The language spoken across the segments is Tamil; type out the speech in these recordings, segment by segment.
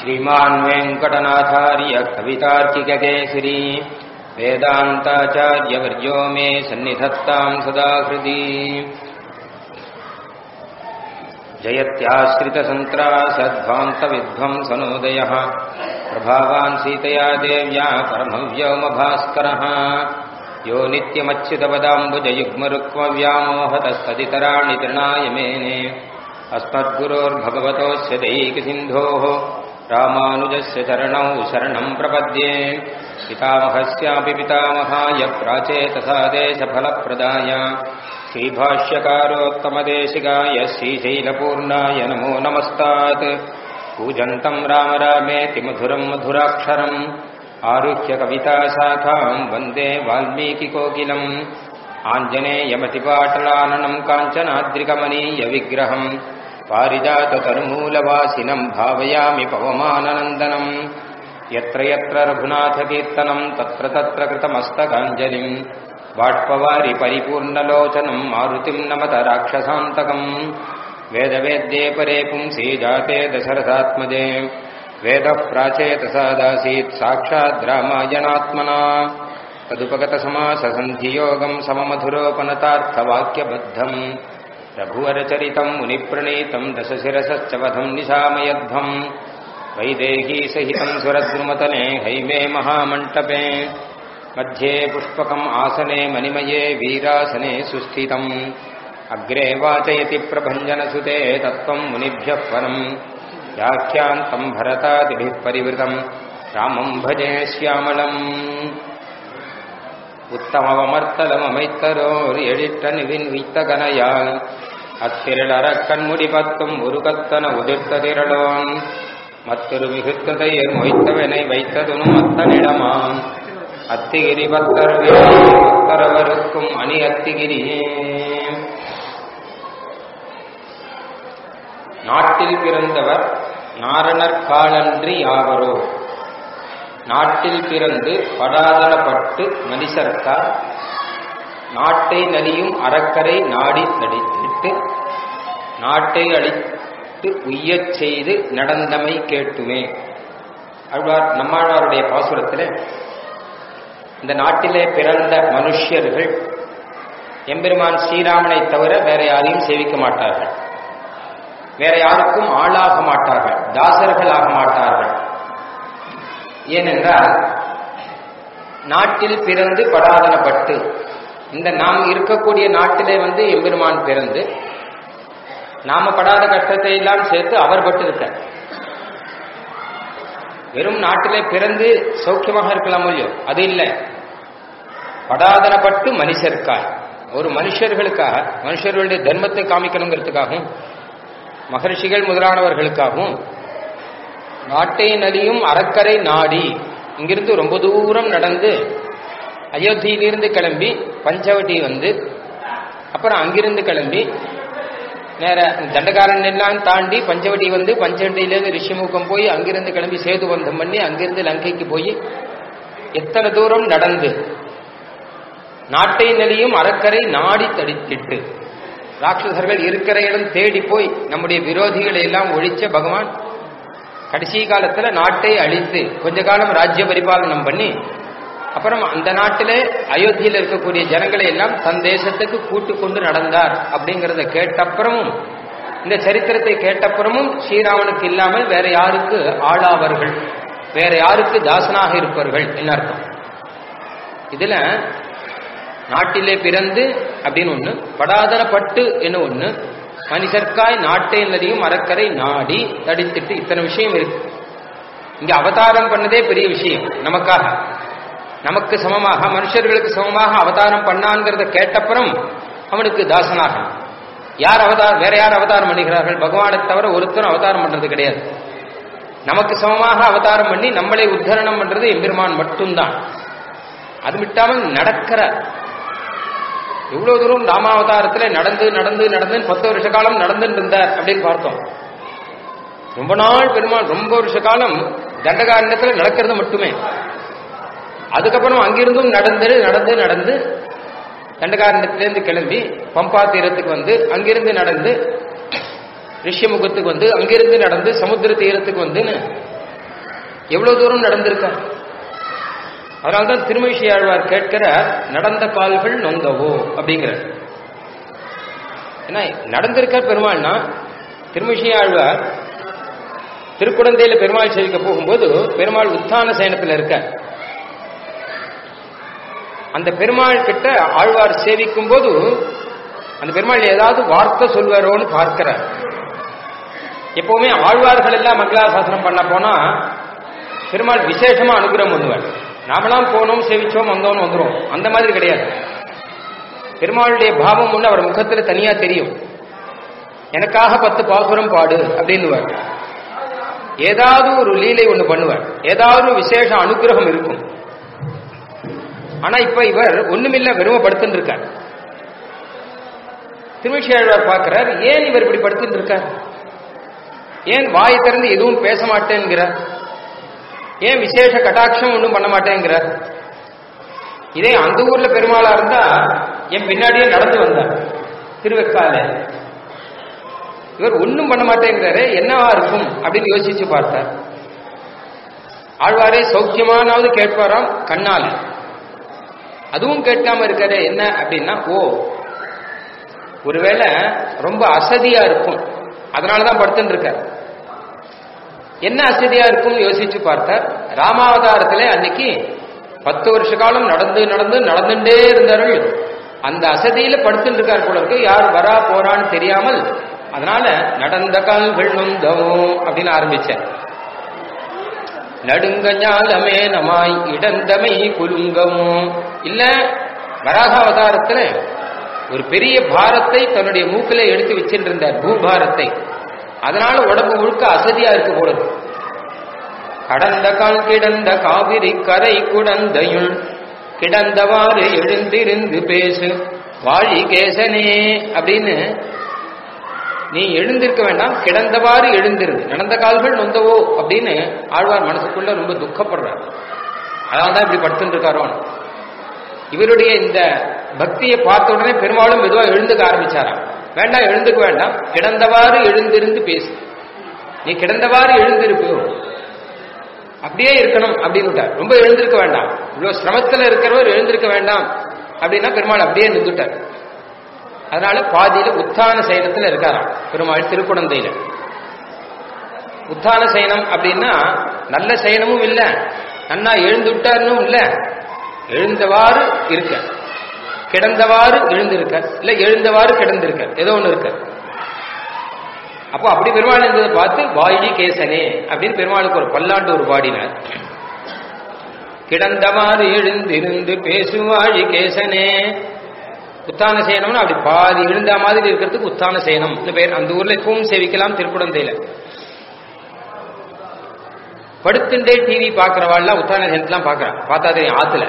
श्रीमान् वेङ्कटनाथार्य कवितार्किककेसरी वेदान्ताचार्यवर्यो मे सन्निधत्ताम् सदा हृदि जयत्याश्रितसन्त्रासध्वान्तविध्वंसनोदयः प्रभावान् सीतया देव्या परमव्योमभास्करः यो नित्यमच्युतपदाम्बुजयुग्मरुक्मव्यामोहतस्तदितराणि तृणाय मेने अस्मद्गुरोर्भगवतोऽस्य दैकसिन्धोः रामानुजस्य चरणौ शरणम् प्रपद्ये पितामहस्यापि पितामहाय प्राचेतसादेशफलप्रदाय श्रीभाष्यकारोत्तमदेशिकाय श्रीशैलपूर्णाय नमो नमस्तात् पूजन्तम् राम रामेति मधुरम् मधुराक्षरम् आरुह्य कविताशाखाम् वन्दे वाल्मीकिकोकिलम् आञ्जनेयमतिपाटलाननम् काञ्चनाद्रिकमनीयविग्रहम् पारिजाततरुमूलवासिनम् भावयामि पवमाननन्दनम् यत्र यत्र रघुनाथकीर्तनम् तत्र तत्र कृतमस्तकाञ्जलिम् बाष्पवारि परिपूर्णलोचनम् मारुतिम् नमत राक्षसान्तकम् वेदवेद्ये परे पुंसि जाते दशरथात्मजे वेदः प्राचेतसादासीत् साक्षाद् रामायणात्मना तदुपगतसमाससन्धियोगम् सममधुरोपनतार्थवाक्यबद्धम् रघुवरचरितम् मुनिप्रणीतम् दशशिरसश्च वधम् निशामयध्वम् वैदेहीसहितम् सुरद्रुमतने हैमे महामण्टपे मध्ये पुष्पकम् आसने मणिमये वीरासने सुस्थितम् अग्रे वाचयति प्रभञ्जनसुते तत्त्वम् मुनिभ्यः परम् व्याख्यान्तम् भरतादिभिः परिवृतम् रामम् भजे श्यामलम् உத்தமவமர்த்தலமமைத்தரோர் எழிற்ற நிவின் வைத்தகனையால் அத்திரளறக் கண்முடி பத்தும் உருகத்தன உதிர்த்த திரளோன் மத்திரு மிகுத்ததையர் மொய்த்தவனை வைத்ததுனும் அத்தனிடமாம் அத்திகிரி பத்தர் உத்தரவருக்கும் அணி அத்திகிரியே நாட்டில் பிறந்தவர் நாரணர் காலன்றி யாவரோ நாட்டில் பிறந்து படாதனப்பட்டு மனிதர்க்கார் நாட்டை நலியும் அறக்கரை நாடி நடித்திட்டு நாட்டை அழித்து உய்யச் செய்து நடந்தமை கேட்டுமே அழ்வார் நம்மாழ்வாருடைய பாசுரத்தில் இந்த நாட்டிலே பிறந்த மனுஷியர்கள் எம்பெருமான் ஸ்ரீராமனை தவிர வேற யாரையும் சேவிக்க மாட்டார்கள் வேற யாருக்கும் ஆளாக மாட்டார்கள் தாசர்கள் ஆக மாட்டார்கள் ஏனென்றால் நாட்டில் பிறந்து படாதனப்பட்டு இந்த நாம் இருக்கக்கூடிய நாட்டிலே வந்து எம்பெருமான் பிறந்து நாம படாத கஷ்டத்தை எல்லாம் சேர்த்து அவர் பட்டு இருக்க வெறும் நாட்டிலே பிறந்து சௌக்கியமாக இருக்கலாம் இல்லையோ அது இல்லை படாதனப்பட்டு மனுஷருக்காய் ஒரு மனுஷர்களுக்காக மனுஷர்களுடைய தர்மத்தை காமிக்கணுங்கிறதுக்காகவும் மகர்ஷிகள் முதலானவர்களுக்காகவும் நாட்டை நதியும் அறக்கரை நாடி இங்கிருந்து ரொம்ப தூரம் நடந்து அயோத்தியிலிருந்து கிளம்பி பஞ்சவட்டி வந்து அப்புறம் அங்கிருந்து கிளம்பி நேர தண்டகாரன் எல்லாம் தாண்டி பஞ்சவட்டி வந்து பஞ்சவட்டியிலேருந்து ரிஷிமுகம் போய் அங்கிருந்து கிளம்பி சேது பந்தம் பண்ணி அங்கிருந்து லங்கைக்கு போய் எத்தனை தூரம் நடந்து நாட்டை நெறியும் அறக்கரை நாடி தடித்திட்டு ராட்சசர்கள் இருக்கிற இடம் தேடி போய் நம்முடைய விரோதிகளை எல்லாம் ஒழிச்ச பகவான் கடைசி காலத்துல நாட்டை அழித்து கொஞ்ச காலம் ராஜ்ய பரிபாலனம் பண்ணி அப்புறம் அந்த நாட்டிலே அயோத்தியில் இருக்கக்கூடிய ஜனங்களை எல்லாம் தன் தேசத்துக்கு கூட்டு கொண்டு நடந்தார் அப்படிங்கறத கேட்டப்புறமும் இந்த சரித்திரத்தை கேட்டப்புறமும் ஸ்ரீராமனுக்கு இல்லாமல் வேற யாருக்கு ஆளாவர்கள் வேற யாருக்கு தாசனாக இருப்பார்கள் என்ன அர்த்தம் இதுல நாட்டிலே பிறந்து அப்படின்னு ஒண்ணு படாதனப்பட்டு என்ன ஒண்ணு மனிதர்க்காய் நாட்டை நதியும் மரக்கரை நாடி தடித்திட்டு இத்தனை விஷயம் இருக்கு இங்க அவதாரம் பண்ணதே பெரிய விஷயம் நமக்காக நமக்கு சமமாக மனுஷர்களுக்கு சமமாக அவதாரம் பண்ணான்ங்கிறத கேட்டப்புறம் அவனுக்கு தாசனாக யார் அவதாரம் வேற யார் அவதாரம் பண்ணுகிறார்கள் பகவானை தவிர ஒருத்தரும் அவதாரம் பண்றது கிடையாது நமக்கு சமமாக அவதாரம் பண்ணி நம்மளை உத்தரணம் பண்றது எம்பெருமான் மட்டும்தான் அது விட்டாமல் நடக்கிற இவ்வளவு தூரம் ராமாவதாரத்துல நடந்து நடந்து நடந்து பத்து வருஷ காலம் நடந்துட்டு இருந்தார் அப்படின்னு பார்த்தோம் ரொம்ப நாள் பெருமாள் ரொம்ப வருஷ காலம் தண்டகாரண்யத்துல நடக்கிறது மட்டுமே அதுக்கப்புறம் அங்கிருந்தும் நடந்து நடந்து நடந்து தண்டகாரண்யத்திலேருந்து கிளம்பி பம்பா தீரத்துக்கு வந்து அங்கிருந்து நடந்து ரிஷ்யமுகத்துக்கு வந்து அங்கிருந்து நடந்து சமுத்திர தீரத்துக்கு வந்துன்னு எவ்வளவு தூரம் நடந்திருக்கார் அதனால்தான் திருமழிசை ஆழ்வார் கேட்கிற நடந்த கால்கள் நொந்தவோ அப்படிங்கிறார் ஏன்னா நடந்திருக்கார் பெருமாள்னா திருமழிசை ஆழ்வார் திருக்குடந்தையில பெருமாள் சேவிக்க போகும்போது பெருமாள் உத்தான சயனத்தில் இருக்க அந்த பெருமாள் கிட்ட ஆழ்வார் சேவிக்கும் போது அந்த பெருமாள் ஏதாவது வார்த்தை சொல்வாரோன்னு பார்க்கிறார் எப்பவுமே ஆழ்வார்கள் எல்லாம் மங்களாசாசனம் பண்ண போனா பெருமாள் விசேஷமா அனுகிரகம் பண்ணுவார் நாமெல்லாம் போனோம் சேவிச்சோம் வந்தோம் வந்துரும் அந்த மாதிரி கிடையாது பெருமாளுடைய பாவம் ஒன்று அவர் முகத்துல தனியா தெரியும் எனக்காக பத்து பாசுரம் பாடு அப்படின்னுவார் ஏதாவது ஒரு லீலை ஒண்ணு பண்ணுவார் ஏதாவது ஒரு விசேஷ அனுகிரகம் இருக்கும் ஆனா இப்ப இவர் ஒண்ணுமில்ல வெறும படுத்துட்டு இருக்கார் திருமிஷியாழ்வார் பார்க்கிறார் ஏன் இவர் இப்படி படுத்துட்டு இருக்கார் ஏன் வாய் திறந்து எதுவும் பேச மாட்டேங்கிறார் ஏன் விசேஷ கட்டாட்சம் ஒன்றும் பண்ண மாட்டேங்கிறார் இதே அந்த ஊர்ல பெருமாளா இருந்தா என் பின்னாடியே நடந்து வந்தார் திருவெக்கால இவர் ஒன்றும் பண்ண மாட்டேங்கிறாரு என்னவா இருக்கும் அப்படின்னு யோசிச்சு பார்த்தார் ஆழ்வாரே சௌக்கியமானாவது கேட்பாராம் கண்ணால அதுவும் கேட்காம இருக்காரு என்ன அப்படின்னா ஓ ஒருவேளை ரொம்ப அசதியா இருக்கும் அதனாலதான் படுத்துட்டு இருக்கார் என்ன அசதியா இருக்கும் யோசிச்சு பார்த்தார் ராமாவதாரத்துல அன்னைக்கு பத்து வருஷ காலம் நடந்து நடந்து நடந்துட்டே இருந்தார்கள் அந்த அசதியில படுத்துட்டு இருக்கார் போல இருக்கு யார் வரா போறான்னு தெரியாமல் அதனால நடந்த கால்கள் நொந்தவும் அப்படின்னு ஆரம்பிச்சேன் நடுங்க ஞாலமே நமாய் இடந்தமை குலுங்கவும் இல்ல வராக அவதாரத்துல ஒரு பெரிய பாரத்தை தன்னுடைய மூக்கில எடுத்து வச்சுட்டு இருந்தார் பூபாரத்தை அதனால உடம்பு முழுக்க அசதியா இருக்கு போறது கடந்த கால் கிடந்த காவிரி கரை குடந்தையுள் கிடந்தவாறு எழுந்திருந்து பேசு வாழி கேசனே அப்படின்னு நீ எழுந்திருக்க வேண்டாம் கிடந்தவாறு எழுந்திருந்து நடந்த கால்கள் நொந்தவோ அப்படின்னு ஆழ்வார் மனசுக்குள்ள ரொம்ப துக்கப்படுறார் அதனால்தான் இப்படி படுத்துட்டு இருக்காரோ இவருடைய இந்த பக்தியை பார்த்த உடனே பெரும்பாலும் மெதுவா எழுந்துக்க ஆரம்பிச்சாராம் வேண்டாம் எழுந்துக்க வேண்டாம் கிடந்தவாறு எழுந்திருந்து பேசு நீ கிடந்தவாறு எழுந்திருப்பியோ அப்படியே இருக்கணும் அப்படின்னு ரொம்ப எழுந்திருக்க வேண்டாம் இவ்வளவு சிரமத்துல இருக்கிறவர் எழுந்திருக்க வேண்டாம் அப்படின்னா பெருமாள் அப்படியே நின்றுட்டார் அதனால பாதியில உத்தான சயனத்துல இருக்காராம் பெருமாள் திருக்குழந்தையில உத்தான சயனம் அப்படின்னா நல்ல சயனமும் இல்ல நன்னா எழுந்து விட்டாருன்னு இல்ல எழுந்தவாறு இருக்க கிடந்தவாறு எழுந்திருக்க இல்ல எழுந்தவாறு கிடந்திருக்க ஏதோ ஒண்ணு இருக்க அப்போ அப்படி பெருமாள் இருந்ததை பார்த்து வாயி கேசனே அப்படின்னு பெருமாளுக்கு ஒரு பல்லாண்டு ஒரு பாடினார் கிடந்தவாறு எழுந்திருந்து பேசுவாழி கேசனே உத்தான சேனம்னு அப்படி பாதி எழுந்த மாதிரி இருக்கிறதுக்கு உத்தான சேனம் பேர் அந்த ஊர்ல இப்பவும் சேவிக்கலாம் திருக்குடந்தையில படுத்துட்டே டிவி பாக்குறவாள்லாம் உத்தான சேனத்தெல்லாம் பாக்குறான் பார்த்தா தெரியும் ஆத்துல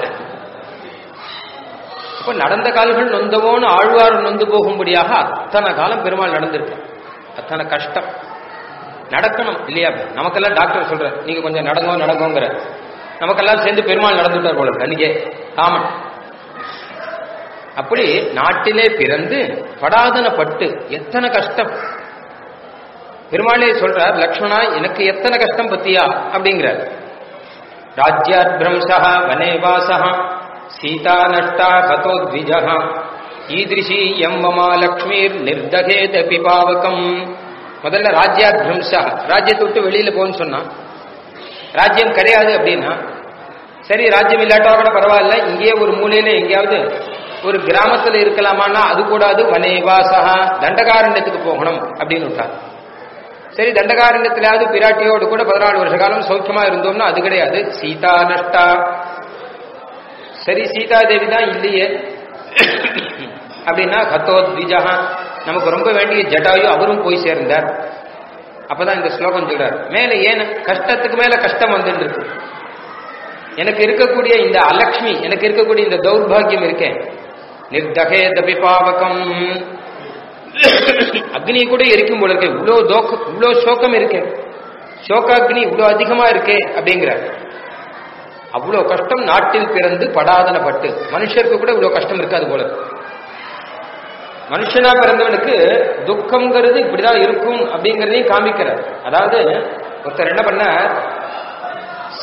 இப்ப நடந்த கால்கள் நொந்தவோன்னு ஆழ்வார் நொந்து போகும்படியாக அத்தனை காலம் பெருமாள் நடந்திருக்கு அத்தனை கஷ்டம் நடக்கணும் இல்லையா நமக்கெல்லாம் டாக்டர் சொல்ற நீங்க கொஞ்சம் நடங்கோ நடங்கோங்கிற நமக்கெல்லாம் சேர்ந்து பெருமாள் நடந்துட்டார் போல அன்னைக்கே காமன் அப்படி நாட்டிலே பிறந்து படாதன பட்டு எத்தனை கஷ்டம் பெருமாளே சொல்றார் லக்ஷ்மணா எனக்கு எத்தனை கஷ்டம் பத்தியா அப்படிங்கிறார் ராஜ்யாத் பிரம்சா வனேவாசா சீதா நஷ்டா ஹதோத்விஜா ஈதிருஷி எம் மமா லக்ஷ்மீர் நிர்தகேத பிபாவகம் முதல்ல ராஜ்யாத் பிரம்சா ராஜ்யத்தை விட்டு வெளியில போன்னு சொன்னான் ராஜ்யம் கிடையாது அப்படின்னா சரி ராஜ்யம் இல்லாட்டா கூட பரவாயில்ல இங்கேயே ஒரு மூலையில எங்கேயாவது ஒரு கிராமத்துல இருக்கலாமான்னா அது கூடாது வனேவாசா தண்டகாரண்யத்துக்கு போகணும் அப்படின்னு விட்டார் சரி தண்டகாரண்யத்திலாவது பிராட்டியோடு கூட பதினாலு வருஷ காலம் சௌக்கியமா இருந்தோம்னா அது கிடையாது சீதா நஷ்டா சரி சீதா தேவி தான் இல்லையே அப்படின்னா கத்தோத்விஜா நமக்கு ரொம்ப வேண்டிய ஜட்டாயு அவரும் போய் சேர்ந்தார் அப்பதான் இந்த ஸ்லோகம் சொல்றார் மேல ஏன் கஷ்டத்துக்கு மேல கஷ்டம் வந்துட்டு இருக்கு எனக்கு இருக்கக்கூடிய இந்த அலக்ஷ்மி எனக்கு இருக்கக்கூடிய இந்த தௌர்பாகியம் இருக்கேன் நிர்தகே தபி பாவகம் அக்னி கூட எரிக்கும் போல இருக்கு இவ்வளோ தோக்கம் இவ்வளோ சோகம் இருக்கே சோகாக்னி இவ்வளோ அதிகமா இருக்கே அப்படிங்கிறார் அவ்வளோ கஷ்டம் நாட்டில் பிறந்து படாதன பட்டு மனுஷருக்கு கூட இவ்வளோ கஷ்டம் இருக்காது போல மனுஷனா பிறந்தவனுக்கு துக்கம்ங்கிறது இப்படிதான் இருக்கும் அப்படிங்கிறதையும் காமிக்கிறார் அதாவது ஒருத்தர் என்ன பண்ண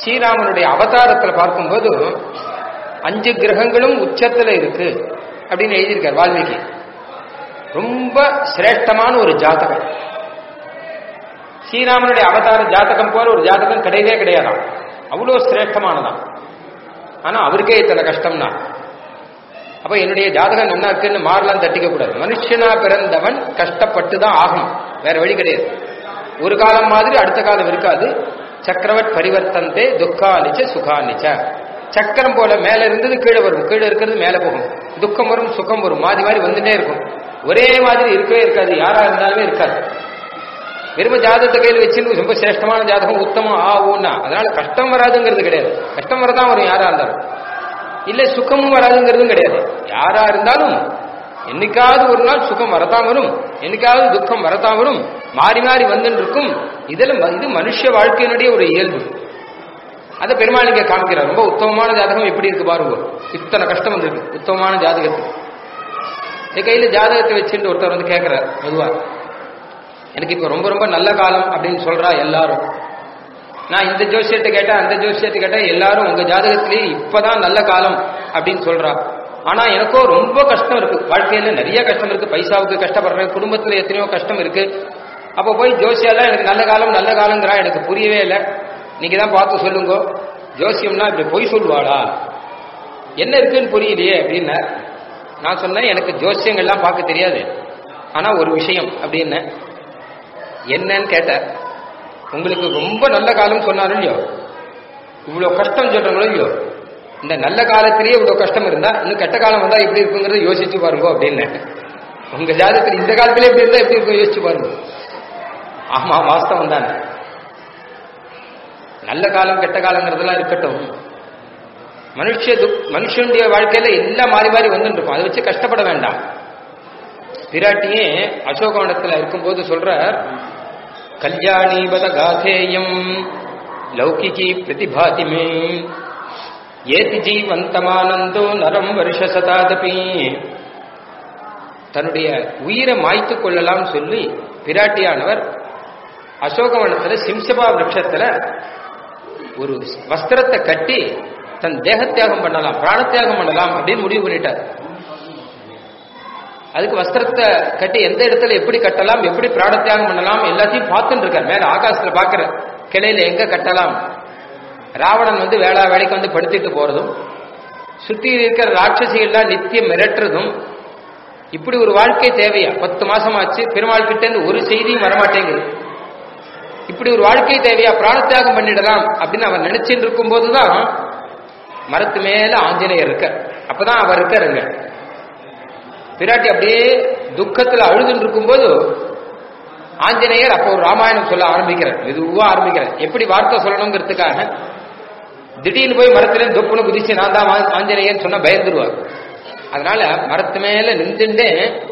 ஸ்ரீராமனுடைய அவதாரத்துல பார்க்கும்போது அஞ்சு கிரகங்களும் உச்சத்துல இருக்கு அப்படின்னு எழுதியிருக்கார் வால்மீகி ரொம்ப சிரேஷ்டமான ஒரு ஜாதகம் ஸ்ரீராமனுடைய அவதார ஜாதகம் போல ஒரு ஜாதகம் கிடையவே கிடையாதாம் அவ்வளோ சிரேஷ்டமானதான் ஆனா அவருக்கே இத்தனை கஷ்டம்னா அப்ப என்னுடைய ஜாதகம் நல்லா இருக்குன்னு மாறலாம் தட்டிக்க கூடாது மனுஷனா பிறந்தவன் கஷ்டப்பட்டு தான் ஆகும் வேற வழி கிடையாது ஒரு காலம் மாதிரி அடுத்த காலம் இருக்காது சக்கரவட் பரிவர்த்தந்தே துக்கானிச்ச சுகானிச்ச சக்கரம் போல மேல இருந்தது கீழே வரும் கீழே இருக்கிறது மேல போகும் துக்கம் வரும் சுகம் வரும் மாறி மாறி வந்துட்டே இருக்கும் ஒரே மாதிரி இருக்கவே இருக்காது யாரா இருந்தாலுமே இருக்காது வெறும ஜாதகத்தை கையில் வச்சு ரொம்ப சிரேஷ்டமான ஜாதகம் உத்தமம் ஆ ஊன்னா அதனால கஷ்டம் வராதுங்கிறது கிடையாது கஷ்டம் வரதான் வரும் யாரா இருந்தாலும் இல்ல சுகமும் வராதுங்கிறதும் கிடையாது யாரா இருந்தாலும் என்னைக்காவது ஒரு நாள் சுகம் வரத்தான் வரும் என்னைக்காவது துக்கம் வரத்தான் வரும் மாறி மாறி வந்துட்டு இருக்கும் இதுல ம- இது மனுஷ வாழ்க்கையினுடைய ஒரு இயல்பு அதை பெருமாள் இங்க காமிக்கிறார் ரொம்ப உத்தமமான ஜாதகம் எப்படி இருக்கு பாருங்க இத்தனை கஷ்டம் வந்திருக்கு உத்தமமான ஜாதகத்துக்கு என் கையில ஜாதகத்தை வச்சுட்டு ஒருத்தர் வந்து கேட்கிறார் பொதுவா எனக்கு இப்ப ரொம்ப ரொம்ப நல்ல காலம் அப்படின்னு சொல்றா எல்லாரும் நான் இந்த ஜோசியத்தை கேட்டா அந்த ஜோசியத்தை கேட்டா எல்லாரும் உங்க ஜாதகத்திலேயே இப்பதான் நல்ல காலம் அப்படின்னு சொல்றா ஆனா எனக்கோ ரொம்ப கஷ்டம் இருக்கு வாழ்க்கையில நிறைய கஷ்டம் இருக்கு பைசாவுக்கு கஷ்டப்படுறேன் குடும்பத்துல எத்தனையோ கஷ்டம் இருக்கு அப்ப போய் ஜோசியெல்லாம் எனக்கு நல்ல காலம் நல்ல காலங்கிறா எனக்கு புரியவே இல்லை நீங்க தான் பார்த்து சொல்லுங்க ஜோசியம்னா இப்படி பொய் சொல்லுவாளா என்ன இருக்குன்னு புரியலையே அப்படின்னு நான் சொன்னேன் எனக்கு ஜோசியங்கள்லாம் பார்க்க தெரியாது ஆனா ஒரு விஷயம் அப்படின்னு என்னன்னு கேட்டார் உங்களுக்கு ரொம்ப நல்ல காலம் சொன்னாலும் இல்லையோ இவ்வளவு கஷ்டம் சொல்றாங்களோ இல்லையோ இந்த நல்ல காலத்திலேயே இவ்வளவு கஷ்டம் இருந்தா இன்னும் கெட்ட காலம் வந்தா எப்படி இருக்குங்கிறத யோசிச்சு பாருங்க அப்படின்னு உங்க ஜாதகத்தில் இந்த காலத்திலே எப்படி இருந்தா எப்படி இருக்கும் யோசிச்சு பாருங்க ஆமா வாஸ்தவம் தான் நல்ல காலம் கெட்ட காலங்கிறதெல்லாம் இருக்கட்டும் மனுஷ துக் மனுஷனுடைய வாழ்க்கையில எல்லாம் மாறி மாறி வந்துட்டு இருக்கும் அதை வச்சு கஷ்டப்பட வேண்டாம் பிராட்டியே அசோகவனத்துல இருக்கும்போது சொல்றார் கல்யாணீபத காதேயம் லௌகிகி பிரதிபாதி மே ஏதி ஜீவந்தமானந்தோ நரம் வருஷ சதாதபி தன்னுடைய உயிரை மாய்த்து கொள்ளலாம் சொல்லி பிராட்டியானவர் அசோகவனத்துல சிம்சபா விரக்ஷத்துல ஒரு வஸ்திரத்தை கட்டி தன் தேகத்தியாகம் பண்ணலாம் பிராணத்தியாகம் பண்ணலாம் அப்படின்னு முடிவு பண்ணிட்டார் அதுக்கு வஸ்திரத்தை கட்டி எந்த இடத்துல எப்படி கட்டலாம் எப்படி பிராணத்தியாகம் பண்ணலாம் எல்லாத்தையும் பார்த்துட்டு இருக்கார் மேல ஆகாசத்துல பாக்குற கிளையில எங்க கட்டலாம் ராவணன் வந்து வேளா வேலைக்கு வந்து படுத்திட்டு போறதும் சுத்தி இருக்கிற ராட்சசிகள்லாம் நித்தியம் மிரட்டுறதும் இப்படி ஒரு வாழ்க்கை தேவையா பத்து மாசம் ஆச்சு பெருமாள் கிட்ட இருந்து ஒரு செய்தியும் வரமாட்டேங்குது இப்படி ஒரு வாழ்க்கை தேவையா பிராணத்தியாகம் பண்ணிடலாம் அப்படின்னு அவர் நினைச்சிட்டு இருக்கும் போதுதான் மரத்து மேல ஆஞ்சநேயர் இருக்க அப்பதான் அவர் இருக்காருங்க பிராட்டி அப்படியே துக்கத்துல அழுதுன்னு இருக்கும்போது ஆஞ்சநேயர் அப்போ ஒரு ராமாயணம் சொல்ல ஆரம்பிக்கிறார் மெதுவா ஆரம்பிக்கிறார் எப்படி வார்த்தை சொல்லணுங்கிறதுக்காக திடீர்னு போய் மரத்துல துப்புன்னு குதிச்சு நான் தான் ஆ- ஆஞ்சநேயர்னு சொன்னா பயந்துருவார் அதனால மரத்து மேல நின்றுண்டே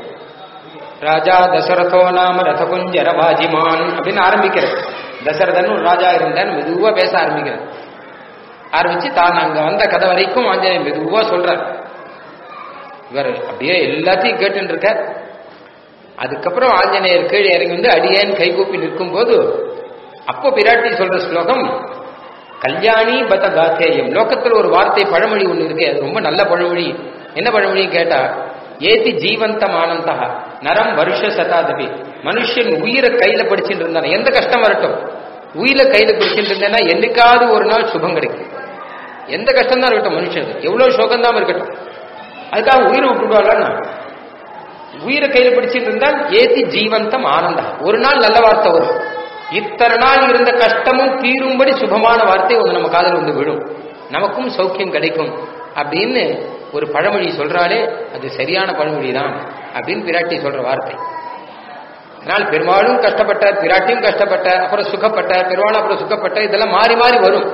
ராஜா தசரதோ நாம ரதகுஞ்சர வாஜிமான் அப்படின்னு ஆரம்பிக்கிறார் தசரதன் ஒரு ராஜா இருந்தான்னு மெதுவா பேச ஆரம்பிக்கிறார் ஆரம்பிச்சு தான் அங்க வந்த கதை வரைக்கும் ஆஞ்சநேயர் மெதுவா சொல்றார் இவர் அப்படியே எல்லாத்தையும் கேட்டுட்டு இருக்கார் அதுக்கப்புறம் ஆஞ்சநேயர் கீழே இறங்கி வந்து அடியேன் கைகூப்பி நிற்கும் போது அப்போ பிராட்டி சொல்ற ஸ்லோகம் கல்யாணி பத காத்தேயம் லோகத்துல ஒரு வார்த்தை பழமொழி ஒண்ணு இருக்கு அது ரொம்ப நல்ல பழமொழி என்ன பழமொழி கேட்டா ஏத்தி ஜீவந்தம் ஆனந்தா நரம் வருஷ சதாதபி மனுஷன் உயிரை கையில படிச்சுட்டு இருந்தான் எந்த கஷ்டம் வரட்டும் உயிரை கையில பிடிச்சிட்டு இருந்தேன்னா என்னைக்காவது ஒரு நாள் சுகம் கிடைக்கும் எந்த கஷ்டம் தான் இருக்கட்டும் மனுஷனுக்கு எவ்வளவு சோகம் தான் இருக்கட்டும் அதுக்காக உயிரை விட்டுடுவாங்க உயிரை கையில பிடிச்சிட்டு இருந்தால் ஏத்தி ஜீவந்தம் ஆனந்தா ஒரு நாள் நல்ல வார்த்தை வரும் இத்தனை நாள் இருந்த கஷ்டமும் தீரும்படி சுபமான வார்த்தை ஒன்று நம்ம காதல் வந்து விடும் நமக்கும் சௌக்கியம் கிடைக்கும் அப்படின்னு ஒரு பழமொழி சொல்றாலே அது சரியான பழமொழி தான் அப்படின்னு பிராட்டி சொல்ற வார்த்தை அதனால் பெருமாளும் கஷ்டப்பட்டார் பிராட்டியும் கஷ்டப்பட்டார் அப்புறம் சுகப்பட்டார் பெருமாள் அப்புறம் சுகப்பட்டார் இதெல்லாம் மாறி மாறி வரும்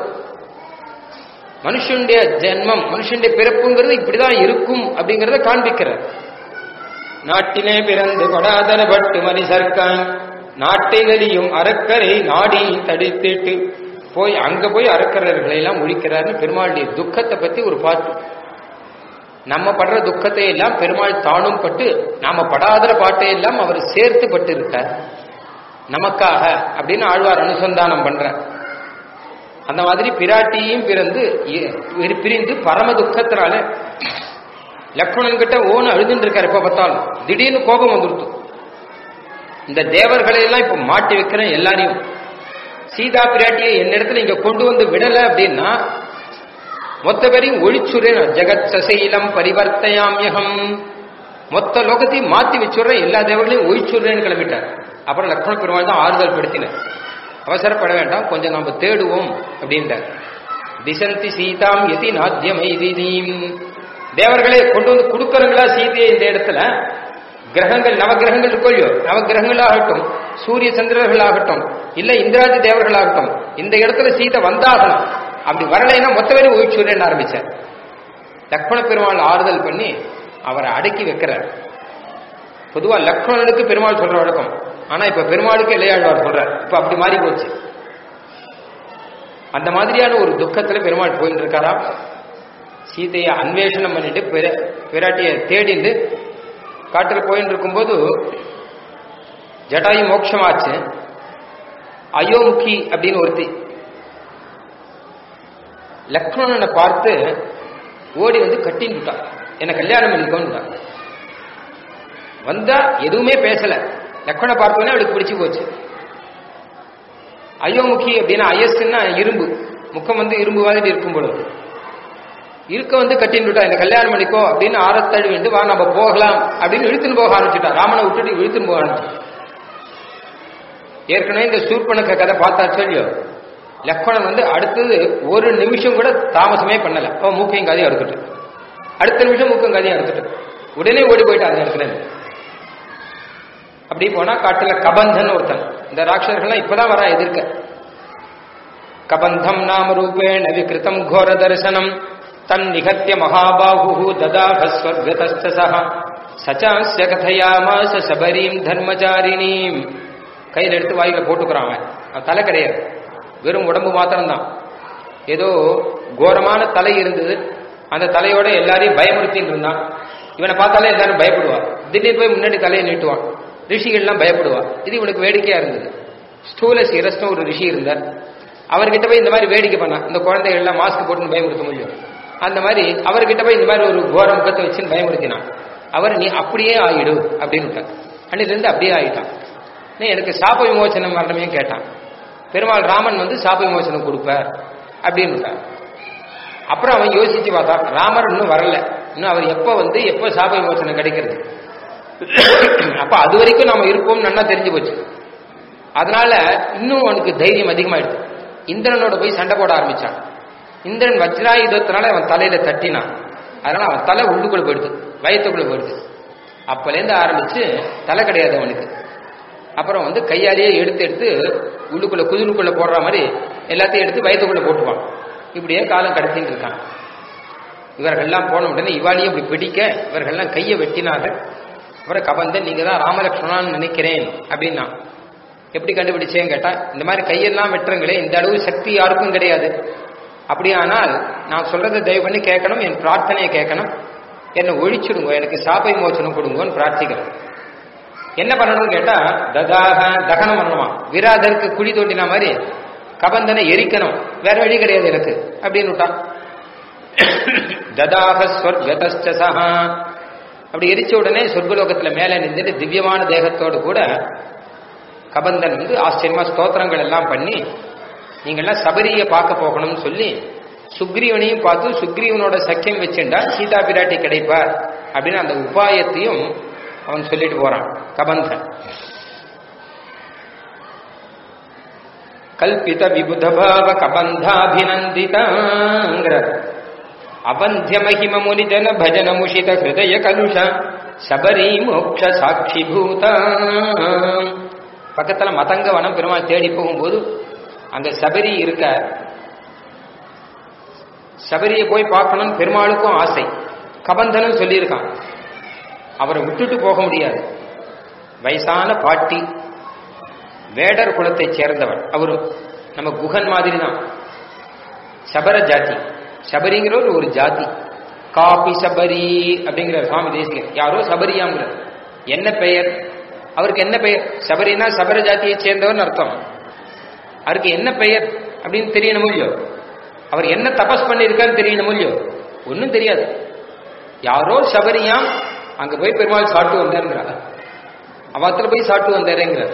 மனுஷனுடைய ஜென்மம் மனுஷனுடைய பிறப்புங்கிறது இப்படிதான் இருக்கும் அப்படிங்கறத காண்பிக்கிறார் நாட்டினே பிறந்து படாதர பட்டு மனிதர்காய் நாட்டை நலியும் அறக்கரை நாடி தடித்திட்டு போய் அங்க போய் அறக்கரர்களை எல்லாம் ஒழிக்கிறார்னு பெருமாளுடைய துக்கத்தை பத்தி ஒரு பாட்டு நம்ம படுற துக்கத்தை எல்லாம் பெருமாள் தானும் பட்டு நாம படாதர பாட்டை எல்லாம் அவர் சேர்த்து பட்டு இருக்கார் நமக்காக அப்படின்னு ஆழ்வார் அனுசந்தானம் பண்ற அந்த மாதிரி பிராட்டியும் பிறந்து இ- பிரிந்து பரம துக்கத்தினால லக்ஷ்மணன் கிட்ட ஓன அழுதுன்னு இருக்காரு எப்ப பார்த்தாலும் திடீர்னு கோபம் வந்துருத்து இந்த தேவர்களை எல்லாம் இப்ப மாட்டி வைக்கிறேன் எல்லாரையும் சீதா பிராட்டியை என்னிடத்துல இங்க கொண்டு வந்து விடல அப்படின்னா மொத்த பேரையும் ஒழிச்சுறேன் ஜெகத் சசைலம் பரிவர்த்தயாமியகம் மொத்த லோகத்தையும் மாத்தி வச்சுடுறேன் எல்லா தேவர்களையும் ஒழிச்சுடுறேன்னு கிளம்பிட்டார் அப்புறம் லக்ஷ்மண பெருமாள் தான் ஆறுதல் படுத்தினார் அவசரப்பட வேண்டாம் கொஞ்சம் நாம தேடுவோம் அப்படின்ட்டார் திசந்தி சீதாம் எதி நாத்தியமைதீம் தேவர்களே கொண்டு வந்து கொடுக்கறங்களா சீதையை இந்த இடத்துல கிரகங்கள் நவகிரகங்கள் இருக்கோ இல்லையோ நவகிரகங்களாகட்டும் சூரிய சந்திரர்களாகட்டும் இல்ல இந்திராதி தேவர்களாகட்டும் இந்த இடத்துல சீதை வந்தாகணும் அப்படி வரலைன்னா மொத்த பேரும் ஒழிச்சுடுறேன்னு ஆரம்பிச்சார் லக்ஷ்மண பெருமாள் ஆறுதல் பண்ணி அவரை அடக்கி வைக்கிறார் பொதுவா லக்ஷ்மணனுக்கு பெருமாள் சொல்ற வழக்கம் ஆனா இப்ப பெருமாளுக்கு இளையாழ்வார் சொல்றார் இப்ப அப்படி மாறி போச்சு அந்த மாதிரியான ஒரு துக்கத்துல பெருமாள் போயிட்டு இருக்காராம் சீதையை அன்வேஷணம் பண்ணிட்டு பிர- பிராட்டிய தேடிண்டு காட்டுல போயிட்டு இருக்கும்போது ஜட்டாயு மோட்சமாச்சு அயோமுகி அப்படின்னு ஒருத்தி லக்ஷ்மணனை பார்த்து ஓடி வந்து கட்டின்னு விட்டான் என்ன கல்யாணம் பண்ணிக்கோன்னு வந்தா எதுவுமே பேசல லக்ஷ்மண பார்த்தோன்னே அவளுக்கு பிடிச்சு போச்சு அயோமுகி அப்படின்னா அயஸ்ன்னா இரும்பு முக்கம் வந்து இரும்பு மாதிரி இருக்கும் பொழுது இருக்க வந்து கட்டின்னு விட்டா இந்த கல்யாணம் பண்ணிக்கோ அப்படின்னு ஆரத்தழி வந்து வா நம்ம போகலாம் அப்படின்னு இழுத்துன்னு போக ஆரம்பிச்சுட்டா ராமனை விட்டுட்டு இழுத்துன்னு போக ஆரம்பிச்சு ஏற்கனவே இந்த சூர்பனுக்க கதை பார்த்தா சொல்லியோ லக்ஷ்மணன் வந்து அடுத்தது ஒரு நிமிஷம் கூட தாமசமே பண்ணல அவன் மூக்கையும் கதையும் எடுத்துட்டு அடுத்த நிமிஷம் மூக்கம் கதையும் எடுத்துட்டு உடனே ஓடி போயிட்டான் அந்த இடத்துல இருந்து. அப்படி போனா காட்டுல கபந்தன் ஒருத்தன் இந்த ராட்சசர்கள்லாம் இப்பதான் வரா எதிர்க்க கபந்தம் நாம ரூபேண விகிருதம் கோர தரிசனம் தன் நிகத்திய மகாபாகு ததாகஸ்வர்கதஸ்தசா சச்சாஸ்ய கதையாமாச சபரீம் தர்மச்சாரிணீம் கையில் எடுத்து வாயில போட்டுக்கிறான் அவன் அவன் தலை கிடையாது வெறும் உடம்பு மாத்திரம்தான் ஏதோ கோரமான தலை இருந்தது அந்த தலையோட எல்லாரையும் பயமுறுத்தின்னு இருந்தான் இவனை பார்த்தாலே எல்லாரும் பயப்படுவா திடீர்னு போய் முன்னாடி தலையை நீட்டுவான் ரிஷிகள்லாம் பயப்படுவா இது இவனுக்கு வேடிக்கையா இருந்தது ஸ்தூல சிரஸ்னு ஒரு ரிஷி இருந்தார் அவர்கிட்ட போய் இந்த மாதிரி வேடிக்கை பண்ணான் இந்த குழந்தைகள் எல்லாம் மாஸ்க் போட்டுன்னு பயமுறுத்த முடியும் அந்த மாதிரி அவர்கிட்ட போய் இந்த மாதிரி ஒரு கோர முகத்தை வச்சுன்னு பயமுறுத்தினான் அவர் நீ அப்படியே ஆயிடு அப்படின்னு விட்டார் அன்னிலிருந்து அப்படியே ஆயிட்டான் நீ எனக்கு சாப விமோசனம் வரணுமே கேட்டான் பெருமாள் ராமன் வந்து சாப விமோசனம் கொடுப்பார் அப்படின்னு விட்டான் அப்புறம் அவன் யோசிச்சு பார்த்தான் ராமர் இன்னும் வரல இன்னும் அவர் எப்ப வந்து எப்ப சாப விமோசனம் கிடைக்கிறது அப்ப அது வரைக்கும் நாம இருப்போம் நல்லா தெரிஞ்சு போச்சு அதனால இன்னும் அவனுக்கு தைரியம் அதிகமாயிடுது இந்திரனோட போய் சண்டை போட ஆரம்பிச்சான் இந்திரன் வஜ்ராயுதத்தினால அவன் தலையில தட்டினான் அதனால அவன் தலை உள்ளுக்குள்ள போயிடுது வயத்துக்குள்ள போயிடுது அப்பலேருந்து ஆரம்பிச்சு தலை கிடையாது அவனுக்கு அப்புறம் வந்து கையாலேயே எடுத்து எடுத்து உள்ளுக்குள்ள குதிருக்குள்ள போடுற மாதிரி எல்லாத்தையும் எடுத்து வயத்துக்குள்ள போட்டுவான் இப்படியே காலம் கடத்தின்னு இருக்கான் இவர்கள்லாம் போன உடனே இவாளையும் இப்படி பிடிக்க இவர்கள்லாம் கையை வெட்டினார்கள் அப்புறம் கபந்தன் நீங்க தான் ராமலட்சுமணான்னு நினைக்கிறேன் அப்படின்னா எப்படி கண்டுபிடிச்சேன்னு கேட்டா இந்த மாதிரி கையெல்லாம் வெட்டுறங்களே இந்த அளவு சக்தி யாருக்கும் கிடையாது அப்படியானால் நான் சொல்றதை தயவு பண்ணி கேட்கணும் என் பிரார்த்தனையை கேட்கணும் என்னை ஒழிச்சுடுங்க எனக்கு சாப்பை மோச்சனம் கொடுங்கன்னு பிரார்த்திக்கிறேன் என்ன பண்ணணும்னு கேட்டா ததாக தகனம் பண்ணணுமா விராதருக்கு குழி தோண்டின மாதிரி கபந்தனை எரிக்கணும் வேற வழி கிடையாது எனக்கு அப்படின்னு விட்டான் ததாக ஸ்வர்கதஸ்டசா அப்படி எரிச்ச உடனே சொர்க்கலோகத்துல மேல நின்றுட்டு திவ்யமான தேகத்தோடு கூட கபந்தன் வந்து ஆச்சரியமா ஸ்தோத்திரங்கள் எல்லாம் பண்ணி நீங்கெல்லாம் சபரியை பார்க்க போகணும்னு சொல்லி சுக்ரீவனையும் பார்த்து சுக்ரீவனோட சக்கியம் வச்சுண்டா சீதா பிராட்டி கிடைப்பார் அப்படின்னு அந்த உபாயத்தையும் அவன் சொல்லிட்டு போறான் கபந்தன் கல்பித விபுதபாவ கபந்தாபிநந்திதாங்கிற அபந்திய மகிம முனிஜன பஜன முஷித ஹிருதய கலுஷ சபரி மோக்ஷ சாட்சி பூதா பக்கத்துல மதங்க வனம் பெருமாள் தேடி போகும்போது அங்க சபரி இருக்க சபரியை போய் பார்க்கணும்னு பெருமாளுக்கும் ஆசை கபந்தனும் சொல்லியிருக்கான் அவரை விட்டுட்டு போக முடியாது வயசான பாட்டி வேடர் குலத்தைச் சேர்ந்தவர் அவரும் நம்ம குகன் மாதிரி தான் சபர ஜாதி சபரிங்கிறவர் ஒரு ஜாதி காபி சபரி அப்படிங்கிற சுவாமி தேசிகர் யாரோ சபரியாங்கிற என்ன பெயர் அவருக்கு என்ன பெயர் சபரினா சபர ஜாதியை சேர்ந்தவர்னு அர்த்தம் அவருக்கு என்ன பெயர் அப்படின்னு தெரியணும் இல்லையோ அவர் என்ன தபஸ் பண்ணியிருக்கான்னு தெரியணும் இல்லையோ ஒன்றும் தெரியாது யாரோ சபரியாம் அங்க போய் பெருமாள் சாட்டு வந்தாருங்கிறார் அவத்துல போய் சாட்டு வந்தாருங்கிறார்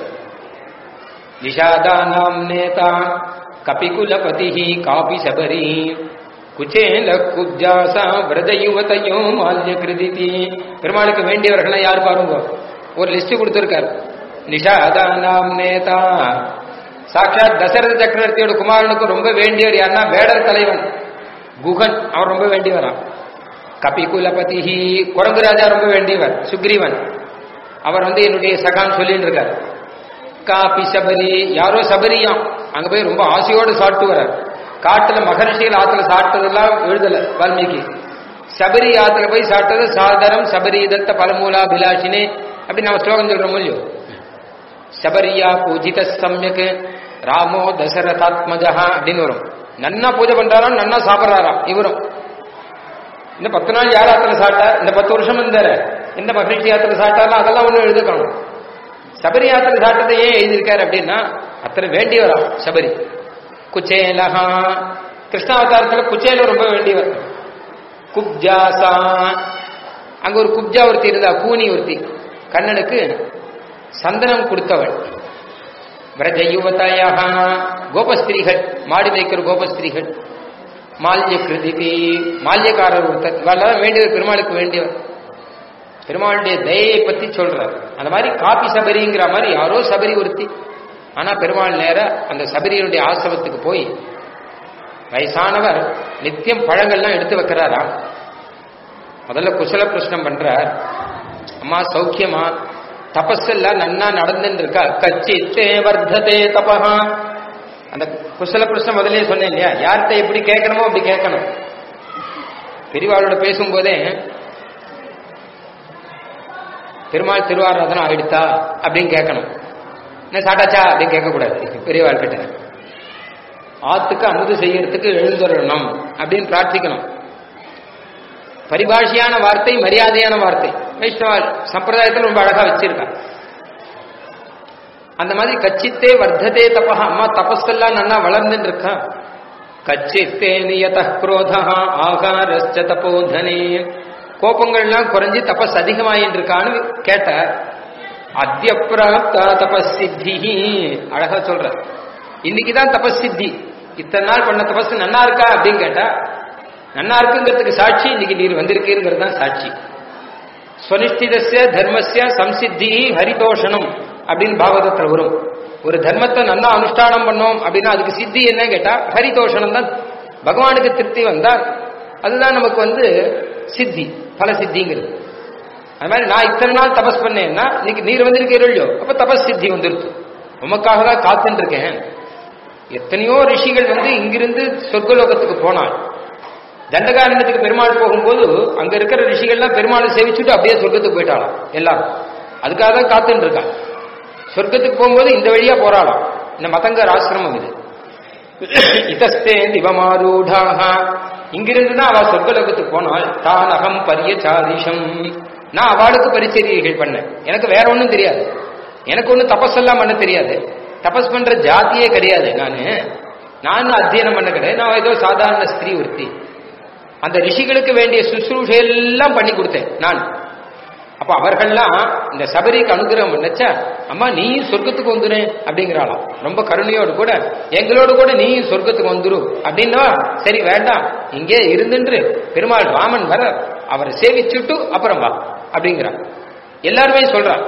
நிஷாதானாம் நேதா கபிகுலபதி காபி சபரி குச்சேல குப்ஜாசா விரத யுவதையோ மால்ய கிருதிதி பெருமாளுக்கு வேண்டியவர்கள் யார் பாருங்க ஒரு லிஸ்ட் கொடுத்திருக்காரு நிஷாதானாம் நேதா சாட்சாத் தசரத சக்கரவர்த்தியோட குமாரனுக்கு ரொம்ப வேண்டியவர் யாருன்னா வேடர் தலைவன் குகன் அவர் ரொம்ப வேண்டியவரான் கபிகுலபதி குரங்கு ராஜா ரொம்ப வேண்டியவர் சுக்ரீவன் அவர் வந்து என்னுடைய சகான் சொல்லிட்டு இருக்கார் காபி சபரி யாரோ சபரியாம் அங்க போய் ரொம்ப ஆசையோடு சாப்பிட்டு வர்றார் காட்டுல மகரிஷிகள் ஆத்துல சாப்பிட்டதெல்லாம் எழுதல வால்மீகி சபரி ஆத்துல போய் சாப்பிட்டது சாதரம் சபரி தத்த பலமூலா பிலாஷினே அப்படி நம்ம ஸ்லோகம் சொல்றோம் இல்லையோ சபரியா பூஜித சமயக் ராமோ தசரதாத்மஜா அப்படின்னு வரும் நன்னா பூஜை பண்றாராம் நன்னா சாப்பிட்றாராம் இவரும் இந்த பத்து நாள் யார் ஆத்துல சாப்பிட்டா இந்த பத்து வருஷம் இருந்தாரு இந்த மகிழ்ச்சி யாத்திரை சாப்பிட்டாலும் அதெல்லாம் ஒண்ணு எழுதுக்கணும் சபரி யாத்திரை சாப்பிட்டதை ஏன் எழுதியிருக்காரு அப்படின்னா அத்தனை வேண்டியவரா சபரி குச்சேலஹா கிருஷ்ணாவதாரத்துல குச்சேல ரொம்ப வேண்டியவர் குப்ஜாசா அங்க ஒரு குப்ஜா ஒருத்தி இருந்தா கூனி ஒருத்தி கண்ணனுக்கு சந்தனம் கொடுத்தவள் விரஜ யுவதையா கோபஸ்திரீகள் மாடி மேய்க்கிற கோபஸ்திரீகள் மால்ய கிருதிபி மால்யக்காரர் ஒருத்தர் இவெல்லாம் வேண்டியவர் பெருமாளுக்கு வேண்டியவர் பெருமாளுடைய தயையை பத்தி சொல்றார் அந்த மாதிரி காப்பி சபரிங்கிற மாதிரி யாரோ சபரி ஒருத்தி ஆனா பெருமாள் நேர அந்த சபரியினுடைய ஆசிரமத்துக்கு போய் வயசானவர் நித்தியம் பழங்கள்லாம் எடுத்து வைக்கிறாரா முதல்ல குசல பிரஷ்னம் பண்றார் அம்மா சௌக்கியமா தபஸெல்லாம் நன்னா நடந்துட்டு இருக்கா கச்சித்தே வர்த்ததே தபஹா அந்த குசல பிரஷ்னம் முதலே சொன்னேன் இல்லையா யார்கிட்ட எப்படி கேட்கணுமோ அப்படி கேட்கணும் பெரியவாளோட பேசும்போதே பெருமாள் திருவாராதனை ஆயிடுத்தா அப்படின்னு கேட்கணும் என்ன சாட்டாச்சா அப்படின்னு கேட்கக்கூடாது பெரியவாள் கிட்ட ஆத்துக்கு அமுது செய்யறதுக்கு எழுந்துடணும் அப்படின்னு பிரார்த்திக்கணும் பரிபாஷையான வார்த்தை மரியாதையான வார்த்தை வைஷ்ணவ சம்பிரதாயத்தில் ரொம்ப அழகா வச்சிருக்கா அந்த மாதிரி கச்சித்தே வர்த்ததே தபா அம்மா தபஸெல்லாம் நன்னா வளர்ந்துட்டு இருக்கா கச்சித்தே நியத குரோதா ஆகாரஸ்ச தபோதனே கோபங்கள்லாம் குறைஞ்சு தபஸ் அதிகமாயின்னு இருக்கான்னு கேட்டார் அத்திய பிராப்தா தபஸ் சித்தி அழகா சொல்ற இன்னைக்குதான் தபஸ் சித்தி இத்தனை நாள் பண்ண தபஸ் நன்னா இருக்கா அப்படின்னு கேட்டா நன்னா இருக்குங்கிறதுக்கு சாட்சி இன்னைக்கு நீர் வந்திருக்கீங்கிறது தான் சாட்சி ஸ்வனிஷ்டிதஸ்ய தர்மஸ்ய சம்சித்தி ஹரிதோஷணம் அப்படின்னு பாகவதத்தில் வரும் ஒரு தர்மத்தை நல்லா அனுஷ்டானம் பண்ணோம் அப்படின்னா அதுக்கு சித்தி என்ன கேட்டா ஹரிதோஷணம் தான் பகவானுக்கு திருப்தி வந்தா அதுதான் நமக்கு வந்து சித்தி பல சித்திங்கிறது அது மாதிரி நான் இத்தனை நாள் தபஸ் பண்ணேன்னா இன்னைக்கு நீர் வந்திருக்கீரோ இல்லையோ அப்ப தபஸ் சித்தி வந்துருச்சு உமக்காக தான் காத்துட்டு இருக்கேன் எத்தனையோ ரிஷிகள் வந்து இங்கிருந்து சொர்க்கலோகத்துக்கு போனாள் தண்டகாரண்யத்துக்கு பெருமாள் போகும்போது அங்க இருக்கிற ரிஷிகள்லாம் பெருமாளை சேவிச்சுட்டு அப்படியே சொர்க்கத்துக்கு போயிட்டாளாம் எல்லாரும் அதுக்காக தான் காத்துட்டு இருக்கா சொர்க்கத்துக்கு போகும்போது இந்த வழியா போறாளாம் இந்த மதங்கர் ஆசிரமம் இது இதஸ்தே திவமாரூடாக இங்கிருந்து தான் அவ சொர்க்கலோகத்துக்கு போனாள் தான் அகம் பரியச்சாரிஷம் நான் அவளுக்கு பரிச்சரியைகள் பண்ணேன் எனக்கு வேற ஒன்றும் தெரியாது எனக்கு ஒன்றும் தபஸெல்லாம் பண்ண தெரியாது தபஸ் பண்ற ஜாத்தியே கிடையாது நான் நான் அத்தியனம் பண்ண கிடையாது நான் ஏதோ சாதாரண ஸ்திரீ ஒருத்தி அந்த ரிஷிகளுக்கு வேண்டிய சுசுரூஷை எல்லாம் பண்ணி கொடுத்தேன் நான் அப்ப அவர்கள்லாம் இந்த சபரிக்கு அனுகிரகம் பண்ணச்சா அம்மா நீயும் சொர்க்கத்துக்கு வந்துரு அப்படிங்கிறாளாம் ரொம்ப கருணையோடு கூட எங்களோடு கூட நீயும் சொர்க்கத்துக்கு வந்துரு அப்படின்னா சரி வேண்டாம் இங்கே இருந்துன்று பெருமாள் ராமன் வர அவரை சேவிச்சுட்டு அப்புறம் வா அப்படிங்கிறான் எல்லாருமே சொல்றான்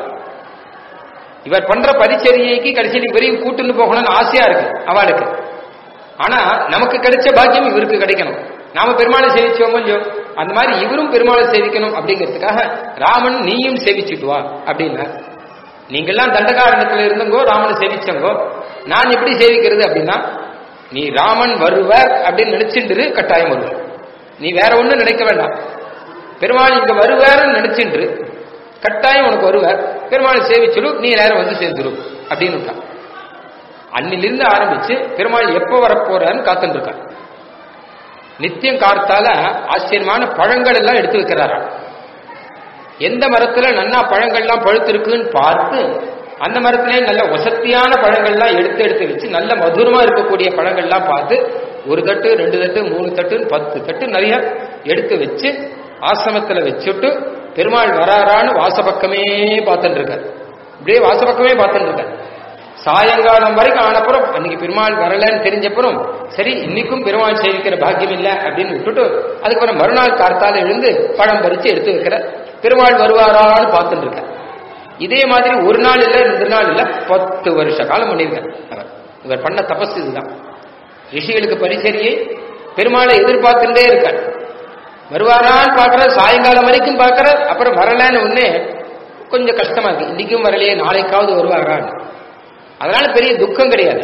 இவர் பண்ற பரிச்சரியைக்கு கடைசியில் இவரையும் கூட்டுன்னு போகணும்னு ஆசையா இருக்கு அவளுக்கு ஆனா நமக்கு கிடைச்ச பாக்கியம் இவருக்கு கிடைக்கணும் நாம பெருமாளை சேவிச்சோமோ இல்லையோ அந்த மாதிரி இவரும் பெருமாளை சேவிக்கணும் அப்படிங்கிறதுக்காக ராமன் நீயும் சேவிச்சுட்டு வா அப்படின்னா நீங்கெல்லாம் தண்டகாரணத்துல இருந்தங்கோ ராமனை சேவிச்சங்கோ நான் எப்படி சேவிக்கிறது அப்படின்னா நீ ராமன் வருவர் அப்படின்னு நினைச்சுட்டு கட்டாயம் வருவார் நீ வேற ஒண்ணும் நினைக்க வேண்டாம் பெருமாள் இங்க வருவார்னு நினைச்சுட்டு கட்டாயம் உனக்கு வருவார் பெருமாளை சேவிச்சுடு நீ நேரம் வந்து சேர்ந்துரு அப்படின்னு இருக்கான் அன்னிலிருந்து ஆரம்பிச்சு பெருமாள் எப்போ வரப்போறான்னு காத்துட்டு இருக்கான் நித்தியம் கார்த்தால ஆச்சரியமான பழங்கள் எல்லாம் எடுத்து வைக்கிறாராம் எந்த மரத்துல நன்னா பழங்கள்லாம் பழுத்திருக்குன்னு பார்த்து அந்த மரத்திலே நல்ல ஒசத்தியான பழங்கள்லாம் எடுத்து எடுத்து வச்சு நல்ல மதுரமா இருக்கக்கூடிய பழங்கள்லாம் பார்த்து ஒரு தட்டு ரெண்டு தட்டு மூணு தட்டு பத்து தட்டு நிறைய எடுத்து வச்சு ஆசிரமத்துல வச்சுட்டு பெருமாள் வராரான்னு வாசப்பக்கமே பார்த்துட்டு இருக்கார் இப்படியே வாசப்பக்கமே பார்த்துட்டு இருக்கார் சாயங்காலம் வரைக்கும் ஆனப்புறம் அன்னைக்கு பெருமாள் வரலன்னு தெரிஞ்சப்புறம் சரி இன்னைக்கும் பெருமாள் சேவிக்கிற பாக்கியம் இல்லை அப்படின்னு விட்டுட்டு அதுக்கப்புறம் மறுநாள் கார்த்தால எழுந்து பழம் பறிச்சு எடுத்து வைக்கிற பெருமாள் வருவாரான்னு பார்த்துட்டு இருக்க இதே மாதிரி ஒரு நாள் இல்ல ரெண்டு நாள் இல்ல பத்து வருஷ காலம் பண்ணியிருக்கார் அவர் இவர் பண்ண தபஸ் இதுதான் ரிஷிகளுக்கு பரிசரியை பெருமாளை எதிர்பார்த்துட்டே இருக்கார் வருவாரான்னு பார்க்கற சாயங்காலம் வரைக்கும் பார்க்கற அப்புறம் வரலன்னு ஒன்னே கொஞ்சம் கஷ்டமா இருக்கு இன்னைக்கும் வரலையே நாளைக்காவது வருவாரான்னு அதனால பெரிய துக்கம் கிடையாது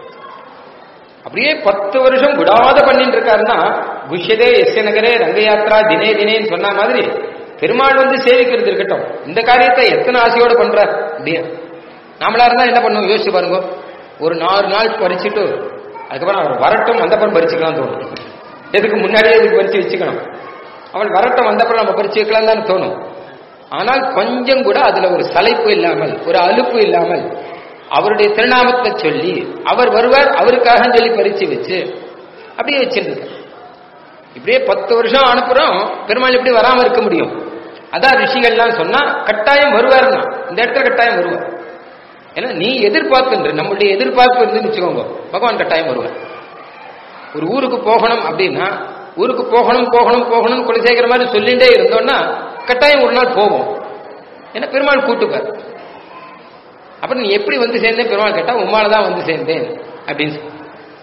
அப்படியே பத்து வருஷம் விடாத பண்ணிட்டு இருக்காருன்னா குஷ்யதே எஸ்ய நகரே ரங்க யாத்ரா தினே தினேன்னு சொன்ன மாதிரி பெருமாள் வந்து சேவிக்கிறது இருக்கட்டும் இந்த காரியத்தை எத்தனை ஆசையோட பண்றார் அப்படியே நாமளா இருந்தா என்ன பண்ணுவோம் யோசிச்சு பாருங்க ஒரு நாலு நாள் பறிச்சுட்டு அதுக்கப்புறம் அவர் வரட்டும் வந்தப்புறம் பறிச்சுக்கலாம் தோணும் எதுக்கு முன்னாடியே இதுக்கு பறிச்சு வச்சுக்கணும் அவன் வரட்டும் வந்தப்புறம் நம்ம பறிச்சு வைக்கலாம் தான் தோணும் ஆனால் கொஞ்சம் கூட அதுல ஒரு சலைப்பு இல்லாமல் ஒரு அலுப்பு இல்லாமல் அவருடைய திருநாமத்தை சொல்லி அவர் வருவார் அவருக்காக சொல்லி பறிச்சு வச்சு அப்படியே வச்சிருக்க இப்படியே பத்து வருஷம் அனுப்புறோம் பெருமாள் எப்படி வராம இருக்க முடியும் அதான் ரிஷிகள்லாம் சொன்னா கட்டாயம் வருவார்னா இந்த இடத்துல கட்டாயம் வருவார் ஏன்னா நீ எதிர்பார்க்கின்ற நம்மளுடைய எதிர்பார்ப்பு இருந்துன்னு வச்சுக்கோங்க பகவான் கட்டாயம் வருவார் ஒரு ஊருக்கு போகணும் அப்படின்னா ஊருக்கு போகணும் போகணும் போகணும் குலசேகர மாதிரி சொல்லிட்டே இருந்தோம்னா கட்டாயம் ஒரு நாள் போவோம் ஏன்னா பெருமாள் கூட்டுப்பார் அப்புறம் நீ எப்படி வந்து சேர்ந்தேன் பெருமாள் கேட்டா உமால தான் வந்து சேர்ந்தேன் அப்படின்னு சொல்லி.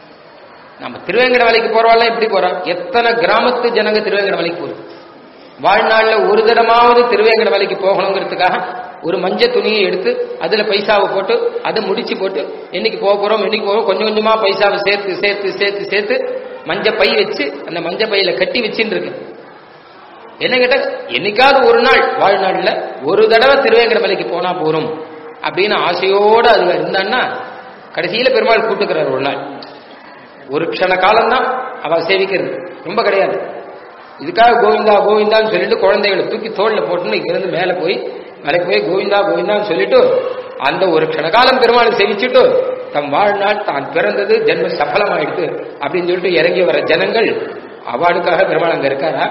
நம்ம திருவேங்கட வேலைக்கு போறவாள்லாம் எப்படி போறோம் எத்தனை கிராமத்து ஜனங்க திருவேங்கட வேலைக்கு போறோம் வாழ்நாள்ல ஒரு தடமாவது திருவேங்கட வேலைக்கு போகணுங்கிறதுக்காக ஒரு மஞ்ச துணியை எடுத்து அதுல பைசாவை போட்டு அதை முடிச்சு போட்டு என்னைக்கு போக போறோம் என்னைக்கு போறோம் கொஞ்சம் கொஞ்சமா பைசாவை சேர்த்து சேர்த்து சேர்த்து சேர்த்து மஞ்ச பை வச்சு அந்த மஞ்ச பையில கட்டி வச்சுட்டு இருக்கு என்ன கேட்டா என்னைக்காவது ஒரு நாள் வாழ்நாள்ல ஒரு தடவை திருவேங்கட மலைக்கு போனா போறோம் அப்படின்னு ஆசையோட அது இருந்தான்னா கடைசியில பெருமாள் கூட்டுக்கிறார் ஒரு நாள் ஒரு க்ஷண காலம்தான் அவ சேவிக்கிறது ரொம்ப கிடையாது இதுக்காக கோவிந்தா கோவிந்தான்னு சொல்லிட்டு குழந்தைகளை தூக்கி தோல்ல போட்டுன்னு இங்கிருந்து மேல போய் மலைக்கு போய் கோவிந்தா கோவிந்தான்னு சொல்லிட்டு அந்த ஒரு க்ஷணகாலம் பெருமாளை சேவிச்சுட்டு தம் வாழ்நாள் தான் பிறந்தது ஜென்ம சஃலமாயிடுது அப்படின்னு சொல்லிட்டு இறங்கி வர ஜனங்கள் அவார்டுக்காக பெருமாள் அங்க இருக்காரா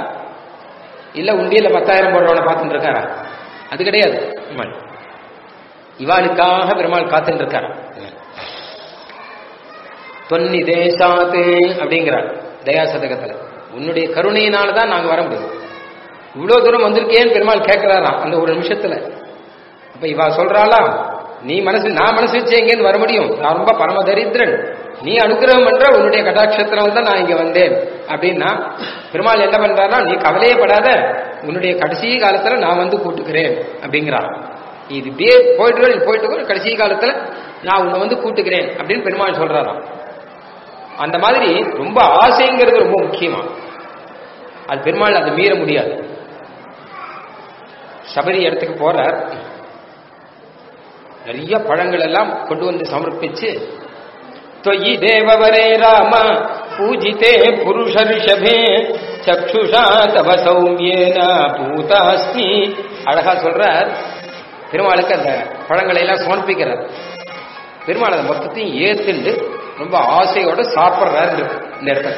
இல்ல உண்டியல பத்தாயிரம் போடுறவனை பார்த்துட்டு இருக்காரா அது கிடையாது பெருமாள் இவாளுக்காக பெருமாள் காத்துட்டு இருக்காரா தொன்னி தேசாத்து அப்படிங்கிறார் தயா சதகத்துல உன்னுடைய கருணையினால தான் நாங்க வர முடியும் இவ்வளவு தூரம் வந்திருக்கேன்னு பெருமாள் கேட்கிறாராம் அந்த ஒரு நிமிஷத்துல அப்ப இவா சொல்றாளா நீ மனசு நான் மனசு வச்சு எங்கேருந்து வர முடியும் நான் ரொம்ப பரம தரித்திரன் நீ அனுகிரகம் பண்ற உன்னுடைய கடாட்சத்தினால தான் நான் இங்க வந்தேன் அப்படின்னா பெருமாள் என்ன பண்றாருன்னா நீ கவலையே படாத உன்னுடைய கடைசி காலத்துல நான் வந்து கூட்டுக்கிறேன் அப்படிங்கிறான் இது இப்படியே போயிட்டு போயிட்டு கடைசி காலத்துல நான் உன்னை வந்து கூட்டுக்கிறேன் அப்படின்னு பெருமாள் சொல்றாராம் அந்த மாதிரி ரொம்ப ஆசைங்கிறது ரொம்ப முக்கியமா அது பெருமாள் அதை மீற முடியாது சபரி இடத்துக்கு போறார் நிறைய பழங்கள் எல்லாம் கொண்டு வந்து சமர்ப்பிச்சு தொயி தேவவரே ராம பூஜிதே புருஷ ரிஷபே சக்ஷுஷா தவ சௌமியேன பூதாஸ்மி அழகா சொல்றார் பெருமாளுக்கு அந்த பழங்களை எல்லாம் சமர்ப்பிக்கிறார் பெருமாள் அதை மொத்தத்தையும் ஏத்துண்டு ரொம்ப ஆசையோட சாப்பிட்றாரு இந்த இடத்துல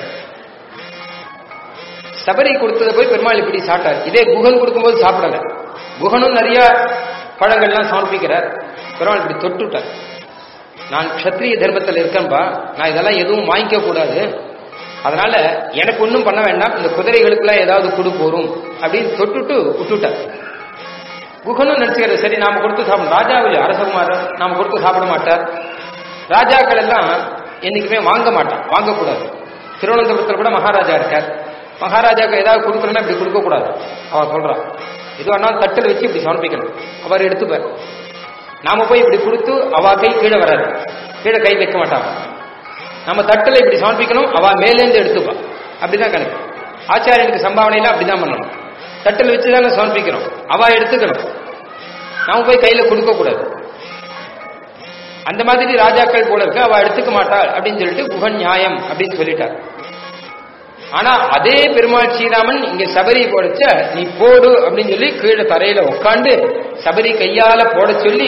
சபரி கொடுத்ததை போய் பெருமாள் இப்படி சாப்பிட்டார் இதே குகன் கொடுக்கும்போது சாப்பிடல குகனும் நிறைய பழங்கள்லாம் சமர்ப்பிக்கிறார் பெருமாள் இப்படி தொட்டுட்டார் நான் க்ஷத்ரிய தர்மத்தில் இருக்கேன்பா நான் இதெல்லாம் எதுவும் வாங்கிக்க கூடாது அதனால எனக்கு ஒன்றும் பண்ண வேண்டாம் இந்த குதிரைகளுக்கெல்லாம் ஏதாவது கொடு போரும் அப்படின்னு தொட்டுட்டு விட்டுட்டார் குகனும் நினைச்சுக்கிறது சரி நாம கொடுத்து சாப்பிடும் ராஜாவில் அரசகுமார் நாம கொடுத்து சாப்பிட மாட்டார் ராஜாக்கள் எல்லாம் என்னைக்குமே வாங்க மாட்டான் வாங்கக்கூடாது திருவனந்தபுரத்தில் கூட மகாராஜா இருக்கார் மகாராஜாக்கு ஏதாவது கொடுக்கணும்னா இப்படி கொடுக்கக்கூடாது அவ சொல்றான் எது வேணாலும் தட்டில் வச்சு இப்படி சமர்ப்பிக்கணும் அவர் எடுத்துப்பார் நாம போய் இப்படி கொடுத்து அவ கை கீழே வராது கீழே கை வைக்க மாட்டாங்க நம்ம தட்டில் இப்படி சமர்ப்பிக்கணும் அவ மேலேருந்து எடுத்துப்பா அப்படிதான் கணக்கு ஆச்சாரியனுக்கு சம்பாவனையில அப்படிதான் பண்ணணும் தட்டில் வச்சு தானே சமர்ப்பிக்கிறோம் அவ எடுத்துக்கணும் நாம போய் கையில கொடுக்க கூடாது அந்த மாதிரி ராஜாக்கள் போல இருக்கு அவ எடுத்துக்க மாட்டாள் அப்படின்னு சொல்லிட்டு குகன் நியாயம் அப்படின்னு சொல்லிட்டார் ஆனா அதே பெருமாள் ஸ்ரீராமன் இங்க சபரி போடச்ச நீ போடு அப்படின்னு சொல்லி கீழே தரையில உட்காந்து சபரி கையால போட சொல்லி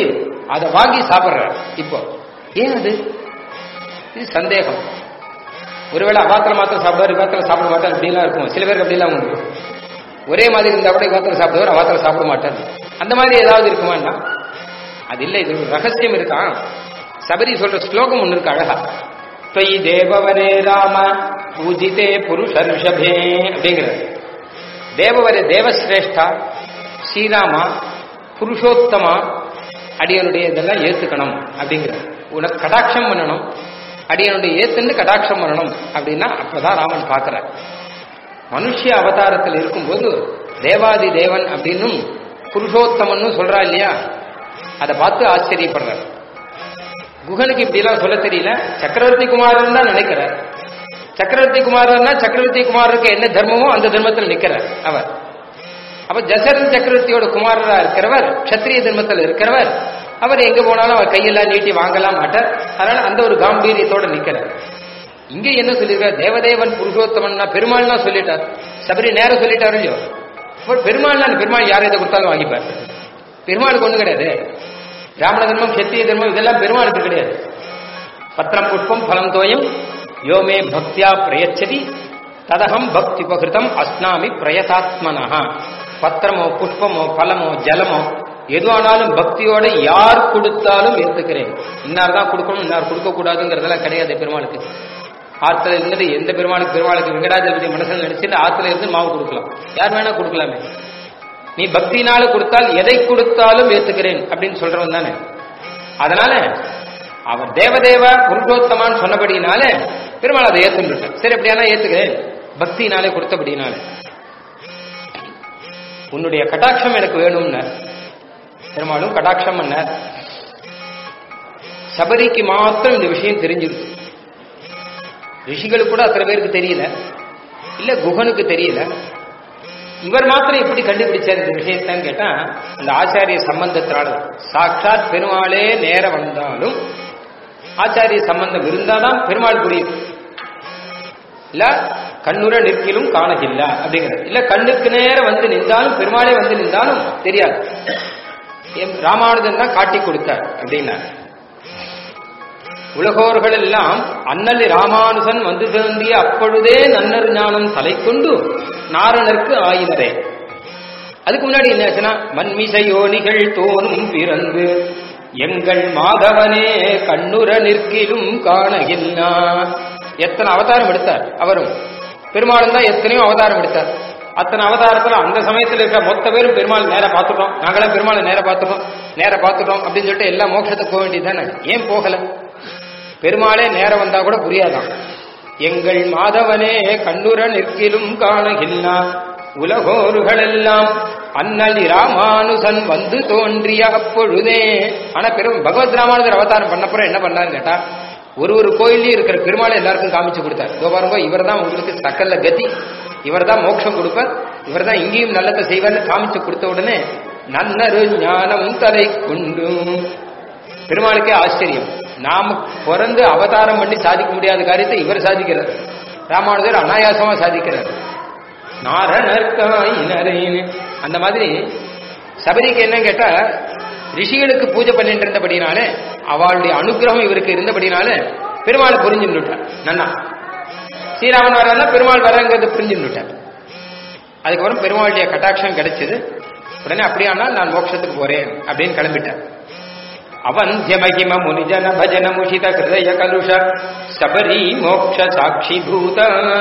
அதை வாங்கி சாப்பிடுறார் இப்போ ஏன் அது இது சந்தேகம் ஒருவேளை அவாத்திர மாத்திரம் சாப்பிடுவார் இவாத்திர சாப்பிட மாட்டார் அப்படிலாம் இருக்கும் சில பேருக்கு அப்படிலாம் உண்டு ஒரே மாதிரி இருந்தா கூட இவாத்திர சாப்பிடுவார் அவாத்திர சாப்பிட மாட்டார் அந்த மாதிரி ஏதாவது இருக்குமான்னா அது இல்லை இது ஒரு ரகசியம் இருக்கான் சபரி சொல்ற ஸ்லோகம் ஒண்ணு இருக்கு அழகா தொய் தேவவரே ராம பூஜிதே புருஷ ரிஷபே அப்படிங்கிறது தேவவரே தேவசிரேஷ்டா ஸ்ரீராமா புருஷோத்தமா அடியனுடைய இதெல்லாம் ஏத்துக்கணும் அப்படிங்கிறது உனக்கு கடாட்சம் பண்ணணும் அடியனுடைய ஏத்துன்னு கடாட்சம் பண்ணணும் அப்படின்னா அப்பதான் ராமன் பார்க்கிறார் மனுஷ அவதாரத்தில் இருக்கும்போது தேவாதி தேவன் அப்படின்னும் புருஷோத்தமன்னு சொல்றா இல்லையா அதை பார்த்து ஆச்சரியப்படுறார் குகனுக்கு இப்படிலாம் சொல்ல தெரியல சக்கரவர்த்தி குமாரன் தான் நினைக்கிறார் சக்கரவர்த்தி குமாரன்னா சக்கரவர்த்தி குமாரருக்கு என்ன தர்மமோ அந்த தர்மத்தில் நிற்கிறார் அவர் அப்ப ஜசரத் சக்கரவர்த்தியோட குமாரரா இருக்கிறவர் கத்திரிய தர்மத்தில் இருக்கிறவர் அவர் எங்க போனாலும் அவர் கையெல்லாம் நீட்டி வாங்கலாம் மாட்டார் அதனால அந்த ஒரு காம்பீரியத்தோட நிக்கிறார் இங்க என்ன சொல்லியிருக்கார் தேவதேவன் புருஷோத்தமன்னா பெருமாள்னா சொல்லிட்டார் சபரி நேரம் சொல்லிட்டாரு இல்லையோ அப்ப பெருமாள்னா அந்த பெருமாள் யாரை இதை கொடுத்தாலும் வாங்கிப்பார் பெருமாளுக்கு ஒண்ணு கிடையாது பிராமண தர்மம் சத்திரிய தர்மம் இதெல்லாம் பெருமாளுக்கு கிடையாது பத்திரம் புஷ்பம் பலம் தோயம் யோமே பக்தியா பிரயச்சதி ததகம் பக்தி உபகிருதம் அஸ்னாமி பிரயதாத்மனஹா பத்திரமோ புஷ்பமோ பலமோ ஜலமோ எதுவானாலும் பக்தியோட யார் கொடுத்தாலும் ஏத்துக்கிறேன் இன்னார் தான் கொடுக்கணும் இன்னார் கொடுக்க கூடாதுங்கிறதெல்லாம் கிடையாது பெருமாளுக்கு ஆத்துல இருந்துட்டு எந்த பெருமாளுக்கு பெருமாளுக்கு வெங்கடாஜலபதி மனசில் நினைச்சுட்டு ஆத்துல இருந்து மாவு கொடுக்கலாம் யார் வேணா கொடுக்கலாமே நீ பக்தினால கொடுத்தால் எதை கொடுத்தாலும் ஏத்துக்கிறேன் அப்படின்னு சொல்றவன் தானே அதனால அவர் தேவதேவ புருஷோத்தமான்னு சொன்னபடினால பெருமாள் அதை ஏத்துட்டார் சரி அப்படியானா ஏத்துக்கிறேன் பக்தினாலே கொடுத்தபடினால உன்னுடைய கட்டாட்சம் எனக்கு வேணும்னு பெருமாளும் கட்டாட்சம் பண்ணார் சபரிக்கு மாத்திரம் இந்த விஷயம் தெரிஞ்சிருக்கு ரிஷிகளுக்கு கூட அத்தனை பேருக்கு தெரியல இல்ல குகனுக்கு தெரியல இவர் மாத்திரம் எப்படி கண்டுபிடிச்சார் இந்த விஷயத்தான் கேட்டா அந்த ஆச்சாரிய சம்பந்தத்தினால சாட்சாத் பெருமாளே நேர வந்தாலும் ஆச்சாரிய சம்பந்தம் இருந்தாதான் பெருமாள் புரியுது இல்ல கண்ணுற நிற்கிலும் காணகில்ல அப்படிங்கிறது இல்ல கண்ணுக்கு நேரம் வந்து நின்றாலும் பெருமாளே வந்து நின்றாலும் தெரியாது எம் ராமானுஜன் தான் காட்டி கொடுத்தார் அப்படின்னா உலகோர்கள் எல்லாம் அண்ணல் ராமானுஜன் வந்து தோன்றிய அப்பொழுதே நன்னர் ஞானம் தலை கொண்டு நாரணருக்கு ஆயினரே அதுக்கு முன்னாடி என்ன ஆச்சுன்னா மண்மிசையோனிகள் தோனும் பிறந்து எங்கள் மாதவனே கண்ணுற நிற்கிலும் காணகில்லா எத்தனை அவதாரம் எடுத்தார் அவரும் பெருமாளும் தான் எத்தனையோ அவதாரம் எடுத்தார் அத்தனை அவதாரத்துல அந்த சமயத்தில் இருக்க மொத்த பேரும் பெருமாள் நேர பார்த்துட்டோம் நாங்களாம் பெருமாளை நேர பார்த்துட்டோம் நேர பார்த்துட்டோம் அப்படின்னு சொல்லிட்டு எல்லா மோட்சத்துக்கு போக வேண்டியது தானே ஏன் போகல பெருமாளே நேரம் வந்தா கூட புரியாதான் எங்கள் மாதவனே கண்ணுற நிற்கிலும் காணகில்லா உலகோர்களெல்லாம் அன்னலி ராமானுசன் வந்து தோன்றிய அப்பொழுதே ஆனா பெரும் பகவத் ராமானுஜர் அவதாரம் பண்ணப்புறம் என்ன பண்ணாருன்னு கேட்டா ஒரு ஒரு கோயிலையும் இருக்கிற பெருமாளை எல்லாருக்கும் காமிச்சு கொடுத்தார் இதோ பாருங்க இவர் தான் உங்களுக்கு சக்கல்ல கதி இவர் தான் மோட்சம் கொடுப்பார் இவர் தான் இங்கேயும் நல்லதை செய்வார்னு காமிச்சு கொடுத்த உடனே நன்னரு ஞானம் தலை கொண்டு பெருமாளுக்கே ஆச்சரியம் நாம பிறந்து அவதாரம் பண்ணி சாதிக்க முடியாத காரியத்தை இவர் சாதிக்கிறார் ராமானுஜர் அனாயாசமா சாதிக்கிறார் நாரணர்காயினரேன் அந்த மாதிரி சபரிக்கு என்ன கேட்டா ரிஷிகளுக்கு பூஜை பண்ணிட்டு இருந்தபடினாலே அவளுடைய அனுகிரகம் இவருக்கு இருந்தபடினாலே பெருமாளை புரிஞ்சுட்டார் நன்னா ஸ்ரீராமன் வர்றதுனா பெருமாள் வர்றங்கிறது புரிஞ்சுட்டார் அதுக்கப்புறம் பெருமாளுடைய கட்டாட்சம் கிடைச்சது உடனே அப்படியானா நான் மோட்சத்துக்கு போறேன் அப்படின்னு கிளம்பிட்டார் அவந்தியமகிம முனிஜன பஜன முஷித ஹிருதய கலுஷ சபரி மோக்ஷ சாட்சி பூத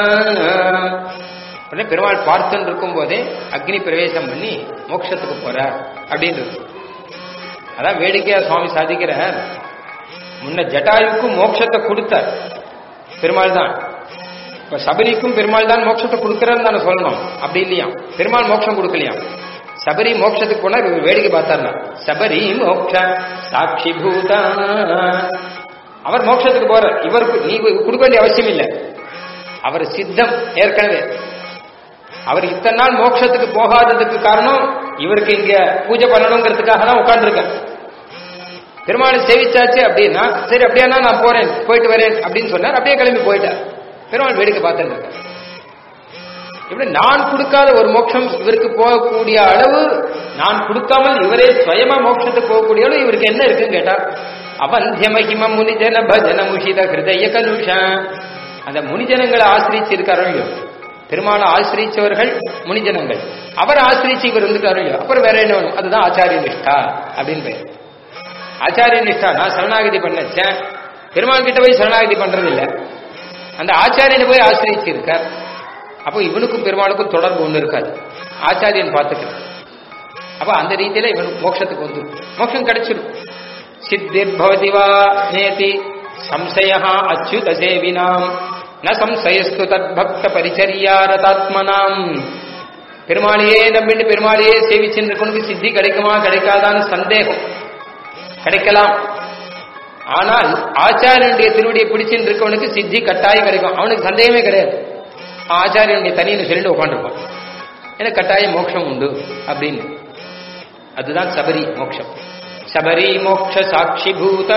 உடனே பெருமாள் பார்த்துன்னு இருக்கும் போதே அக்னி பிரவேசம் பண்ணி மோட்சத்துக்கு போறார் அப்படின்றது அதான் வேடிக்கையா சுவாமி சாதிக்கிறார் முன்ன ஜட்டாயுக்கு மோட்சத்தை கொடுத்தார் பெருமாள் தான் இப்ப சபரிக்கும் பெருமாள் தான் மோட்சத்தை கொடுக்கிறான்னு தானே சொல்லணும் அப்படி இல்லையா பெருமாள் மோட்சம் கொடுக்கலையா சபரி மோட்சத்துக்கு போனா இவர் வேடிக்கை பார்த்தார்னா சபரி மோக்ஷ சாட்சி பூதா அவர் மோட்சத்துக்கு போறார் இவருக்கு நீ கொடுக்க வேண்டிய அவசியம் இல்லை அவர் சித்தம் ஏற்கனவே அவர் இத்தனை நாள் மோட்சத்துக்கு போகாததுக்கு காரணம் இவருக்கு இங்க பூஜை பண்ணணுங்கிறதுக்காக தான் உட்காந்துருக்க பெருமாளை சேவிச்சாச்சு அப்படின்னா சரி அப்படியானா நான் போறேன் போயிட்டு வரேன் அப்படின்னு சொன்னார் அப்படியே கிளம்பி போயிட்டார் பெருமாள் வேடிக்கை பார்த்துட்டு இப்படி நான் கொடுக்காத ஒரு மோட்சம் இவருக்கு போகக்கூடிய அளவு நான் கொடுக்காமல் இவரே சுயமா மோட்சத்துக்கு போகக்கூடிய அளவு இவருக்கு என்ன இருக்குன்னு கேட்டா அவந்திய மகிம முனிஜன பஜன முஷித ஹிருதய கலுஷா அந்த முனிஜனங்களை ஆசிரிச்சிருக்காரோ இல்லையோ பெருமாளை ஆசிரிச்சவர்கள் முனிஜனங்கள் அவர் ஆசிரிச்சு இவர் இருந்துட்டாரோ இல்லையோ அப்புறம் வேற என்ன வேணும் அதுதான் ஆச்சாரிய நிஷ்டா அப்படின்னு பேர் ஆச்சாரிய நிஷ்டா நான் சரணாகதி பண்ணச்சேன் பெருமாள் கிட்ட போய் சரணாகதி பண்றது இல்ல அந்த ஆச்சாரியனை போய் ஆசிரிச்சு இருக்கார் அப்போ இவனுக்கும் பெருமாளுக்கும் தொடர்பு ஒண்ணு இருக்காது ஆச்சாரியன் பார்த்துக்கிறார் அப்ப அந்த ரீதியில இவன் மோட்சத்துக்கு வந்து மோட்சம் கிடைச்சிடும் சித்திர் பவதி வா நேதி சம்சய அச்சுத சேவினாம் ந சம்சயஸ்து தத் பக்த பரிச்சரியா ரதாத்மனாம் பெருமாளையே நம்பிட்டு பெருமாளையே சேவிச்சுன்னு இருக்கவனுக்கு சித்தி கிடைக்குமா கிடைக்காதான்னு சந்தேகம் கிடைக்கலாம் ஆனால் ஆச்சாரியனுடைய திருவடியை பிடிச்சுட்டு இருக்கவனுக்கு சித்தி கட்டாயம் கிடைக்கும் அவனுக்கு சந்தேகமே கிடையாது ஆச்சாரியனுடைய தனின்னு சொல்லிட்டு உட்காந்துருப்பான் எனக்கு கட்டாயம் மோட்சம் உண்டு அப்படின்னு அதுதான் சபரி மோட்சம் சபரி மோட்ச சாட்சி பூத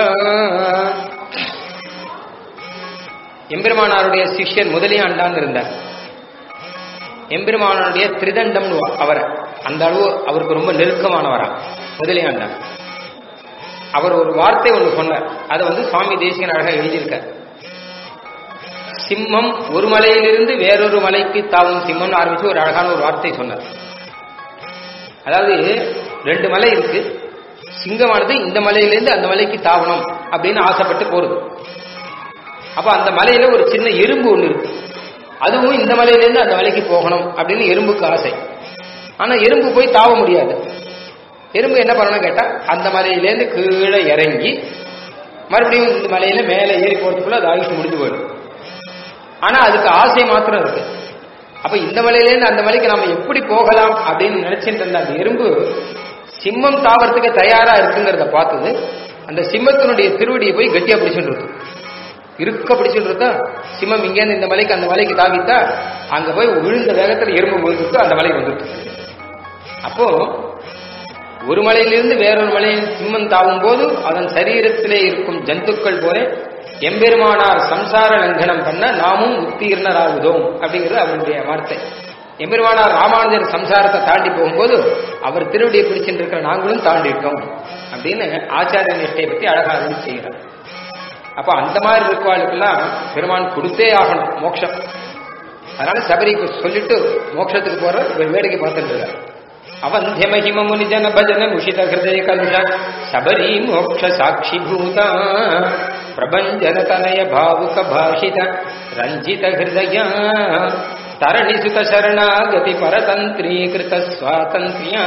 எம்பெருமானாருடைய சிஷ்யர் முதலியாண்டான் இருந்தார் எம்பெருமானாருடைய திரிதண்டம் அவரை அந்த அளவு அவருக்கு ரொம்ப நெருக்கமானவரா முதலியாண்டான் அவர் ஒரு வார்த்தை ஒன்று சொன்னார் அதை வந்து சுவாமி தேசிகன் அழகா எழுதியிருக்கார் சிம்மம் ஒரு மலையிலிருந்து வேறொரு மலைக்கு தாவும் சிம்மம்னு ஆரம்பிச்சு ஒரு அழகான ஒரு வார்த்தை சொன்னார் அதாவது ரெண்டு மலை இருக்கு சிங்கமானது இந்த மலையிலிருந்து அந்த மலைக்கு தாவணும் அப்படின்னு ஆசைப்பட்டு போறது அப்ப அந்த மலையில ஒரு சின்ன எறும்பு ஒண்ணு இருக்கு அதுவும் இந்த மலையிலிருந்து அந்த மலைக்கு போகணும் அப்படின்னு எறும்புக்கு ஆசை ஆனா எறும்பு போய் தாவ முடியாது எறும்பு என்ன பண்ணணும் கேட்டா அந்த மலையிலேருந்து கீழே இறங்கி மறுபடியும் இந்த மலையில மேலே ஏறி போறதுக்குள்ள அது ஆயுஷ் முடிஞ்சு போயிடும் ஆனா அதுக்கு ஆசை மாத்திரம் இருக்கு அப்ப இந்த மலையிலேருந்து அந்த மலைக்கு நாம எப்படி போகலாம் அப்படின்னு நினைச்சிட்டு இருந்த அந்த எறும்பு சிம்மம் தாவறதுக்கு தயாரா இருக்குங்கிறத பார்த்தது அந்த சிம்மத்தினுடைய திருவடியை போய் கட்டியா பிடிச்சுட்டு இருக்கு இருக்க பிடிச்சுட்டு இருக்கா சிம்மம் இங்கேருந்து இந்த மலைக்கு அந்த மலைக்கு தாவித்தா அங்க போய் விழுந்த வேகத்துல எறும்பு விழுந்துட்டு அந்த மலைக்கு வந்துட்டு அப்போ ஒரு மலையிலிருந்து வேறொரு மலையில் சிம்மம் தாவும் போது அதன் சரீரத்திலே இருக்கும் ஜந்துக்கள் போல எம்பெருமானார் சம்சார லங்கனம் பண்ண நாமும் உத்தீர்ணராகுதோம் அப்படிங்கிறது அவருடைய வார்த்தை எம்பெருமானார் ராமானுஜர் சம்சாரத்தை தாண்டி போகும்போது அவர் திருவடியை பிடிச்சிட்டு இருக்கிற நாங்களும் தாண்டிட்டோம் அப்படின்னு ஆச்சாரிய நிஷ்டையை பத்தி அழகா அருள் செய்கிறார் அப்ப அந்த மாதிரி இருக்கவாளுக்கெல்லாம் பெருமான் கொடுத்தே ஆகணும் மோட்சம் அதனால சபரிக்கு சொல்லிட்டு மோட்சத்துக்கு போற இவர் வேடிக்கை பார்த்துட்டு இருக்கார் அவந்திய மகிம முனிஜன பஜன முஷித ஹிருதய கலுஷ சபரி மோக்ஷ சாட்சி பூத பிரபஞ்சன தனய பாவுக பாஷித ரஞ்சித ஹிருதய தரணி சுத சரணாகதி பரதந்திரீகிருத சுவாதந்திரியா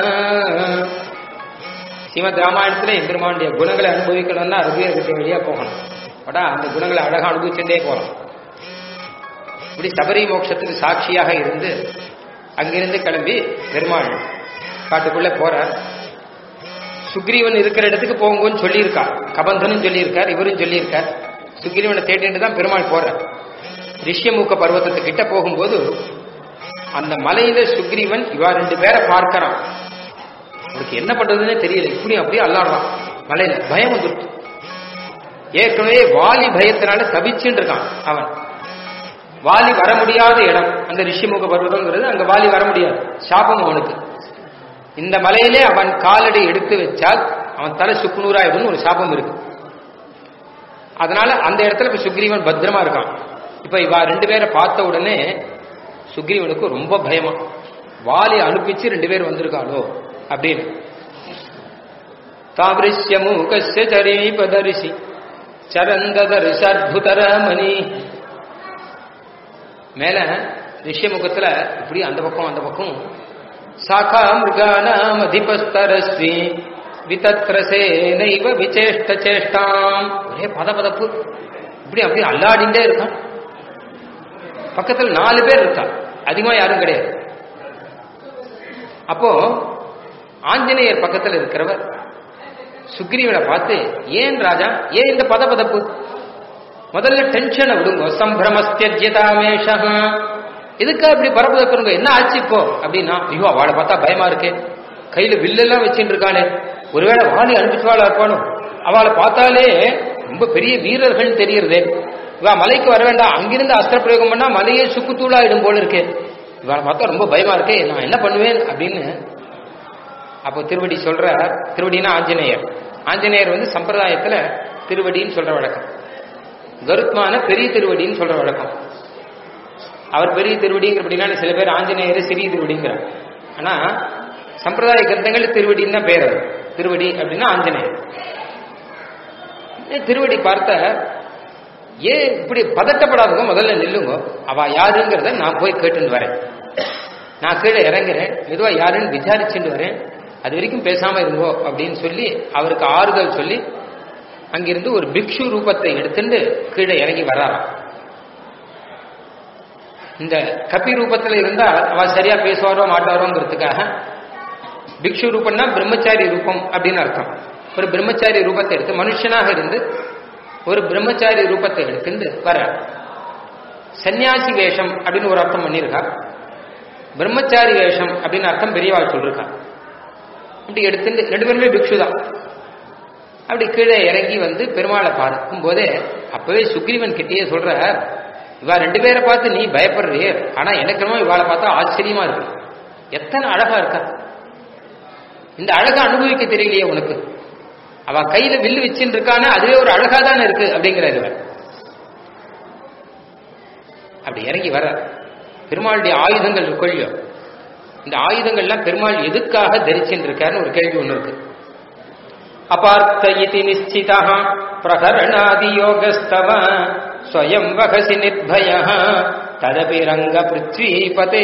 ஸ்ரீமத் ராமாயணத்துல எம்பெருமானுடைய குணங்களை அனுபவிக்கணும்னா ரகுவீரகத்தை வழியா போகணும் படா அந்த குணங்களை அழகா அனுபவிச்சுட்டே போகலாம் இப்படி சபரி மோட்சத்துக்கு சாட்சியாக இருந்து அங்கிருந்து கிளம்பி பெருமாள் காட்டுக்குள்ள போறார் சுக்ரீவன் இருக்கிற இடத்துக்கு போங்கன்னு சொல்லியிருக்கார் கபந்தனும் சொல்லியிருக்கார் இவரும் சொல்லியிருக்கார் சுக்ரீவனை தேடிட்டு தான் பெருமாள் போறார் ரிஷ்யமுக பர்வத்தத்துக்கிட்ட போகும்போது அந்த மலையில சுக்ரீவன் இவா ரெண்டு பேரை பார்க்கறான் அவனுக்கு என்ன பண்றதுன்னே தெரியல இப்படி அப்படியே அல்லாடுறான் மலையில பயம் வந்துருச்சு ஏற்கனவே வாலி பயத்தினால தவிச்சுட்டு இருக்கான் அவன் வாலி வர முடியாத இடம் அந்த ரிஷிமுக பர்வதம்ங்கிறது அங்க வாலி வர முடியாது சாபம் அவனுக்கு இந்த மலையிலே அவன் காலடி எடுத்து வச்சால் அவன் தலை சுக்குநூறாயிடும்னு ஒரு சாபம் இருக்கு அதனால அந்த இடத்துல இப்ப சுக்ரீவன் பத்திரமா இருக்கான் இப்ப இவா ரெண்டு பேரை பார்த்த உடனே சுக்ரீவனுக்கு ரொம்ப பயமா வாலி அனுப்பிச்சு ரெண்டு பேர் வந்திருக்காளோ அப்படின்னு தாபிருஷ்ய மூகஸ்ய சரீபதரிசி சரந்ததரிசர்புதரமணி மேல ரிஷ்யமுகத்துல இப்படி அந்த பக்கம் அந்த பக்கம் சாகா மிருகானாம் அதிபஸ்தரஸ்வி விதத்ரசே நைவ விசேஷ்ட சேஷ்டாம் ஒரே பதபதப்பு இப்படி அப்படி அல்லாடிண்டே இருக்கான் பக்கத்துல நாலு பேர் இருக்கா அதிகமா யாரும் கிடையாது அப்போ ஆஞ்சநேயர் பக்கத்துல இருக்கிறவர் சுக்ரீவனை பார்த்து ஏன் ராஜா ஏன் இந்த பதபதப்பு முதல்ல டென்ஷனை விடுங்க சம்பிரமஸ்தியஜியதாமேஷா எதுக்கா இப்படி பரபதப்புங்க என்ன ஆச்சு இப்போ அப்படின்னா ஐயோ அவளை பார்த்தா பயமா இருக்கே கையில வில்லெல்லாம் வச்சுட்டு இருக்காளே ஒருவேளை வாணி அனுப்பிச்சுவாளா இருப்பானோ அவளை பார்த்தாலே ரொம்ப பெரிய வீரர்கள் தெரியறதே இவா மலைக்கு வர வேண்டாம் அங்கிருந்து அஸ்திர பிரயோகம் பண்ணா மலையே சுக்குத்தூளாயிடும் போல இருக்கே இவளை பார்த்தா ரொம்ப பயமா இருக்கு நான் என்ன பண்ணுவேன் அப்படின்னு அப்போ திருவடி சொல்ற திருவடினா ஆஞ்சநேயர் ஆஞ்சநேயர் வந்து சம்பிரதாயத்துல திருவடின்னு சொல்ற வழக்கம் கருத்மான பெரிய திருவடின்னு சொல்ற வழக்கம் அவர் பெரிய திருவடிங்கிறபடினா சில பேர் ஆஞ்சநேயர் சிறிய திருவடிங்கிறார் ஆனா சம்பிரதாய கிரந்தங்கள் திருவடின்னு தான் பேர் அது திருவடி அப்படின்னா ஆஞ்சநேயர் திருவடி பார்த்த ஏன் இப்படி பதட்டப்படாதவங்க முதல்ல நில்லுங்க அவ யாருங்கிறத நான் போய் கேட்டுன்னு வரேன் நான் கீழே இறங்குறேன் மெதுவா யாருன்னு விசாரிச்சுட்டு வரேன் அது வரைக்கும் பேசாம இருங்கோ அப்படின்னு சொல்லி அவருக்கு ஆறுதல் சொல்லி அங்கிருந்து ஒரு பிக்ஷு ரூபத்தை எடுத்துட்டு கீழே இறங்கி வராராம் இந்த கப்பி ரூபத்துல இருந்தா அவ சரியா பேசுவாரோ மாட்டாரோங்கிறதுக்காக பிக்ஷு ரூபம்னா பிரம்மச்சாரி ரூபம் அப்படின்னு அர்த்தம் ஒரு பிரம்மச்சாரி ரூபத்தை எடுத்து மனுஷனாக இருந்து ஒரு பிரம்மச்சாரி ரூபத்தை எடுத்துட்டு வர சன்னியாசி வேஷம் அப்படின்னு ஒரு அர்த்தம் பண்ணியிருக்கா பிரம்மச்சாரி வேஷம் அப்படின்னு அர்த்தம் பெரியவாள் சொல்லிருக்கா அப்படி எடுத்துட்டு ரெண்டு பேருமே பிக்ஷு தான் அப்படி கீழே இறங்கி வந்து பெருமாளை பார்க்கும் போதே அப்பவே சுக்ரீவன் கிட்டேயே சொல்ற இவா ரெண்டு பேரை பார்த்து நீ பயப்படுறியே ஆனா எனக்கு என்னமோ இவாளை பார்த்தா ஆச்சரியமா இருக்கு எத்தனை அழகா இருக்கா இந்த அழகா அனுபவிக்க தெரியலையே உனக்கு அவ கையில வில்லு வச்சுட்டு இருக்கானே அதுவே ஒரு அழகா தானே இருக்கு அப்படிங்கிறாரு இவர் அப்படி இறங்கி வர பெருமாளுடைய ஆயுதங்கள் இருக்கொள்ளியோ இந்த ஆயுதங்கள்லாம் பெருமாள் எதுக்காக தரிச்சுட்டு இருக்காருன்னு ஒரு கேள்வி ஒண்ணு இருக்கு அபார்த்த இதி நிச்சிதா பிரகரணாதி யோகஸ்தவ ஸ்வயம் வகசி நிர்பய ததபி ரங்க பிருத்வீபதே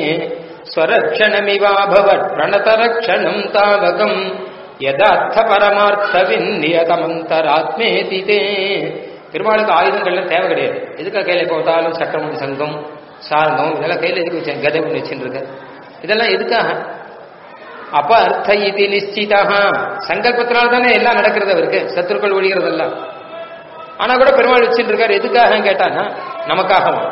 ஸ்வரக்ஷணமிவாபவத் பிரணதரக்ஷணம் தாவகம் யதார்த்த பரமார்த்த விநியதமந்தராத்மேதி தே பெருமாளுக்கு ஆயுதங்கள்லாம் தேவை கிடையாது எதுக்காக கையில போட்டாலும் சக்கரமணி சங்கம் சாரங்கம் இதெல்லாம் கையில எதுக்கு வச்சேன் கதை ஒன்று வச்சுட்டு இருக்க இதெல்லாம் எதுக்காக அப்ப அர்த்த இது நிச்சிதா சங்கல்பத்தினால தானே எல்லாம் நடக்கிறது அவருக்கு சத்துருக்கள் ஒழிகிறதெல்லாம் ஆனா கூட பெருமாள் வச்சுட்டு இருக்காரு எதுக்காக கேட்டானா நமக்காகவும்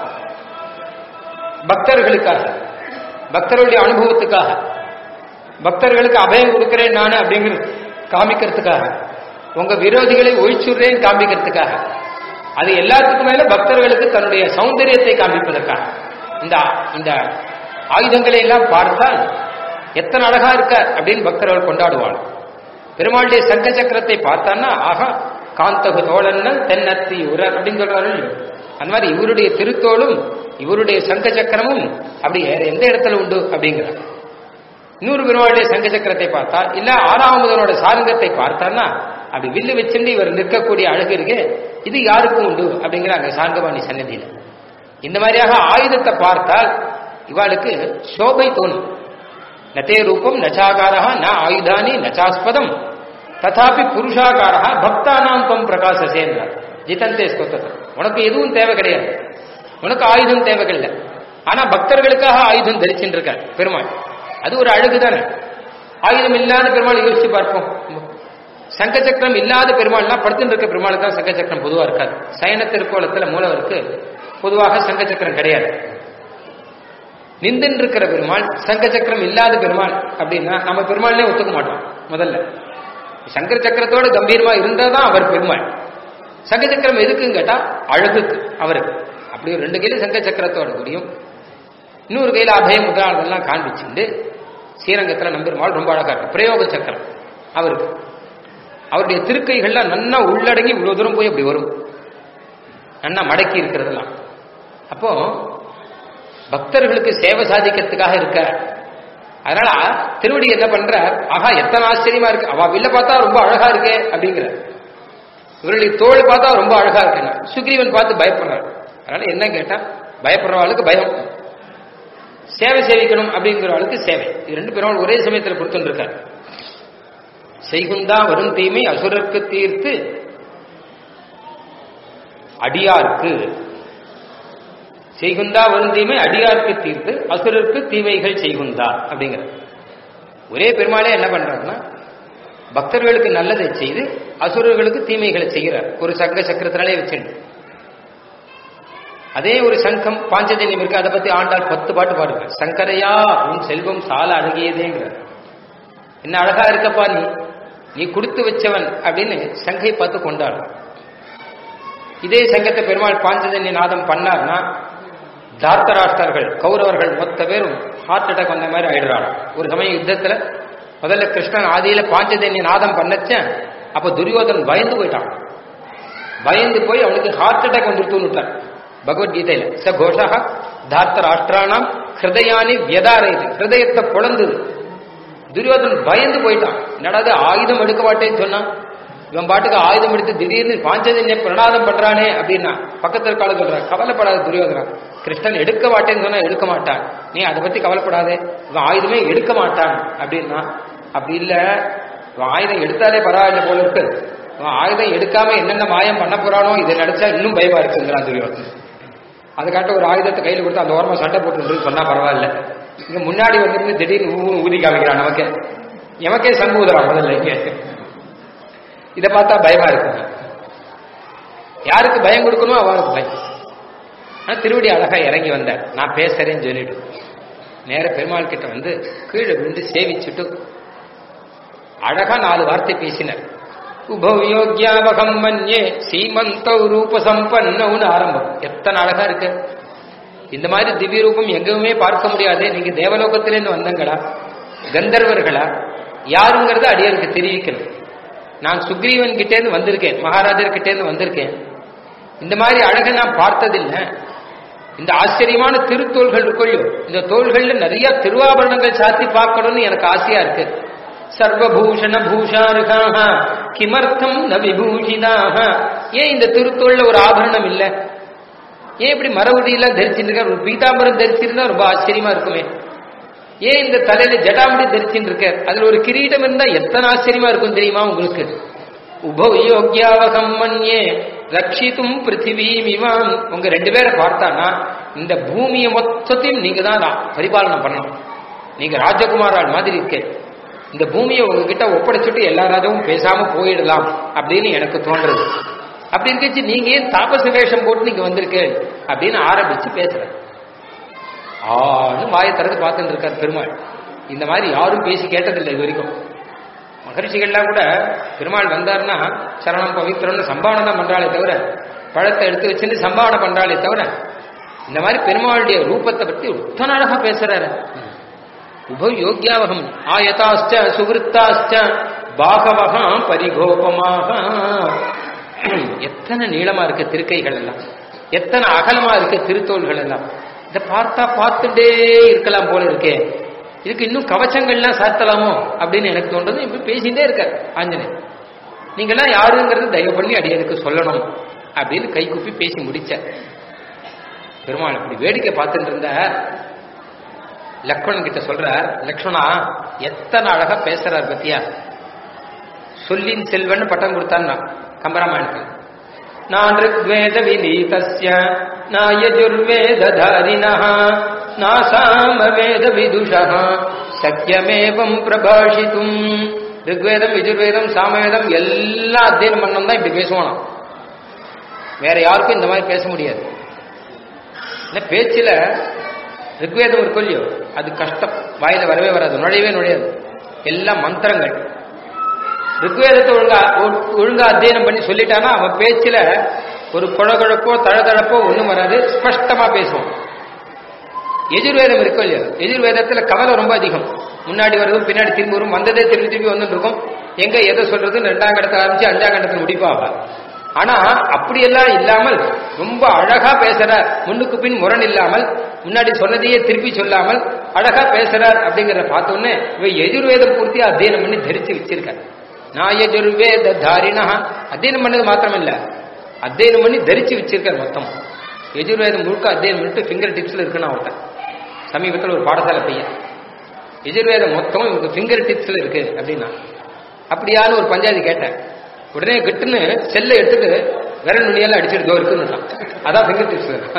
பக்தர்களுக்காக பக்தர்களுடைய அனுபவத்துக்காக பக்தர்களுக்கு அபயம் கொடுக்கிறேன் நானு அப்படிங்கிறது காமிக்கிறதுக்காக உங்க விரோதிகளை ஒழிச்சுடுறேன் காமிக்கிறதுக்காக அது எல்லாத்துக்கும் மேல பக்தர்களுக்கு தன்னுடைய சௌந்தரியத்தை காண்பிப்பதற்காக இந்த இந்த ஆயுதங்களை எல்லாம் பார்த்தால் எத்தனை அழகா இருக்க அப்படின்னு பக்தர்கள் கொண்டாடுவாள் பெருமாளுடைய சங்க சக்கரத்தை பார்த்தான்னா ஆகா காந்தகு தோழன்னல் தென்னத்தி உரர் அப்படின்னு சொல்றாரு அந்த மாதிரி இவருடைய திருத்தோளும் இவருடைய சங்க சக்கரமும் அப்படி வேற எந்த இடத்துல உண்டு அப்படிங்கிறார் இன்னொரு பெருமாளுடைய சங்க சக்கரத்தை பார்த்தா இல்ல ஆறாவதனோட சாரங்கத்தை பார்த்தான்னா அப்படி வில்லு வச்சுட்டு இவர் நிற்கக்கூடிய அழகு இருக்கு இது யாருக்கும் உண்டு அப்படிங்கிறாங்க சார்கபாணி சன்னதியில இந்த மாதிரியாக ஆயுதத்தை பார்த்தால் இவாளுக்கு சோபை தோணும் நதே ரூபம் நச்சாகாரா ந ஆயுதானி நச்சாஸ்பதம் ததாபி புருஷாகாரா பக்தானாம் தம் பிரகாசசேன்றார் ஜிதந்தே ஸ்கோத்தர் உனக்கு எதுவும் தேவை கிடையாது உனக்கு ஆயுதம் தேவையில்லை ஆனா பக்தர்களுக்காக ஆயுதம் தரிச்சுட்டு இருக்கார் பெருமாள் அது ஒரு அழகு தானே ஆயுதம் இல்லாத பெருமாள் யோசிச்சு பார்ப்போம் சங்க சக்கரம் இல்லாத பெருமாள்னா படுத்துட்டு இருக்க பெருமாளுக்கு தான் சங்க சக்கரம் பொதுவா இருக்காது சயன திருக்கோலத்துல மூலவருக்கு பொதுவாக சங்க சக்கரம் கிடையாது நிந்துன்னு இருக்கிற பெருமாள் சங்க சக்கரம் இல்லாத பெருமாள் அப்படின்னா நம்ம பெருமாள்னே ஒத்துக்க மாட்டோம் முதல்ல சங்கர சக்கரத்தோட கம்பீரமா இருந்தாதான் அவர் பெருமாள் சங்க சக்கரம் எதுக்குன்னு கேட்டா அழகுக்கு அவருக்கு அப்படி ஒரு ரெண்டு கையில சங்க சக்கரத்தோட முடியும் இன்னொரு கையில அபயம் முதலாளர்கள்லாம் காண்பிச்சுண்டு ஸ்ரீரங்கத்துல நம்பெருமாள் ரொம்ப அழகா இருக்கு பிரயோக சக்கரம் அவருக்கு அவருடைய திருக்கைகள்லாம் நன்னா உள்ளடங்கி இவ்வளவு தூரம் போய் அப்படி வரும் நன்னா மடக்கி இருக்கிறதெல்லாம் அப்போ பக்தர்களுக்கு சேவை சாதிக்கிறதுக்காக இருக்க அதனால திருவடி என்ன பண்ற ஆகா எத்தனை ஆச்சரியமா இருக்கு அவ வில்ல பார்த்தா ரொம்ப அழகா இருக்கே அப்படிங்கிற இவருடைய தோல் பார்த்தா ரொம்ப அழகா இருக்குன்னா சுக்ரீவன் பார்த்து பயப்படுறாரு அதனால என்ன கேட்டா பயப்படுறவாளுக்கு பயம் சேவை சேவிக்கணும் அப்படிங்கிறவளுக்கு சேவை இது ரெண்டு பேரும் ஒரே சமயத்தில் கொடுத்துட்டு இருக்காரு செய்குந்தா வரும் தீமை அசுரருக்கு தீர்த்து அடியார்க்கு செய்குந்தா வரும் தீமை அடியார்க்கு தீர்த்து அசுரருக்கு தீமைகள் செய்குந்தா அப்படிங்கிற ஒரே பெருமாளே என்ன பண்றாருன்னா பக்தர்களுக்கு நல்லதை செய்து அசுரர்களுக்கு தீமைகளை செய்கிறார் ஒரு சங்க சக்கரத்தினாலே வச்சுட்டு அதே ஒரு சங்கம் பாஞ்சஜன்யம் இருக்கு அதை பத்தி ஆண்டாள் பத்து பாட்டு பாடுங்க சங்கரையா உன் செல்வம் சால அழகியதேங்கிறார் என்ன அழகா இருக்கப்பா நீ நீ கொடுத்து வச்சவன் அப்படின்னு சங்கை பார்த்து கொண்டாடும் இதே சங்கத்தை பெருமாள் பாஞ்சஜன்ய நாதம் பண்ணார்னா தார்த்தராஷ்டர்கள் கௌரவர்கள் மொத்த பேரும் ஹார்ட் அட்டாக் வந்த மாதிரி ஆயிடுறாங்க ஒரு சமயம் யுத்தத்துல முதல்ல கிருஷ்ணன் ஆதியில பாஞ்சஜன்ய நாதம் பண்ணச்ச அப்ப துரியோதன் பயந்து போயிட்டான் பயந்து போய் அவனுக்கு ஹார்ட் அட்டாக் வந்துருத்துன்னு விட்டான் பகவத்கீதையில ச கோஷா தார்த்த ராஷ்டிரானாம் ஹிருதயானி வியதாரைது ஹிருதயத்தை பொழந்தது துரியோதன் பயந்து போயிட்டான் என்னடா ஆயுதம் எடுக்க மாட்டேன்னு சொன்னான் இவன் பாட்டுக்கு ஆயுதம் எடுத்து திடீர்னு பாஞ்சஜன்ய பிரணாதம் பண்றானே அப்படின்னா பக்கத்துல கால சொல்றான் கவலைப்படாத துரியோதனா கிருஷ்ணன் எடுக்க மாட்டேன்னு சொன்னா எடுக்க மாட்டான் நீ அதை பத்தி கவலைப்படாதே இவன் ஆயுதமே எடுக்க மாட்டான் அப்படின்னா அப்படி இல்ல இவன் ஆயுதம் எடுத்தாலே பரவாயில்ல போல இருக்கு இவன் ஆயுதம் எடுக்காம என்னென்ன மாயம் பண்ண போறானோ இதை நினைச்சா இன்னும் பயமா இருக்குங்கிறான் துரியோதன் அதுக்காட்ட ஒரு ஆயுதத்தை கையில் கொடுத்து அந்த ஓரமா சண்டை போட்டு சொன்னா பரவாயில்ல இங்க முன்னாடி வந்துருந்து திடீர்னு ஊ ஊதி காமிக்கிறான் நமக்கு எமக்கே சங்கூதரா முதல்ல இங்க இதை பார்த்தா பயமா இருக்கும் யாருக்கு பயம் கொடுக்கணும் அவருக்கு பயம் ஆனா திருவடி அழகா இறங்கி வந்தார் நான் பேசுறேன்னு சொல்லிட்டு நேர பெருமாள் கிட்ட வந்து கீழே விழுந்து சேவிச்சுட்டு அழகா நாலு வார்த்தை பேசினார் உபவ் யோக்யாவகம் மன்யே சீமந்தௌ ரூப சம்பன்னவுன்னு ஆரம்பம் எத்தனை அழகா இருக்கு இந்த மாதிரி திவ்ய ரூபம் எங்கேயுமே பார்க்க முடியாது நீங்க தேவலோகத்திலேருந்து வந்தங்களா கந்தர்வர்களா யாருங்கிறத அடியருக்கு தெரிவிக்கணும் நான் சுக்ரீவன் கிட்டேருந்து வந்திருக்கேன் மகாராஜர் கிட்டேருந்து வந்திருக்கேன் இந்த மாதிரி அழகை நான் பார்த்ததில்லை இந்த ஆச்சரியமான திருத்தோள்கள் இருக்கொள்ளியோ இந்த தோள்கள்ல நிறைய திருவாபரணங்கள் சாத்தி பார்க்கணும்னு எனக்கு ஆசையா இருக்கு சர்வபூஷண பூஷாருகாக கிமர்த்தம் ந விபூஷிதாக ஏன் இந்த திருத்தோள்ல ஒரு ஆபரணம் இல்ல ஏன் இப்படி மரவுடியெல்லாம் தரிச்சுட்டு ஒரு பீதாம்பரம் தரிச்சிருந்தா ரொம்ப ஆச்சரியமா இருக்குமே ஏன் இந்த தலையில ஜடாமுடி தரிச்சுட்டு இருக்க அதுல ஒரு கிரீடம் இருந்தா எத்தனை ஆச்சரியமா இருக்கும் தெரியுமா உங்களுக்கு உபவ யோக்யாவகம் மன்யே ரட்சித்தும் பிருத்திவீம் இவாம் உங்க ரெண்டு பேரை பார்த்தானா இந்த பூமியை மொத்தத்தையும் நீங்க தான் பரிபாலனம் பண்ணணும் நீங்க ராஜகுமாரால் மாதிரி இருக்கேன் இந்த பூமியை உங்ககிட்ட ஒப்படைச்சிட்டு எல்லா ராஜாவும் பேசாம போயிடலாம் அப்படின்னு எனக்கு தோன்றது அப்படி இருக்கச்சு நீங்க ஏன் தாபச வேஷம் போட்டு நீங்க வந்திருக்கு அப்படின்னு ஆரம்பிச்சு பேசுறேன் ஆன்னு வாயை திறந்து பார்த்துட்டு இருக்கார் பெருமாள் இந்த மாதிரி யாரும் பேசி கேட்டதில்லை இது வரைக்கும் மகர்ஷிகள்லாம் கூட பெருமாள் வந்தாருன்னா சரணம் பவித்திரம்னு சம்பாவனை தான் பண்றாளே தவிர பழத்தை எடுத்து வச்சுட்டு சம்பாவனை பண்றாளே தவிர இந்த மாதிரி பெருமாளுடைய ரூபத்தை பத்தி உத்தன அழகா பேசுறாரு உப யோக்யாவகம் ஆயதாஸ்ட சுகிருத்தாஸ்ட பாகவகா பரிகோபமாக எத்தனை நீளமா இருக்கு திருக்கைகள் எல்லாம் எத்தனை அகலமா இருக்கு திருத்தோள்கள் எல்லாம் இதை பார்த்தா பார்த்துட்டே இருக்கலாம் போல இருக்கே இதுக்கு இன்னும் கவச்சங்கள்லாம் சாத்தலாமோ அப்படின்னு எனக்கு தோன்றது இப்படி பேசிட்டே இருக்க ஆஞ்சநேயர் நீங்கெல்லாம் யாருங்கிறது தயவு பண்ணி அடியனுக்கு சொல்லணும் அப்படின்னு கை குப்பி பேசி முடிச்ச பெருமாள் இப்படி வேடிக்கை பார்த்துட்டு இருந்த லக்ஷ்மணன் கிட்ட சொல்ற லக்ஷ்மணா எத்தனை அழகா பேசுறார் பத்தியா சொல்லின் செல்வன் பட்டம் கொடுத்தான்னா கம்பராமாயணத்தில் நான் ரிக்வேத விநீதஸ்ய நாயஜுர்வேததாரிணः நாசாமவேத விதுஷः சக்கியமேவம் பிரபாஷித்தும் ரிக்வேதம் யஜுர்வேதம் சாமவேதம் எல்லா அத்தியனம் பண்ணம் தான் இப்படி பேசுவானா வேற யாருக்கும் இந்த மாதிரி பேச முடியாது இந்த பேச்சுல ரிக்வேதம் இருக்கும் இல்லையோ அது கஷ்டம் வாயில வரவே வராது நுழையவே நுழையாது எல்லாம் மந்திரங்கள் ரிக்வேதத்தை ஒழுங்கா ஒழுங்கா அத்தியனம் பண்ணி சொல்லிட்டானா அவன் பேச்சுல ஒரு குழகுழப்போ தழதழப்போ ஒண்ணும் வராது ஸ்பஷ்டமா பேசுவான் எதிர்வேதம் இருக்கும் இல்லையா எதிர்வேதத்துல கவலை ரொம்ப அதிகம் முன்னாடி வருதும் பின்னாடி திரும்பி வரும் வந்ததே திரும்பி திரும்பி வந்துட்டு இருக்கும் எங்க எதை சொல்றது ரெண்டாம் கட்டத்தை ஆரம்பிச்சு அஞ்சாம் கட்டத்தில் முடிப்பாவா ஆனா அப்படியெல்லாம் இல்லாமல் ரொம்ப அழகா பேசுறார் முன்னுக்கு பின் முரண் இல்லாமல் முன்னாடி சொன்னதையே திருப்பி சொல்லாமல் அழகா பேசுறார் அப்படிங்கறத பார்த்தோன்னே இவ எதிர்வேதம் பூர்த்தியா அத்தியனம் பண்ணி தரிச்சு வச்சிருக்கார் நான் எதிர்வேத தாரிணா அத்தியனம் பண்ணது மாத்திரம் இல்ல அத்தியனம் பண்ணி தரிச்சு வச்சிருக்கார் மொத்தம் எதிர்வேதம் முழுக்க அத்தியனம் பண்ணிட்டு ஃபிங்கர் டிப்ஸ்ல இருக்குன்னு அவர்கிட்ட சமீபத்தில் ஒரு பாடசாலை பையன் எதிர்வேதம் மொத்தம் இவருக்கு ஃபிங்கர் டிப்ஸ்ல இருக்கு அப்படின்னா அப்படியான்னு ஒரு பஞ்சாயத்து கேட்டேன் உடனே கிட்டுன்னு செல்லை எடுத்துட்டு விரல் நுனியெல்லாம் அடிச்சுட்டு தோ இருக்குன்னு அதான் ஃபிங்கர் டிப்ஸ்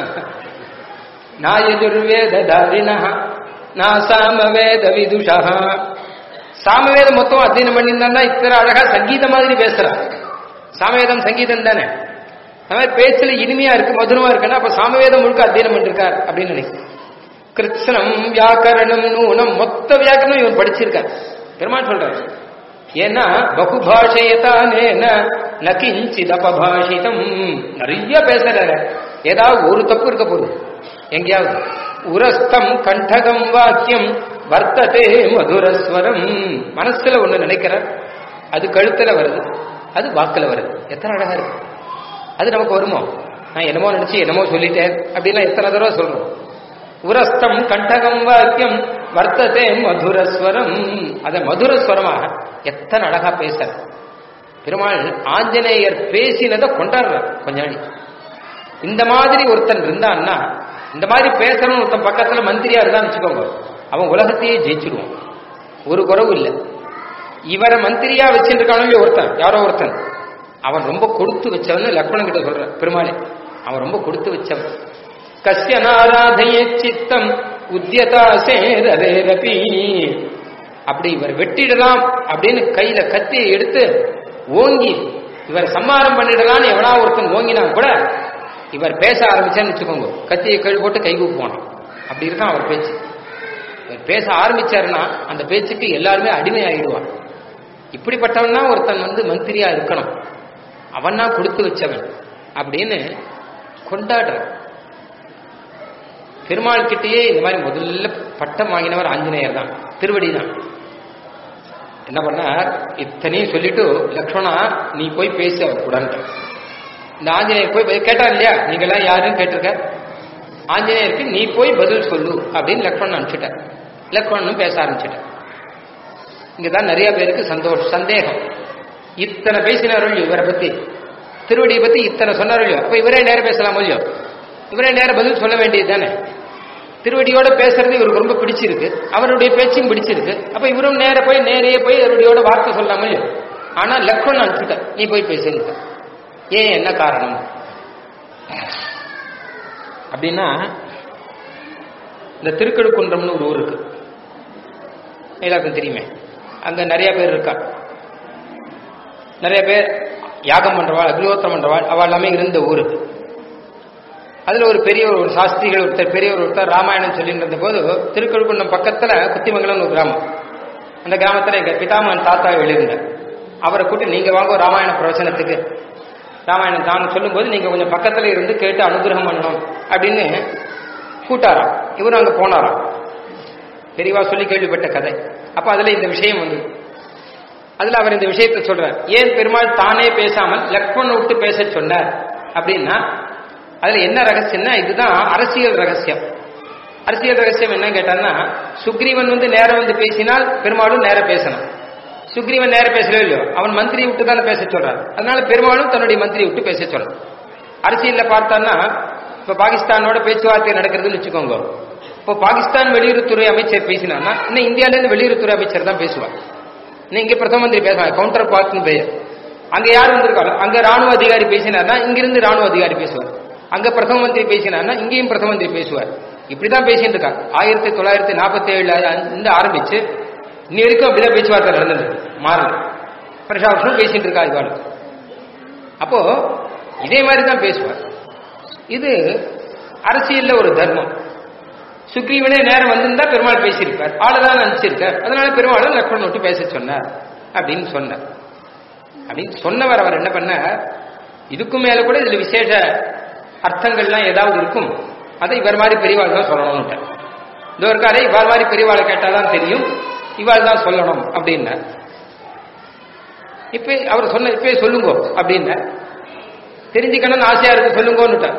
நான் எதிர்வேத தாரிணா நான் சாமவேத விதுஷா சாமவேதம் மொத்தம் அத்தியனம் பண்ணியிருந்தா இத்தனை அழகா சங்கீதம் மாதிரி பேசுறான் சாமவேதம் சங்கீதம் தானே அந்த மாதிரி பேச்சுல இனிமையா இருக்கு மதுரமா இருக்குன்னா அப்ப சாமவேதம் முழுக்க அத்தியனம் பண்ணிருக்கார் அப்படின்னு நினைக்கிறேன் கிருத்னம் வியாக்கரணம் நூனம் மொத்த வியாக்கரணம் இவன் படிச்சிருக்கார் பெருமாள் சொல்றாரு ஏன்னா பகுபாஷயத்தானேன நகிஞ்சித் அபபாஷிதம் நிறைய பேசுறாரு ஏதாவது ஒரு தப்பு இருக்க போகுது எங்கேயாவது உரஸ்தம் கண்டகம் வாக்கியம் வர்த்ததே மதுரஸ்வரம் மனசுல ஒண்ணு நினைக்கிற அது கழுத்துல வருது அது வாக்குல வருது எத்தனை அழகா இருக்கு அது நமக்கு வருமோ நான் என்னமோ நினைச்சு என்னமோ சொல்லிட்டேன் அப்படின்னா எத்தனை தடவை சொல்றோம் உரஸ்தம் கண்டகம் வாக்கியம் வர்த்ததே மதுரஸ்வரம் அத மதுரஸ்வரமாக எத்தனை அழகா பேசுற பெருமாள் ஆஞ்சநேயர் பேசினதை கொண்டாடுற கொஞ்ச நாளி இந்த மாதிரி ஒருத்தன் இருந்தான்னா இந்த மாதிரி பேசணும் ஒருத்தன் பக்கத்துல மந்திரியா இருந்தான்னு வச்சுக்கோங்க அவன் உலகத்தையே ஜெயிச்சிடுவான் ஒரு குறவு இல்லை இவரை மந்திரியா வச்சுருக்கானோ ஒருத்தன் யாரோ ஒருத்தன் அவன் ரொம்ப கொடுத்து வச்சவன் லக்ஷ்மணன் கிட்ட சொல்ற பெருமாளே அவன் ரொம்ப கொடுத்து வச்சவன் கசிய நாராதைய சித்தம் உத்தியதா சேரபி அப்படி இவர் வெட்டிடலாம் அப்படின்னு கையில கத்தியை எடுத்து ஓங்கி இவர் சம்மாரம் பண்ணிடலாம்னு எவனா ஒருத்தன் ஓங்கினா கூட இவர் பேச ஆரம்பிச்சான்னு வச்சுக்கோங்க கத்தியை கழு போட்டு கை போனான் அப்படி இருக்கான் அவர் பேச்சு இவர் பேச ஆரம்பிச்சாருன்னா அந்த பேச்சுக்கு எல்லாருமே அடிமை ஆயிடுவான் இப்படிப்பட்டவன் தான் ஒருத்தன் வந்து மந்திரியா இருக்கணும் அவன் தான் கொடுத்து வச்சவன் அப்படின்னு கொண்டாடுற பெருமாள் கிட்டேயே இந்த மாதிரி முதல்ல பட்டம் வாங்கினவர் ஆஞ்சநேயர் தான் திருவடி தான் என்ன பண்ணார் இத்தனையும் சொல்லிட்டு லக்ஷ்மணா நீ போய் பேசு அவர் கூட இந்த ஆஞ்சநேயர் போய் கேட்டார் இல்லையா நீங்க எல்லாம் யாருன்னு கேட்டிருக்க ஆஞ்சநேயருக்கு நீ போய் பதில் சொல்லு அப்படின்னு லக்ஷ்மணன் அனுப்பிச்சிட்டார் லக்ஷ்மணனும் பேச ஆரம்பிச்சிட்டார் இங்கதான் நிறைய பேருக்கு சந்தோஷம் சந்தேகம் இத்தனை பேசினார்கள் இவரை பத்தி திருவடியை பத்தி இத்தனை சொன்னார்கள் அப்ப இவரே நேரம் பேசலாம் இல்லையோ இவரே நேரம் பதில் சொல்ல வேண்டியது தானே திருவடியோட பேசுறது இவருக்கு ரொம்ப பிடிச்சிருக்கு அவருடைய பேச்சும் பிடிச்சிருக்கு அப்ப இவரும் நேர போய் நேரையே போய் அவருடையோட வார்த்தை சொல்லாம இல்லையோ ஆனா லக்ஷ்மண் அனுப்பிச்சுட்ட நீ போய் பேசுங்க ஏன் என்ன காரணம் அப்படின்னா இந்த திருக்கழுக்குன்றம்னு ஒரு ஊர் இருக்கு எல்லாருக்கும் தெரியுமே அங்க நிறைய பேர் இருக்கா நிறைய பேர் யாகம் பண்றவாள் அக்னிஹோத்திரம் பண்றவாள் அவள் எல்லாமே இருந்த ஊரு அதுல ஒரு பெரியவர் ஒரு சாஸ்திரிகள் ஒருத்தர் பெரியவர் ஒருத்தர் ராமாயணம் சொல்லிட்டு இருந்த போது திருக்கழுக்குன்றம் பக்கத்துல குத்திமங்கலம் ஒரு கிராமம் அந்த கிராமத்துல எங்க பிதாமகன் தாத்தா எழுதியிருந்தார் அவரை கூட்டி நீங்க வாங்க ராமாயண பிரவச்சனத்துக்கு ராமாயணம் தான் சொல்லும்போது நீங்க கொஞ்சம் பக்கத்துல இருந்து கேட்டு அனுகிரகம் பண்ணணும் அப்படின்னு கூட்டாராம் இவரும் அங்க போனாராம் பெரியவா சொல்லி கேள்விப்பட்ட கதை அப்ப அதுல இந்த விஷயம் வந்து அதுல அவர் இந்த விஷயத்தை சொல்றார் ஏன் பெருமாள் தானே பேசாமல் லக்ஷ்மண் விட்டு பேச சொன்னார் அப்படின்னா அதுல என்ன ரகசியம்னா இதுதான் அரசியல் ரகசியம் அரசியல் ரகசியம் என்ன கேட்டான்னா சுக்ரீவன் வந்து நேரம் வந்து பேசினால் பெருமாளும் நேரம் பேசணும் சுக்ரீவன் நேரம் பேசவே இல்லையோ அவன் மந்திரி விட்டு தானே பேச சொல்றான் அதனால பெருமாளும் தன்னுடைய மந்திரி விட்டு பேச சொல்றான் அரசியல்ல பார்த்தான்னா இப்ப பாகிஸ்தானோட பேச்சுவார்த்தை நடக்கிறதுன்னு வச்சுக்கோங்க இப்போ பாகிஸ்தான் வெளியுறவுத்துறை அமைச்சர் பேசினார்னா இன்னும் இந்தியால இருந்து வெளியுறவுத்துறை அமைச்சர் தான் பேசுவார் இன்னும் இங்க பிரதம மந்திரி பேசுவாங்க கவுண்டர் பார்ட்னு பெயர் அங்க யார் வந்திருக்காங்க அங்க ராணுவ அதிகாரி பேசினார்னா இங்கிருந்து ராணுவ அதிகாரி பேசுவார் அங்க பிரதம மந்திரி பேசினார்னா இங்கேயும் பிரதம மந்திரி பேசுவார் இப்படிதான் பேசிட்டு இருக்காங்க ஆயிரத்தி தொள்ளாயிரத்தி நாற்பத்தி ஏழுல இருந்து ஆரம்பிச்சு இன்னி வரைக்கும் அப்படிதான் பேச்சுவார்த்தை நடந்தது மாறல வருஷா வருஷம் பேசிட்டு இருக்கா இவாள் அப்போ இதே மாதிரி தான் பேசுவார் இது அரசியல்ல ஒரு தர்மம் சுக்ரீவனே நேரம் வந்திருந்தா பெருமாள் பேசியிருப்பார் ஆளுதான் அனுப்பிச்சிருக்கார் அதனால பெருமாளும் லக்ஷ்மணன் விட்டு பேச சொன்னார் அப்படின்னு சொன்னார் அப்படின்னு சொன்னவர் அவர் என்ன பண்ணார் இதுக்கும் மேல கூட இதுல விசேஷ அர்த்தங்கள்லாம் ஏதாவது இருக்கும் அதை இவர் மாதிரி பெரியவாள் தான் சொல்லணும்னு இதோ இருக்காரு இவாள் மாதிரி பெரியவாளை கேட்டாதான் தெரியும் இவாள் தான் சொல்லணும் அப்படின்னார் இப்ப அவர் சொன்ன இப்பயே சொல்லுங்க அப்படின்ன தெரிஞ்சுக்கணும்னு ஆசையா இருக்கு சொல்லுங்கன்னுட்டார்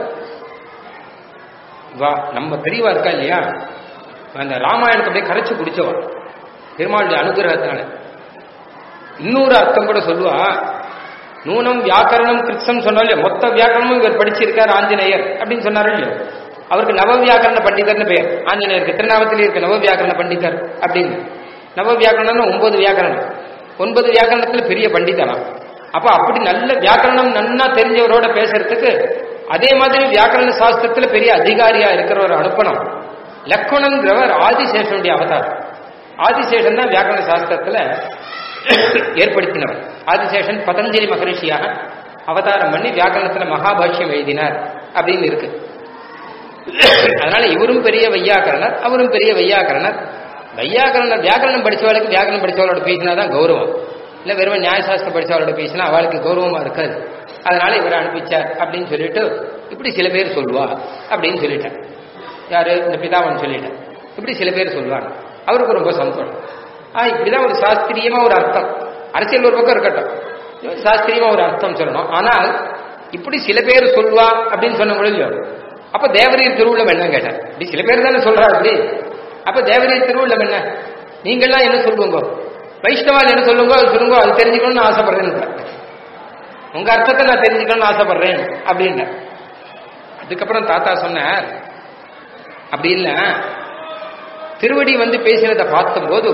வா நம்ம பெரியவா இருக்கா இல்லையா அந்த ராமாயணத்தை அப்படியே கரைச்சு குடிச்சவா பெருமாளுடைய அனுகிரகத்தினால இன்னொரு அர்த்தம் கூட சொல்லுவா நூனம் வியாக்கரணம் கிருத்தம் சொன்னாலே மொத்த வியாக்கரணமும் இவர் படிச்சிருக்கார் ஆஞ்சநேயர் அப்படின்னு சொன்னாரு இல்லையோ அவருக்கு நவ வியாக்கரண பண்டிதர்னு பெயர் ஆஞ்சநேயருக்கு திருநாமத்திலே இருக்க நவ வியாக்கரண பண்டிதர் அப்படின்னு நவ வியாக்கரணம்னு ஒன்பது வியாக்கரணம் ஒன்பது வியாக்கரணத்துல பெரிய பண்டிதனா அப்ப அப்படி நல்ல வியாக்கரணம் நன்னா தெரிஞ்சவரோட பேசுறதுக்கு அதே மாதிரி வியாக்கரண சாஸ்திரத்துல பெரிய அதிகாரியா இருக்கிறவர் அனுப்பணும் லக்ஷ்மணங்கிறவர் ஆதிசேஷனுடைய அவதாரம் ஆதிசேஷன் தான் வியாக்கரண சாஸ்திரத்துல ஏற்படுத்தினவர் ஆதிசேஷன் பதஞ்சலி மகரிஷியாக அவதாரம் பண்ணி வியாக்கரணத்துல மகாபாஷ்யம் எழுதினார் அப்படின்னு இருக்கு அதனால இவரும் பெரிய வையாக்கரணர் அவரும் பெரிய வையாக்கரணர் வையாக்கரணர் வியாக்கரணம் படிச்சவளுக்கு வியாக்கரணம் படிச்சவளோட பேசினாதான் கௌரவம் இல்ல வெறும் நியாயசாஸ்திரம் படிச்சவளோட பேசினா அவளுக்கு கௌரவமா இருக்காது அதனால இவரை அனுப்பிச்சார் அப்படின்னு சொல்லிட்டு இப்படி சில பேர் சொல்லுவா அப்படின்னு சொல்லிட்டேன் யாரு இந்த பிதாவன் சொல்லிட்டேன் இப்படி சில பேர் சொல்லுவாங்க அவருக்கு ரொம்ப சந்தோஷம் ஆ இப்படிதான் ஒரு சாஸ்திரியமா ஒரு அர்த்தம் அரசியல் ஒரு பக்கம் இருக்கட்டும் சாஸ்திரியமா ஒரு அர்த்தம் சொல்லணும் ஆனால் இப்படி சில பேர் சொல்வா அப்படின்னு சொன்ன பொழுது அப்ப தேவரீர் திருவுள்ளம் என்ன கேட்டேன் இப்படி சில பேர் தானே சொல்றா அப்படி அப்ப தேவரீர் திருவுள்ளம் என்ன நீங்கள்லாம் என்ன சொல்லுங்க வைஷ்ணவால் என்ன சொல்லுங்க அது சொல்லுங்க அது தெரிஞ்சுக்கணும்னு ஆசைப்படுறேன்னு உங்க அர்த்தத்தை நான் தெரிஞ்சுக்கணும்னு ஆசைப்படுறேன் அப்படின்னு அதுக்கப்புறம் தாத்தா சொன்னார் அப்படி இல்ல திருவடி வந்து பேசினதை பார்த்தபோது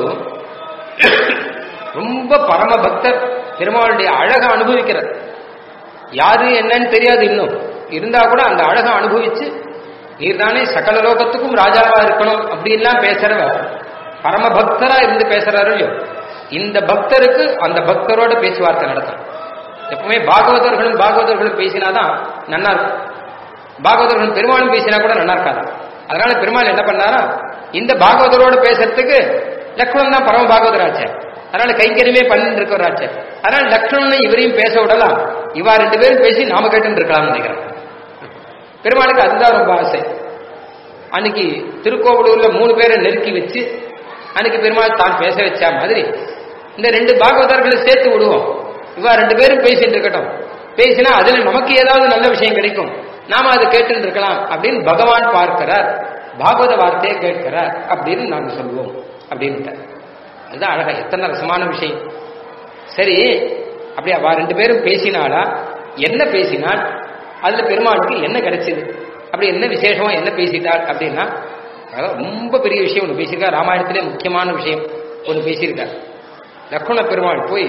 ரொம்ப பரம பக்தர் பெருமாளுடைய அழக அனுபவிக்கிறார் யாரு என்னன்னு தெரியாது இன்னும் இருந்தா கூட அந்த அழக அனுபவிச்சு நீர்தானே சகல லோகத்துக்கும் ராஜாவா இருக்கணும் அப்படின்லாம் பேசுறவர் பரம பக்தரா இருந்து பேசுறாரு இல்லையோ இந்த பக்தருக்கு அந்த பக்தரோட பேச்சுவார்த்தை நடத்தணும் எப்பவுமே பாகவதர்களும் பாகவதர்களும் பேசினாதான் நன்னா இருக்கும் பாகவதர்களும் பெருமாளும் பேசினா கூட நல்லா இருக்காது அதனால பெருமாள் என்ன பண்ணாரா இந்த பாகவதரோட பேசுறதுக்கு லக்ஷ்மணன் தான் பரம பாகவதராச்சே அதனால கைங்கரியமே பண்ணிட்டு இருக்கிறாச்சே அதனால லக்ஷ்மணன் இவரையும் பேச விடலாம் இவா ரெண்டு பேரும் பேசி நாம கேட்டு இருக்கலாம்னு நினைக்கிறேன் பெருமாளுக்கு அதுதான் ரொம்ப ஆசை அன்னைக்கு திருக்கோவிலூர்ல மூணு பேரை நெருக்கி வச்சு அன்னைக்கு பெருமாள் தான் பேச வச்சா மாதிரி இந்த ரெண்டு பாகவதர்களை சேர்த்து விடுவோம் இவா ரெண்டு பேரும் பேசிட்டு இருக்கட்டும் பேசினா அதுல நமக்கு ஏதாவது நல்ல விஷயம் கிடைக்கும் நாம அதை கேட்டு இருக்கலாம் அப்படின்னு பகவான் பார்க்கிறார் பாகவத வார்த்தையை கேட்கிறார் அப்படின்னு நாங்க சொல்லுவோம் அப்படின்ட்டு அதுதான் அழகா எத்தனை ரசமான விஷயம் சரி அப்படி அவ ரெண்டு பேரும் பேசினாளா என்ன பேசினாள் அதுல பெருமாளுக்கு என்ன கிடைச்சது அப்படி என்ன விசேஷமா என்ன பேசிட்டாள் அப்படின்னா அதாவது ரொம்ப பெரிய விஷயம் ஒன்று பேசியிருக்கா ராமாயணத்திலே முக்கியமான விஷயம் ஒன்று பேசியிருக்கார் லக்ஷ்மண பெருமாள் போய்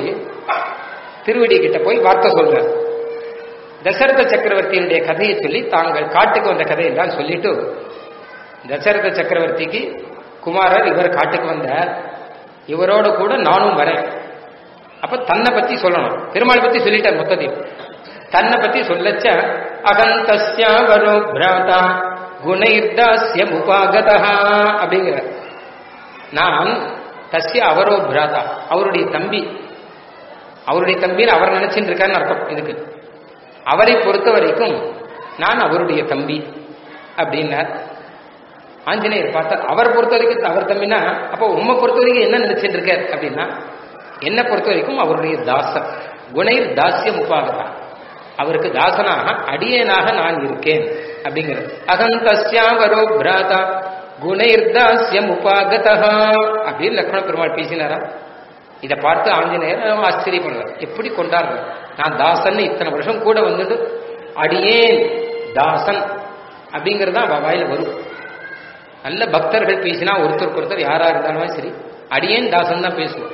திருவடி கிட்ட போய் வார்த்தை சொல்றார் தசரத சக்கரவர்த்தியினுடைய கதையை சொல்லி தாங்கள் காட்டுக்கு வந்த கதையெல்லாம் சொல்லிட்டு தசரத சக்கரவர்த்திக்கு குமாரர் இவர் காட்டுக்கு வந்தார் இவரோட கூட நானும் வரேன் அப்ப தன்னை பத்தி சொல்லணும் பெருமாளை பத்தி சொல்லிட்டார் மொத்தத்தையும் தன்னை பத்தி சொல்லச்ச அகந்தஸ்யா வரோ பிராதா குணைர்தாஸ்ய உபாகதா அப்படிங்கிற நான் தஸ்ய அவரோ பிராதா அவருடைய தம்பி அவருடைய தம்பின்னு அவர் நினைச்சுட்டு இருக்காருன்னு அர்த்தம் இதுக்கு அவரை பொறுத்த வரைக்கும் நான் அவருடைய தம்பி அப்படின்னார் ஆஞ்சநேயர் பார்த்தார் அவர் பொறுத்த வரைக்கும் அவர் தம்பினா அப்போ உண்மை பொறுத்த வரைக்கும் என்ன நினைச்சிட்டு இருக்கார் அப்படின்னா என்னை பொறுத்த வரைக்கும் அவருடைய தாசன் குணைர் தாசியம் உபாகதா அவருக்கு தாசனாக அடியேனாக நான் இருக்கேன் அப்படிங்கிறது அகந்தஸ்யாவரோ பிராதா குணைர் தாசியம் உபாகதா அப்படின்னு லக்ஷ்மண பெருமாள் பேசினாரா இதை பார்த்து ஆஞ்சநேயர் ஆச்சரியப்படுறார் எப்படி கொண்டாடுறார் நான் தாசன் இத்தனை வருஷம் கூட வந்துட்டு அடியேன் தாசன் அப்படிங்கிறது தான் அவ வாயில வரும் நல்ல பக்தர்கள் பேசினா ஒருத்தருக்கு ஒருத்தர் யாரா இருந்தாலும் சரி அடியேன் தாசன் தான் பேசுவோம்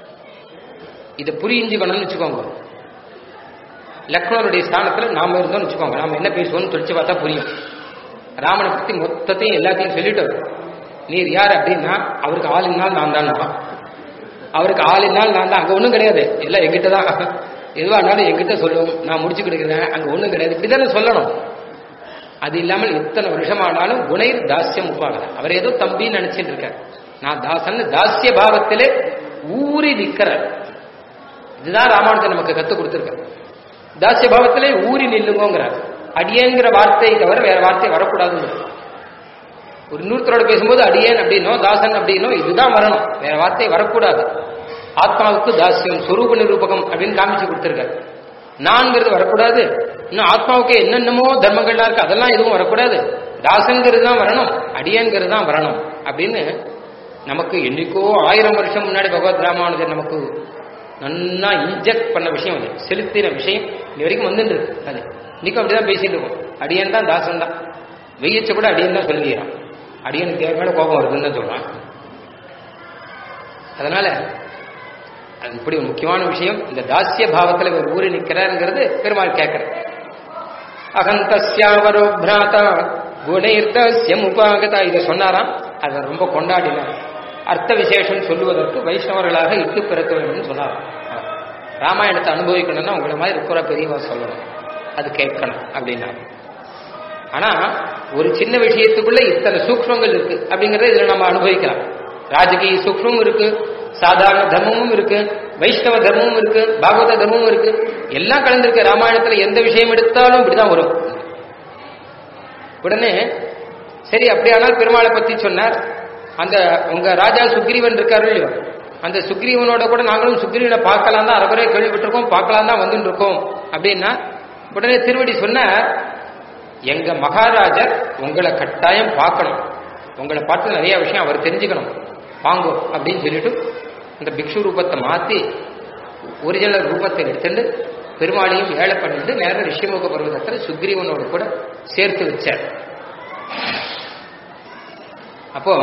இதை புரிஞ்சுக்கணும்னு வச்சுக்கோங்க லக்ஷ்மணனுடைய ஸ்தானத்துல நாம இருந்தோம்னு வச்சுக்கோங்க நாம என்ன பேசுவோம்னு தொழிச்சு பார்த்தா புரியும் ராமனை பத்தி மொத்தத்தையும் எல்லாத்தையும் சொல்லிட்டு நீர் யார் அப்படின்னா அவருக்கு ஆளுனால் நான் தான் அவருக்கு ஆளினால் நான் தான் அங்க ஒன்றும் கிடையாது எல்லாம் எங்கிட்ட தான் எதுவாக இருந்தாலும் எங்கிட்ட சொல்லுவோம் நான் முடிச்சு கொடுக்குறேன் அங்க ஒன்றும் கிடையாது இப்படிதானே சொல்லணும் அது இல்லாமல் இத்தனை வருஷமானாலும் குணைர் தாஸ்யம் உப்பாகல அவர் ஏதோ தம்பின்னு நினைச்சிட்டு இருக்கார் நான் தாசன் தாசிய பாவத்திலே ஊறி நிற்கிறார் இதுதான் ராமானுஜன் நமக்கு கத்துக் கொடுத்திருக்கார் தாசிய பாவத்திலே ஊறி நில்லுங்கிறார் அடியேங்கிற வார்த்தையை தவிர வேற வார்த்தை வரக்கூடாதுன்னு ஒரு இன்னொருத்தரோட பேசும்போது அடியேன் அப்படின்னோ தாசன் அப்படின்னோ இதுதான் வரணும் வேற வார்த்தை வரக்கூடாது ஆத்மாவுக்கு தாசியம் சொரூப நிரூபகம் அப்படின்னு காமிச்சு கொடுத்திருக்காரு நான்கிறது வரக்கூடாது இன்னும் ஆத்மாவுக்கு என்னென்னமோ தர்மங்கள்லாம் இருக்கு அதெல்லாம் எதுவும் வரக்கூடாது தாசங்கிறது தான் வரணும் அடியங்கிறது தான் வரணும் அப்படின்னு நமக்கு என்னைக்கோ ஆயிரம் வருஷம் முன்னாடி பகவத் ராமானுஜர் நமக்கு நன்னா இன்ஜெக்ட் பண்ண விஷயம் அது செலுத்தின விஷயம் இன்னி வரைக்கும் வந்துட்டு இருக்கு அது இன்னைக்கும் அப்படிதான் பேசிட்டு இருக்கோம் அடியன் தான் தாசன் தான் வெய்யச்ச கூட அடியன் தான் சொல்லுகிறான் அடியனுக்கு தேவையான கோபம் வருதுன்னு தான் சொல்றான் அதனால அது இப்படி ஒரு முக்கியமான விஷயம் இந்த தாசிய பாவத்துல இவர் ஊறி நிற்கிறாருங்கிறது பெருமாள் கேட்கிறார் அகந்தஸ்யாவரோ பிராதா குணைர்தஸ்யம் உபாகதா இதை சொன்னாராம் அதை ரொம்ப கொண்டாடினார் அர்த்த விசேஷம் சொல்லுவதற்கு வைஷ்ணவர்களாக இட்டு பிறக்க வேண்டும்னு சொன்னாராம் ராமாயணத்தை அனுபவிக்கணும்னா உங்களை மாதிரி இருக்கிற பெரியவா சொல்லணும் அது கேட்கணும் அப்படின்னா ஆனா ஒரு சின்ன விஷயத்துக்குள்ள இத்தனை சூக்மங்கள் இருக்கு அப்படிங்கறத இதுல நம்ம அனுபவிக்கலாம் ராஜகீய சூக்மமும் இருக்கு சாதாரண தர்மமும் இருக்கு வைஷ்ணவ தர்மமும் இருக்கு பாகவத தர்மமும் இருக்கு எல்லாம் கலந்துருக்கு ராமாயணத்துல எந்த விஷயம் எடுத்தாலும் இப்படிதான் வரும் உடனே சரி அப்படியானால் பெருமாளை பத்தி சொன்னார் அந்த உங்க ராஜா சுக்ரீவன் இருக்காரு இல்லையோ அந்த சுக்ரீவனோட கூட நாங்களும் சுக்ரீவனை பார்க்கலாம் தான் அரைக்குறை கேள்விப்பட்டிருக்கோம் பார்க்கலாம் தான் வந்துட்டு இருக்கோம் அப்படின்னா உடனே திருவடி சொன்னார் எங்க மகாராஜர் உங்களை கட்டாயம் பார்க்கணும் உங்களை பார்த்து நிறைய விஷயம் அவர் தெரிஞ்சுக்கணும் வாங்கோ அப்படின்னு சொல்லிட்டு இந்த பிக்ஷு ரூபத்தை மாத்தி ஒரிஜினல் ரூபத்தை எடுத்துட்டு பெருமாளையும் ஏழை பண்ணிட்டு நேர ரிஷிமுக பர்வதத்துல சுக்ரீவனோட கூட சேர்த்து வச்சார் அப்போ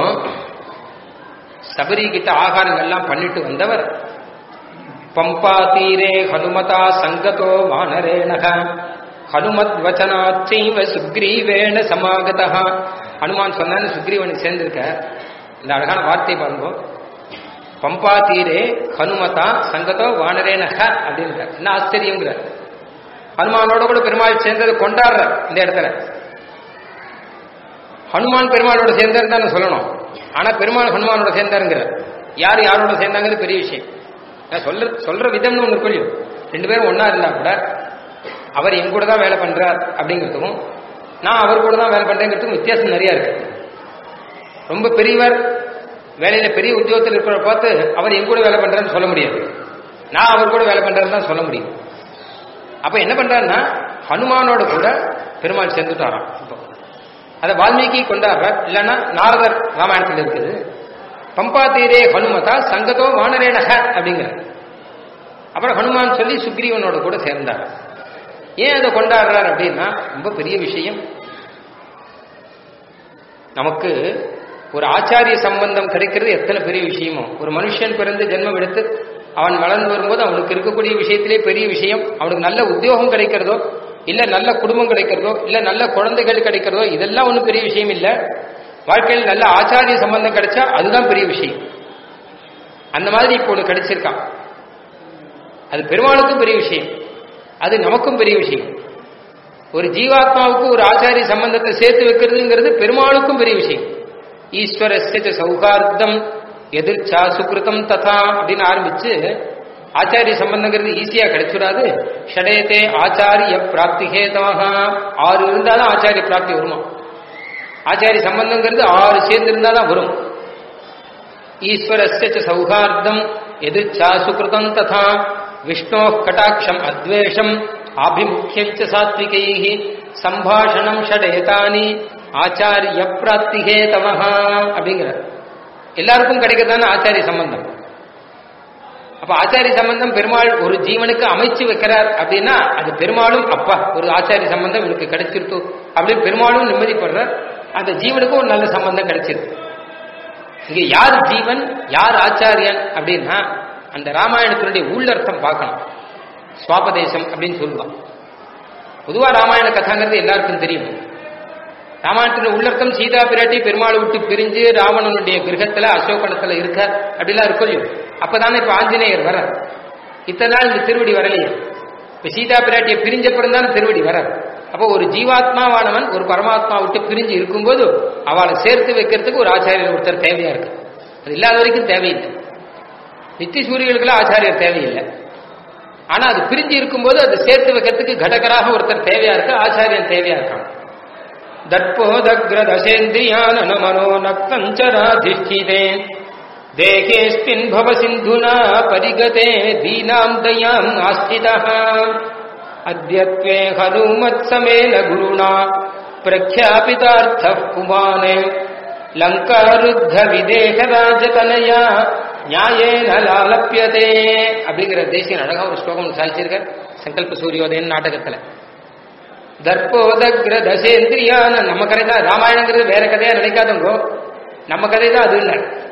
சபரி கிட்ட ஆகாரங்கள்லாம் பண்ணிட்டு வந்தவர் பம்பா தீரே ஹனுமதா சங்கதோ வானரேணக ஹனுமத் வச்சனாச்சைவ சுக்ரீவேண சமாகதா ஹனுமான் சொன்னான்னு சுக்ரீவனுக்கு சேர்ந்திருக்க இந்த அழகான வார்த்தை பாருங்க பம்பா தீரே ஹனுமதா சங்கதோ வானரேனக அப்படின்னு என்ன ஆச்சரியங்கிற ஹனுமானோட கூட பெருமாள் சேர்ந்தது கொண்டாடுற இந்த இடத்துல ஹனுமான் பெருமாளோட சேர்ந்தாரு தான் சொல்லணும் ஆனா பெருமாள் ஹனுமானோட சேர்ந்தாருங்கிற யார் யாரோட சேர்ந்தாங்கிறது பெரிய விஷயம் நான் சொல்ற சொல்ற விதம்னு ஒன்று இருக்கும் இல்லையோ ரெண்டு பேரும் ஒன்னா இருந்தா கூட அவர் என் கூட தான் வேலை பண்றார் அப்படிங்கிறதுக்கும் நான் அவர் கூட தான் வேலை பண்றேங்கிறதுக்கும் வித்தியாசம் நிறைய இருக்கு ரொம்ப பெரியவர் வேலையில பெரிய உத்தியோகத்தில் இருக்கிற பார்த்து அவர் என் கூட வேலை பண்றாருன்னு சொல்ல முடியாது நான் அவர் கூட வேலை பண்றேன்னு தான் சொல்ல முடியும் அப்ப என்ன பண்றாருன்னா ஹனுமானோட கூட பெருமாள் சேர்ந்துட்டாராம் இப்போ அதை வால்மீகி கொண்டாடுறார் இல்லைன்னா நாரதர் ராமாயணத்தில் இருக்குது பம்பா தீரே ஹனுமதா சங்கதோ வானரேனக அப்படிங்கிற அப்புறம் ஹனுமான் சொல்லி சுக்ரீவனோட கூட சேர்ந்தார் ஏன் அதை கொண்டாடுறார் அப்படின்னா ரொம்ப பெரிய விஷயம் நமக்கு ஒரு ஆச்சாரிய சம்பந்தம் கிடைக்கிறது எத்தனை பெரிய விஷயமோ ஒரு மனுஷன் பிறந்து ஜென்மம் எடுத்து அவன் வளர்ந்து வரும்போது அவனுக்கு இருக்கக்கூடிய விஷயத்திலே பெரிய விஷயம் அவனுக்கு நல்ல உத்தியோகம் கிடைக்கிறதோ இல்ல நல்ல குடும்பம் கிடைக்கிறதோ இல்ல நல்ல குழந்தைகள் கிடைக்கிறதோ இதெல்லாம் ஒன்றும் பெரிய விஷயம் இல்ல வாழ்க்கையில் நல்ல ஆச்சாரிய சம்பந்தம் கிடைச்சா அதுதான் பெரிய விஷயம் அந்த மாதிரி இப்போ ஒன்று கிடைச்சிருக்கான் அது பெருமாளுக்கும் பெரிய விஷயம் அது நமக்கும் பெரிய விஷயம் ஒரு ஜீவாத்மாவுக்கு ஒரு ஆச்சாரிய சம்பந்தத்தை சேர்த்து வைக்கிறதுங்கிறது பெருமாளுக்கும் பெரிய விஷயம் ஈஸ்வரஸ்ய சௌகார்த்தம் எதிர்ச்சா சுக்ருதம் ததா அப்படின்னு ஆரம்பிச்சு ஆச்சாரிய சம்பந்தங்கிறது ஈஸியா கிடைச்சிடாது ஷடேதே ஆச்சாரிய பிராப்தி ஹேதமாக ஆறு இருந்தாலும் ஆச்சாரிய பிராப்தி வருமா ஆச்சாரிய சம்பந்தங்கிறது ஆறு சேர்ந்து இருந்தாதான் வரும் ஈஸ்வரஸ்ய சௌகார்த்தம் எதிர்ச்சா சுக்ருதம் ததா விஷ்ணோ கட்டாட்சம் அத்வேஷம் ஆபிமுக்கியம் சாத்விகை சம்பாஷணம் ஷடேதானி ஆச்சாரிய பிராப்திகே தமஹா அப்படிங்கிற எல்லாருக்கும் கிடைக்கிறதான ஆச்சாரிய சம்பந்தம் அப்ப ஆச்சாரிய சம்பந்தம் பெருமாள் ஒரு ஜீவனுக்கு அமைச்சு வைக்கிறார் அப்படின்னா அது பெருமாளும் அப்பா ஒரு ஆச்சாரிய சம்பந்தம் எனக்கு கிடைச்சிருத்து அப்படின்னு பெருமாளும் நிம்மதிப்படுறார் அந்த ஜீவனுக்கும் ஒரு நல்ல சம்பந்தம் கிடைச்சிருக்கு இங்க யார் ஜீவன் யார் ஆச்சாரியன் அப்படின்னா அந்த ராமாயணத்தினுடைய உள்ளர்த்தம் பார்க்கணும் சுவாபதேசம் அப்படின்னு சொல்லுவான் பொதுவா ராமாயண கதாங்கிறது எல்லாருக்கும் தெரியும் ராமாயணத்துல உள்ளர்த்தம் சீதா பிராட்டி பெருமாளை விட்டு பிரிஞ்சு ராவணனுடைய கிரகத்துல அசோகணத்துல இருக்க அப்படிலாம் இருக்கும் இல்லையோ அப்பதானே இப்ப ஆஞ்சநேயர் வர இத்தனை நாள் இந்த திருவடி வரலையே இப்ப சீதா பிராட்டியை பிரிஞ்சப்புறம் தான் திருவடி வர அப்போ ஒரு ஜீவாத்மாவானவன் ஒரு பரமாத்மா விட்டு பிரிஞ்சு இருக்கும்போது அவளை சேர்த்து வைக்கிறதுக்கு ஒரு ஆச்சாரியர் ஒருத்தர் தேவையா இருக்கு அது இல்லாத வரைக்கும் தேவையில்லை நித்தி சூரியர்களுக்கெல்லாம் ஆச்சாரியர் தேவையில்லை ஆனா அது பிரிஞ்சு இருக்கும்போது அது சேர்த்து வைக்கிறதுக்கு கடகராக ஒருத்தர் தேவையா இருக்கு ஆச்சாரியன் தேவையா இருக்கான் दर्पोदग्रदशेन्द्रियानन मनो नक्तञ्चराधिष्ठिते देहेऽस्मिन् भव सिन्धुना परिगते दीनाम् दयाम् आस्थितः अद्यत्वे हनुमत्समेन गुरुणा प्रख्यापितार्थः पुमाने லங்காருத்தவிதேகராஜதனயா நியாயேன லாலப்பியதே அப்படிங்கிற தேசியன் அழகா ஒரு ஸ்லோகம் சாதிச்சிருக்கார் சங்கல்ப சூரியோதயன் நாடகத்துல தர்ப்போதக்ர தசேந்திரியான நம்ம கதை தான் ராமாயணங்கிறது வேற கதையா நினைக்காதவங்க நம்ம கதை தான் அது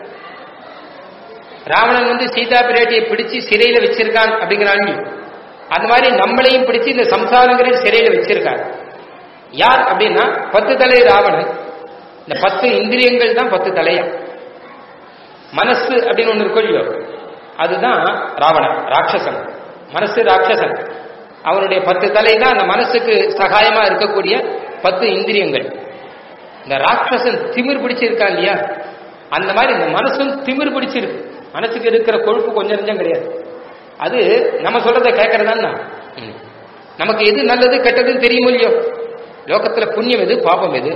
ராவணன் வந்து சீதா பிராட்டியை பிடிச்சு சிறையில வச்சிருக்கான் அப்படிங்கிறாங்க அந்த மாதிரி நம்மளையும் பிடிச்சு இந்த சம்சாரங்கிற சிறையில வச்சிருக்காங்க யார் அப்படின்னா பத்து தலை ராவணன் இந்த பத்து இந்திரியங்கள் தான் பத்து தலையா மனசு அப்படின்னு ஒண்ணு இருக்கும் இல்லையோ அதுதான் ராவணன் ராட்சசன் மனசு ராட்சசன் அவனுடைய பத்து தலை தான் அந்த மனசுக்கு சகாயமா இருக்கக்கூடிய பத்து இந்திரியங்கள் இந்த ராட்சசன் திமிர் பிடிச்சிருக்கான் இல்லையா அந்த மாதிரி இந்த மனசும் திமிர் பிடிச்சிருக்கு மனசுக்கு இருக்கிற கொழுப்பு கொஞ்சம் நெஞ்சம் கிடையாது அது நம்ம சொல்றதை கேட்கறதா நமக்கு எது நல்லது கெட்டதுன்னு தெரியும் இல்லையோ லோகத்துல புண்ணியம் எது பாபம் எது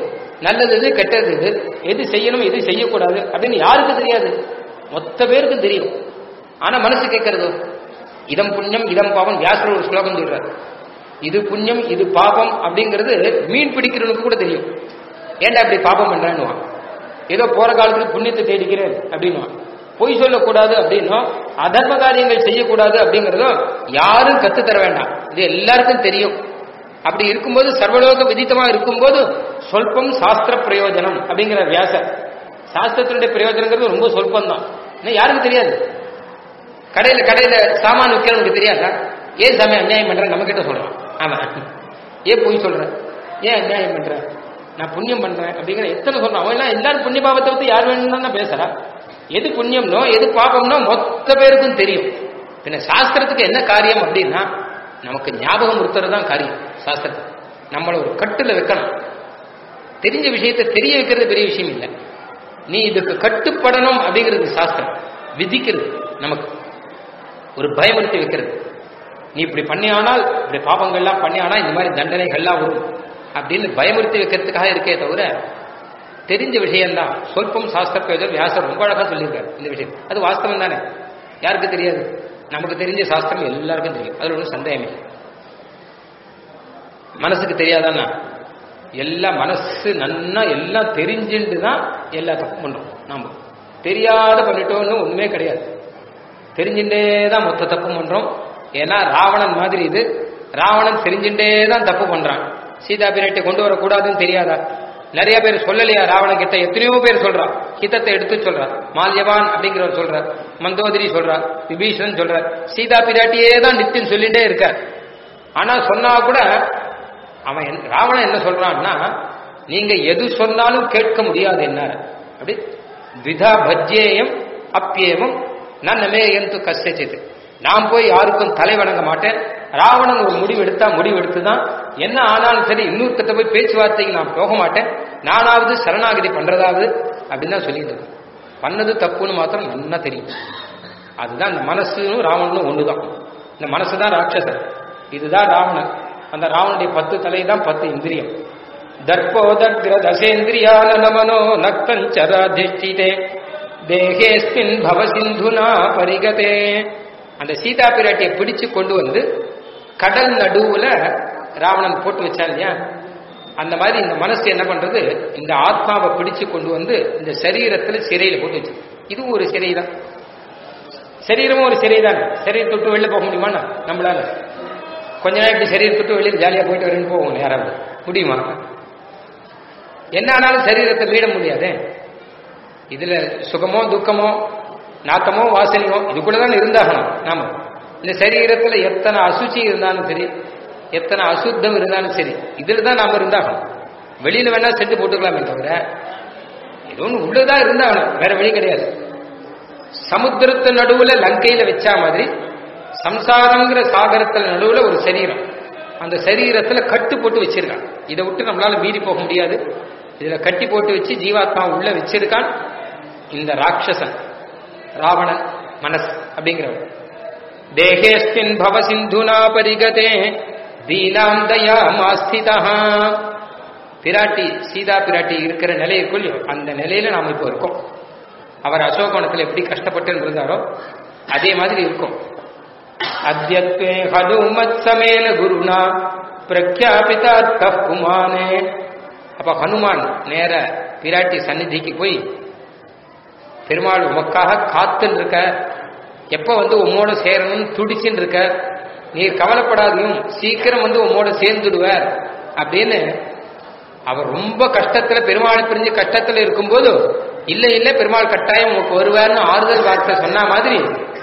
நல்லது எது கெட்டது எது எது செய்யணும் எது செய்யக்கூடாது அப்படின்னு யாருக்கு தெரியாது மொத்த பேருக்கும் தெரியும் ஆனா மனசு கேட்கறதோ இதம் புண்ணியம் இதம் பாவம் வியாசர் ஒரு ஸ்லோகம் சொல்றாரு இது புண்ணியம் இது பாபம் அப்படிங்கிறது மீன் பிடிக்கிறவனுக்கு கூட தெரியும் ஏன்டா இப்படி பாபம் பண்றான்னு ஏதோ போற காலத்துக்கு புண்ணியத்தை தேடிக்கிறேன் அப்படின்னு பொய் சொல்லக்கூடாது அப்படின்னும் அதர்ம காரியங்கள் செய்யக்கூடாது அப்படிங்கறதும் யாரும் கத்து தர வேண்டாம் இது எல்லாருக்கும் தெரியும் அப்படி இருக்கும்போது சர்வலோக விதித்தமா இருக்கும்போது சொல்பம் சாஸ்திர பிரயோஜனம் அப்படிங்கிற வியாசர் சாஸ்திரத்தினுடைய பிரயோஜனங்கிறது ரொம்ப சொல்பம் தான் இன்னும் யாருக்கும் தெரியாது கடையில கடையில சாமான் விற்கிறவனுக்கு தெரியாதா ஏன் சாமி அநியாயம் பண்ற நம்ம கிட்ட சொல்றான் ஆமா ஏன் பொய் சொல்ற ஏன் அநியாயம் பண்ற நான் புண்ணியம் பண்றேன் அப்படிங்கிற எத்தனை சொல்றான் அவன் எல்லாம் எல்லாரும் புண்ணிய பாவத்தை பத்தி யார் வேணும்னு தான் பேசுறா எது புண்ணியம்னோ எது பாபம்னோ மொத்த பேருக்கும் தெரியும் பின்ன சாஸ்திரத்துக்கு என்ன காரியம் அப்படின்னா நமக்கு ஞாபகம் கொடுத்துறது தான் காரியம் சாஸ்திரத்துக்கு நம்மள ஒரு கட்டுல வைக்கணும் தெரிஞ்ச விஷயத்தை தெரிய வைக்கிறது பெரிய விஷயம் இல்லை நீ இதுக்கு கட்டுப்படணும் அப்படிங்கிறது சாஸ்திரம் விதிக்கிறது நமக்கு ஒரு பயமுறுத்தி வைக்கிறது நீ இப்படி பண்ணியானால் இப்படி பாபங்கள்லாம் பண்ணியானா இந்த மாதிரி தண்டனைகள்லாம் வரும் அப்படின்னு பயமுறுத்தி வைக்கிறதுக்காக இருக்கே தவிர தெரிஞ்ச விஷயம்தான் சொல்பம் சாஸ்திர பிரயோஜனம் வியாசர் ரொம்ப அழகா சொல்லியிருக்காரு இந்த விஷயம் அது வாஸ்தவம் தானே யாருக்கு தெரியாது நமக்கு தெரிஞ்ச சாஸ்திரம் எல்லாருக்கும் தெரியும் அதுல ஒன்றும் சந்தேகம் இல்லை மனசுக்கு தெரியாதான்னா எல்லாம் மனசு நன்னா எல்லாம் தெரிஞ்சுட்டு தான் எல்லா தப்பு பண்றோம் நாம தெரியாத பண்ணிட்டோம்னு ஒண்ணுமே கிடையாது தெரிஞ்சுட்டே தான் மொத்த தப்பு பண்றோம் ஏன்னா ராவணன் மாதிரி இது ராவணன் தெரிஞ்சுட்டே தான் தப்பு பண்றான் சீதா பிராட்டியை கொண்டு வரக்கூடாதுன்னு தெரியாதா நிறைய பேர் சொல்லலையா ராவணன் கிட்ட எத்தனையோ பேர் சொல்றா ஹிதத்தை எடுத்து சொல்றா மால்யவான் அப்படிங்கிறவர் சொல்றார் மந்தோதரி சொல்றார் விபீஷணன் சொல்றார் சீதா பிராட்டியே தான் நித்தியம் சொல்லிட்டே இருக்க ஆனா சொன்னா கூட அவன் என்ன- ராவணன் என்ன சொல்றான்னா நீங்க எது சொன்னாலும் கேட்க முடியாது என்ன அப்படி விதா பஜ்யேயம் அப்பியேமம் நன்னமே எந்து கஷ்டச்சித்து நான் போய் யாருக்கும் தலை வணங்க மாட்டேன் ராவணன் ஒரு முடிவு எடுத்தா முடிவு எடுத்து தான் என்ன ஆனாலும் சரி இன்னொருத்தட்ட போய் பேச்சுவார்த்தைக்கு நான் போக மாட்டேன் நானாவது சரணாகதி பண்றதாவது அப்படின்னு தான் சொல்லிட்டு இருக்கேன். பண்ணது தப்புன்னு மாத்திரம் நல்லா தெரியும் அதுதான் இந்த மனசும் ராவணனும் ஒண்ணுதான் இந்த மனசு தான் ராட்சசன் இதுதான் ராவணன் அந்த ராவனுடைய பத்து தலை தான் பத்து இந்திரியம் தர்ப்போதக்ர தசேந்திரியான மனோ நக்தஞ்சராதிஷ்டிதே தேகேஸ்மின் பவசிந்துனா பரிகதே அந்த சீதா பிராட்டியை பிடிச்சு கொண்டு வந்து கடல் நடுவுல ராவணன் போட்டு வச்சான் இல்லையா அந்த மாதிரி இந்த மனசு என்ன பண்றது இந்த ஆத்மாவை பிடிச்சு கொண்டு வந்து இந்த சரீரத்துல சிறையில போட்டு வச்சு இதுவும் ஒரு சிறை தான் சரீரமும் ஒரு சிறை தானே சரீரத்தை விட்டு வெளில போக முடியுமா நம்மளால கொஞ்ச நாள் இப்படி சரீரத்தை விட்டு வெளியே ஜாலியா போயிட்டு வரேன்னு போவோம் யாராவது முடியுமா என்ன ஆனாலும் சரீரத்தை மீட முடியாதே இதுல சுகமோ துக்கமோ நாத்தமோ வாசனையோ இதுக்குள்ள தான் இருந்தாகணும் நாம இந்த சரீரத்துல எத்தனை அசுச்சி இருந்தாலும் சரி எத்தனை அசுத்தம் இருந்தாலும் சரி இதுல தான் நாம இருந்தாகணும் வெளியில வேணா செட்டு போட்டுக்கலாமே தவிர ஏதோ ஒன்று உள்ளதான் இருந்தாகணும் வேற வழி கிடையாது சமுத்திரத்து நடுவுல லங்கையில வச்சா மாதிரி சம்சாரங்கிற சாகரத்துல நடுவுல ஒரு சரீரம் அந்த சரீரத்துல கட்டு போட்டு வச்சிருக்கான் இதை விட்டு நம்மளால மீறி போக முடியாது இதுல கட்டி போட்டு வச்சு ஜீவாத்மா உள்ள வச்சிருக்கான் இந்த ராட்சசன் ராவணன் மனஸ் அப்படிங்கிறவன் தேகேஸ்மின் பவ சிந்துனா பரிகதே தீனாம் தயா மாஸ்திதா பிராட்டி சீதா பிராட்டி இருக்கிற நிலை இருக்குல்லையோ அந்த நிலையில நாம இப்போ இருக்கோம் அவர் அசோகவனத்தில் எப்படி கஷ்டப்பட்டு இருந்தாரோ அதே மாதிரி இருக்கும் அத்தியத்வே ஹனுமத் சமேன குருனா பிரக்யாபிதார்த்த புமானே அப்ப ஹனுமான் நேர பிராட்டி சந்நிதிக்கு போய் பெருமாள் உமக்காக காத்துன்னு இருக்க எப்ப வந்து உம்மோட சேரணும்னு துடிச்சுன்னு இருக்க நீர் கவலைப்படாதையும் சீக்கிரம் வந்து உம்மோட சேர்ந்துடுவார் அப்படின்னு அவர் ரொம்ப கஷ்டத்துல பெருமாளை பிரிஞ்சு கஷ்டத்துல இருக்கும்போது இல்ல இல்ல பெருமாள் கட்டாயம் உனக்கு வருவார்னு ஆறுதல் வார்த்தை சொன்ன மாதிரி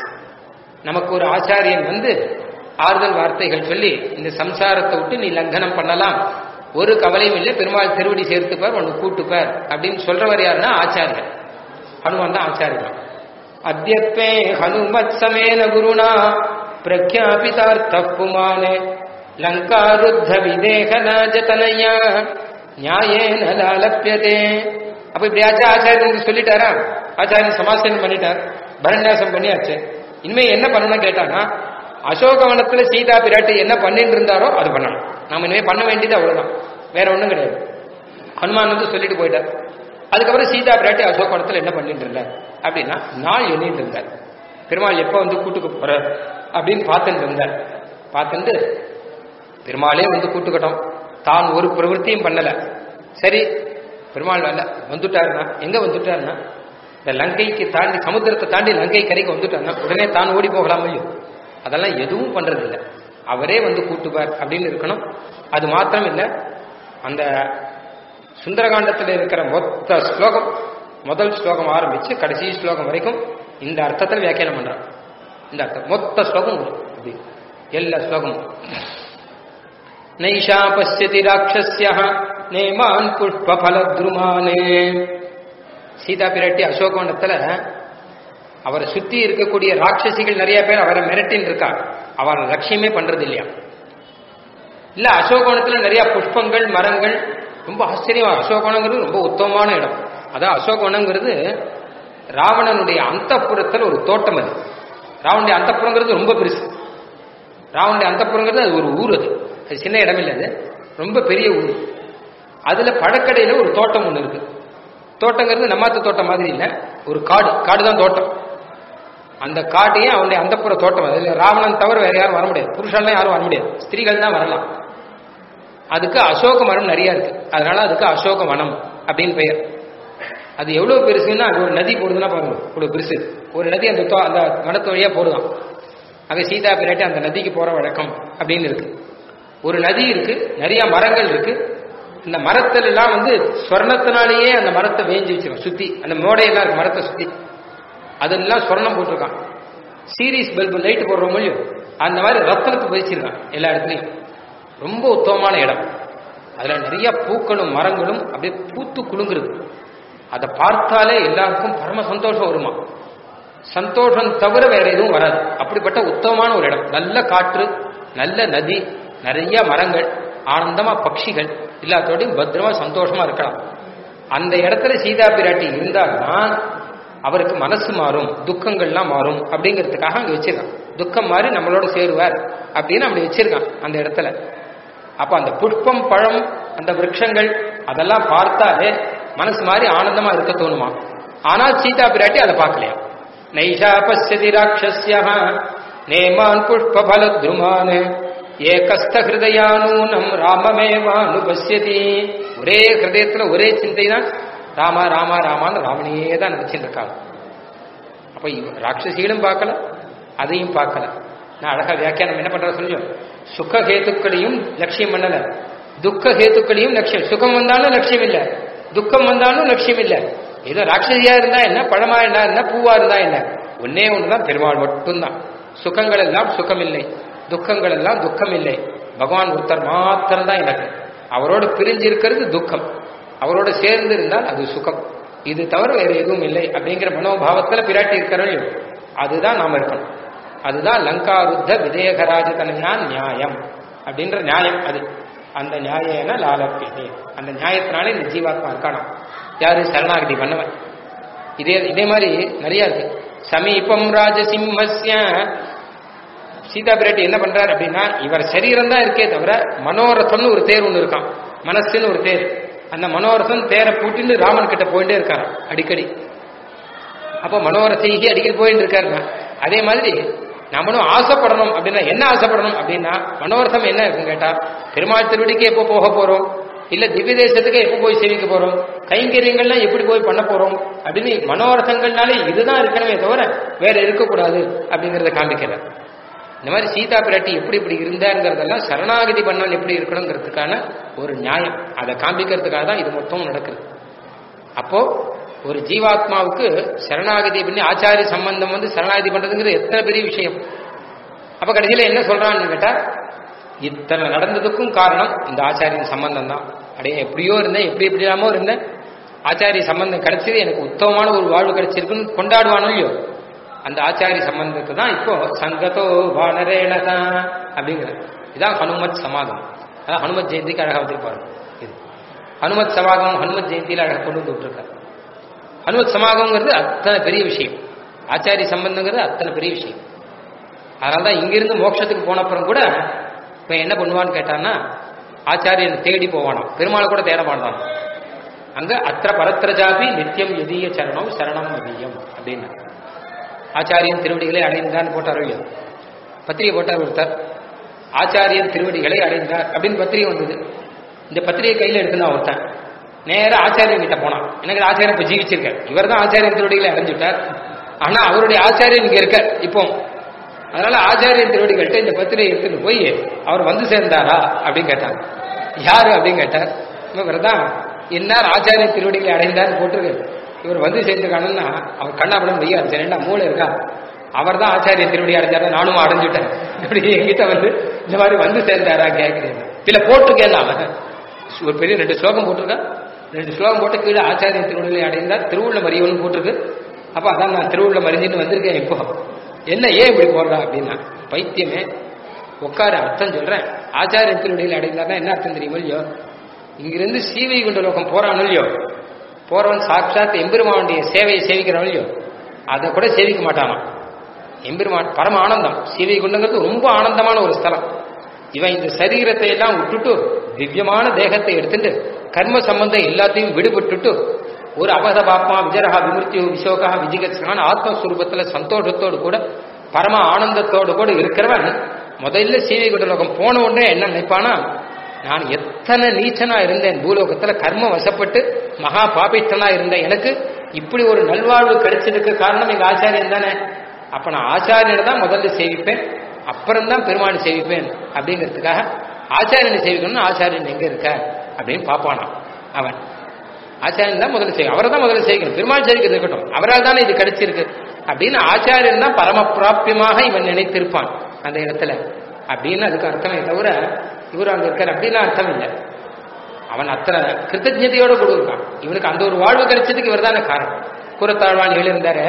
நமக்கு ஒரு ஆச்சாரியன் வந்து ஆறுதல் வார்த்தைகள் சொல்லி இந்த சம்சாரத்தை விட்டு நீ லங்கனம் பண்ணலாம் ஒரு கவலையும் இல்லை பெருமாள் திருவடி சேர்த்துப்பார் உனக்கு கூட்டுப்பார் அப்படின்னு சொல்றவர் யாருன்னா ஆச்சாரியன் ஹனுமான் தான் ஆச்சாரியன் அத்தியத்வே ஹனுமத் சமேன குருணா பிரக்யாபிதார்த்த புமானே லங்காருத்த விதேகனாஜதனையா நியாயேன லாலப்பியதே அப்ப இப்படியாச்சும் ஆச்சாரியன் சொல்லிட்டாரா ஆச்சாரியன் சமாசனம் பண்ணிட்டார் பரண்யாசம் பண்ணியாச்சு இனிமே என்ன பண்ணணும்னு கேட்டானா அசோகவனத்துல சீதா பிராட்டி என்ன பண்ணிட்டு இருந்தாரோ அது பண்ணணும் நாம இனிமே பண்ண வேண்டியது அவ்வளவுதான் வேற ஒண்ணும் கிடையாது ஹனுமான் வந்து சொல்லிட்டு போயிட்டார் அதுக்கப்புறம் சீதா பிராட்டி அசோகவனத்தில் என்ன பண்ணிட்டு இருந்தார் அப்படின்னா நாள் எண்ணிட்டு இருந்தார் பெருமாள் எப்போ வந்து கூட்டுக்கு போற அப்படின்னு பார்த்துட்டு இருந்தார் பார்த்துட்டு பெருமாளே வந்து கூட்டுக்கட்டும் தான் ஒரு பிரவൃத்தியும் பண்ணல சரி பெருமாள் வரல வந்துட்டாருன்னா எங்க வந்துட்டாருன்னா இந்த லங்கைக்கு தாண்டி சமுத்திரத்தை தாண்டி லங்கை கரைக்கு வந்துட்டாருன்னா உடனே தான் ஓடி போகலாம் இல்லையோ அதெல்லாம் எதுவும் பண்றது இல்லை அவரே வந்து கூட்டுவார் அப்படின்னு இருக்கணும் அது மாத்திரம் இல்லை அந்த சுந்தரகாண்டத்தில் இருக்கிற மொத்த ஸ்லோகம் முதல் ஸ்லோகம் ஆரம்பிச்சு கடைசி ஸ்லோகம் வரைக்கும் இந்த அர்த்தத்தில் வியாக்கியானம் பண்றான் இந்த அர்த்தம் மொத்த ஸ்லோகம் வரும் அப்படி எல்லா ஸ்லோகமும் நைஷா பசியதி ராட்சஸ்ய நேமான் புஷ்பலத்ருமானே சீதா பிராட்டி அசோகவனத்துல அவரை சுத்தி இருக்கக்கூடிய ராட்சசிகள் நிறைய பேர் அவரை மிரட்டின்னு இருக்கா அவரை லட்சியமே பண்றது இல்லையா இல்ல அசோகவனத்துல நிறைய புஷ்பங்கள் மரங்கள் ரொம்ப ஆச்சரியமா அசோகவனங்கிறது ரொம்ப உத்தமமான இடம் அதான் அசோகவனங்கிறது ராவணனுடைய அந்தப்புறத்தில் ஒரு தோட்டம் அது ராவனுடைய அந்தப்புறங்கிறது ரொம்ப பெருசு ராவனுடைய அந்தப்புறங்கிறது அது ஒரு ஊர் அது அது சின்ன இடம் இல்லை அது ரொம்ப பெரிய ஊர் அதுல பழக்கடையில ஒரு தோட்டம் ஒன்று இருக்கு தோட்டங்கிறது நம்மாத்த தோட்டம் மாதிரி இல்லை ஒரு காடு காடு தான் தோட்டம் அந்த காட்டையும் அவனுடைய அந்தப்புற தோட்டம் அதில் ராவணன் தவிர வேற யாரும் வர முடியாது புருஷன்லாம் யாரும் வர முடியாது ஸ்திரீகள் தான் வரலாம் அதுக்கு அசோக மரம் நிறைய இருக்கு அதனால அதுக்கு அசோக வனம் அப்படின்னு பெயர் அது எவ்வளவு பெருசுன்னா அது ஒரு நதி போடுதுன்னா பாருங்க இவ்வளவு பெருசு ஒரு நதி அந்த தோ- அந்த வனத்து வழியா போடுதான் அங்க சீதா பிராட்டி அந்த நதிக்கு போற வழக்கம் அப்படின்னு இருக்கு ஒரு நதி இருக்கு நிறைய மரங்கள் இருக்கு இந்த மரத்துல எல்லாம் வந்து ஸ்வர்ணத்தினாலேயே அந்த மரத்தை வேஞ்சி வச்சிருக்கோம் சுத்தி அந்த மோடையெல்லாம் இருக்கு மரத்தை சுத்தி அதெல்லாம் சொர்ணம் போட்டிருக்கான் சீரிஸ் பல்பு லைட் போடுறோம் இல்லையோ அந்த மாதிரி ரத்தனத்தை பதிச்சிருக்கான் எல்லா இடத்துலையும் ரொம்ப உத்தமமான இடம் அதுல நிறைய பூக்களும் மரங்களும் அப்படியே பூத்து குலுங்குறது அதை பார்த்தாலே எல்லாருக்கும் பரம சந்தோஷம் வருமா சந்தோஷம் தவிர வேற எதுவும் வராது அப்படிப்பட்ட உத்தமமான ஒரு இடம் நல்ல காற்று நல்ல நதி நிறைய மரங்கள் ஆனந்தமா பட்சிகள் எல்லாத்தோடையும் பத்திரமா சந்தோஷமா இருக்கலாம் அந்த இடத்துல சீதா பிராட்டி இருந்தால்னா அவருக்கு மனசு மாறும் துக்கங்கள்லாம் மாறும் அப்படிங்கிறதுக்காக அங்க வச்சிருக்கான் துக்கம் மாறி நம்மளோட சேருவார் அப்படின்னு அப்படி வச்சிருக்கான் அந்த இடத்துல அப்ப அந்த புஷ்பம் பழம் அந்த விருட்சங்கள் அதெல்லாம் பார்த்தாலே மனசு மாதிரி ஆனந்தமா இருக்க தோணுமா ஆனால் சீதா பிராட்டி அதை பார்க்கலையா நைஷா பசியதி ராட்சஸ்யா நேமான் புஷ்பபல துருமான் ஏகஸ்த ஹிருதயானூனம் ராமமேவானுபஸ்யதி ஒரே ஹிருதயத்துல ஒரே சிந்தை தான் ராமா ராமா ராமான்னு ராமனையே தான் நினைச்சிட்டு இருக்காங்க அப்ப இவ ராட்சசிகளும் பார்க்கல அதையும் பார்க்கல நான் அழகா வியாக்கியானம் என்ன பண்ற சொல்லியும் சுக ஹேத்துக்களையும் லட்சியம் பண்ணல துக்க ஹேத்துக்களையும் லட்சியம் சுகம் வந்தாலும் லட்சியம் இல்ல துக்கம் வந்தாலும் லட்சியம் இல்ல ஏதோ ராட்சசியா இருந்தா என்ன பழமா என்ன என்ன பூவா இருந்தா என்ன ஒன்னே ஒண்ணுதான் பெருமாள் மட்டும்தான் சுகங்கள் எல்லாம் சுகம் இல்லை துக்கங்கள் எல்லாம் துக்கம் இல்லை பகவான் ஒருத்தர் மாத்திரம் தான் எனக்கு அவரோடு பிரிஞ்சு இருக்கிறது துக்கம் அவரோட சேர்ந்து இருந்தால் அது சுகம் இது தவிர வேற எதுவும் இல்லை அப்படிங்கிற மனோபாவத்துல பிராட்டி இருக்கிறோம் அதுதான் நாம இருக்கணும் அதுதான் லங்காருத்த விதேகராஜதனையா நியாயம் அப்படின்ற நியாயம் அது அந்த நியாயன லாலப்பியதே அந்த நியாயத்தினாலே இந்த ஜீவாத்மா இருக்கானாம் யாரு சரணாகதி பண்ணவன் இதே இதே மாதிரி நிறைய இருக்கு சமீபம் ராஜசிம்மஸ்ய சீதா பிராட்டி என்ன பண்றாரு அப்படின்னா இவர் சரீரம் தான் இருக்கே தவிர மனோரதம்னு ஒரு தேர் ஒன்று இருக்கான் மனசுன்னு ஒரு தேர் அந்த மனோரதம் தேரை பூட்டின்னு ராமன் கிட்ட போயிட்டே இருக்காராம் அடிக்கடி அப்போ மனோரசைகி அடிக்கடி போயிட்டு இருக்காருன்னா அதே மாதிரி நம்மளும் ஆசைப்படணும் அப்படின்னா என்ன ஆசைப்படணும் அப்படின்னா மனோரதம் என்ன இருக்குன்னு கேட்டா பெருமாள் திருவடிக்கு எப்போ போக போறோம் இல்ல திவ்ய தேசத்துக்கு எப்போ போய் சேவிக்க போறோம் கைங்கரியங்கள்லாம் எப்படி போய் பண்ண போறோம் அப்படின்னு மனோரதங்கள்னாலே இதுதான் இருக்கணுமே தவிர வேற இருக்கக்கூடாது அப்படிங்கறத காமிக்கிறார் இந்த மாதிரி சீதா பிராட்டி எப்படி இப்படி இருந்தாருங்கிறதெல்லாம் சரணாகதி பண்ணவன் எப்படி இருக்கணுங்கிறதுக்கான ஒரு நியாயம் அதை காண்பிக்கிறதுக்காக தான் இது மொத்தம் நடக்குது அப்போ ஒரு ஜீவாத்மாவுக்கு சரணாகதி பண்ணி ஆச்சாரிய சம்பந்தம் வந்து சரணாகதி பண்றதுங்கிறது எத்தனை பெரிய விஷயம் அப்ப கடைசியில என்ன சொல்றான்னு கேட்டா இத்தனை நடந்ததுக்கும் காரணம் இந்த ஆச்சாரியன் சம்பந்தம் தான் அடைய எப்படியோ இருந்தேன் எப்படி எப்படி இல்லாமோ இருந்தேன் ஆச்சாரிய சம்பந்தம் கிடைச்சது எனக்கு உத்தமமான ஒரு வாழ்வு கிடைச்சிருக்குன்னு கொண்டாடுவானோ இல்லையோ அந்த ஆச்சாரிய சம்பந்தத்தை தான் இப்போ சங்கதோ வானரேணதா அப்படிங்கிற இதான் ஹனுமத் சமாகம் அதான் ஹனுமத் ஜெயந்திக்கு அழகா வச்சிருப்பாரு இது ஹனுமத் சமாகம் ஹனுமத் ஜெயந்தியில அழகா கொண்டு வந்து விட்டுருக்காரு ஹனுமத் சமாகம்ங்கிறது அத்தனை பெரிய விஷயம் ஆச்சாரிய சம்பந்தங்கிறது அத்தனை பெரிய விஷயம் அதனால தான் இங்கிருந்து மோட்சத்துக்கு போன அப்புறம் கூட இப்போ என்ன பண்ணுவான்னு கேட்டான்னா ஆச்சாரியன் தேடி போவானாம் பெருமாளை கூட தேட மாட்டான் அங்க அத்திர பரத்திரஜாபி நித்தியம் எதிய சரணம் சரணம் மதியம் அப்படின்னு ஆச்சாரியன் திருவடிகளை அடைந்தான்னு போட்டார் இல்லையோ பத்திரிகை போட்டார் ஒருத்தர் ஆச்சாரியன் திருவடிகளை அடைந்தார் அப்படின்னு பத்திரிகை வந்தது இந்த பத்திரிகை கையில் எடுத்துனா ஒருத்தன் நேரா ஆச்சாரியன் கிட்ட போனான் எனக்கு ஆச்சாரியன் இப்ப ஜீவிச்சிருக்கார் இவர் தான் ஆச்சாரியன் திருவடிகளை அடைஞ்சுட்டார் ஆனா அவருடைய ஆச்சாரியன் இங்க இருக்க இப்போ அதனால ஆச்சாரியன் திருவடிகள்கிட்ட இந்த பத்திரிகை எடுத்துட்டு போய் அவர் வந்து சேர்ந்தாரா அப்படின்னு கேட்டாங்க யாரு அப்படின்னு கேட்டார் இவர் தான் இன்னார் ஆச்சாரிய திருவடிகளை அடைந்தார்னு போட்டிருக்கு இவர் வந்து சேர்ந்துக்கானுன்னா அவர் கண்ணாபடம் வையா சரிண்டா மூளை இருக்கா அவர் தான் ஆச்சாரிய திருவடி அடைஞ்சாரா நானும் அடைஞ்சுட்டேன் இப்படி என்கிட்ட வந்து இந்த மாதிரி வந்து சேர்ந்தாரா கேட்கிறேன் இதுல போட்டிருக்கேன் அவன் ஒரு பெரிய ரெண்டு ஸ்லோகம் போட்டிருக்கா ரெண்டு ஸ்லோகம் போட்டு கீழே ஆச்சாரிய திருவடிகளை அடைந்தார் திருவுள்ள மரியவன் போட்டிருக்கு அப்ப அதான் நான் திருவுள்ள மறிஞ்சிட்டு வந்திருக்கேன் இப்போ என்ன ஏன் இப்படி போடுறா அப்படின்னா பைத்தியமே உட்கார அர்த்தம் சொல்றேன் ஆச்சாரிய திருவடியில் அடைந்தார்னா என்ன அர்த்தம் தெரியுமா இல்லையோ இங்கிருந்து சீவை குண்ட லோகம் போறான் இல்லையோ போறவன் சாட்சாத் எம்பெருமானுடைய சேவையை சேவிக்கிறான் இல்லையோ அதை கூட சேவிக்க மாட்டானாம் எம்பெருமான் பரம ஆனந்தம் சீவை குண்டங்கிறது ரொம்ப ஆனந்தமான ஒரு ஸ்தலம் இவன் இந்த சரீரத்தை எல்லாம் விட்டுட்டு திவ்யமான தேகத்தை எடுத்துட்டு கர்ம சம்பந்தம் எல்லாத்தையும் விடுபட்டுட்டு ஒரு அபத பாப்மா விஜரஹா விமுர்த்தியோ விசோகா விஜிகத்ஸான ஆத்மஸ்வரூபத்துல சந்தோஷத்தோடு கூட பரம ஆனந்தத்தோடு கூட இருக்கிறவன் முதல்ல சீவை குண்டலோகம் போன உடனே என்ன நினைப்பானா நான் எத்தனை நீச்சனா இருந்தேன் பூலோகத்துல கர்ம வசப்பட்டு மகா பாபிஷ்டனா இருந்த எனக்கு இப்படி ஒரு நல்வாழ்வு கிடைச்சதுக்கு காரணம் எங்க ஆச்சாரியன் தானே அப்ப நான் ஆச்சாரியனை தான் முதல்ல சேவிப்பேன் அப்புறம் தான் பெருமானை சேவிப்பேன் அப்படிங்கிறதுக்காக ஆச்சாரியனை சேவிக்கணும்னு ஆச்சாரியன் எங்க இருக்க அப்படின்னு பாப்பானா அவன் ஆச்சாரியன் தான் முதல்ல செய்யும் அவரை தான் முதல்ல செய்யணும் பெருமாள் சேவிக்கிறது இருக்கட்டும் அவரால் தானே இது கிடைச்சிருக்கு அப்படின்னு ஆச்சாரியன் தான் பரம பிராபியமாக இவன் நினைத்திருப்பான் அந்த இடத்துல அப்படின்னு அதுக்கு அர்த்தமே தவிர இவர் அங்க இருக்கார் அப்படின்னு அர்த்தம் இல்லை அவன் அத்தனை கிருத்தஜதையோட கூட இருக்கான் இவனுக்கு அந்த ஒரு வாழ்வு கிடைச்சதுக்கு இவர் தானே காரணம் கூறத்தாழ்வான் எழுந்தாரு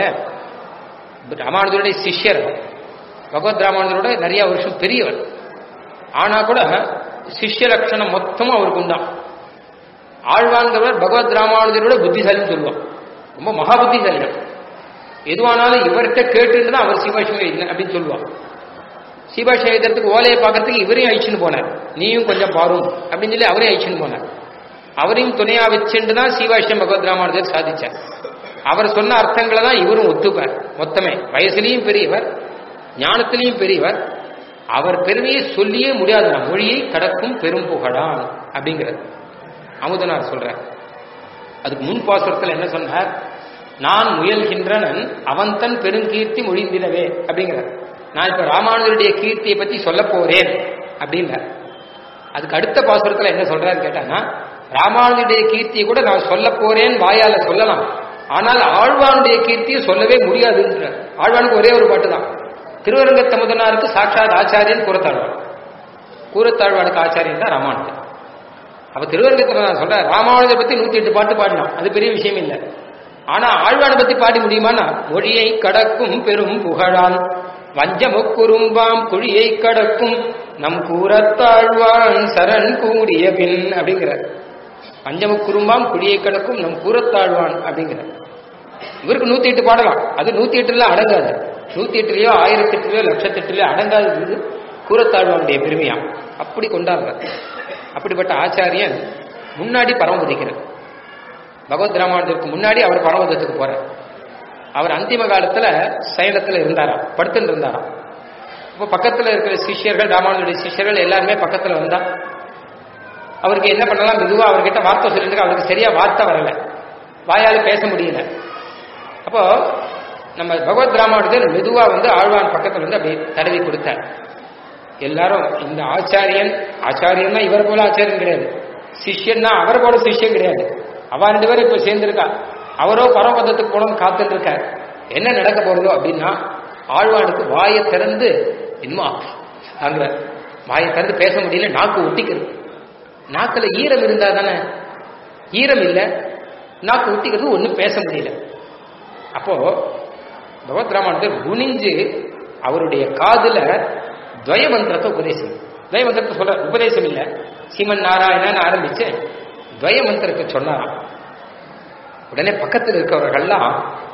ராமானுஜருடைய சிஷ்யர் பகவத் ராமானுஜரோட நிறைய வருஷம் பெரியவர் ஆனா கூட சிஷ்ய லட்சணம் மொத்தமும் அவருக்கு உண்டான் ஆழ்வான்கிறவர் பகவத் ராமானுஜரோட புத்திசாலின்னு சொல்லுவான் ரொம்ப மகா புத்திசாலி எதுவானாலும் இவர்கிட்ட கேட்டுன்னு தான் அவர் சிவாசிவம் இல்லை அப்படின்னு சொல்லுவான் சீபாஷ எழுதுறதுக்கு ஓலையை பார்க்கறதுக்கு இவரையும் அழிச்சுன்னு போனார் நீயும் கொஞ்சம் பாரும் அப்படின்னு சொல்லி அவரையும் அழிச்சுன்னு போனார் அவரையும் துணையா வச்சுட்டு தான் சீபாஷ்யம் பகவத் ராமானுஜர் சாதிச்சார் அவர் சொன்ன அர்த்தங்களை தான் இவரும் ஒத்துப்பார் மொத்தமே வயசுலையும் பெரியவர் ஞானத்திலையும் பெரியவர் அவர் பெருமையை சொல்லியே முடியாது மொழியை கடக்கும் பெரும் புகழான் அப்படிங்கிறது அமுதனார் சொல்ற அதுக்கு முன் பாசுரத்தில் என்ன சொன்னார் நான் முயல்கின்றனன் அவன் தன் பெருங்கீர்த்தி மொழிந்திடவே அப்படிங்கிறார் நான் இப்ப ராமானுஜருடைய கீர்த்தியை பத்தி சொல்ல போறேன் அப்படின்ற அதுக்கு அடுத்த பாசுரத்துல என்ன சொல்றாரு கேட்டானா ராமானுஜருடைய கீர்த்தியை கூட நான் சொல்ல போறேன் வாயால சொல்லலாம் ஆனால் ஆழ்வானுடைய கீர்த்தியை சொல்லவே முடியாதுன்ற ஆழ்வானுக்கு ஒரே ஒரு பாட்டு தான் திருவரங்க தமுதனாருக்கு சாட்சாத் ஆச்சாரியன் கூறத்தாழ்வான் கூறத்தாழ்வானுக்கு ஆச்சாரியன் தான் ராமானுஜர் அப்ப திருவரங்கத்தில் நான் சொல்றேன் ராமானுஜர் பத்தி நூத்தி எட்டு பாட்டு பாடினான் அது பெரிய விஷயம் இல்லை ஆனா ஆழ்வானை பத்தி பாடி முடியுமானா மொழியை கடக்கும் பெரும் புகழான் வஞ்சமுக்குறும்பாம் குழியை கடக்கும் நம் கூறத்தாழ்வான் சரண் கூடிய பின் அப்படிங்கிற பஞ்சமுக்குறும்பாம் குழியை கடக்கும் நம் கூறத்தாழ்வான் அப்படிங்கிற இவருக்கு நூத்தி எட்டு பாடலாம் அது நூத்தி எட்டுல அடங்காது நூத்தி எட்டுலயோ ஆயிரத்தி எட்டுலயோ லட்சத்தெட்டுலயோ அடங்காதது கூறத்தாழ்வானுடைய பெருமையா அப்படி கொண்டாடுற அப்படிப்பட்ட ஆச்சாரியன் முன்னாடி பரமபதிக்கிறார் பகவத் ராமானுஜருக்கு முன்னாடி அவர் பரமபதத்துக்கு போறார் அவர் அந்திம காலத்துல சயனத்துல இருந்தாராம் படுத்துட்டு இருந்தாராம் இப்போ பக்கத்துல இருக்கிற சிஷ்யர்கள் ராமானுடைய சிஷ்யர்கள் எல்லாருமே பக்கத்துல வந்தா அவருக்கு என்ன பண்ணலாம் மெதுவா அவர்கிட்ட வார்த்தை சொல்லிட்டு அவருக்கு சரியா வார்த்தை வரல வாயால பேச முடியல அப்போ நம்ம பகவத் ராமானுஜர் மெதுவா வந்து ஆழ்வான் பக்கத்துல வந்து அப்படி தடவி கொடுத்தார் எல்லாரும் இந்த ஆச்சாரியன் ஆச்சாரியன்னா இவர் போல ஆச்சாரியன் கிடையாது சிஷ்யன்னா அவர் போல சிஷ்யன் கிடையாது அவ ரெண்டு பேரும் இப்ப சேர்ந்திருக்கா அவரோ பரமபதத்துக்கு போனோம் காத்துட்டு இருக்கார் என்ன நடக்க போறதோ அப்படின்னா ஆழ்வானுக்கு வாயை திறந்து இன்னும் அங்க வாயை திறந்து பேச முடியல நாக்கு ஒட்டிக்கிறது நாக்குல ஈரம் இருந்தா தானே ஈரம் இல்லை நாக்கு ஒட்டிக்கிறது ஒன்றும் பேச முடியல அப்போ பகவத் ராமானுஜர் குனிஞ்சு அவருடைய காதுல துவய மந்திரத்தை உபதேசம் துவய மந்திரத்தை சொல்ற உபதேசம் இல்லை சீமன் நாராயணன் ஆரம்பிச்சு துவய மந்திரத்தை சொன்னாராம் உடனே பக்கத்தில் இருக்கிறவர்கள்லாம்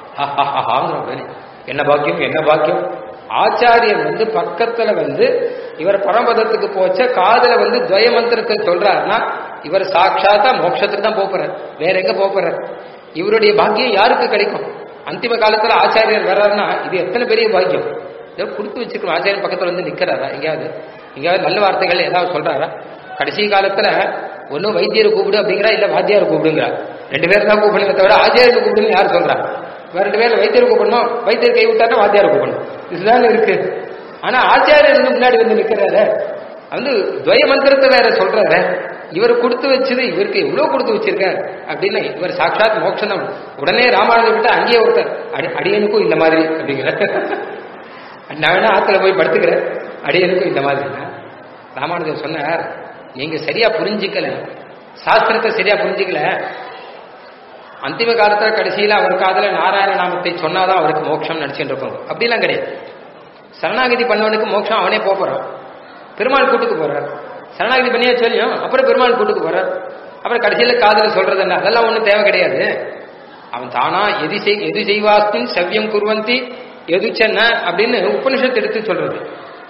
உடனே என்ன பாக்கியம் என்ன பாக்கியம் ஆச்சாரியன் வந்து பக்கத்துல வந்து இவர் பரமபதத்துக்கு போச்ச காதுல வந்து துவய மந்திரத்தை சொல்றாருன்னா இவர் சாட்சாத்தா மோட்சத்துக்கு தான் போறார் வேற எங்க போறார் இவருடைய பாக்கியம் யாருக்கு கிடைக்கும் அந்திம காலத்துல ஆச்சாரியர் வர்றாருன்னா இது எத்தனை பெரிய பாக்கியம் ஏதோ கொடுத்து வச்சிருக்கோம் ஆச்சாரியன் பக்கத்துல வந்து நிக்கிறாரா எங்கேயாவது எங்கேயாவது நல்ல வார்த்தைகள் ஏதாவது சொல்றாரா கடைசி காலத்துல ஒன்னும் வைத்தியரை கூப்பிடு அப்படிங்கிறா இல்ல வாத்தியாரை கூப்பிடுங்கிறா ரெண்டு பேரும் தான் கூப்பிடுங்க தவிர ஆச்சாரியரை கூப்பிடுன்னு யார் சொல்றா வேற ரெண்டு பேர்ல வைத்தியரை கூப்பிடணும் வைத்தியர் கை விட்டாருன்னா வாத்தியாரை கூப்பிடணும் இதுதான் இருக்கு ஆனா ஆச்சாரியர் வந்து முன்னாடி வந்து நிக்கிறாரு வந்து துவய மந்திரத்தை வேற சொல்றாரு இவர் கொடுத்து வச்சது இவருக்கு எவ்வளவு கொடுத்து வச்சிருக்கார் அப்படின்னு இவர் சாட்சாத் மோட்சம் தான் உடனே ராமானுஜர் விட்டு அங்கேயே ஒருத்தர் அடி அடியனுக்கும் இந்த மாதிரி அப்படிங்கிற நான் வேணா ஆத்துல போய் படுத்துக்கிறேன் அடியனுக்கும் இந்த மாதிரி ராமானுஜர் சொன்னார் நீங்க சரியா புரிஞ்சிக்கல சாஸ்திரத்தை சரியா புரிஞ்சிக்கல அந்திம காலத்துல கடைசியில அவர் காதல நாராயண நாமத்தை சொன்னாதான் அவருக்கு மோட்சம் நினைச்சுட்டு இருக்கோம் அப்படிலாம் கிடையாது சரணாகதி பண்ணவனுக்கு மோட்சம் அவனே போப் போறான் பெருமாள் கூட்டுக்கு போறார் சரணாகதி பண்ணியா சொல்லியும் அப்புறம் பெருமாள் கூட்டுக்கு போறார் அப்புறம் கடைசியில காதல சொல்றது என்ன அதெல்லாம் ஒண்ணும் தேவை கிடையாது அவன் தானா எது செய் எது செய்வாஸ்தின் செவ்யம் குருவந்தி எது சென்ன அப்படின்னு உபனிஷத்து எடுத்து சொல்றது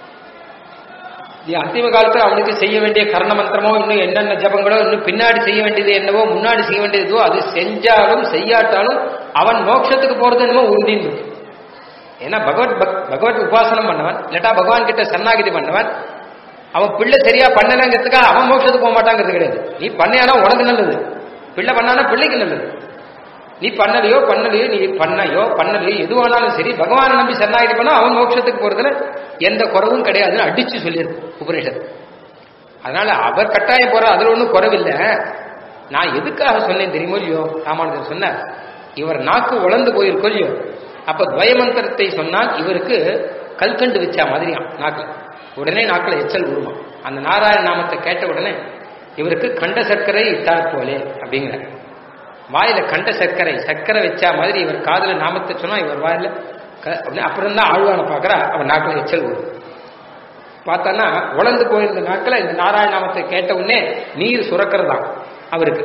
இது அந்திம காலத்துல அவனுக்கு செய்ய வேண்டிய கர்ண மந்திரமோ இன்னும் என்னென்ன ஜபங்களோ இன்னும் பின்னாடி செய்ய வேண்டியது என்னவோ முன்னாடி செய்ய வேண்டியதோ அது செஞ்சாலும் செய்யாட்டாலும் அவன் மோட்சத்துக்கு போறது என்னமோ உறுதின்னு இருக்கு. ஏன்னா பகவத் பக்- பகவத் உபாசனம் பண்ணவன் இல்லாட்டா பகவான் கிட்ட சரணாகிதி பண்ணவன் அவன் பிள்ளை சரியா பண்ணலங்கிறதுக்காக அவன் மோட்சத்துக்கு போக மாட்டாங்கிறது கிடையாது நீ பண்ணையானா உனக்கு நல்லது பிள்ளை பண்ணானா பிள்ளைக்கு நல்லது நீ பண்ணலையோ பண்ணலையோ நீ பண்ணையோ பண்ணலையோ எதுவானாலும் சரி பகவானை நம்பி சரணாகிதி பண்ணா அவன் மோட்சத்துக்கு போறதுல எந்த குறவும் கிடையாதுன்னு அடிச்சு சொல்லியிருக்கு உபனிஷத் அதனால அவர் கட்டாயம் போற அதுல ஒன்றும் குறவில்லை நான் எதுக்காக சொன்னேன் தெரியுமோ இல்லையோ ராமானுஜர் சொன்னார் இவர் நாக்கு உழந்து போயிருக்கோ இல்லையோ அப்ப துவயமந்திரத்தை சொன்னால் இவருக்கு கல்கண்டு வச்சா மாதிரியாம் நாக்கு உடனே நாக்கில் எச்சல் உருமா அந்த நாராயண நாமத்தை கேட்ட உடனே இவருக்கு கண்ட சர்க்கரை இட்டார் போலே அப்படிங்கிற வாயில கண்ட சர்க்கரை சர்க்கரை வச்சா மாதிரி இவர் காதுல நாமத்தை சொன்னா இவர் வாயில க- அப்படியே அப்புறம் தான் ஆழ்வான பாக்குறா அவன் நாக்கில் எச்சல் வரும் பார்த்தான்னா உழந்து போயிருந்த நாட்கள் இந்த நாராயண நாமத்தை கேட்ட உடனே நீர் சுரக்கிறதாம் அவருக்கு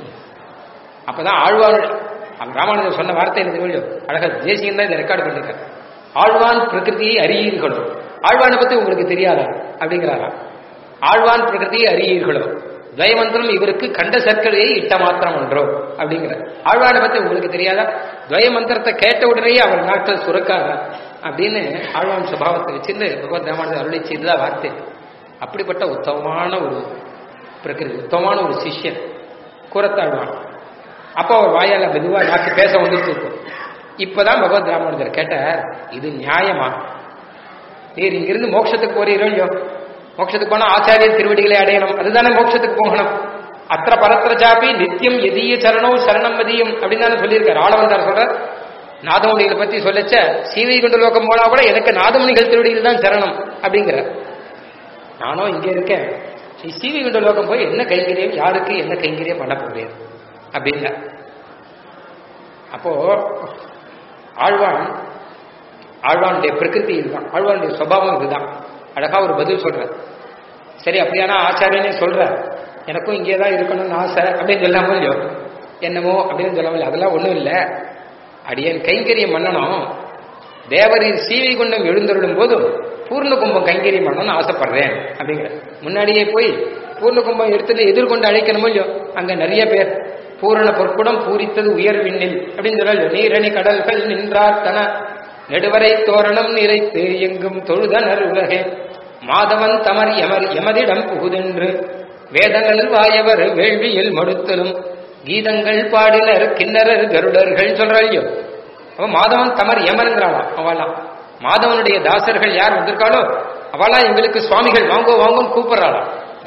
அப்பதான் ஆழ்வான் அவன் ராமானுஜர் சொன்ன வார்த்தை எனக்கு தெரியும் அழகா தேசியம் தான் இதை ரெக்கார்டு பண்ணிருக்கார் ஆழ்வான் பிரகிருதியை அறியீர்களோ ஆழ்வானை பத்தி உங்களுக்கு தெரியாதா அப்படிங்கிறாரா ஆழ்வான் பிரகிருதியை அறியீர்களோ துவயமந்திரம் இவருக்கு கண்ட சர்க்கரையை இட்ட மாத்திரம் ஒன்றோ அப்படிங்கிற ஆழ்வானை பத்தி உங்களுக்கு தெரியாதா துவய மந்திரத்தை கேட்ட உடனேயே அவர் நாட்கள் சுரக்காரா அப்படின்னு ஆழ்வான் சுபாவத்தை வச்சிருந்து பகவத் ராமானுஜர் அருளை செய்ததா வார்த்தை அப்படிப்பட்ட உத்தமமான ஒரு பிரகிருதி உத்தமமான ஒரு சிஷ்யன் கூறத்தாழ்வான் அப்போ அவர் வாயால மெதுவா நாக்கு பேச வந்துட்டு இருக்கும் இப்பதான் பகவத் ராமானுஜர் கேட்டார் இது நியாயமா நீர் இங்கிருந்து மோட்சத்துக்கு போறீரோ இல்லையோ மோட்சத்துக்கு போனா ஆச்சாரியர் திருவடிகளை அடையணும் அதுதானே மோட்சத்துக்கு போகணும் அத்திர பரத்திர சாப்பி நித்தியம் எதிய சரணோ சரணம் மதியம் அப்படின்னு தானே சொல்லியிருக்காரு ஆளவந்தார் சொல்றார் நாதமுனிகளை பத்தி சொல்லச்ச சீவை கொண்டு லோகம் போனா கூட எனக்கு நாதமுனிகள் திருவடிகள் தான் சரணம் அப்படிங்கிற நானும் இங்க இருக்கேன் நீ சீவி கொண்ட லோகம் போய் என்ன கைங்கரியம் யாருக்கு என்ன கைங்கரியம் பண்ண போகிறேன் அப்படின்னா அப்போ ஆழ்வான் ஆழ்வானுடைய பிரகிருதி இதுதான் ஆழ்வானுடைய சுபாவம் இதுதான் அழகா ஒரு பதில் சொல்ற சரி அப்படியானா ஆச்சாரியனே சொல்ற எனக்கும் இங்கே தான் இருக்கணும்னு ஆசை அப்படின்னு சொல்லாம இல்லையோ என்னமோ அப்படின்னு சொல்லாமல் அதெல்லாம் ஒண்ணும் இல்லை அடியன் கைங்கரியம் பண்ணணும் தேவரின் சீவி குண்டம் எழுந்தருளும் போது பூர்ண கும்பம் கைங்கரியம் பண்ணணும்னு ஆசைப்படுறேன் அப்படிங்கிற முன்னாடியே போய் பூர்ண கும்பம் எடுத்துட்டு எதிர்கொண்டு அழைக்கணுமோ இல்லையோ அங்க நிறைய பேர் பூரண பொற்குடம் பூரித்தது உயர் விண்ணில் அப்படின்னு சொல்லல நீரணி கடல்கள் நின்றார் தன நெடுவரை தோரணம் நிறைத்து எங்கும் தொழுதனர் உலகே மாதவன் தமர் எமர் எமதிடம் புகுதென்று வேதங்கள் வாயவர் வேள்வியில் மடுத்தலும் கீதங்கள் பாடினர் கிண்ணறர் கருடர்கள் சொல்றாளியோ அவ மாதவன் தமர் யமருங்கிறாளாம் அவளாம் மாதவனுடைய தாசர்கள் யார் வந்திருக்காளோ அவளா எங்களுக்கு சுவாமிகள் வாங்கோ வாங்கோன்னு கூப்பிடுறாளாம்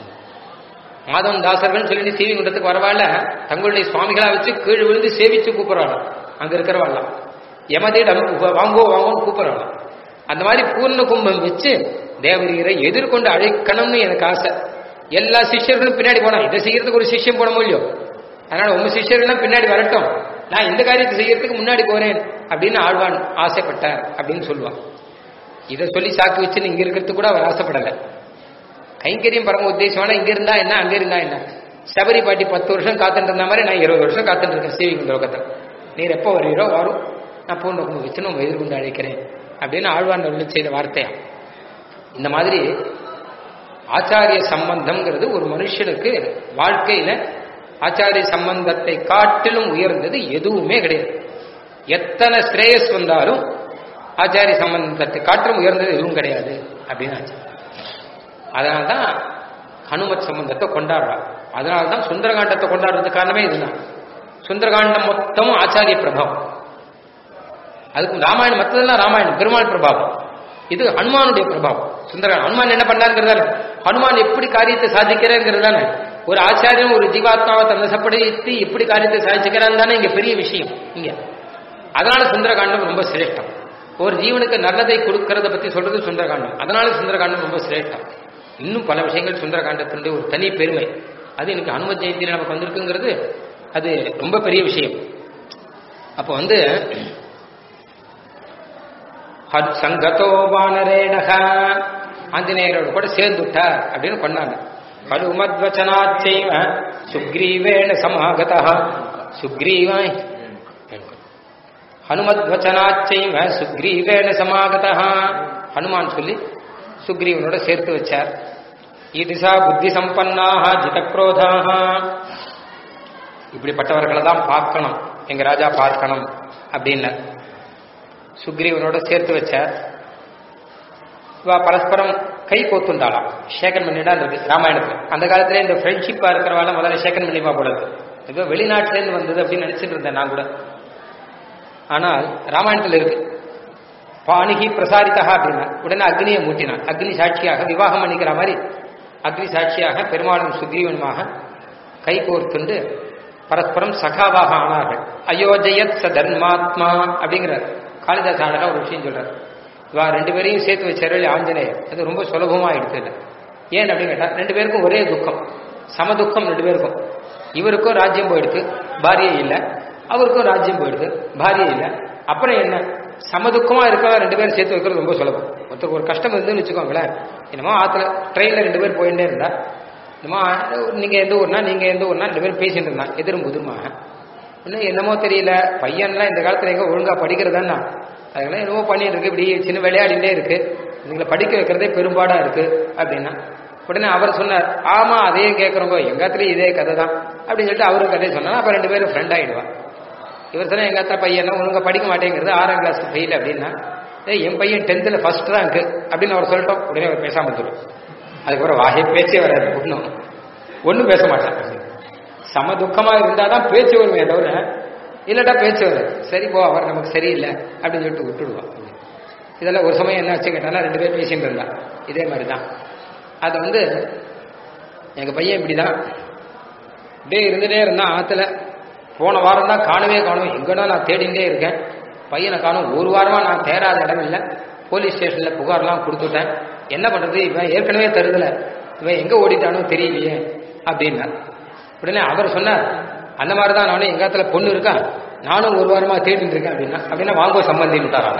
மாதவன் தாசர்கள் சொல்லி சீவி குண்டத்துக்கு வரவால தங்களுடைய சுவாமிகளா வச்சு கீழ் விழுந்து சேவிச்சு கூப்பிடுறாளாம் அங்க இருக்கிறவாள்லாம் யமதிடம் உப- வாங்கோ வாங்கோன்னு கூப்பிடுறாளாம் அந்த மாதிரி பூர்ண கும்பம் வச்சு தேவரீரை எதிர்கொண்டு அழைக்கணும்னு எனக்கு ஆசை எல்லா சிஷ்யர்களும் பின்னாடி போனா இதை செய்யறதுக்கு ஒரு சிஷ்யம் போட இல்லையோ அதனால உங்க சிஷ்யர்கள்லாம் பின்னாடி வரட்டும் நான் இந்த காரியத்தை செய்யறதுக்கு முன்னாடி போறேன் அப்படின்னு ஆழ்வான் ஆசைப்பட்டார் அப்படின்னு சொல்லுவான் இதை சொல்லி சாக்கு வச்சுன்னு இங்க இருக்கிறதுக்கு கூட அவர் ஆசைப்படலை கைங்கரியம் பரம உத்தேசமான இங்க இருந்தா என்ன அங்க இருந்தா என்ன சபரி பாட்டி பத்து வருஷம் காத்துட்டு இருந்த மாதிரி நான் இருபது வருஷம் காத்துட்டு இருக்கேன் சேவிங் லோகத்தில் நீர் எப்போ வருவீரோ வரும் நான் பூர்ண கும்பம் வச்சு நம்ம எதிர்கொண்டு அழைக்கிறேன் அப்படின்னு ஆழ்வான் அருளி செய்த வார்த்தையா இந்த மாதிரி ஆச்சாரிய சம்பந்தம்ங்கிறது ஒரு மனுஷனுக்கு வாழ்க்கையில ஆச்சாரிய சம்பந்தத்தை காட்டிலும் உயர்ந்தது எதுவுமே கிடையாது எத்தனை ஸ்ரேயஸ் வந்தாலும் ஆச்சாரிய சம்பந்தத்தை காட்டிலும் உயர்ந்தது எதுவும் கிடையாது அப்படின்னு ஆச்சு அதனால்தான் ஹனுமத் சம்பந்தத்தை கொண்டாடுறா அதனால்தான் சுந்தரகாண்டத்தை கொண்டாடுறதுக்கு காரணமே இதுதான் சுந்தரகாண்டம் மொத்தமும் ஆச்சாரிய பிரபாவம் அதுக்கு ராமாயணம் மற்றதெல்லாம் ராமாயணம் பெருமாள் பிரபாவம் இது ஹனுமானுடைய பிரபாவம் சுந்தரகாண்டம் ஹனுமான் என்ன பண்ணாருங்கிறதால ஹனுமான் எப்படி காரியத்தை சாதிக்கிறேங்கிறதானே ஒரு ஆச்சாரியன் ஒரு ஜீவாத்மாவை தந்தசப்படுத்தி எப்படி காரியத்தை சாதிச்சுக்கிறான்னு தானே இங்க பெரிய விஷயம் இங்க அதனால சுந்தரகாண்டம் ரொம்ப சிரேஷ்டம் ஒரு ஜீவனுக்கு நல்லதை கொடுக்கறத பத்தி சொல்றது சுந்தரகாண்டம் அதனால சுந்தரகாண்டம் ரொம்ப சிரேஷ்டம் இன்னும் பல விஷயங்கள் சுந்தரகாண்டத்தினுடைய ஒரு தனி பெருமை அது எனக்கு ஹனுமத் ஜெயந்தியில் நமக்கு வந்திருக்குங்கிறது அது ரொம்ப பெரிய விஷயம் அப்போ வந்து ஹத் சங்கதோ வானரேணக ஆஞ்சநேயரோட கூட சேர்ந்துட்டார் அப்படின்னு பண்ணாங்க ஹனுமத்வச்சனாச்சைவ சுக்ரீவேண சமாகதா சுக்ரீவாய் ஹனுமத்வச்சனாச்சைவ சுக்ரீவேண சமாகதா ஹனுமான் சொல்லி சுக்ரீவனோட சேர்த்து வச்சார் ஈதிசா புத்தி சம்பன்னாக ஜிதக்ரோதாக இப்படிப்பட்டவர்களை தான் பார்க்கணும் எங்க ராஜா பார்க்கணும் அப்படின்னு சுக்ரீவனோட சேர்த்து வச்சார் இவா பரஸ்பரம் கை கோத்துண்டாளாம் ஷேக்கன் பண்ணிட்டா இருந்தது ராமாயணத்துல அந்த காலத்துல இந்த ஃப்ரெண்ட்ஷிப்பா இருக்கிறவால முதல்ல ஷேக்கன் பண்ணிப்பா போல இருக்கு ஏதோ வெளிநாட்டிலேருந்து வந்தது அப்படின்னு நினைச்சிட்டு இருந்தேன் நான் கூட ஆனால் ராமாயணத்துல இருக்கு பாணிகி பிரசாரித்தா அப்படின்னா உடனே அக்னியை மூட்டினான் அக்னி சாட்சியாக விவாகம் பண்ணிக்கிற மாதிரி அக்னி சாட்சியாக பெருமாளும் சுக்ரீவனுமாக கை கோர்த்துண்டு பரஸ்பரம் சகாவாக ஆனார்கள் அயோஜயத் ச தர்மாத்மா அப்படிங்கிறார் காளிதாஸ் அழகா ஒரு விஷயம் சொல்றார் இவா ரெண்டு பேரையும் சேர்த்து வச்சாரு ஆஞ்சநேயர் அது ரொம்ப சுலபமா எடுத்தது ஏன் அப்படின்னு கேட்டா ரெண்டு பேருக்கும் ஒரே துக்கம் சம துக்கம் ரெண்டு பேருக்கும் இவருக்கும் ராஜ்யம் போயிடுது பாரியை இல்லை அவருக்கும் ராஜ்யம் போயிடுது பாரியை இல்லை அப்புறம் என்ன சமதுக்கமா இருக்கவா ரெண்டு பேரும் சேர்த்து வைக்கிறது ரொம்ப சுலபம் ஒருத்தருக்கு ஒரு கஷ்டம் இருந்துன்னு வச்சுக்கோங்களேன் என்னமோ ஆத்துல ட்ரெயின்ல ரெண்டு பேர் போயிட்டே இருந்தா என்னமோ நீங்க எந்த ஊர்னா நீங்க எந்த ஊர்னா ரெண்டு பேரும் பேசிட்டு இருந்தா எதிரும் புதிருமாக இன்னும் என்னமோ தெரியல பையன்லாம் இந்த காலத்துல எங்க ஒழுங்கா படிக்கிறதான்னா அதெல்லாம் என்னமோ பண்ணிட்டு இருக்கு இப்படி சின்ன விளையாடிட்டே இருக்கு நீங்களை படிக்க வைக்கிறதே பெரும்பாடா இருக்கு அப்படின்னா உடனே அவர் சொன்னார் ஆமா அதே கேட்கறோங்க எங்க இடத்துலயும் இதே கதை தான் அப்படின்னு சொல்லிட்டு அவரும் கதையை சொன்னா அப்ப ரெண்டு பேரும் ஃப்ரெண்ட் ஆயிடுவா இவர் சொன்னா எங்க அத்தா பையன் ஒழுங்கா படிக்க மாட்டேங்கிறது ஆறாம் கிளாஸ் ஃபெயில் அப்படின்னா ஏய் என் பையன் டென்த்தில் ஃபர்ஸ்ட் ரேங்க் அப்படின்னு அவர் சொல்லிட்டோம் உடனே அவர் பேசாம வந்துடும் அதுக்கப்புறம் வாகை பேச்சே வராது ஒன்றும் ஒன்றும் பேச மாட்டான் சம துக்கமா இருந்தாதான் பேச்சு வருமே தவிர இல்லட்டா பேச்சு வராது சரி போ அவர் நமக்கு சரியில்லை அப்படின்னு சொல்லிட்டு விட்டுடுவான் இதெல்லாம் ஒரு சமயம் என்ன ஆச்சு கேட்டானா ரெண்டு பேர் பேசிட்டு இருந்தா இதே மாதிரி தான் அது வந்து எங்க பையன் இப்படிதான் அப்படியே இருந்துட்டே இருந்தான் ஆத்துல போன வாரம் தான் காணவே காணும் எங்கடா நான் தேடிண்டே இருக்கேன் பையனை காணும் ஒரு வாரமா நான் தேடாத இடம் இல்லை போலீஸ் ஸ்டேஷன்ல புகார்லாம் கொடுத்துட்டேன் என்ன பண்றது இவன் ஏற்கனவே தருதல இவன் எங்க ஓடிட்டானோ தெரியலையே அப்படின்னா உடனே அவர் சொன்னார் அந்த மாதிரி தான் நானும் எங்க இடத்துல பொண்ணு இருக்கான் நானும் ஒரு வாரமா தேடிட்டு இருக்கேன் அப்படின்னா அப்படின்னா வாங்கோ சம்பந்தி விட்டாராங்க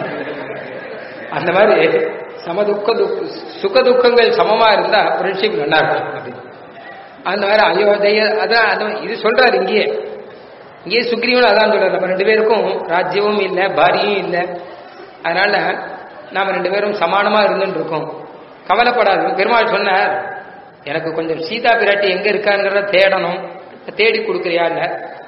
அந்த மாதிரி சம துக்க துக்க சுக துக்கங்கள் சமமா இருந்தா ஃப்ரெண்ட்ஷிப் நல்லா இருக்கும் அப்படின்னு அந்த மாதிரி அயோத்திய அதான் அதான் இது சொல்றாரு இங்கேயே இங்கே சுக்ரீவன் அதான் சொல்றாரு நம்ம ரெண்டு பேருக்கும் ராஜ்யமும் இல்லை பாரியும் இல்லை அதனால நாம ரெண்டு பேரும் சமானமா இருந்துட்டு இருக்கோம் கவலைப்படாது பெருமாள் சொன்னார் எனக்கு கொஞ்சம் சீதா பிராட்டி எங்க இருக்காங்கிறத தேடணும் தேடி கொடுக்குறியா இல்ல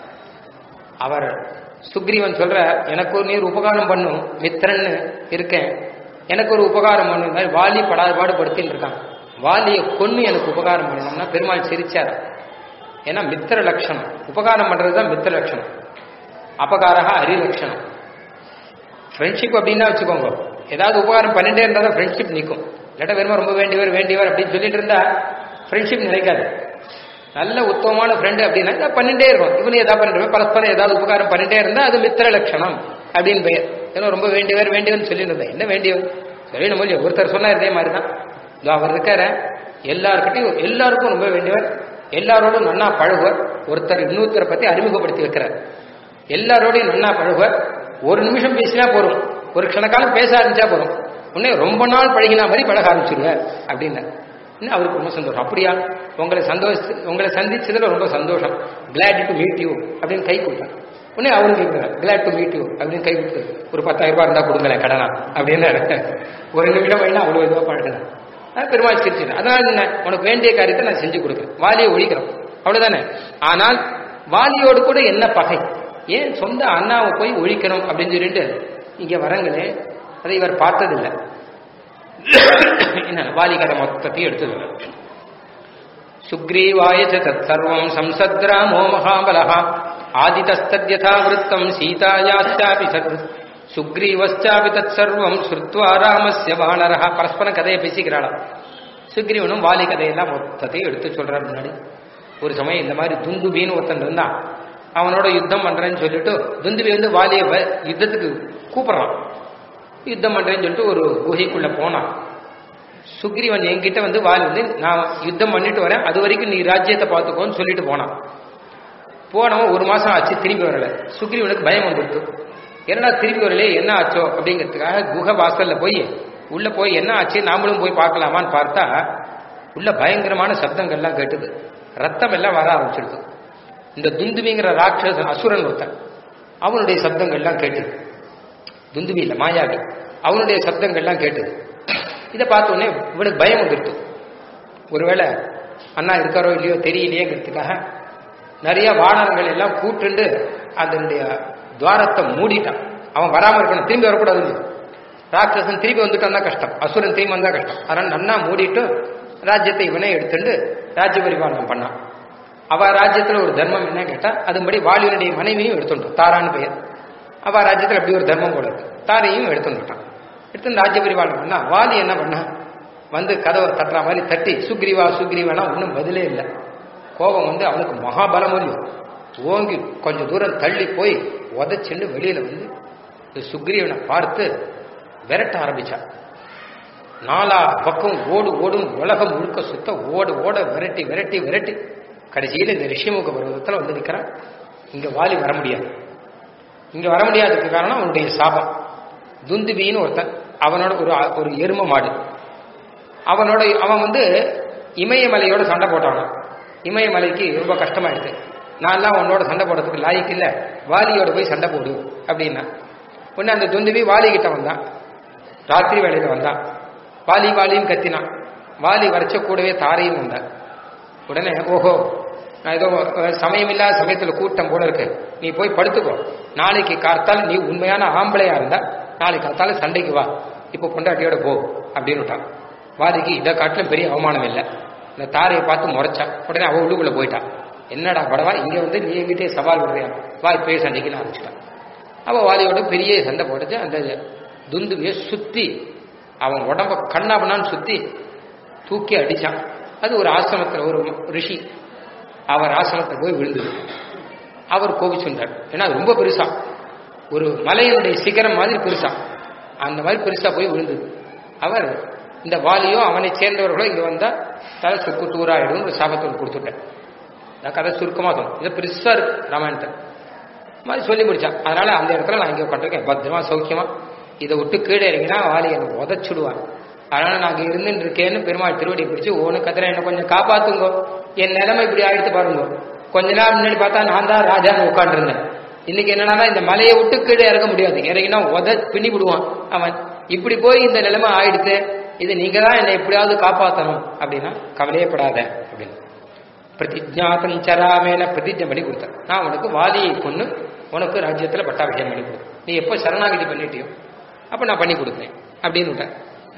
அவர் சுக்ரீவன் சொல்ற எனக்கு ஒரு நீர் உபகாரம் பண்ணும் மித்திரன்னு இருக்கேன் எனக்கு ஒரு உபகாரம் பண்ணும் மாதிரி வாலி படாத பாடுபடுத்தின்னு இருக்கான் வாலியை கொன்னு எனக்கு உபகாரம் பண்ணணும்னா பெருமாள் சிரிச்சார் ஏன்னா மித்திர லட்சணம் உபகாரம் பண்றதுதான் மித்திர லட்சணம் அபகாரா அரிலட்சணம் ஃப்ரெண்ட்ஷிப் அப்படின்னா வச்சுக்கோங்க ஏதாவது உபகாரம் பண்ணிட்டே இருந்தா தான் ஃப்ரெண்ட்ஷிப் நிற்கும் இல்லாட்டா வெறும் ரொம்ப வேண்டியவர் வேண்டியவர் அப்படின்னு சொல்லிட்டு இருந்தா ஃப்ரெண்ட்ஷிப் நிலைக்காது நல்ல உத்தமமான ஃப்ரெண்டு அப்படின்னா இதை பண்ணிட்டே இருக்கும் இவனு ஏதாவது பண்ணிட்டு பரஸ்பரம் ஏதாவது உபகாரம் பண்ணிட்டே இருந்தா அது மித்திர லட்சணம் அப்படின்னு பெயர் ஏன்னா ரொம்ப வேண்டியவர் வேண்டியவர்னு சொல்லிட்டு இருந்தேன் என்ன வேண்டியவர் சொல்லணும் முடியும் ஒருத்தர் சொன்னார் இதே மாதிரி தான் இதோ அவர் இருக்கார எல்லாருக்கிட்டையும் எல்லாருக்கும் ரொம்ப வேண்டியவர் எல்லாரோடும் நன்னா பழகுவர் ஒருத்தர் இன்னொருத்தரை பத்தி அறிமுகப்படுத்தி வைக்கிறார் எல்லாரோடையும் நன்னா பழகுவர் ஒரு நிமிஷம் பேசினா போதும் ஒரு க்ஷணக்காலம் பேச ஆரம்பிச்சா போதும் உடனே ரொம்ப நாள் பழகினா மாதிரி பழக ஆரம்பிச்சிருவார் அப்படின்னு இன்னும் அவருக்கு ரொம்ப சந்தோஷம் அப்படியா உங்களை சந்தோஷ உங்களை சந்திச்சதுல ரொம்ப சந்தோஷம் கிளாட் டு மீட் யூ அப்படின்னு கை கொடுத்தார் உடனே அவரும் கேட்கிறார் கிளாட் டு மீட் யூ அப்படின்னு கை கொடுத்து ஒரு பத்தாயிரம் ரூபாய் இருந்தா கொடுங்களேன் கடனா அப்படின்னு ஒரு நிமிஷம் வேணா அவ்வளவு இதுவா பழகினார் அஹ் பெருமாள் சிரிச்சிடும் அதனால என்ன உனக்கு வேண்டிய காரியத்தை நான் செஞ்சு கொடுக்குறேன் வாலியை ஒழிக்கிறோம் அவ்வளவுதானே ஆனால் வாலியோடு கூட என்ன பகை ஏன் சொந்த அண்ணாவை போய் ஒழிக்கணும் அப்படின்னு சொல்லிட்டு இங்க வரங்களே அதை இவர் பார்த்ததில்லை என்ன வாலி கதை மொத்தத்தையும் எடுத்ததில்லை சுக்ரீவாய ச தற்சர்வம் சம்சத்ராமோ மகாபலः ஆதிதஸ்தத்யதா விருத்தம் சீதாயாச்சாபி சத் சுக்ரீவஸ்சாபி தற்சர்வம் ஸ்ருத்வா ராமஸ்ய வானரः பரஸ்பரம் கதையை பேசிக்கிறாளாம் சுக்ரீவனும் வாலி கதையெல்லாம் மொத்தத்தையும் எடுத்து சொல்றாரு முன்னாடி ஒரு சமயம் இந்த மாதிரி துந்துபின்னு ஒருத்தன் இருந்தான் அவனோட யுத்தம் பண்றேன்னு சொல்லிட்டு துந்துபி வந்து வாலியை வ- யுத்தத்துக்கு கூப்பிடுறான் யுத்தம் பண்றேன்னு சொல்லிட்டு ஒரு குகைக்குள்ள போனான் சுக்ரீவன் என்கிட்ட வந்து வாலி வந்து நான் யுத்தம் பண்ணிட்டு வரேன் அது வரைக்கும் நீ ராஜ்யத்தை பார்த்துக்கோன்னு சொல்லிட்டு போனான் போனவன் ஒரு மாசம் ஆச்சு திரும்பி வரல சுக்ரீவனுக்கு பயம் வந்துடுத்து என்னடா திரும்பி வரலையே என்ன ஆச்சோ அப்படிங்கிறதுக்காக குகை வாசல்ல போய் உள்ள போய் என்ன ஆச்சு நாமளும் போய் பார்க்கலாமான்னு பார்த்தா உள்ள பயங்கரமான சப்தங்கள்லாம் கேட்டுது ரத்தம் எல்லாம் வர ஆரம்பிச்சிடுது இந்த துந்துபிங்கிற ராட்சசன் அசுரன் ஒருத்தன் அவனுடைய சப்தங்கள்லாம் கேட்டுது துந்துபி இல்ல மாயாவி அவனுடைய சப்தங்கள்லாம் கேட்டுது இதை பார்த்த உடனே இவனுக்கு பயம் வந்துடுது ஒருவேளை அண்ணா இருக்காரோ இல்லையோ தெரியலையேங்கிறதுக்காக நிறைய வானரங்கள் எல்லாம் கூட்டுண்டு அதனுடைய துவாரத்தை மூடிட்டான் அவன் வராம இருக்கணும் திரும்பி வரக்கூடாது இல்லையோ ராட்சசன் திரும்பி வந்துட்டான் தான் கஷ்டம் அசுரன் திரும்பி வந்தா கஷ்டம் அதனால நன்னா மூடிட்டு ராஜ்யத்தை இவனே எடுத்துட்டு ராஜ்ய பரிபாலனம் பண்ணான் அவ ராஜ்யத்துல ஒரு தர்மம் என்ன கேட்டா அதுபடி வாலியனுடைய மனைவியும் எடுத்துட்டோம் தாரான்னு பெயர் அவ ராஜ்யத்துல அப்படி ஒரு தர்மம் கூட இருக்கு தாரையும் எடுத்துட்டான் எடுத்து ராஜ்ய பரிபாலனம் பண்ணா வாலி என்ன பண்ணா வந்து கதவை தட்டுற மாதிரி தட்டி சுக்ரீவா சுக்ரீவானா ஒன்றும் பதிலே இல்லை கோபம் வந்து அவனுக்கு மகாபலம் இல்லையோ ஓங்கி கொஞ்சம் தூரம் தள்ளி போய் உதச்சுண்டு வெளியில வந்து இந்த சுக்ரீவனை பார்த்து விரட்ட ஆரம்பிச்சான் நாலா பக்கம் ஓடு ஓடும் உலகம் முழுக்க சுத்த ஓட ஓட விரட்டி விரட்டி விரட்டி கடைசியில் இந்த ரிஷிமுக பருவத்தில் வந்து நிற்கிறான் இங்க வாலி வர முடியாது இங்க வர முடியாததுக்கு காரணம் அவனுடைய சாபம் துந்துபின்னு ஒருத்தன் அவனோட ஒரு ஒரு எரும மாடு அவனோட அவன் வந்து இமயமலையோட சண்டை போட்டான் இமயமலைக்கு ரொம்ப கஷ்டமாயிடுது நான்லாம் உன்னோட சண்டை போடுறதுக்கு லாய்க்கு இல்ல வாலியோட போய் சண்டை போடு அப்படின்னா உடனே அந்த துந்துபி வாலி கிட்ட வந்தான் ராத்திரி வேளையில வந்தான் வாலி வாலியும் கத்தினான் வாலி வரைச்ச கூடவே தாரையும் வந்தான் உடனே ஓஹோ நான் ஏதோ அஹ், சமயமில்லாத சமயத்துல கூட்டம் போல இருக்கு நீ போய் படுத்துக்கோ நாளைக்கு கார்த்தால் நீ உண்மையான ஆம்பளையா இருந்தா நாளைக்கு கார்த்தால சண்டைக்கு வா இப்போ பொண்டாட்டியோட போ அப்படின்னு விட்டான் வாதிக்கு இதை காட்டிலும் பெரிய அவமானம் இல்லை இந்த தாரையை பார்த்து முறைச்சா உடனே அவ உள்ளுக்குள்ள போயிட்டான் என்னடா படவா இங்க வந்து நீ எங்கிட்டே சவால் விடுறியா வா இப்பயே சண்டைக்குன்னு ஆரம்பிச்சிட்டான் அவ வாலியோட பெரிய சண்டை போட்டுச்சு அந்த துந்துவியை சுத்தி அவன் உடம்ப கண்ணாபனான்னு சுத்தி தூக்கி அடிச்சான் அது ஒரு ஆசிரமத்துல ஒரு ரிஷி அவர் ஆசிரமத்தை போய் விழுந்தது அவர் கோபிச்சுட்டார் ஏன்னா அது ரொம்ப பெருசா ஒரு மலையினுடைய சிகரம் மாதிரி பெருசா அந்த மாதிரி பெருசா போய் விழுந்தது அவர் இந்த வாலியோ அவனை சேர்ந்தவர்களோ இங்க வந்தா தலை சுக்கு தூராயிடும் ஒரு சாபத்தை கொடுத்துட்டேன் நான் கதை சுருக்கமா சொல்லும் இது பெருசா இருக்கு ராமாயணத்தை இந்த மாதிரி சொல்லி முடிச்சான் அதனால அந்த இடத்துல நான் இங்க உட்காந்துருக்கேன் பத்திரமா சௌக்கியமா இதை விட்டு கீழே இறங்கினா வாலி எனக்கு உதச்சுடுவான் அதனால நாங்க இருந்துட்டு இருக்கேன்னு பெருமாள் திருவடி பிடிச்சு ஓனு கத்திர என்ன கொஞ்சம் காப்பாத்துங்கோ என் நிலைமை இப்படி ஆயிடுத்து பாருங்க கொஞ்ச நாள் முன்னாடி பார்த்தா நான் தான் ராஜான்னு உட்காந்துருந்தேன் இன்னைக்கு என்னன்னா இந்த மலையை விட்டு கீழே இறங்க முடியாது இறங்கினா உத பின்னி விடுவான் அவன் இப்படி போய் இந்த நிலைமை ஆயிடுத்து இது நீங்க தான் என்னை எப்படியாவது காப்பாத்தணும் அப்படின்னா கவலையப்படாத அப்படின்னு பிரதிஜாத்தம் சராமேன பிரதிஜை பண்ணி கொடுத்தேன் நான் உனக்கு வாலியை கொண்டு உனக்கு ராஜ்யத்துல பட்டாபிஷேகம் பண்ணி கொடுத்தேன் நீ எப்போ சரணாகிதி பண்ணிட்டியோ அப்ப நான் பண்ணி கொடுத்தேன் அப்படின்னு விட்டேன்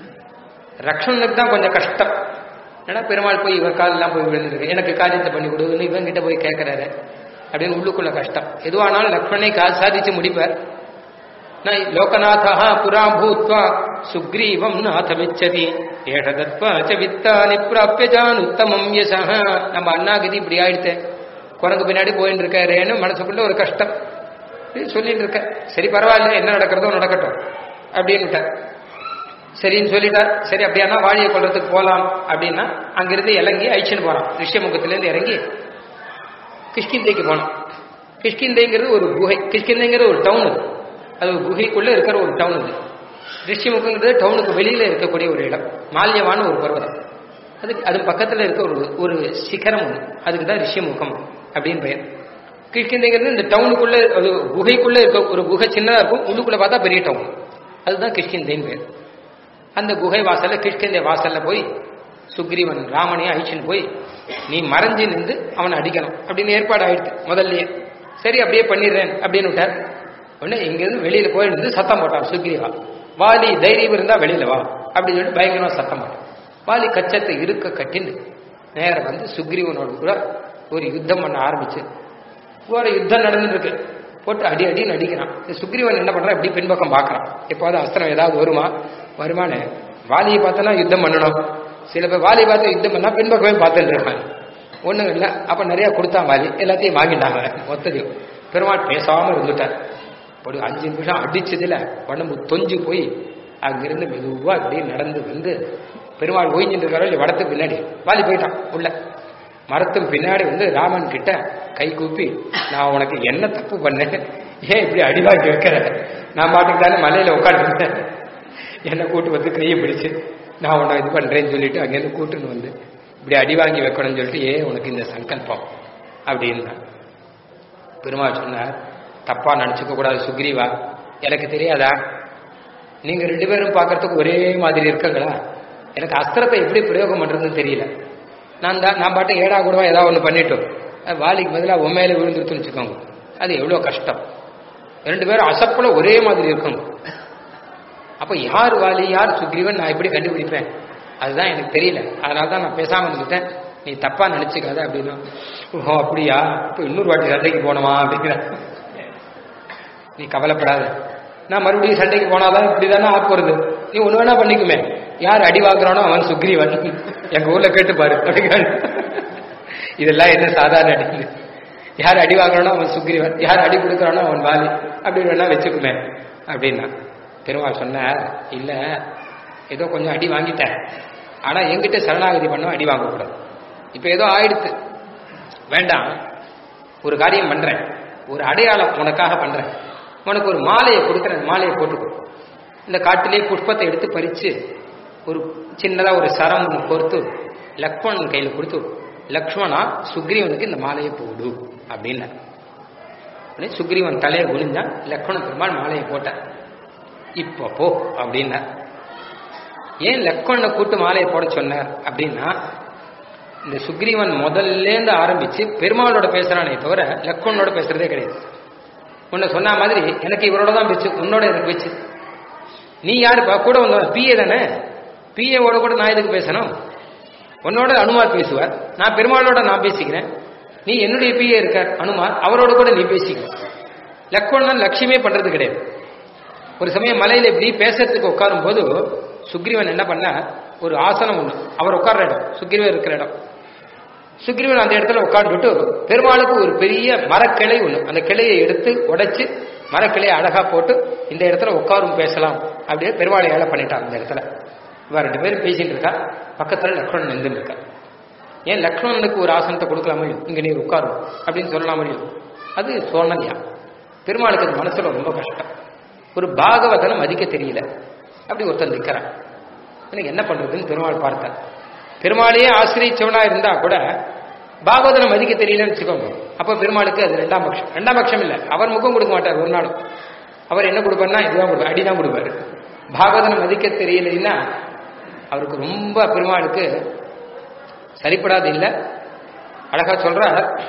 ரக்ஷனுக்கு தான் கொஞ்சம் கஷ்டம் ஏன்னா பெருமாள் போய் இவர் காலெல்லாம் போய் விழுந்துருக்கு எனக்கு காரியத்தை பண்ணி கொடுன்னு இவன் கிட்ட போய் கேட்கறாரு அப்படின்னு உள்ளுக்குள்ள கஷ்டம் எதுவானாலும் லக்ஷ்மணனை கா சாதிச்சு முடிப்பார் நான் லோகநாதா புரா பூத்வா சுக்ரீவம் நாதமிச்சதி ஏஷதத்வாச்ச வித்தானி பிராப்பியஜான் உத்தமம் யசா நம்ம அண்ணாகதி இப்படி ஆயிடுத்து குரங்கு பின்னாடி போயின்னு இருக்காருன்னு மனசுக்குள்ள ஒரு கஷ்டம் இது சொல்லிட்டு இருக்க சரி பரவாயில்ல என்ன நடக்கிறதோ நடக்கட்டும் அப்படின்னு விட்டார் சரின்னு சொல்லிட்டார் சரி அப்படியானா வாழியை கொள்றதுக்கு போலாம் அப்படின்னா அங்கிருந்து இறங்கி ஐச்சின்னு போறான் ரிஷ்யமுகத்திலேருந்து இறங்கி கிஷ்கிந்தைக்கு போனான் கிஷ்கிந்தைங்கிறது ஒரு குகை கிஷ்கிந்தைங்கிறது ஒரு டவுன் அது அது ஒரு குகைக்குள்ள இருக்கிற ஒரு டவுன் அது ரிஷிமுகங்கிறது டவுனுக்கு வெளியில இருக்கக்கூடிய ஒரு இடம் மால்யவான ஒரு பர்வதம் அதுக்கு அது பக்கத்துல இருக்க ஒரு ஒரு சிகரம் ஒன்று அதுக்கு தான் ரிஷிமுகம் அப்படின்னு பெயர் கிஷ்கிந்தைங்கிறது இந்த டவுனுக்குள்ள அது குகைக்குள்ள இருக்க ஒரு குகை சின்னதா இருக்கும் உள்ளுக்குள்ள பார்த்தா பெரிய டவுன் அதுதான் கிஷ்கிந்தைன்னு பேர் அந்த குகை வாசல்ல கிஷ்கிந்தை வாசல்ல போய் சுக்ரீவன் ராமனையும் அழிச்சுன்னு போய் நீ மறைஞ்சு நின்று அவனை அடிக்கணும் அப்படின்னு ஏற்பாடு ஆயிடுச்சு முதல்லயே சரி அப்படியே பண்ணிடுறேன் அப்படின்னு விட்டார் உடனே இங்கிருந்து வெளியில போயிருந்து சத்தம் போட்டான் சுக்ரீவா வாலி தைரியம் இருந்தா வெளியில வா அப்படின்னு சொல்லிட்டு பயங்கரமா சத்தம் போட்டான் வாலி கச்சத்தை இருக்க கட்டின்னு நேரம் வந்து சுக்ரீவனோட கூட ஒரு யுத்தம் பண்ண ஆரம்பிச்சு ஒரு யுத்தம் நடந்துட்டு இருக்கு போட்டு அடி அடின்னு அடிக்கிறான் இந்த சுக்ரீவன் என்ன பண்றான் இப்படி பின்பக்கம் பார்க்கறான் எப்போது அஸ்திரம் ஏதாவது வருமா வருமானு வாலியை பார்த்தனா யுத்தம் பண்ணணும் சில பேர் வாலியை பார்த்து யுத்தம் பண்ணா பின்பக்கமே பார்த்துட்டு இருக்காங்க ஒண்ணும் இல்லை அப்ப நிறைய கொடுத்தான் வாலி எல்லாத்தையும் வாங்கிட்டாங்க மொத்தத்தையும் பெருமாள் பேசாம இருந்துட்டார் ஒரு அஞ்சு நிமிஷம் அடிச்சதுல உடம்பு தொஞ்சு போய் அங்கிருந்து மெதுவா அப்படியே நடந்து வந்து பெருமாள் ஓய்ஞ்சிட்டு இருக்காரோ வடத்து பின்னாடி வாலி போயிட்டான் உள்ள மரத்தும் பின்னாடி வந்து ராமன் கிட்ட கை கூப்பி நான் உனக்கு என்ன தப்பு பண்ணேன் ஏன் இப்படி அடிவாக்கி வைக்கிற நான் பாட்டுக்கு தானே மலையில உட்காந்துருந்தேன் என்னை கூட்டு வந்து கையை பிடிச்சு நான் உன்னை இது பண்றேன்னு சொல்லிட்டு அங்கேருந்து கூட்டுன்னு வந்து இப்படி அடி வாங்கி வைக்கணும்னு சொல்லிட்டு ஏன் உனக்கு இந்த சங்கல்பம் அப்படின்னா பெருமாள் சொன்னார் தப்பா நினைச்சுக்க கூடாது சுக்ரீவா எனக்கு தெரியாதா நீங்க ரெண்டு பேரும் பார்க்கறதுக்கு ஒரே மாதிரி இருக்கங்களா எனக்கு அஸ்திரத்தை எப்படி பிரயோகம் பண்றதுன்னு தெரியல நான் தான் நான் பாட்டு ஏடா கூடவா ஏதாவது ஒன்று பண்ணிட்டோம் அது வாலிக்கு பதிலாக உண்மையில விழுந்துருத்துன்னு வச்சுக்கோங்க அது எவ்வளோ கஷ்டம் ரெண்டு பேரும் அசப்புல ஒரே மாதிரி இருக்குங்க அப்ப யார் வாலி யார் சுக்ரீவன் நான் எப்படி கண்டுபிடிப்பேன் அதுதான் எனக்கு தெரியல அதனால தான் நான் பேசாம இருந்துட்டேன் நீ தப்பா நினைச்சுக்காத அப்படின்னா ஓ அப்படியா இப்போ இன்னொரு வாட்டி சண்டைக்கு போனோமா அப்படிங்கிற நீ கவலைப்படாத நான் மறுபடியும் சண்டைக்கு போனாதான் இப்படிதானே ஆ போறது நீ ஒண்ணு வேணா பண்ணிக்குமே யார் அடி வாங்குறானோ அவன் சுக்ரீவன் எங்க ஊர்ல கேட்டு பாரு அப்படிங்கிறான் இதெல்லாம் என்ன சாதாரண அடி யார் அடி வாங்குறானோ அவன் சுக்ரீவன் யார் அடி கொடுக்குறானோ அவன் வாலி அப்படின்னு வேணா வச்சுக்குமே அப்படின்னா பெருமாள் சொன்னார் இல்ல ஏதோ கொஞ்சம் அடி வாங்கிட்டேன் ஆனா எங்கிட்ட சரணாகதி பண்ண அடி வாங்கக்கூடாது இப்ப ஏதோ ஆயிடுத்து வேண்டாம் ஒரு காரியம் பண்றேன் ஒரு அடையாளம் உனக்காக பண்றேன் உனக்கு ஒரு மாலையை கொடுக்குறேன் மாலையை போட்டுக்கோ இந்த காட்டிலே புஷ்பத்தை எடுத்து பறிச்சு ஒரு சின்னதா ஒரு சரம் ஒன்று கோர்த்து லக்ஷ்மணன் கையில கொடுத்து லக்ஷ்மணா சுக்ரீவனுக்கு இந்த மாலையை போடு அப்படின்னு உடனே சுக்ரீவன் தலையை குனிஞ்சான் லக்ஷ்மண பெருமாள் மாலையை போட்டார் இப்போ போ அப்படின்னார் ஏன் லக்ஷ்மணனை கூட்டு மாலையை போட சொன்னார் அப்படின்னா இந்த சுக்ரீவன் முதல்லேருந்து ஆரம்பிச்சு பெருமாளோட பேசுறானே தவிர லக்ஷ்மணனோட பேசுறதே கிடையாது உன்னை சொன்ன மாதிரி எனக்கு இவரோட தான் பேச்சு உன்னோட எனக்கு பேச்சு நீ யாருப்பா கூட வந்த பிஏ தானே பிஏவோட கூட நான் எதுக்கு பேசணும் உன்னோட அனுமார் பேசுவார் நான் பெருமாளோட நான் பேசிக்கிறேன் நீ என்னுடைய பிஏ இருக்கார் அனுமார் அவரோட கூட நீ பேசிக்க லக்ஷ்மணன் லட்சியமே பண்றது கிடையாது ஒரு சமயம் மலையில இப்படி பேசுறதுக்கு உட்காரும் போது சுக்ரீவன் என்ன பண்ண ஒரு ஆசனம் ஒண்ணு அவர் உட்கார்ற இடம் சுக்ரீவன் இருக்கிற இடம் சுக்ரீவன் அந்த இடத்துல உட்காந்துட்டு பெருமாளுக்கு ஒரு பெரிய மரக்கிளை ஒண்ணு அந்த கிளையை எடுத்து உடைச்சு மரக்கிளையை அழகா போட்டு இந்த இடத்துல உட்காரும் பேசலாம் அப்படியே பெருமாளை ஏழை பண்ணிட்டான் அந்த இடத்துல இவன் ரெண்டு பேரும் பேசிட்டு இருக்கா பக்கத்துல லக்ஷ்மணன் நின்று இருக்கா ஏன் லக்ஷ்மணனுக்கு ஒரு ஆசனத்தை கொடுக்கலாமோ இங்க நீர் உட்காரும் அப்படின்னு சொல்லலாமோ அது சோழன்யா பெருமாளுக்கு அது மனசுல ரொம்ப கஷ்டம் ஒரு பாகவதனை மதிக்க தெரியல அப்படி ஒருத்தன் நிற்கிறான் எனக்கு என்ன பண்றதுன்னு பெருமாள் பார்த்தார் பெருமாளையே ஆசிரியச்சவனா இருந்தா கூட பாகவதனை மதிக்க தெரியலன்னு வச்சுக்கோங்க அப்ப பெருமாளுக்கு அது ரெண்டாம் பட்சம் ரெண்டாம் பட்சம் இல்ல அவர் முகம் கொடுக்க மாட்டார் ஒரு நாளும் அவர் என்ன கொடுப்பார்னா இதுதான் கொடுப்பார் அடிதான் கொடுப்பாரு பாகவதனை மதிக்க தெரியலைன்னா அவருக்கு ரொம்ப பெருமாளுக்கு சரிப்படாது இல்ல அழகா சொல்ற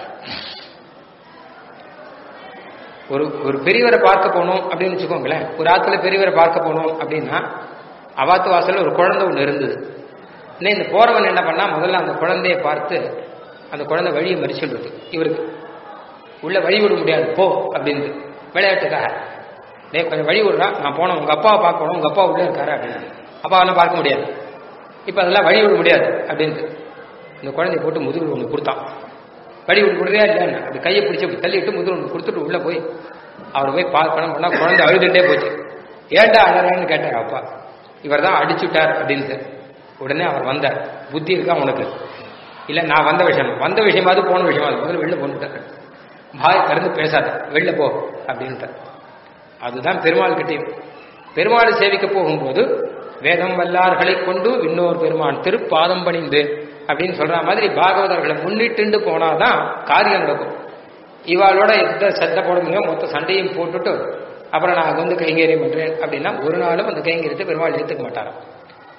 ஒரு ஒரு பெரியவரை பார்க்க போனோம் அப்படின்னு வச்சுக்கோங்களேன் ஒரு ஆத்துல பெரியவரை பார்க்க போனோம் அப்படின்னா அவாத்து வாசல்ல ஒரு குழந்தை ஒன்று இருந்தது இன்னும் இந்த போறவன் என்ன பண்ணா முதல்ல அந்த குழந்தைய பார்த்து அந்த குழந்தை வழியை மறிச்சுடுறது இவருக்கு உள்ள வழி விட முடியாது போ அப்படின்னு விளையாட்டுக்காக டேய் கொஞ்சம் வழி விடுறா நான் போனோம் உங்க அப்பாவை பார்க்கணும் உங்க அப்பா உள்ள இருக்காரு அப்படின்னு அப்பாவெல்லாம் பார்க்க முடியாது இப்ப அதெல்லாம் வழி விட முடியாது அப்படின்ட்டு இந்த குழந்தைய போட்டு முதுகு ஒன்று கொடுத்தான் வழி விட்டு விடுறியா இல்லையா அப்படி கையை பிடிச்சி அப்படி தள்ளிட்டு முதுகு ஒன்று கொடுத்துட்டு உள்ள போய் அவர் போய் பார்க்கணும் பண்ணா குழந்தை அழுதுட்டே போச்சு ஏன்டா அழறான்னு கேட்டார் அப்பா இவர் தான் அடிச்சுட்டார் அப்படின்னு உடனே அவர் வந்தார் புத்தி இருக்கா உனக்கு இல்ல நான் வந்த விஷயம் வந்த விஷயமாவது போன விஷயமாவது முதல்ல வெளில போட்டுட்டார் பாய் திறந்து பேசாத வெளில போ அப்படின்ட்டார் அதுதான் பெருமாள் கிட்டே பெருமாளை சேவிக்க போகும்போது வேதம் வல்லார்களை கொண்டு இன்னொரு பெருமான் திருப்பாதம் பணிந்து அப்படின்னு சொல்ற மாதிரி பாகவதர்களை முன்னிட்டு போனாதான் காரியம் நடக்கும் இவாளோட எந்த சண்டை போட முடியும் மொத்த சண்டையும் போட்டுட்டு அப்புறம் நான் வந்து கைங்கரியம் பண்றேன் அப்படின்னா ஒரு நாளும் அந்த கைங்கரியத்தை பெருமாள் ஏத்துக்க மாட்டாராம்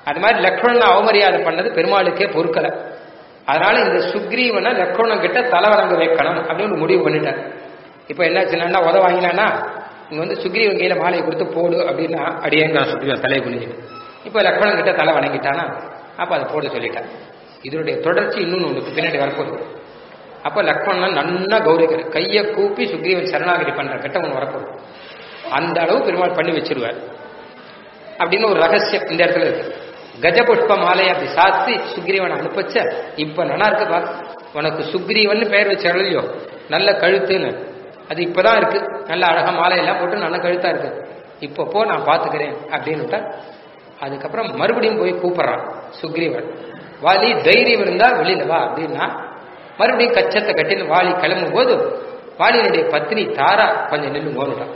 அது மாதிரி லக்ஷ்மணன் அவமரியாதை பண்ணது பெருமாளுக்கே பொறுக்கல அதனால இந்த சுக்ரீவனை லக்ஷ்மணன் கிட்ட தலைவணங்க வைக்கணும் அப்படின்னு ஒரு முடிவு பண்ணிட்டார் இப்போ என்னாச்சுன்னா உத வாங்கினானா இங்க வந்து சுக்ரீவன் கையில மாலையை கொடுத்து போடு அப்படின்னா அடியேங்க சுக்ரீவன் தலையை குனிஞ்சு இப்போ லக்ஷ்மணன் கிட்ட தலை வணங்கிட்டானா அப்ப அதை போட சொல்லிட்டான் இதனுடைய தொடர்ச்சி இன்னொன்று ஒன்று பின்னாடி வரப்போகுது அப்ப லக்ஷ்மணன் நன்னா கௌரவிக்கிற கையை கூப்பி சுக்ரீவன் சரணாகதி பண்ற கிட்ட ஒன்று வரப்போகுது அந்த அளவு பெருமாள் பண்ணி வச்சிருவார் அப்படின்னு ஒரு ரகசியம் இந்த இடத்துல இருக்கு கஜபுஷ்ப மாலை அப்படி சாத்தி சுக்ரீவன் அனுப்பச்ச இப்ப நல்லா இருக்கு பா உனக்கு சுக்ரீவன் பெயர் வச்சாலும் இல்லையோ நல்ல கழுத்துன்னு அது இப்பதான் இருக்கு நல்ல அழகா மாலை எல்லாம் போட்டு நல்ல கழுத்தா இருக்கு இப்போ போ நான் பாத்துக்கிறேன் அப்படின்னு அதுக்கப்புறம் மறுபடியும் போய் கூப்பிடுறான் சுக்ரீவன் வாலி தைரியம் இருந்தா வெளியில வா அப்படின்னா மறுபடியும் கச்சத்தை கட்டின்னு வாலி கிளம்பும் போது வாலியினுடைய பத்னி தாரா கொஞ்சம் நின்று மோதுட்டான்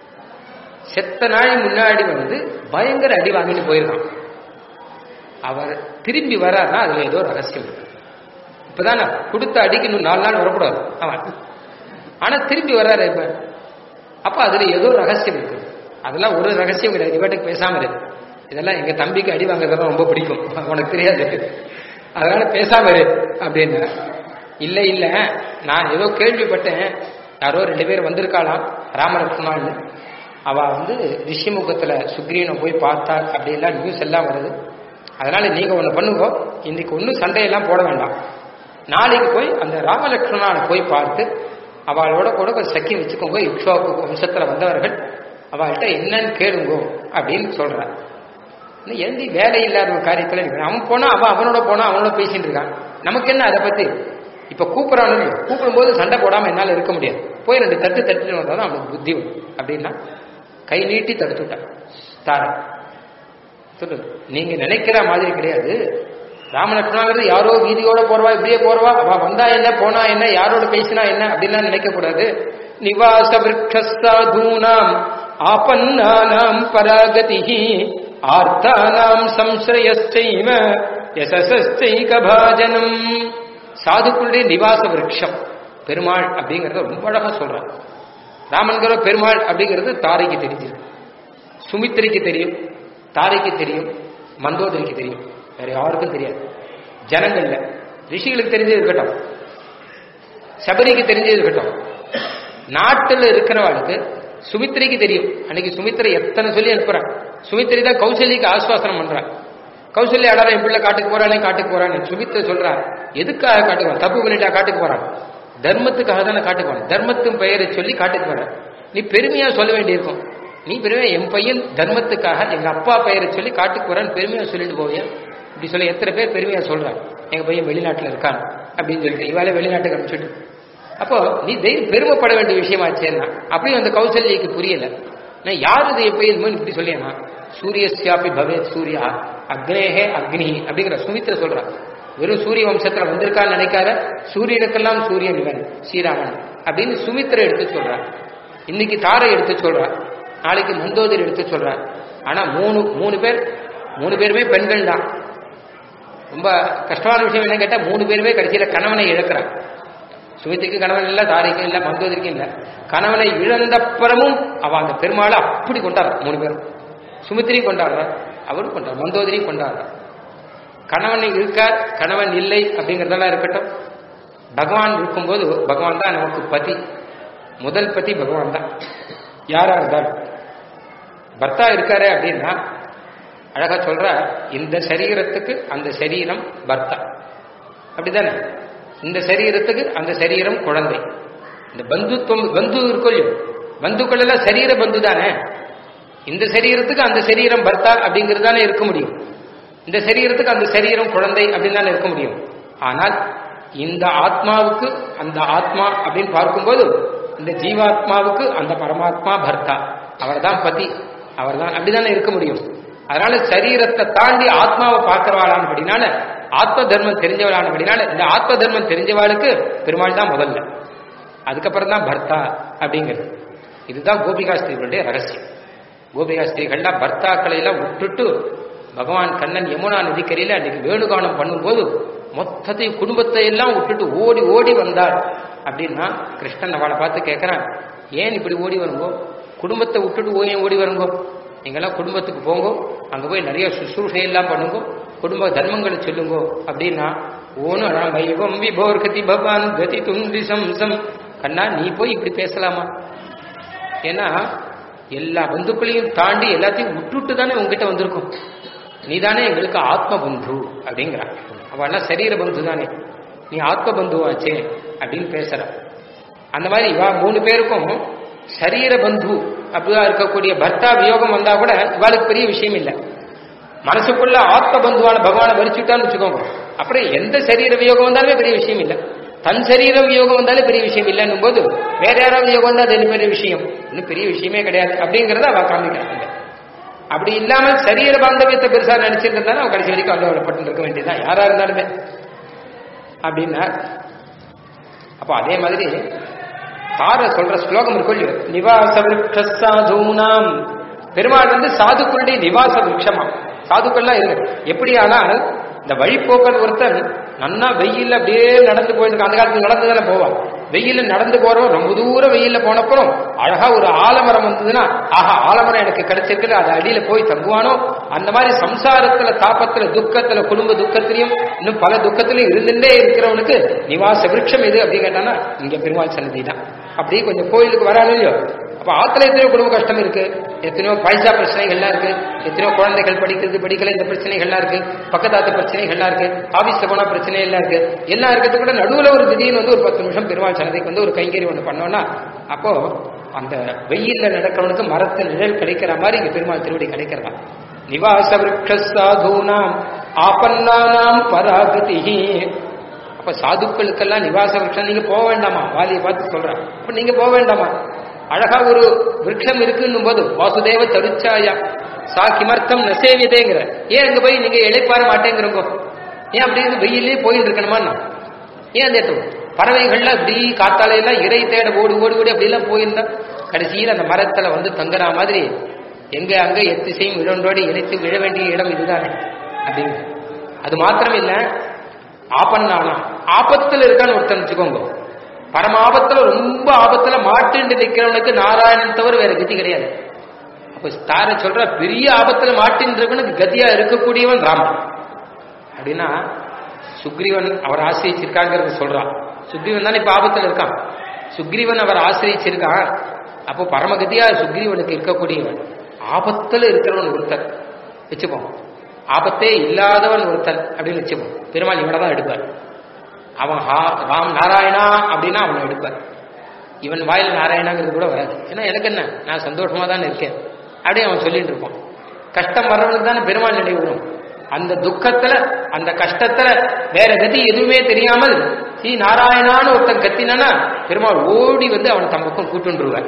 செத்த நாள் முன்னாடி வந்து பயங்கர அடி வாங்கிட்டு போயிருக்கான் அவர் திரும்பி வராருன்னா அதுல ஏதோ ரகசியம் இருக்கு இப்பதான் கொடுத்த அடிக்கு இன்னும் நாலு நாள் வரக்கூடாது அவன் ஆனா திரும்பி வர்றாரு இப்ப அப்ப அதுல ஏதோ ரகசியம் இருக்கு அதெல்லாம் ஒரு ரகசியம் கிடையாது இவட்டுக்கு பேசாம இரு இதெல்லாம் எங்க தம்பிக்கு அடி வாங்குறதுலாம் ரொம்ப பிடிக்கும் உனக்கு தெரியாது அதனால பேசாம இரு அப்படின்னு இல்ல இல்ல நான் ஏதோ கேள்விப்பட்டேன் யாரோ ரெண்டு பேர் வந்திருக்காளாம் ராமலட்சுமணான்னு அவ வந்து ரிஷிமுகத்துல சுக்ரீவனை போய் பார்த்தா அப்படிலாம் நியூஸ் எல்லாம் வருது அதனால நீங்க ஒண்ணு பண்ணுங்க இன்னைக்கு ஒன்றும் சண்டையெல்லாம் போட வேண்டாம் நாளைக்கு போய் அந்த ராமலட்சுமணானை போய் பார்த்து அவளோட கூட கொஞ்சம் சக்கியம் வச்சுக்கோங்க இக்ஷாக்கு வம்சத்துல வந்தவர்கள் அவள்கிட்ட என்னன்னு கேளுங்கோ அப்படின்னு சொல்றான் எந்தி வேலை இல்லாத ஒரு காரியத்துல இருக்கிறான் அவன் போனா அவன் அவனோட போனா அவனோட பேசிட்டு இருக்கான் நமக்கு என்ன அதை பத்தி இப்ப கூப்பிடறானு கூப்பிடும் போது சண்டை போடாம என்னால இருக்க முடியாது போய் ரெண்டு தட்டு தட்டுட்டு வந்தாதான் அவனுக்கு புத்தி வரும் அப்படின்னா கை நீட்டி தடுத்துட்டான் தாரா சொல்லு நீங்க நினைக்கிற மாதிரி கிடையாது ராமலட்சுமணாங்கிறது யாரோ வீதியோட போறவா இப்படியே போறவா அவ வந்தா என்ன போனா என்ன யாரோட பேசினா என்ன அப்படின்லாம் நினைக்க கூடாது நிவாச விரக்ஷாதூனாம் ஆபன்னானாம் பராகதி ஆர்த்தானாம் சம்சயஸ்டைவ யசசஸ்டைக பாஜனம் சாதுக்களுடைய நிவாச விரக்ஷம் பெருமாள் அப்படிங்கறத ரொம்ப அழகா சொல்றான் ராமன்கிற பெருமாள் அப்படிங்கிறது தாரைக்கு தெரிஞ்சிருக்கு சுமித்திரைக்கு தெரியும் தாரைக்கு தெரியும் மந்தோதரிக்கு தெரியும் வேற யாருக்கும் தெரியாது ஜனங்கள்ல ரிஷிகளுக்கு தெரிஞ்சது இருக்கட்டும் சபரிக்கு தெரிஞ்சது இருக்கட்டும் நாட்டில் இருக்கிறவளுக்கு சுமித்திரைக்கு தெரியும் அன்னைக்கு சுமித்திரை எத்தனை சொல்லி அனுப்புறான் சுமித்திரை தான் கௌசல்யக்கு ஆஸ்வாசனம் பண்றான் கௌசல்யா அடார என் பிள்ளை காட்டுக்கு போறானே காட்டுக்கு போறான்னு சுமித்திரை சொல்றா எதுக்காக காட்டுக்கு போறான் தப்பு பண்ணிட்டா காட்டுக்கு போறான் தர்மத்துக்காக தானே காட்டுக்கு போறான் தர்மத்தின் பெயரை சொல்லி காட்டுக்கு போறான் நீ பெருமையா சொல்ல வேண்டியிருக்கும் நீ பெருமையா என் பையன் தர்மத்துக்காக எங்க அப்பா பெயரை சொல்லி காட்டுக்கு போறான்னு பெருமையா சொல்லிட்டு போவியா இப்படி சொல்லி எத்தனை பேர் பெருமையா சொல்றான் எங்க பையன் வெளிநாட்டுல இருக்கான் அப்படின்னு சொல்லிட்டு இவாளே வெளிநாட்டுக்கு அனுப்பிச்சுட்டு அப்போ நீ தெய்வம் பெருமைப்பட வேண்டிய விஷயமாச்சேன்னா அப்படியும் அந்த கௌசல்யக்கு புரியல நான் யார் இது எப்ப இப்படி சொல்லியனா சூரியஸ்யாபி பவேத் சூர்யா அக்னேகே அக்னி அப்படிங்கிற சுமித்திர சொல்றான் வெறும் சூரிய வம்சத்துல வந்திருக்கான்னு நினைக்காத சூரியனுக்கெல்லாம் சூரியன் இவன் ஸ்ரீராமன் அப்படின்னு சுமித்திர எடுத்து சொல்றான் இன்னைக்கு தாரை எடுத்து சொல்றான் நாளைக்கு மந்தோதரி எடுத்து சொல்றான் ஆனா மூணு மூணு பேர் மூணு பேருமே பெண்கள் தான் ரொம்ப கஷ்டமான விஷயம் என்ன கேட்டா மூணு பேருமே கடைசியில கணவனை இழக்கிறான் சுமித்திக்கு கணவன் இல்ல தாரிக்கும் இல்ல மந்தோதரிக்கும் இல்ல கணவனை இழந்தப்புறமும் அவ அந்த பெருமாளை அப்படி கொண்டாடுற மூணு பேரும் சுமித்திரையும் கொண்டாடுற அவரும் கொண்டாடுற மந்தோதரியும் கொண்டாடுற கணவன் இருக்கார் கணவன் இல்லை அப்படிங்கறதெல்லாம் இருக்கட்டும் பகவான் இருக்கும்போது பகவான் தான் நமக்கு பதி முதல் பதி பகவான் தான் யாரா இருந்தாலும் பர்த்தா இருக்காரு அப்படின்னா அழகா சொல்ற இந்த சரீரத்துக்கு அந்த சரீரம் பர்த்தா அப்படிதானே இந்த சரீரத்துக்கு அந்த சரீரம் குழந்தை இந்த பந்துத்துவம் பந்து இருக்கும் இல்லையோ பந்துக்கள் எல்லாம் சரீர பந்து தானே இந்த சரீரத்துக்கு அந்த சரீரம் பர்த்தா அப்படிங்கிறது தானே இருக்க முடியும் இந்த சரீரத்துக்கு அந்த சரீரம் குழந்தை அப்படின்னு தானே இருக்க முடியும் ஆனால் இந்த ஆத்மாவுக்கு அந்த ஆத்மா அப்படின்னு பார்க்கும்போது இந்த ஜீவாத்மாவுக்கு அந்த பரமாத்மா பர்த்தா அவர் தான் பதி அவர் தான் அப்படிதானே இருக்க முடியும் அதனால சரீரத்தை தாண்டி ஆத்மாவை பார்க்கிறவாளானபடினால ஆத்ம தர்மம் தெரிஞ்சவளானபடினால இந்த ஆத்ம தர்மம் தெரிஞ்சவாளுக்கு பெருமாள் தான் முதல்ல அதுக்கப்புறம் தான் பர்த்தா அப்படிங்கிறது இதுதான் கோபிகா ஸ்திரீகளுடைய ரகசியம் கோபிகா ஸ்திரீகள்லாம் பர்த்தாக்களை எல்லாம் விட்டுட்டு பகவான் கண்ணன் யமுனா நதிக்கரையில அன்னைக்கு வேணுகானம் பண்ணும்போது மொத்தத்தையும் குடும்பத்தை எல்லாம் விட்டுட்டு ஓடி ஓடி வந்தாள் அப்படின்னா கிருஷ்ணன் அவளை பார்த்து கேட்கிறான் ஏன் இப்படி ஓடி வருங்கோ குடும்பத்தை விட்டுட்டு ஏன் ஓடி வருங்கோ நீங்கெல்லாம் குடும்பத்துக்கு போங்க அங்க போய் நிறைய சுசுரூஷை எல்லாம் பண்ணுங்க குடும்ப தர்மங்களை சொல்லுங்க அப்படின்னா ஓனு வைவம் விபோர் கதி பகவான் கதி துந்தி சம்சம் கண்ணா நீ போய் இப்படி பேசலாமா ஏன்னா எல்லா பந்துக்களையும் தாண்டி எல்லாத்தையும் விட்டுட்டு தானே உங்ககிட்ட வந்திருக்கும் நீ தானே எங்களுக்கு ஆத்ம பந்து அப்படிங்கிறான் அவெல்லாம் சரீர பந்து தானே நீ ஆத்ம பந்துவாச்சே அப்படின்னு பேசுற அந்த மாதிரி இவா மூணு பேருக்கும் சரீர பந்து அப்படிதான் இருக்கக்கூடிய பர்த்தா வியோகம் வந்தா கூட இவாளுக்கு பெரிய விஷயம் இல்லை மனசுக்குள்ள ஆத்ம பந்துவான பகவானை வரிச்சுட்டான்னு வச்சுக்கோங்க அப்புறம் எந்த சரீர வியோகம் வந்தாலுமே பெரிய விஷயம் இல்லை தன் சரீர வியோகம் வந்தாலே பெரிய விஷயம் இல்லைன்னும் போது வேற யாராவது யோகம் வந்தா அது என்ன பெரிய விஷயம் இன்னும் பெரிய விஷயமே கிடையாது அப்படிங்கறத அவ காமிக்கிறாங்க அப்படி இல்லாமல் சரீர பாந்தவியத்தை பெருசா நினைச்சிட்டு இருந்தாலும் அவ கடைசி வரைக்கும் அல்லவப்பட்டு இருக்க வேண்டியதுதான் யாரா இருந்தாலுமே அப்படின்னா அப்ப அதே மாதிரி தார சொல்ற ஸ்லோகம் இருக்கும் இல்லையோ நிவாச விருட்ச சாதுனாம் பெருமாள் வந்து சாதுக்களுடைய நிவாச விருட்சமா சாதுக்கள்லாம் இருக்கு எப்படி ஆனால் இந்த வழிப்போக்கல் ஒருத்தன் நன்னா வெயில்ல அப்படியே நடந்து போயிட்டு அந்த காலத்துல நடந்து தானே போவான் வெயில்ல நடந்து போறோம் ரொம்ப தூரம் வெயில்ல போனப்புறம் அழகா ஒரு ஆலமரம் வந்ததுன்னா ஆஹா ஆலமரம் எனக்கு கிடைச்சிருக்குன்னு அது அடியில போய் தங்குவானோ அந்த மாதிரி சம்சாரத்துல தாப்பத்துல துக்கத்துல குடும்ப துக்கத்திலையும் இன்னும் பல துக்கத்திலையும் இருந்துட்டே இருக்கிறவனுக்கு நிவாச விருட்சம் எது அப்படின்னு கேட்டானா இங்க பெருமாள் சன்னதி தான் அப்படி கொஞ்சம் கோயிலுக்கு வராது இல்லையோ அப்ப ஆத்துல எத்தனையோ குடும்ப கஷ்டம் இருக்கு எத்தனையோ பைசா பிரச்சனைகள்லாம் இருக்கு எத்தனையோ குழந்தைகள் படிக்கிறது படிக்கல இந்த பிரச்சனைகள்லாம் இருக்கு பக்கத்தாத்து பிரச்சனைகள்லாம் இருக்கு ஆபீஸ்ல போனா பிரச்சனை எல்லாம் இருக்கு எல்லாம் இருக்கிறது கூட நடுவுல ஒரு திடீர்னு வந்து ஒரு பத்து நிமிஷம் பெருமாள் சன்னதிக்கு வந்து ஒரு கைங்கறி ஒண்ணு பண்ணோம்னா அப்போ அந்த வெயில்ல நடக்கிறவனுக்கு மரத்து நிழல் கிடைக்கிற மாதிரி இங்க பெருமாள் திருவடி கிடைக்கிறதா நிவாச விரக்ஷ சாதூனாம் ஆபன்னானாம் பராகதி அப்ப சாதுக்களுக்கெல்லாம் நிவாச விரக்ஷம் நீங்க போக வேண்டாமா வாலியை பார்த்து சொல்றேன் அப்ப நீங்க போக வேண்டாமா அழகா ஒரு விரக்ஷம் இருக்குன்னும் போது வாசுதேவ தருச்சாயா சா கிமர்த்தம் நசேவிதேங்கிற ஏன் அங்க போய் நீங்க இழைப்பார மாட்டேங்கிறோங்க ஏன் அப்படி இருந்து வெயிலே போயிட்டு இருக்கணுமா ஏன் அந்த இடத்துல பறவைகள்லாம் இப்படி காத்தாலையெல்லாம் இறை தேட ஓடி ஓடி ஓடி அப்படிலாம் போயிருந்தா கடைசியில் அந்த மரத்துல வந்து தங்குற மாதிரி எங்க அங்க எத்திசையும் விழண்டோடி இணைத்து விழ வேண்டிய இடம் இதுதானே அப்படின்னு அது மாத்திரம் இல்ல ஆபன்னானா ஆபத்துல இருக்கான்னு ஒருத்தன் வச்சுக்கோங்க பரம ஆபத்துல ரொம்ப ஆபத்துல மாட்டுண்டு நிக்கிறவனுக்கு நாராயணன் தவிர வேற கதி கிடையாது அப்ப தார சொல்ற பெரிய ஆபத்துல மாட்டின்றவனுக்கு கதியா இருக்கக்கூடியவன் ராமன் அப்படின்னா சுக்ரீவன் அவர் ஆசிரிச்சிருக்காங்கிறத சொல்றான் சுக்ரீவன் தானே இப்ப ஆபத்துல இருக்கான் சுக்ரீவன் அவர் ஆசிரிச்சிருக்கான் அப்போ பரமகதியா சுக்ரீவனுக்கு இருக்கக்கூடியவன் ஆபத்துல இருக்கிறவன் ஒருத்தர் வச்சுப்போம் ஆபத்தே இல்லாதவன் ஒருத்தன் அப்படின்னு வச்சுப்போம் பெருமாள் இவனை தான் எடுப்பார் அவன் ஹா ராம் நாராயணா அப்படின்னா அவனை எடுப்பார் இவன் வாயில நாராயணாங்கிறது கூட வராது ஏன்னா எனக்கு என்ன நான் சந்தோஷமா தான் இருக்கேன் அப்படியே அவன் சொல்லிட்டு இருப்பான் கஷ்டம் வர்றவனுக்கு தானே பெருமாள் நினைவு வரும் அந்த துக்கத்துல அந்த கஷ்டத்துல வேற கதி எதுவுமே தெரியாமல் ஸ்ரீ நாராயணான்னு ஒருத்தன் கத்தினா பெருமாள் ஓடி வந்து அவன் தம் பக்கம் கூட்டுருவார்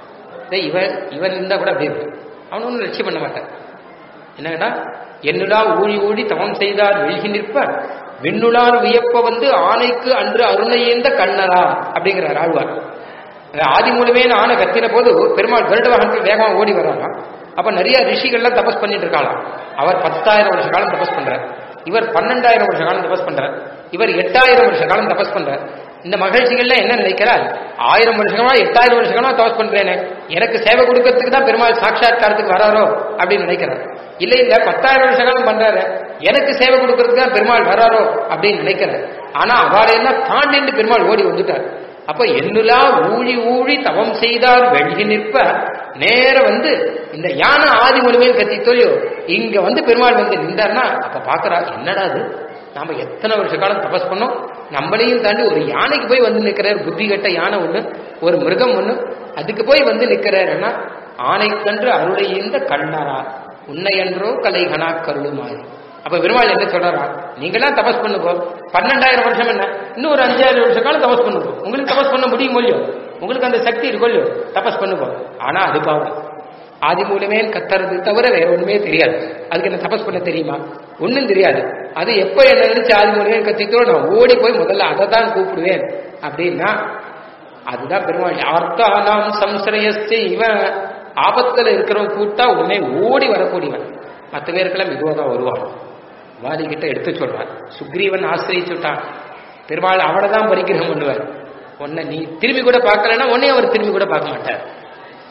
இவன் இவன் இருந்தா கூட அப்படி இருக்கும் அவன் ஒன்றும் லட்சியம் பண்ண மாட்டான் என்னடா என்னுடா ஊழி ஊழி தவம் செய்தார் வெல்கி நிற்பார் விண்ணுளார் வியப்ப வந்து ஆணைக்கு அன்று அருணையேந்த கண்ணரா அப்படிங்கிறார் ஆழ்வார் ஆதி மூலமே ஆணை கத்தின போது பெருமாள் கருட வாகனத்தில் வேகமா ஓடி வர்றாராம் அப்ப நிறைய ரிஷிகள்லாம் தபஸ் பண்ணிட்டு இருக்காளாம் அவர் பத்தாயிரம் வருஷ காலம் தபஸ் பண்றார் இவர் பன்னெண்டாயிரம் வருஷ காலம் தபஸ் பண்றார் இவர் எட்டாயிரம் வருஷ காலம் தபஸ் பண்றார் இந்த மகிழ்ச்சிகள்ல என்ன நினைக்கிறார் ஆயிரம் வருஷமா எட்டாயிரம் வருஷமா தபஸ் பண்றேனே எனக்கு சேவை கொடுக்கறதுக்கு தான் பெருமாள் சாட்சாத்காரத்துக்கு வராரோ அப்படின்னு நினைக்கிறார் இல்ல இல்ல பத்தாயிரம் வருஷ காலம் பண்றாரு எனக்கு சேவை கொடுக்கறதுக்கு தான் பெருமாள் வராரோ அப்படின்னு நினைக்கிறார் ஆனா அவளையெல்லாம் தாண்டிட்டு பெருமாள் ஓடி வந்துட்டார் அப்ப என்னுலா ஊழி ஊழி தவம் செய்தார் வெள்ளி நிற்ப நேர வந்து இந்த யானை ஆதி முழுமையும் கத்தி தொழியோ இங்க வந்து பெருமாள் வந்து நின்றார்னா அப்ப பாக்குறா என்னடா அது நாம எத்தனை வருஷ காலம் தபஸ் பண்ணோம் நம்மளையும் தாண்டி ஒரு யானைக்கு போய் வந்து நிக்கிறார் புத்தி கட்ட யானை ஒண்ணு ஒரு மிருகம் ஒண்ணு அதுக்கு போய் வந்து நிக்கிறாருன்னா ஆனைக்கன்று அருளை இந்த கண்ணரா உன்னையன்றோ கலைகனா கருளுமாறு அப்ப பெருமாள் என்ன சொல்றாரா நீங்களாம் தபஸ் பண்ணுப்போ பன்னெண்டாயிரம் வருஷம் என்ன இன்னும் ஒரு அஞ்சாயிரம் வருஷ காலம் தபஸ் பண்ணுப்போம் உங்களுக்கு தபஸ் பண்ண முடியும் இல்லையோ உங்களுக்கு அந்த சக்தி இருக்கும் இல்லையோ தபஸ் பண்ணுப்போம் ஆனா அது பாவம் ஆதி மூலமே கத்துறது தவிர வேற ஒண்ணுமே தெரியாது அதுக்கு என்ன தபஸ் பண்ண தெரியுமா ஒண்ணும் தெரியாது அது எப்ப என்ன நினைச்சு ஆதி மூலமே கத்தித்தோ நான் ஓடி போய் முதல்ல அதை தான் கூப்பிடுவேன் அப்படின்னா அதுதான் பெருமாள் அர்த்தானாம் சம்சரயஸ்தே இவன் ஆபத்துல இருக்கிறவன் கூட்டா உடனே ஓடி வரக்கூடியவன் மற்ற பேருக்கெல்லாம் மெதுவாக தான் வருவான் வாலி கிட்ட எடுத்து சொல்றான் சுக்ரீவன் ஆசிரிச்சுட்டான் பெருமாள் அவனை தான் பரிகிரகம் பண்ணுவார் உன்னை நீ திரும்பி கூட பார்க்கலன்னா உன்னையும் அவர் திரும்பி கூட பார்க்க மாட்டார்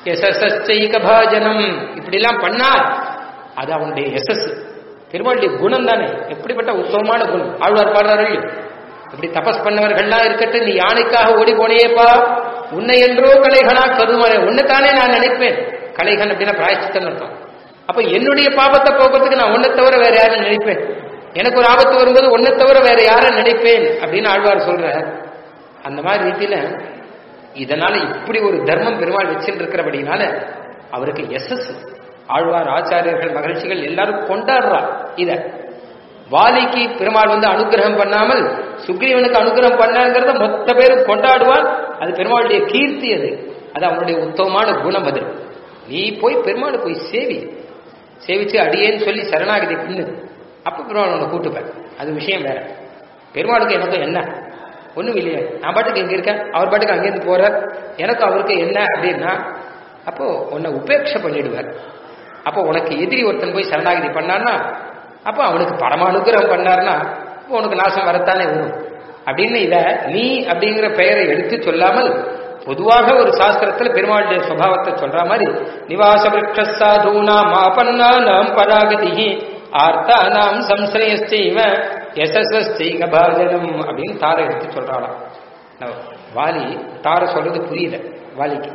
எசசைக பாஜனம் இப்படிலாம் பண்ணால் அது அவனுடைய எசஸ் பெருமாளுடைய குணம் தானே எப்படிப்பட்ட உத்தமமான குணம் ஆழ்வார் பாடுறார்கள் இப்படி தபஸ் பண்ணவர்கள்லாம் இருக்கட்டும் நீ யானைக்காக ஓடி போனேப்பா உன்னை என்றோ கலைகனா கருதுமாறே உன்னைத்தானே நான் நினைப்பேன் கலைகன் அப்படின்னா பிராயச்சித்தம் அர்த்தம் அப்ப என்னுடைய பாபத்தை போக்குறதுக்கு நான் உன்னை தவிர வேற யாரும் நினைப்பேன் எனக்கு ஒரு ஆபத்து வரும்போது உன்னை தவிர வேற யாரை நினைப்பேன் அப்படின்னு ஆழ்வார் சொல்ற அந்த மாதிரி ரீதியில இதனால இப்படி ஒரு தர்மம் பெருமாள் வச்சுட்டு இருக்கிறபடினால அவருக்கு எஸ்எஸ் ஆழ்வார் ஆச்சாரியர்கள் மகிழ்ச்சிகள் எல்லாரும் கொண்டாடுறா இத வாலிக்கு பெருமாள் வந்து அனுகிரகம் பண்ணாமல் சுக்ரீவனுக்கு அனுகிரகம் பண்ணாங்கிறத மொத்த பேரும் கொண்டாடுவார் அது பெருமாளுடைய கீர்த்தி அது அது அவனுடைய உத்தமமான குணம் அது நீ போய் பெருமாளை போய் சேவி சேவிச்சு அடியேன்னு சொல்லி சரணாகதி பண்ணு அப்ப பெருமாள் உன்னை கூட்டுப்பேன் அது விஷயம் வேற பெருமாளுக்கு எனக்கும் என்ன ஒண்ணும் இல்லையே நான் பாட்டுக்கு இங்க இருக்கேன் அவர் பாட்டுக்கு அங்கேருந்து போறார் எனக்கு அவருக்கு என்ன அப்படின்னா அப்போ உன்னை உபேட்ச பண்ணிடுவார் அப்போ உனக்கு எதிரி ஒருத்தன் போய் சரணாகதி பண்ணான்னா அப்போ அவனுக்கு பரமானுகிரகம் பண்ணார்னா அப்போ உனக்கு நாசம் வரத்தானே வரும் அப்படின்னு இத நீ அப்படிங்கிற பெயரை எடுத்து சொல்லாமல் பொதுவாக ஒரு சாஸ்திரத்துல பெருமாளுடைய சுபாவத்தை சொல்ற மாதிரி நிவாச விரக்ஷ சாதூனாம் ஆபன்னானாம் பராகதி ஆர்த்தானாம் சம்சயஸ்தீவ எசஸ்வஸ்தீக பாஜனம் அப்படின்னு தாரை எடுத்து சொல்றாளாம் நான் வாலி தாரை சொல்றது புரியல வாலிக்கு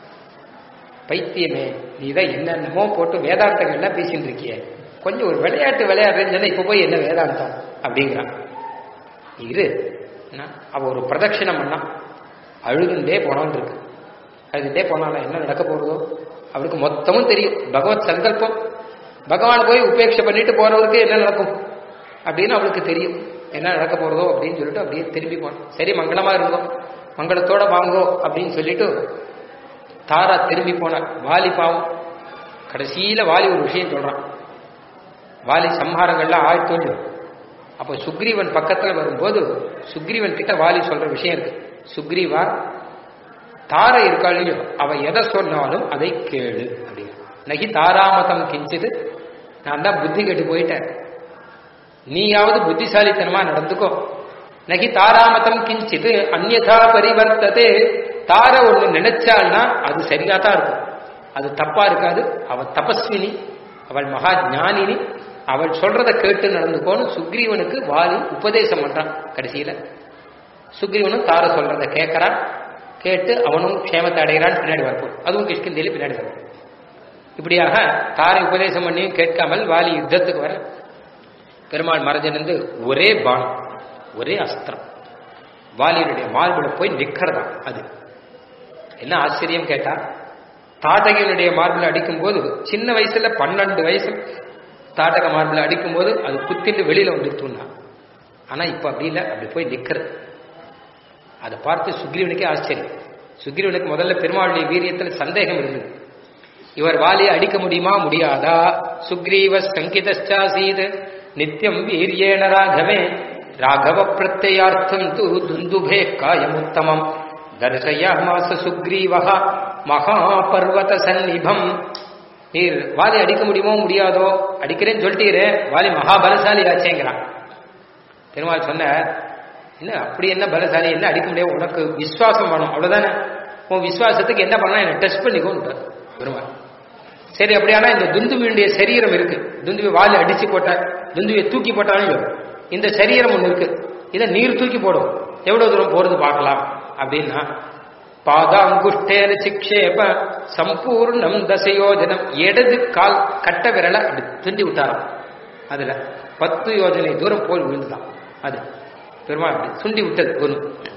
பைத்தியமே நீ தான் என்னென்னமோ போட்டு வேதாந்தங்கள்லாம் பேசிட்டு இருக்கிய கொஞ்சம் ஒரு விளையாட்டு விளையாடுறேன்னு இப்ப போய் என்ன வேதாந்தம் அப்படிங்கிறான் இரு என்ன? அவ ஒரு பிரதட்சிணம் பண்ணா அழுதுண்டே போனான் இருக்கு அழுதுண்டே போனாலும் என்ன நடக்க போறதோ அவருக்கு மொத்தமும் தெரியும் பகவத் சங்கல்பம் பகவான் போய் உபேட்சை பண்ணிட்டு போறவருக்கு என்ன நடக்கும் அப்படின்னு அவளுக்கு தெரியும் என்ன நடக்க போறதோ அப்படின்னு சொல்லிட்டு அப்படியே திரும்பி போனான் சரி மங்களமா இருந்தோம் மங்களத்தோட வாங்கோ அப்படின்னு சொல்லிட்டு தாரா திரும்பி போனார் வாலி பாவம் கடைசியில வாலி ஒரு விஷயம் சொல்றான் வாலி சம்ஹாரங்கள்லாம் ஆழ்த்தோண்டு அப்போ சுக்ரீவன் பக்கத்துல வரும்போது சுக்ரீவன் கிட்ட வாலி சொல்ற விஷயம் இருக்கு சுக்ரீவா தாரை இருக்காள் இல்லையோ அவ எதை சொன்னாலும் அதை கேளு அப்படின்னு நகி தாராமதம் கிஞ்சிது நான் தான் புத்தி கெட்டு போயிட்டேன் நீயாவது புத்திசாலித்தனமா நடந்துக்கோ நகி தாராமதம் கிஞ்சிது அந்யதா பரிவர்த்ததே தார ஒண்ணு நினைச்சாள்னா அது சரியா தான் இருக்கும் அது தப்பா இருக்காது அவள் தபஸ்வினி அவள் மகா ஞானினி அவள் சொல்றத கேட்டு நடந்துக்கோன்னு சுக்ரீவனுக்கு வாலி உபதேசம் பண்றான் கடைசியில சுக்ரீவனும் தார சொல்றத கேட்கறான் கேட்டு அவனும் க்ஷேமத்தை அடைகிறான் பின்னாடி வரப்போம் அதுவும் கிஷ்கிந்தேலி பின்னாடி வரும் இப்படியாக தாரை உபதேசம் பண்ணியும் கேட்காமல் வாலி யுத்தத்துக்கு வர பெருமாள் மறைஞ்சிருந்து ஒரே பானம் ஒரே அஸ்திரம் வாலியனுடைய மார்பில் போய் நிக்கிறதா அது என்ன ஆச்சரியம் கேட்டா தாட்டகனுடைய மார்பில் அடிக்கும் போது சின்ன வயசுல பன்னெண்டு வயசு தாட்டக மார்பில் அடிக்கும் போது அது குத்திட்டு வெளியில வந்துட்டுனா ஆனா இப்ப அப்படி இல்லை அப்படி போய் நிக்கிறது அதை பார்த்து சுக்ரீவனுக்கே ஆச்சரியம் சுக்ரீவனுக்கு முதல்ல பெருமாளுடைய வீரியத்துல சந்தேகம் இருந்தது இவர் வாலியை அடிக்க முடியுமா முடியாதா சுக்ரீவ சங்கிதாசீத் நித்தியம் வீரியேன ராகவே ராகவ பிரத்யார்த்தம் து துந்துபே காயமுத்தமம் தர்சயாமாச சுக்ரீவா மகாபர்வத சந்நிபம் நீர் வாலி அடிக்க முடியுமோ முடியாதோ அடிக்கிறேன்னு சொல்லிட்டீரே வாலி மகாபலசாலி ஆச்சேங்கிறான் பெருமாள் சொன்ன என்ன அப்படி என்ன பலசாலி என்ன அடிக்க முடியாது உனக்கு விசுவாசம் வேணும் அவ்வளவுதானே உன் விசுவாசத்துக்கு என்ன பண்ணலாம் என்ன டெஸ்ட் பண்ணிக்கோன்னு பெருமாள் சரி அப்படியானா இந்த துந்துவியுடைய சரீரம் இருக்கு துந்துவி வாலி அடிச்சு போட்ட துந்துவியை தூக்கி போட்டாலும் இந்த சரீரம் ஒண்ணு இருக்கு இதை நீர் தூக்கி போடும் எவ்வளவு தூரம் போறது பார்க்கலாம் அப்படின்னா பாதாங்குஷ்டேன சிக்ஷேப சம்பூர்ணம் தசயோஜனம் இடது கால் கட்ட விரலை அப்படி துண்டி விட்டாராம் அதுல பத்து யோஜனை தூரம் போய் விழுந்துதான் அது பெருமாள் அப்படி சுண்டி விட்டது ஒரு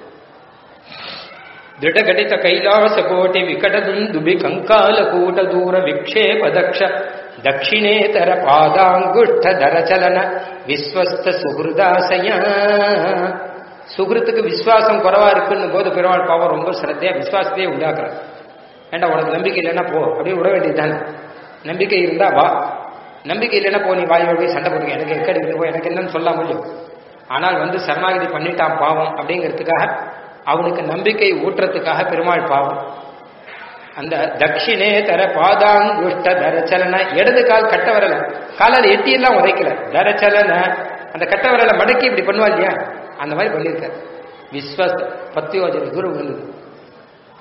ದೃಢಘಟಿತ ಕೈಲಾಸ ಕೋಟಿ ವಿಕಟ ದುಂದುಬಿ ಕಂಕಾಲ ಕೂಟ ದೂರ ವಿಕ್ಷೇಪ ದಕ್ಷ ದಕ್ಷಿಣೇತರ ಪಾದಾಂಗುಷ್ಠ ದರ ಚಲನ விஸ்வஸ்த சுகிருதாசய சுகிருத்துக்கு விசுவாசம் குறவா இருக்குன்னு போது பெருமாள் பாவம் ரொம்ப சிரத்தையா விசுவாசத்தையே உண்டாக்குறார் ஏண்டா உனக்கு நம்பிக்கை இல்லைன்னா போ அப்படியே விட வேண்டியதுதானே நம்பிக்கை இருந்தா வா நம்பிக்கை இல்லைன்னா போ நீ வாயோட போய் சண்டை போடுங்க எனக்கு எக்கடி போ எனக்கு என்னன்னு சொல்ல முடியும் ஆனால் வந்து சரணாகதி பண்ணிட்டான் பாவம் அப்படிங்கிறதுக்காக அவனுக்கு நம்பிக்கை ஊட்டுறதுக்காக பெருமாள் பாவம் அந்த தட்சிணே தர பாதாங்குஷ்ட தரச்சலன இடது கால் கட்ட வரல காலால் எட்டியெல்லாம் உதைக்கல தரச்சலன அந்த கட்ட வரல மடக்கி இப்படி பண்ணுவா இல்லையா அந்த மாதிரி பண்ணியிருக்காரு விஸ்வஸ் பத்து யோஜனை தூரம் விழுந்தது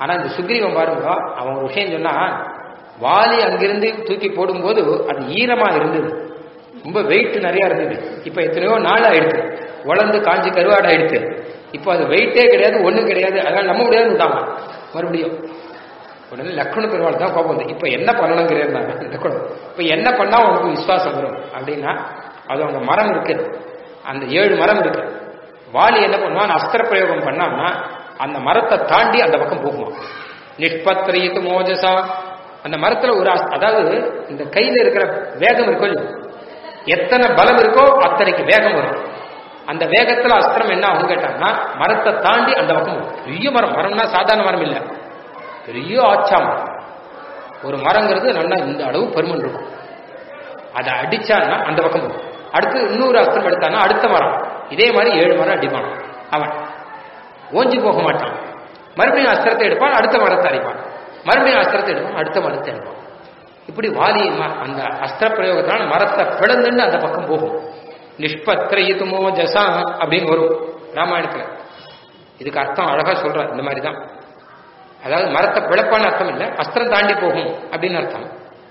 ஆனா இந்த சுக்ரீவன் பாருங்க அவன் ஒரு விஷயம் சொன்னா வாலி அங்கிருந்து தூக்கி போடும்போது அது ஈரமா இருந்தது ரொம்ப வெயிட் நிறைய இருந்தது இப்ப எத்தனையோ நாள் ஆயிடுச்சு உழந்து காஞ்சி கருவாடு ஆயிடுச்சு இப்போ அது வெயிட்டே கிடையாது ஒண்ணும் கிடையாது அதனால நம்ப முடியாதுன்னு விட்டாங்க மறுபடியும் உடனே லக்ஷ்மண பெருமாள் தான் கோபம் வந்து இப்ப என்ன பண்ணணுங்கிறேன் லக்ஷ்மணன் இப்ப என்ன பண்ணா உனக்கு விசுவாசம் வரும் அப்படின்னா அது அவங்க மரம் இருக்கு அந்த ஏழு மரம் இருக்கு வாலி என்ன பண்ணுவான் அஸ்திர பிரயோகம் பண்ணான்னா அந்த மரத்தை தாண்டி அந்த பக்கம் போகுமா நிஷ்பத்திரித்து மோஜசா அந்த மரத்துல ஒரு அஸ்- அதாவது இந்த கையில இருக்கிற வேகம் இருக்கோ இல்லையோ, எத்தனை பலம் இருக்கோ அத்தனைக்கு வேகம் வரும் அந்த வேகத்துல அஸ்திரம் என்ன ஆகும் கேட்டாங்கன்னா மரத்தை தாண்டி அந்த பக்கம் வரும். பெரிய மரம் மரம்னா சாதாரண மரம் இல்ல பெரிய ஆச்சா மரம் ஒரு மரங்கிறது நல்லா இந்த அளவு பெருமன் இருக்கும் அதை அடிச்சான்னா அந்த பக்கம் போகும் அடுத்து இன்னொரு அஸ்திரம் எடுத்தான்னா அடுத்த மரம் இதே மாதிரி ஏழு மரம் அடிப்பான் அவன் ஓஞ்சி போக மாட்டான் மறுபடியும் அஸ்திரத்தை எடுப்பான் அடுத்த மரத்தை அடிப்பான் மறுபடியும் அஸ்திரத்தை எடுப்பான் அடுத்த மரத்தை எடுப்பான் இப்படி வாலி ம- அந்த அஸ்திர பிரயோகத்தினால மரத்தை பிளந்துன்னு அந்த பக்கம் போகும் நிஷ்பத்திரயிதுமோ ஜசா அப்படின்னு வரும் ராமாயணத்துல இதுக்கு அர்த்தம் அழகா சொல்றார் இந்த மாதிரி தான் அதாவது மரத்தை பிளப்பான்னு அர்த்தம் இல்லை அஸ்திரம் தாண்டி போகும் அப்படின்னு அர்த்தம்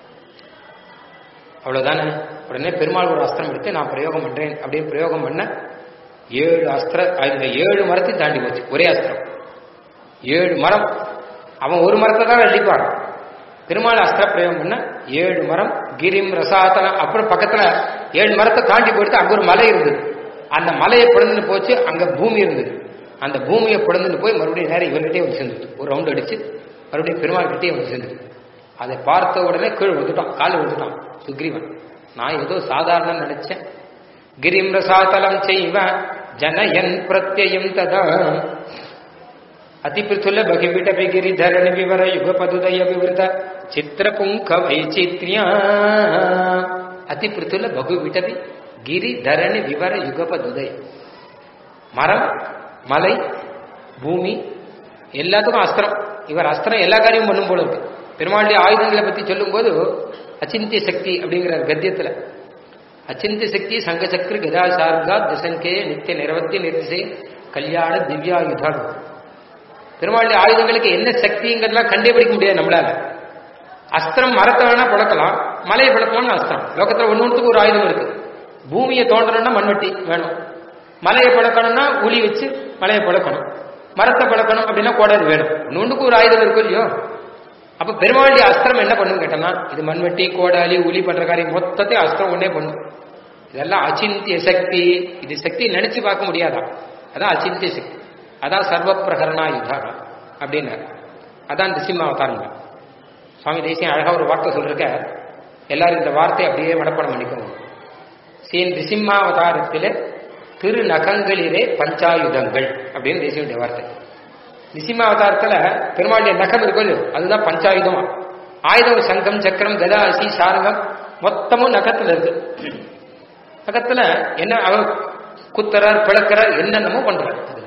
அவ்வளவுதானே உடனே பெருமாள் ஒரு அஸ்திரம் எடுத்து நான் பிரயோகம் பண்றேன் அப்படின்னு பிரயோகம் பண்ண ஏழு அஸ்திர இந்த ஏழு மரத்தையும் தாண்டி போச்சு ஒரே அஸ்திரம் ஏழு மரம் அவன் ஒரு மரத்தை தான் அடிப்பான் பெருமாள் அஸ்திர பிரயோகம் பண்ண ஏழு மரம் கிரிம் ரசாதனம் அப்புறம் பக்கத்துல ஏழு மரத்தை தாண்டி போயிட்டு அங்க ஒரு மலை இருந்தது அந்த மலையை பிளந்துன்னு போச்சு அங்க பூமி இருந்தது அந்த பூமியை பிளந்துன்னு போய் மறுபடியும் நேரம் இவர்கிட்டயே வந்து சேர்ந்துட்டு ஒரு ரவுண்ட் அடிச்சு மறுபடியும் பெருமாள் கிட்டே வந்து சேர்ந்துட்டு அதை பார்த்த உடனே கீழே வந்துட்டான் கால் வந்துட்டான் சுக்ரீவன் நான் ஏதோ சாதாரண நினைச்சேன் கிரிம் ரசாதலம் செய்வ ஜனயன் பிரத்யம் ததா ಅತಿಪೃಥುಲ ಬಗಿಬಿಟಪಿ ಗಿರಿಧರಣ ವಿವರ ಯುಗಪದುದಯ ವಿವೃತ ಚಿತ್ರಪುಂಖ ವೈಚಿತ್ರ್ಯ ಅತಿಪೃಥುಲ ಬಗು விட்டபி கிரிதரணி விவர யுகபதுதய மரம் மலை பூமி எல்லாத்துக்கும் அஸ்திரம் இவர் அஸ்திரம் எல்லா காரியமும் பண்ணும் போல இருக்கு பெருமாளுடைய ஆயுதங்களை பத்தி சொல்லும்போது அச்சிந்திய சக்தி அப்படிங்கிற கத்தியத்துல அச்சிந்திய சக்தி சங்கசக்கர கதா சார்கா திசங்கே நித்திய நிரவத்திய நிர்திசை கல்யாண திவ்யாயுதான் பெருமாளுடைய ஆயுதங்களுக்கு என்ன சக்திங்கிறதுலாம் கண்டுபிடிக்க முடியாது நம்மளால அஸ்திரம் மரத்தை வேணா பிளக்கலாம் மலையை பிளக்கணும்னு அஸ்திரம் லோகத்துல ஒண்ணு ஒண்ணுத்துக்கு ஒரு ஆயுதம் இருக்கு பூமியை தோண்டணும்னா மண்வெட்டி வேணும் மலையை பிளக்கணும்னா உளி வச்சு மலையை பிளக்கணும் மரத்தை பிளக்கணும் அப்படின்னா கோடரி வேணும் ஒண்ணு ஒண்ணுக்கு ஒரு ஆயுதம் இருக்கும் இல்லையோ அப்ப பெருமாளுடைய அஸ்திரம் என்ன பண்ணும் கேட்டோம்னா இது மண்வெட்டி கோடாலி உளி பண்ற காரியம் மொத்தத்தையும் அஸ்திரம் ஒண்ணே பண்ணும் இதெல்லாம் அச்சிந்திய சக்தி இது சக்தி நினைச்சு பார்க்க முடியாதா அதான் அச்சிந்திய சக்தி அதான் சர்வ பிரகரணா யுதா அப்படின்னாரு அதான் திசிம்ம அவதாரங்க சுவாமி தேசியம் அழகா ஒரு வார்த்தை சொல்லிருக்க எல்லாரும் இந்த வார்த்தையை அப்படியே மனப்பாடம் பண்ணிக்கணும் சீன் நிசிம்மாவதாரத்திலே திரு நகங்களிலே பஞ்சாயுதங்கள் அப்படின்னு தேசியனுடைய வார்த்தை நிசிம்மாவதாரத்துல பெருமாளுடைய நகம் இருக்கும் இல்லையோ அதுதான் பஞ்சாயுதமா ஆயுதம் சங்கம் சக்கரம் கதா அசி சாரங்கம் மொத்தமும் நகத்துல இருக்கு நகத்துல என்ன அவர் குத்துறார் பிளக்கிறார் என்னென்னமோ பண்றார் அதுல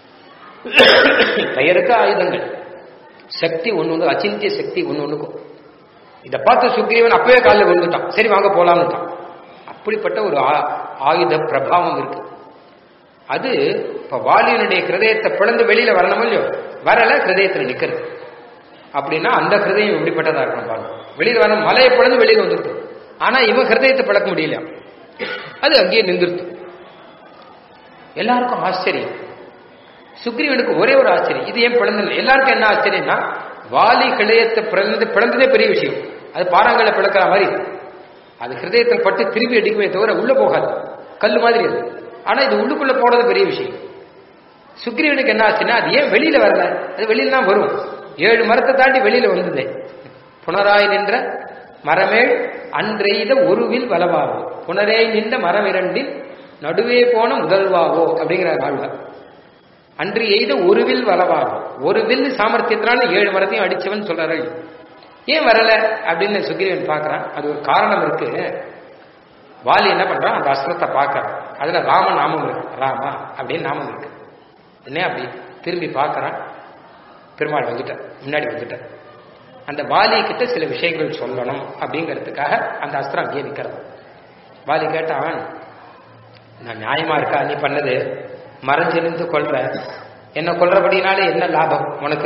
பெயருக்கு ஆயுதங்கள் சக்தி ஒண்ணு ஒன்று அச்சிந்திய சக்தி ஒண்ணு ஒண்ணுக்கும் இதை பார்த்து சுக்ரீவன் அப்பவே காலில் விழுந்துட்டான் சரி வாங்க போலாம்னுட்டான் அப்படிப்பட்ட ஒரு ஆ- ஆயுத பிரபாவம் இருக்கு அது இப்ப வாலியனுடைய கிருதயத்தை பிளந்து வெளியில வரணும் இல்லையோ வரல கிருதயத்துல நிக்கிறது அப்படின்னா அந்த கிருதயம் எப்படிப்பட்டதா இருக்கணும் பாருங்க வெளியில வரணும் மலையை பிளந்து வெளியில வந்துருக்கு ஆனா இவன் கிருதயத்தை பிளக்க முடியல அது அங்கேயே நின்றுட்டு எல்லாருக்கும் ஆச்சரியம் சுக்ரீவனுக்கு ஒரே ஒரு ஆச்சரியம் இது ஏன் பிளந்தது எல்லாருக்கும் என்ன ஆச்சரியம்னா வாலி கிளையத்தை பிளந்தது பிளந்ததே பெரிய விஷயம் அது பாறாங்கல்ல பிளக்கிற மாதிரி அது ஹிருதயத்தில் பட்டு திருப்பி அடிக்குமே தவிர உள்ள போகாது கல் மாதிரி அது ஆனா இது உள்ளுக்குள்ள போனது பெரிய விஷயம் சுக்ரீவனுக்கு என்ன ஆச்சுன்னா அது ஏன் வெளியில வரல அது வெளியில தான் வரும் ஏழு மரத்தை தாண்டி வெளியில வந்தது புனராய் நின்ற மரமேல் அன்றெய்த ஒருவில் வலவாவோ புனரே நின்ற மரம் இரண்டில் நடுவே போன முதல்வாவோ அப்படிங்கிற ஆழ்வார் அன்று எய்த ஒரு வில் வளவாகும் ஒரு வில் சாமர்த்தியத்தினால ஏழு மரத்தையும் அடிச்சவன் சொல்றாரு ஏன் வரல அப்படின்னு சுக்ரீவன் பார்க்கறான் அது ஒரு காரணம் இருக்கு வாலி என்ன பண்றான் அந்த அஸ்திரத்தை பார்க்கறான் அதுல ராம நாமம் இருக்கு ராமா அப்படின்னு நாமம் இருக்கு என்ன அப்படி திரும்பி பார்க்கறான் பெருமாள் வந்துட்டார் முன்னாடி வந்துட்டார் அந்த வாலி கிட்ட சில விஷயங்கள் சொல்லணும் அப்படிங்கிறதுக்காக அந்த அஸ்திரம் அங்கேயே நிக்கிறது வாலி கேட்டான் நான் நியாயமா இருக்கா நீ பண்ணது மறைஞ்சிருந்து கொள்ற என்ன கொல்றபடினால என்ன லாபம் உனக்கு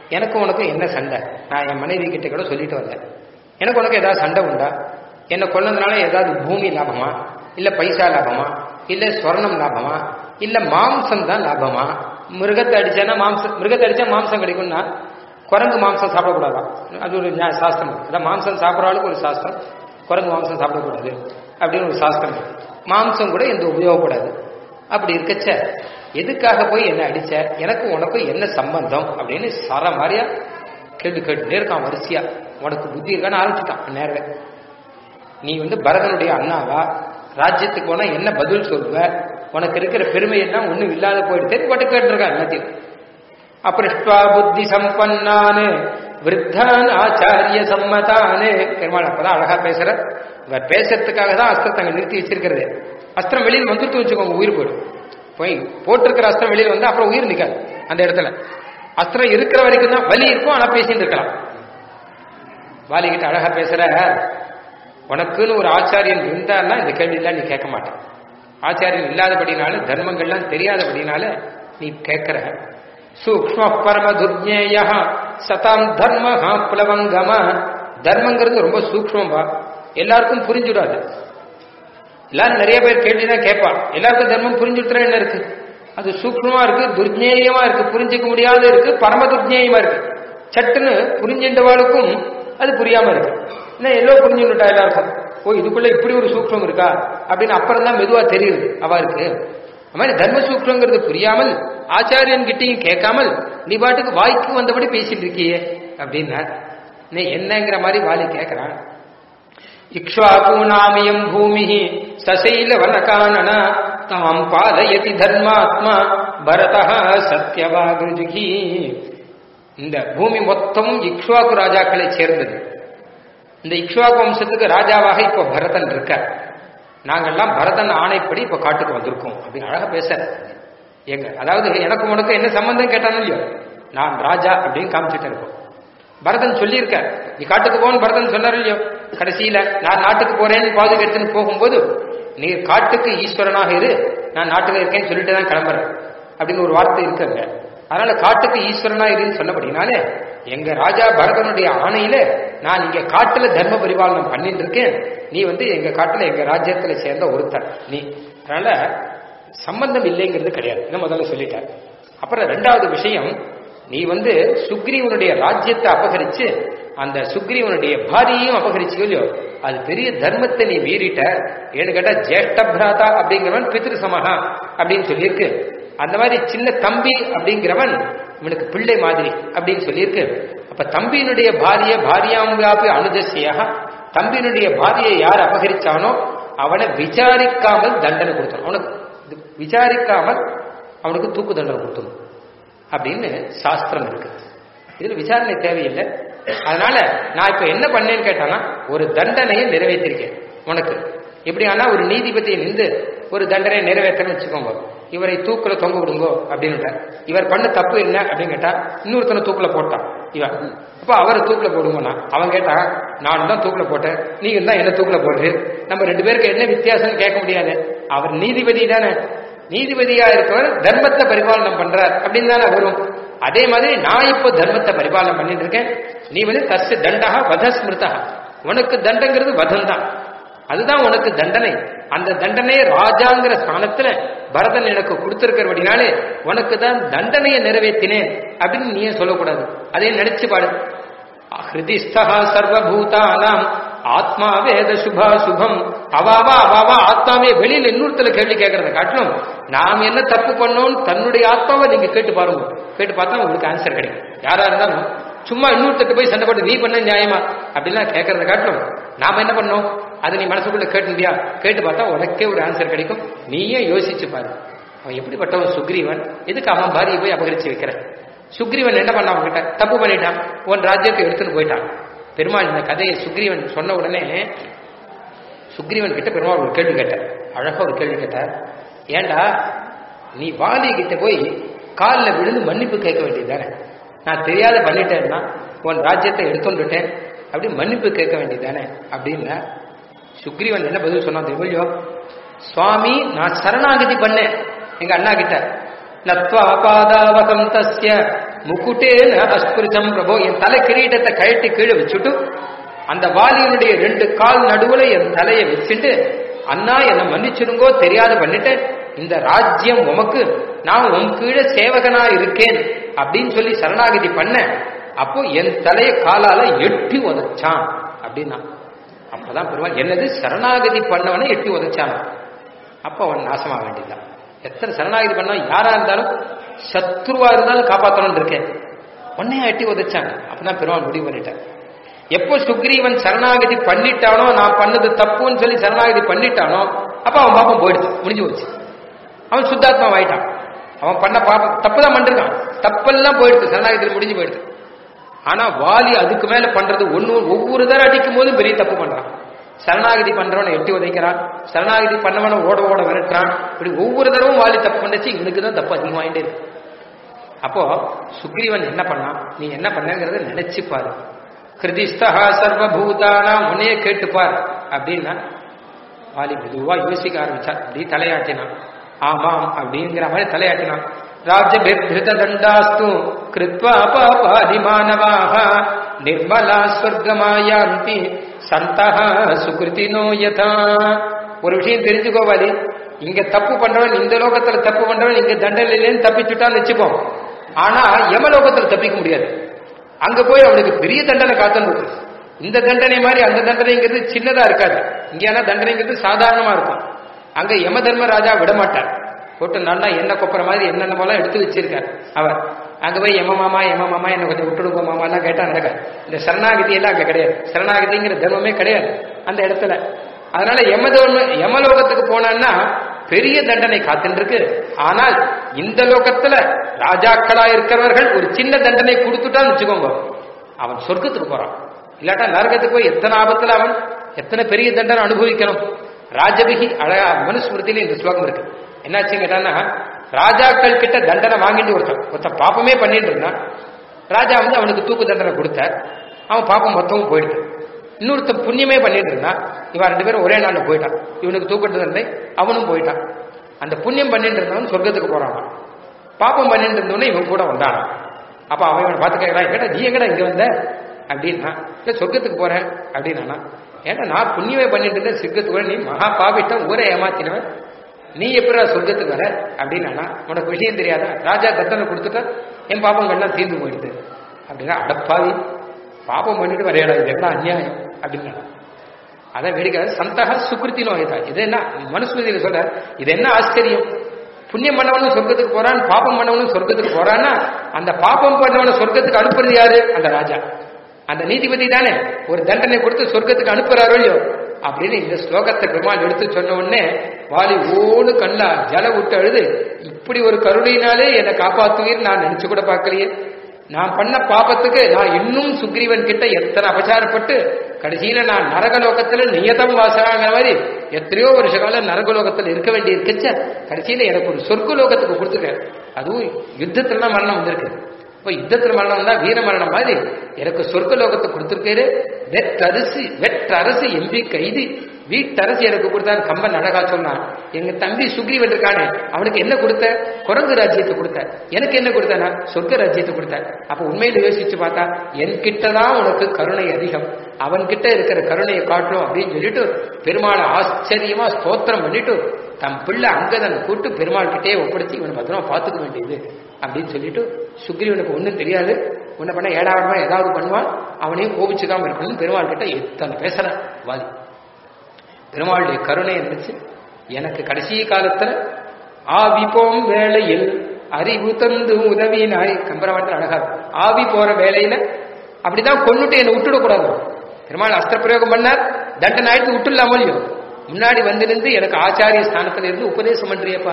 எனக்கு உனக்கும் என்ன சண்டை நான் என் மனைவி கிட்ட கூட சொல்லிட்டு வந்தேன் எனக்கு உனக்கு ஏதாவது சண்டை உண்டா என்னை கொன்னதுனால ஏதாவது பூமி லாபமா இல்ல பைசா லாபமா இல்ல ஸ்வர்ணம் லாபமா இல்ல மாம்சம் தான் லாபமா மிருகத்தை அடிச்சானா மாம்சம் மிருகத்தை அடிச்சா மாம்சம் கிடைக்கும்னா குரங்கு மாம்சம் சாப்பிடக்கூடாதான் அது ஒரு நியா- சாஸ்திரம் இருக்கு. அதான் மாம்சம் சாப்பிட்ற ஆளுக்கு ஒரு சாஸ்திரம் குரங்கு மாம்சம் சாப்பிடக்கூடாது அப்படின்னு ஒரு சாஸ்திரம் இருக்கு. மாம்சம் கூட எந்த உபயோகப்படாது அப்படி இருக்கச்ச எதுக்காக போய் என்ன அடிச்ச எனக்கு உனக்கும் என்ன சம்பந்தம் அப்படின்னு சர மாதிரியா கேட்டு கேட்டுட்டே இருக்கான் வரிசையா உனக்கு புத்தி இருக்கான்னு ஆரம்பிச்சுட்டான் நேரவே நீ வந்து பரதனுடைய அண்ணாவா ராஜ்யத்துக்கு போனா என்ன பதில் சொல்லுவ உனக்கு இருக்கிற பெருமை எல்லாம் ஒண்ணும் இல்லாத போயிடுச்சு பட்டு கேட்டிருக்கான் எல்லாத்தையும் அப்பிருஷ்டுவா புத்தி சம்பன்னானு விருத்தான் ஆச்சாரிய சம்மதானு பெருமாள் அப்பதான் அழகா பேசுற இவர் பேசுறதுக்காக தான் அஸ்திரத்தை அங்க நிறுத்தி வச்சிருக்கிறது அஸ்திரம் வெளியில் வந்துட்டு வச்சுக்கோங்க உயிர் போயிடும் போய் போட்டிருக்கிற அஸ்திரம் வெளியில் வந்து அப்புறம் உயிர் நிக்காது அந்த இடத்துல அஸ்திரம் இருக்கிற வரைக்கும் தான் வலி இருக்கும் ஆனா பேசிட்டு இருக்கலாம் வாலிகிட்ட அழகா பேசுற உனக்குன்னு ஒரு ஆச்சாரியன் இருந்தான்னா இந்த கேள்வியெல்லாம் நீ கேட்க மாட்ட ஆச்சாரியன் இல்லாதபடினால தர்மங்கள்லாம் தெரியாதபடினால நீ கேட்கிற சூக்ம பரம துர்ஜேய சதாம் தர்ம பிளவங்கம தர்மங்கிறது ரொம்ப சூக்மம்பா எல்லாருக்கும் புரிஞ்சுடாது எல்லாரும் நிறைய பேர் கேள்விதான் கேட்பா எல்லாருக்கும் தர்மம் புரிஞ்சுட்டுற என்ன இருக்கு அது சூக்மமா இருக்கு துர்ஜேயமா இருக்கு புரிஞ்சுக்க முடியாத இருக்கு பரம துர்ஜேயமா இருக்கு சட்டுன்னு புரிஞ்சின்றவாளுக்கும் அது புரியாம இருக்கு என்ன எல்லோ புரிஞ்சுட்டா எல்லாருக்கும் ஓ இதுக்குள்ள இப்படி ஒரு சூக்மம் இருக்கா அப்படின்னு அப்புறம் தான் மெதுவா தெரியுது அவருக்கு அது மாதிரி தர்ம சூக்மங்கிறது புரியாமல் ஆச்சாரியன் கிட்டையும் கேட்காமல் நீ பாட்டுக்கு வாய்க்கு வந்தபடி பேசிட்டு இருக்கியே அப்படின்னா நீ என்னங்கிற மாதிரி வாலி கேட்கறான் இக்ஷ்வாகூனாமியம் பூமி சசைல வனகானன தாம் பாலயதி தர்மாத்மா பரதா சத்யவாகிருஜுகி இந்த பூமி மொத்தமும் இக்ஷ்வாகு ராஜாக்களை சேர்ந்தது இந்த இக்ஷ்வாகு வம்சத்துக்கு ராஜாவாக இப்ப பரதன் இருக்க நாங்கெல்லாம் பரதன் ஆணைப்படி இப்ப காட்டுக்கு வந்திருக்கோம் அப்படின்னு அழகா பேச எங்க அதாவது எனக்கு உனக்கு என்ன சம்பந்தம் கேட்டானோ இல்லையோ நான் ராஜா அப்படின்னு காமிச்சிட்டு இருக்கோம் பரதன் சொல்லியிருக்க நீ காட்டுக்கு போன்னு பரதன் சொன்னார் இல்லையோ கடைசியில நான் நாட்டுக்கு போறேன்னு பாதுகா எடுத்துன்னு போகும்போது நீ காட்டுக்கு ஈஸ்வரனாக இரு நான் நாட்டுல இருக்கேன்னு சொல்லிட்டு தான் கிளம்புறேன் அப்படின்னு ஒரு வார்த்தை இருக்குங்க அதனால காட்டுக்கு ஈஸ்வரனா இருன்னு சொன்னபடினாலே எங்க ராஜா பரதனுடைய ஆணையில நான் இங்க காட்டுல தர்ம பரிபாலனம் பண்ணிட்டு இருக்கேன் நீ வந்து எங்க காட்டுல எங்க ராஜ்யத்துல சேர்ந்த ஒருத்தர் நீ அதனால சம்பந்தம் இல்லைங்கிறது கிடையாது இதை முதல்ல சொல்லிட்டார் அப்புறம் ரெண்டாவது விஷயம் நீ வந்து சுக்ரீவனுடைய ராஜ்யத்தை அபகரிச்சு அந்த சுக்ரீவனுடைய பாரியையும் அபகரிச்சு இல்லையோ அது பெரிய தர்மத்தை நீ மீறிட்ட ஏன்னு கேட்டா ஜேஷ்ட பிராதா அப்படிங்கிறவன் பித்ரு சமஹா அப்படின்னு சொல்லியிருக்கு அந்த மாதிரி சின்ன தம்பி அப்படிங்கிறவன் இவனுக்கு பிள்ளை மாதிரி அப்படின்னு சொல்லியிருக்கு அப்ப தம்பியினுடைய பாரிய பாரியாம்பி அனுதசியா தம்பியினுடைய பாரியை யார் அபகரிச்சானோ அவனை விசாரிக்காமல் தண்டனை கொடுத்தான் அவனுக்கு விசாரிக்காமல் அவனுக்கு தூக்கு தண்டனை கொடுத்தணும் அப்படின்னு சாஸ்திரம் இருக்கு இதுல விசாரணை தேவையில்லை அதனால நான் இப்ப என்ன பண்ணேன்னு கேட்டானா ஒரு தண்டனையை நிறைவேற்றிருக்கேன் உனக்கு எப்படி ஆனா ஒரு நீதிபதியை நின்று ஒரு தண்டனையை நிறைவேற்றணும்னு வச்சுக்கோங்க இவரை தூக்குல தொங்க விடுங்கோ அப்படின்னு இவர் பண்ண தப்பு என்ன அப்படின்னு கேட்டா இன்னொருத்தனை தூக்குல போட்டான் இவன் அப்ப அவரை தூக்குல போடுங்கண்ணா அவன் கேட்டா நானும் தான் தூக்குல போட்டேன் நீங்க தான் என்ன தூக்குல போடுறது நம்ம ரெண்டு பேருக்கு என்ன வித்தியாசம்னு கேட்க முடியாது அவர் நீதிபதி தானே நீதிபதியா இருக்கவர் தர்மத்தை பரிபாலனம் பண்றார் அப்படின்னு தானே வரும் அதே மாதிரி நான் இப்போ தர்மத்தை பரிபாலனம் பண்ணிட்டு இருக்கேன் நீ வந்து தஸ்ய தண்டா வதஸ்மிருதா உனக்கு தண்டங்கிறது வதம் தான் அதுதான் உனக்கு தண்டனை அந்த தண்டனையை ராஜாங்கிற ஸ்தானத்துல பரதன் எனக்கு கொடுத்திருக்கிறபடினாலே உனக்கு தான் தண்டனையை நிறைவேற்றினேன் அப்படின்னு நீயே சொல்லக்கூடாது அதே நினைச்சு பாடு ஹிருதிஸ்தா சர்வபூதானாம் ஆத்மா வேத சுபா சுபம் அவாவா அவாவா ஆத்மாவே வெளியில இன்னொருத்தல கேள்வி கேட்கறத காட்டிலும் நாம் என்ன தப்பு பண்ணோம் தன்னுடைய ஆத்மாவை நீங்க கேட்டு பாருங்க கேட்டு பார்த்தா உங்களுக்கு ஆன்சர் கிடைக்கும் யாரா இருந்தாலும் சும்மா இன்னொருத்தட்டு போய் சண்டை போட்டு நீ பண்ண நியாயமா அப்படிலாம் கேட்கறத காட்டிலும் நாம என்ன பண்ணோம் அதை நீ மனசுக்குள்ள கேட்டுந்தியா கேட்டு பார்த்தா உனக்கே ஒரு ஆன்சர் கிடைக்கும் நீயே யோசிச்சு பாரு அவன் எப்படிப்பட்டவன் சுக்ரீவன் எதுக்கு அவன் பாரியை போய் அபகரிச்சு வைக்கிறேன் சுக்ரீவன் என்ன பண்ணான் அவன்கிட்ட தப்பு பண்ணிட்டான் உன் ராஜ்யத்தை எடுத்துன்னு போயிட்டான் பெருமாள் இந்த கதையை சுக்ரீவன் சொன்ன உடனே சுக்ரீவன் கிட்ட பெருமாள் ஒரு கேள்வி கேட்டார் அழகா ஒரு கேள்வி கேட்டார் ஏண்டா நீ வாலி கிட்ட போய் காலில் விழுந்து மன்னிப்பு கேட்க வேண்டியதுதானே நான் தெரியாத பண்ணிட்டேன்னா உன் ராஜ்யத்தை எடுத்துட்டுட்டேன் அப்படி மன்னிப்பு கேட்க வேண்டியதானே அப்படின்னா சுக்ரீவன் என்ன பதில் சொன்னா தெரியுமோ சுவாமி நான் சரணாகதி பண்ணேன் எங்க அண்ணா கிட்ட நத்வா பாதாவகம் தஸ்ய முக்குட்டேன அஸ்பிருதம் பிரபோ என் தலை கிரீட்டத்தை கழட்டி கீழே வச்சுட்டு அந்த வாலியினுடைய ரெண்டு கால் நடுவுல என் தலையை வச்சுட்டு அண்ணா என்னை மன்னிச்சிருங்கோ தெரியாத பண்ணிட்டேன் இந்த ராஜ்யம் உமக்கு நான் உன் கீழே சேவகனா இருக்கேன் அப்படின்னு சொல்லி சரணாகதி பண்ண அப்போ என் தலையை காலால எட்டி உதைச்சான் அப்படின்னா அப்பதான் பெருமாள் என்னது சரணாகதி பண்ணவனை எட்டி உதைச்சான் அப்ப அவன் நாசமாக வேண்டியதான் எத்தனை சரணாகதி பண்ணா யாரா இருந்தாலும் சத்ருவா இருந்தாலும் காப்பாற்றணும்னு இருக்கேன் உன்னையா எட்டி உதைச்சாங்க அப்பதான் பெருமாள் முடிவு பண்ணிட்டான் எப்போ சுக்ரீவன் சரணாகதி பண்ணிட்டானோ நான் பண்ணது தப்புன்னு சொல்லி சரணாகதி பண்ணிட்டானோ அப்ப அவன் பாப்பம் போயிடுச்சு முடிஞ்சு போச்சு அவன் சுத்தாத்மா ஆயிட்டான் அவன் பண்ண பாப்பம் தப்பு தான் பண்ணிருக்கான் தப்பெல்லாம் போயிடுச்சு சரணாகத்தில் முடிஞ்சு போயிடுச்சு ஆனா வாலி அதுக்கு மேல பண்றது ஒண்ணு ஒவ்வொரு தடவை அடிக்கும் போதும் பெரிய தப்பு பண்றான் சரணாகதி பண்றவனை எட்டி உதைக்கிறான் சரணாகதி பண்ணவனை ஓட ஓட விரட்டுறான் இப்படி ஒவ்வொரு தடவும் வாலி தப்பு பண்ணுச்சு இவனுக்கு தான் தப்பு அதிகமாயிட்டே இருக்கு அப்போ சுக்ரீவன் என்ன பண்ணான் நீ என்ன பண்ணங்கிறத நினைச்சு பாரு கிருதிஸ்தா சர்வபூதானா உன்னையே கேட்டுப்பார் அப்படின்னா வாலி மெதுவா யோசிக்க ஆரம்பிச்சான் அப்படி தலையாட்டினான் ஆமாம் அப்படிங்கிற மாதிரி தலையாட்டினான் ராஜ்யபிர்த தண்டாஸ்து கிருத்வா பாபாதி மாணவாக நிர்மலா ஸ்வர்கமாயாந்தி சந்தா சுகிருதினோ யதா ஒரு விஷயம் தெரிஞ்சுக்கோ வாலி இங்க தப்பு பண்றவன் இந்த லோகத்துல தப்பு பண்றவன் இங்க தண்டனையிலேருந்து தப்பிச்சுட்டான்னு வச்சுப்போம் ஆனா யமலோகத்துல தப்பிக்க முடியாது அங்க போய் அவனுக்கு பெரிய தண்டனை காத்துன்னு இருக்கு இந்த தண்டனை மாதிரி அந்த தண்டனைங்கிறது சின்னதா இருக்காது இங்கேனா தண்டனைங்கிறது சாதாரணமா இருக்கும் அங்க யம தர்ம ராஜா விட மாட்டார் போட்டு நல்லா என்ன கொப்புற மாதிரி என்னென்னமோலாம் எடுத்து வச்சிருக்கார் அவர் அங்க போய் யம மாமா யம மாமா என்ன கொஞ்சம் விட்டுடுங்க மாமா எல்லாம் கேட்டா நடக்காது இந்த சரணாகதி எல்லாம் அங்க கிடையாது சரணாகதிங்கிற தர்மமே கிடையாது அந்த இடத்துல அதனால யம தர்ம யமலோகத்துக்கு போனான்னா பெரிய தண்டனை காத்துட்டு இருக்கு ஆனால் இந்த லோகத்துல ராஜாக்களா இருக்கிறவர்கள் ஒரு சின்ன தண்டனை கொடுத்துட்டான்னு வச்சுக்கோங்க அவன் சொர்க்கத்துக்கு போறான் இல்லாட்டா நரகத்துக்கு போய் எத்தனை ஆபத்துல அவன் எத்தனை பெரிய தண்டனை அனுபவிக்கணும் ராஜபிகி அழகா மனுஸ்மிருதியில இந்த ஸ்லோகம் இருக்கு என்னாச்சு கேட்டான்னா ராஜாக்கள் கிட்ட தண்டனை வாங்கிட்டு ஒருத்தன் ஒருத்தன் பாப்பமே பண்ணிட்டு இருந்தான் ராஜா வந்து அவனுக்கு தூக்கு தண்டனை கொடுத்தார் அவன் பாப்பம் மொத்தமும் போயிடுது இன்னொருத்தன் புண்ணியமே பண்ணிட்டு இருந்தான் இவன் ரெண்டு பேரும் ஒரே நாள்ல போயிட்டான் இவனுக்கு தூக்கட்டு தண்டனை அவனும் போயிட்டான் அந்த புண்ணியம் பண்ணிட்டு இருந்தவன் சொர்க்கத்துக்கு போறான் பாப்பம் பண்ணிட்டு இருந்தவனே இவன் கூட வந்தானா அப்ப அவன் இவனை பார்த்து கேட்கறான் கேட்டா நீ எங்கடா இங்க வந்த அப்படின்னா இல்ல சொர்க்கத்துக்கு போறேன் அப்படின்னா ஏன்னா நான் புண்ணியமே பண்ணிட்டு இருந்தேன் சொர்க்கத்துக்கு வர நீ மகா பாபிஷ்டம் ஊரை ஏமாத்தினவன் நீ எப்படா சொர்க்கத்துக்கு வர அப்படின்னா உனக்கு விஷயம் தெரியாதா ராஜா தண்டனை கொடுத்துட்டா என் பாப்பங்கள்லாம் தீர்ந்து போயிடுது அப்படின்னா அடப்பாவி பாப்பம் பண்ணிட்டு வரையடா இது என்ன அநியாயம் அப்படின்னா அதான் வேடிக்கை சந்தக சுக்கிருத்தி நோய் தான் இது என்ன மனுஸ்மிருதியில சொல்ற இது என்ன ஆச்சரியம் புண்ணியம் பண்ணவனும் சொர்க்கத்துக்கு போறான் பாப்பம் பண்ணவனும் சொர்க்கத்துக்கு போறான்னா அந்த பாப்பம் பண்ணவனை சொர்க்கத்துக்கு அனுப்புறது யாரு அந்த ராஜா அந்த நீதிபதி தானே ஒரு தண்டனை கொடுத்து சொர்க்கத்துக்கு அனுப்புறாரோ இல்லையோ அப்படின்னு இந்த ஸ்லோகத்தை பெருமாள் எடுத்து சொன்ன உடனே வாலி ஓடு கண்ணா ஜல விட்டு அழுது இப்படி ஒரு கருணையினாலே என்னை காப்பாத்துவீர் நான் நினைச்சு கூட பார்க்கலையே நான் பண்ண பாபத்துக்கு நான் இன்னும் சுக்ரீவன் கிட்ட எத்தனை அபச்சாரப்பட்டு கடைசியில நான் நரகலோகத்துல நியதம் வாசனாங்கிற மாதிரி எத்தனையோ வருஷ காலம் நரகலோகத்துல இருக்க வேண்டி இருக்கச்ச கடைசியில எனக்கு ஒரு சொர்க்க லோகத்துக்கு கொடுத்துருக்காரு அதுவும் யுத்தத்துல மரணம் வந்திருக்கு இப்ப யுத்தத்துல மரணம் தான் வீர மரணம் மாதிரி எனக்கு சொர்க்க லோகத்தை கொடுத்துருக்காரு வெற்றரசு வெற்றரசு எம்பி கைது வீட்டரசு எனக்கு கொடுத்தாரு கம்பன் அழகா சொன்னான் எங்க தம்பி சுக்ரீவன் இருக்கானே அவனுக்கு என்ன கொடுத்த குரங்கு ராஜ்யத்தை கொடுத்த எனக்கு என்ன கொடுத்தனா சொர்க்க ராஜ்யத்தை கொடுத்த அப்ப உண்மையில யோசிச்சு பார்த்தா என்கிட்ட தான் உனக்கு கருணை அதிகம் அவன் கிட்ட இருக்கிற கருணையை காட்டணும் அப்படின்னு சொல்லிட்டு பெருமாளை ஆச்சரியமா ஸ்தோத்திரம் பண்ணிட்டு தம் பிள்ளை அங்கதன் கூட்டு பெருமாள் கிட்டே ஒப்படைச்சு இவனை பத்திரமா பார்த்துக்க வேண்டியது அப்படின்னு சொல்லிட்டு சுக்ரீவனுக்கு ஒன்றும் தெரியாது உன்னை பண்ண ஏடாவிடமா ஏதாவது பண்ணுவான் அவனையும் கோபிச்சுக்காம இருக்கணும்னு பெருமாள் கிட்ட எத்தனை பேசுறான் வாதி பெருமாளுடைய கருணை இருந்துச்சு எனக்கு கடைசி காலத்துல ஆவி போம் வேளையில் அறிவு தந்து உதவினாய் கம்பரவாட்டத்தில் அழகா இருக்கும். ஆவி போற வேலையில அப்படிதான் கொண்டுட்டு என்னை விட்டுடக்கூடாது பெருமாள் அஸ்திர பிரயோகம் பண்ணார் தண்டனை ஆயிட்டு விட்டுலாமோ இல்லையோ முன்னாடி வந்திருந்து எனக்கு ஆச்சாரிய ஸ்தானத்துல இருந்து உபதேசம் பண்றியப்பா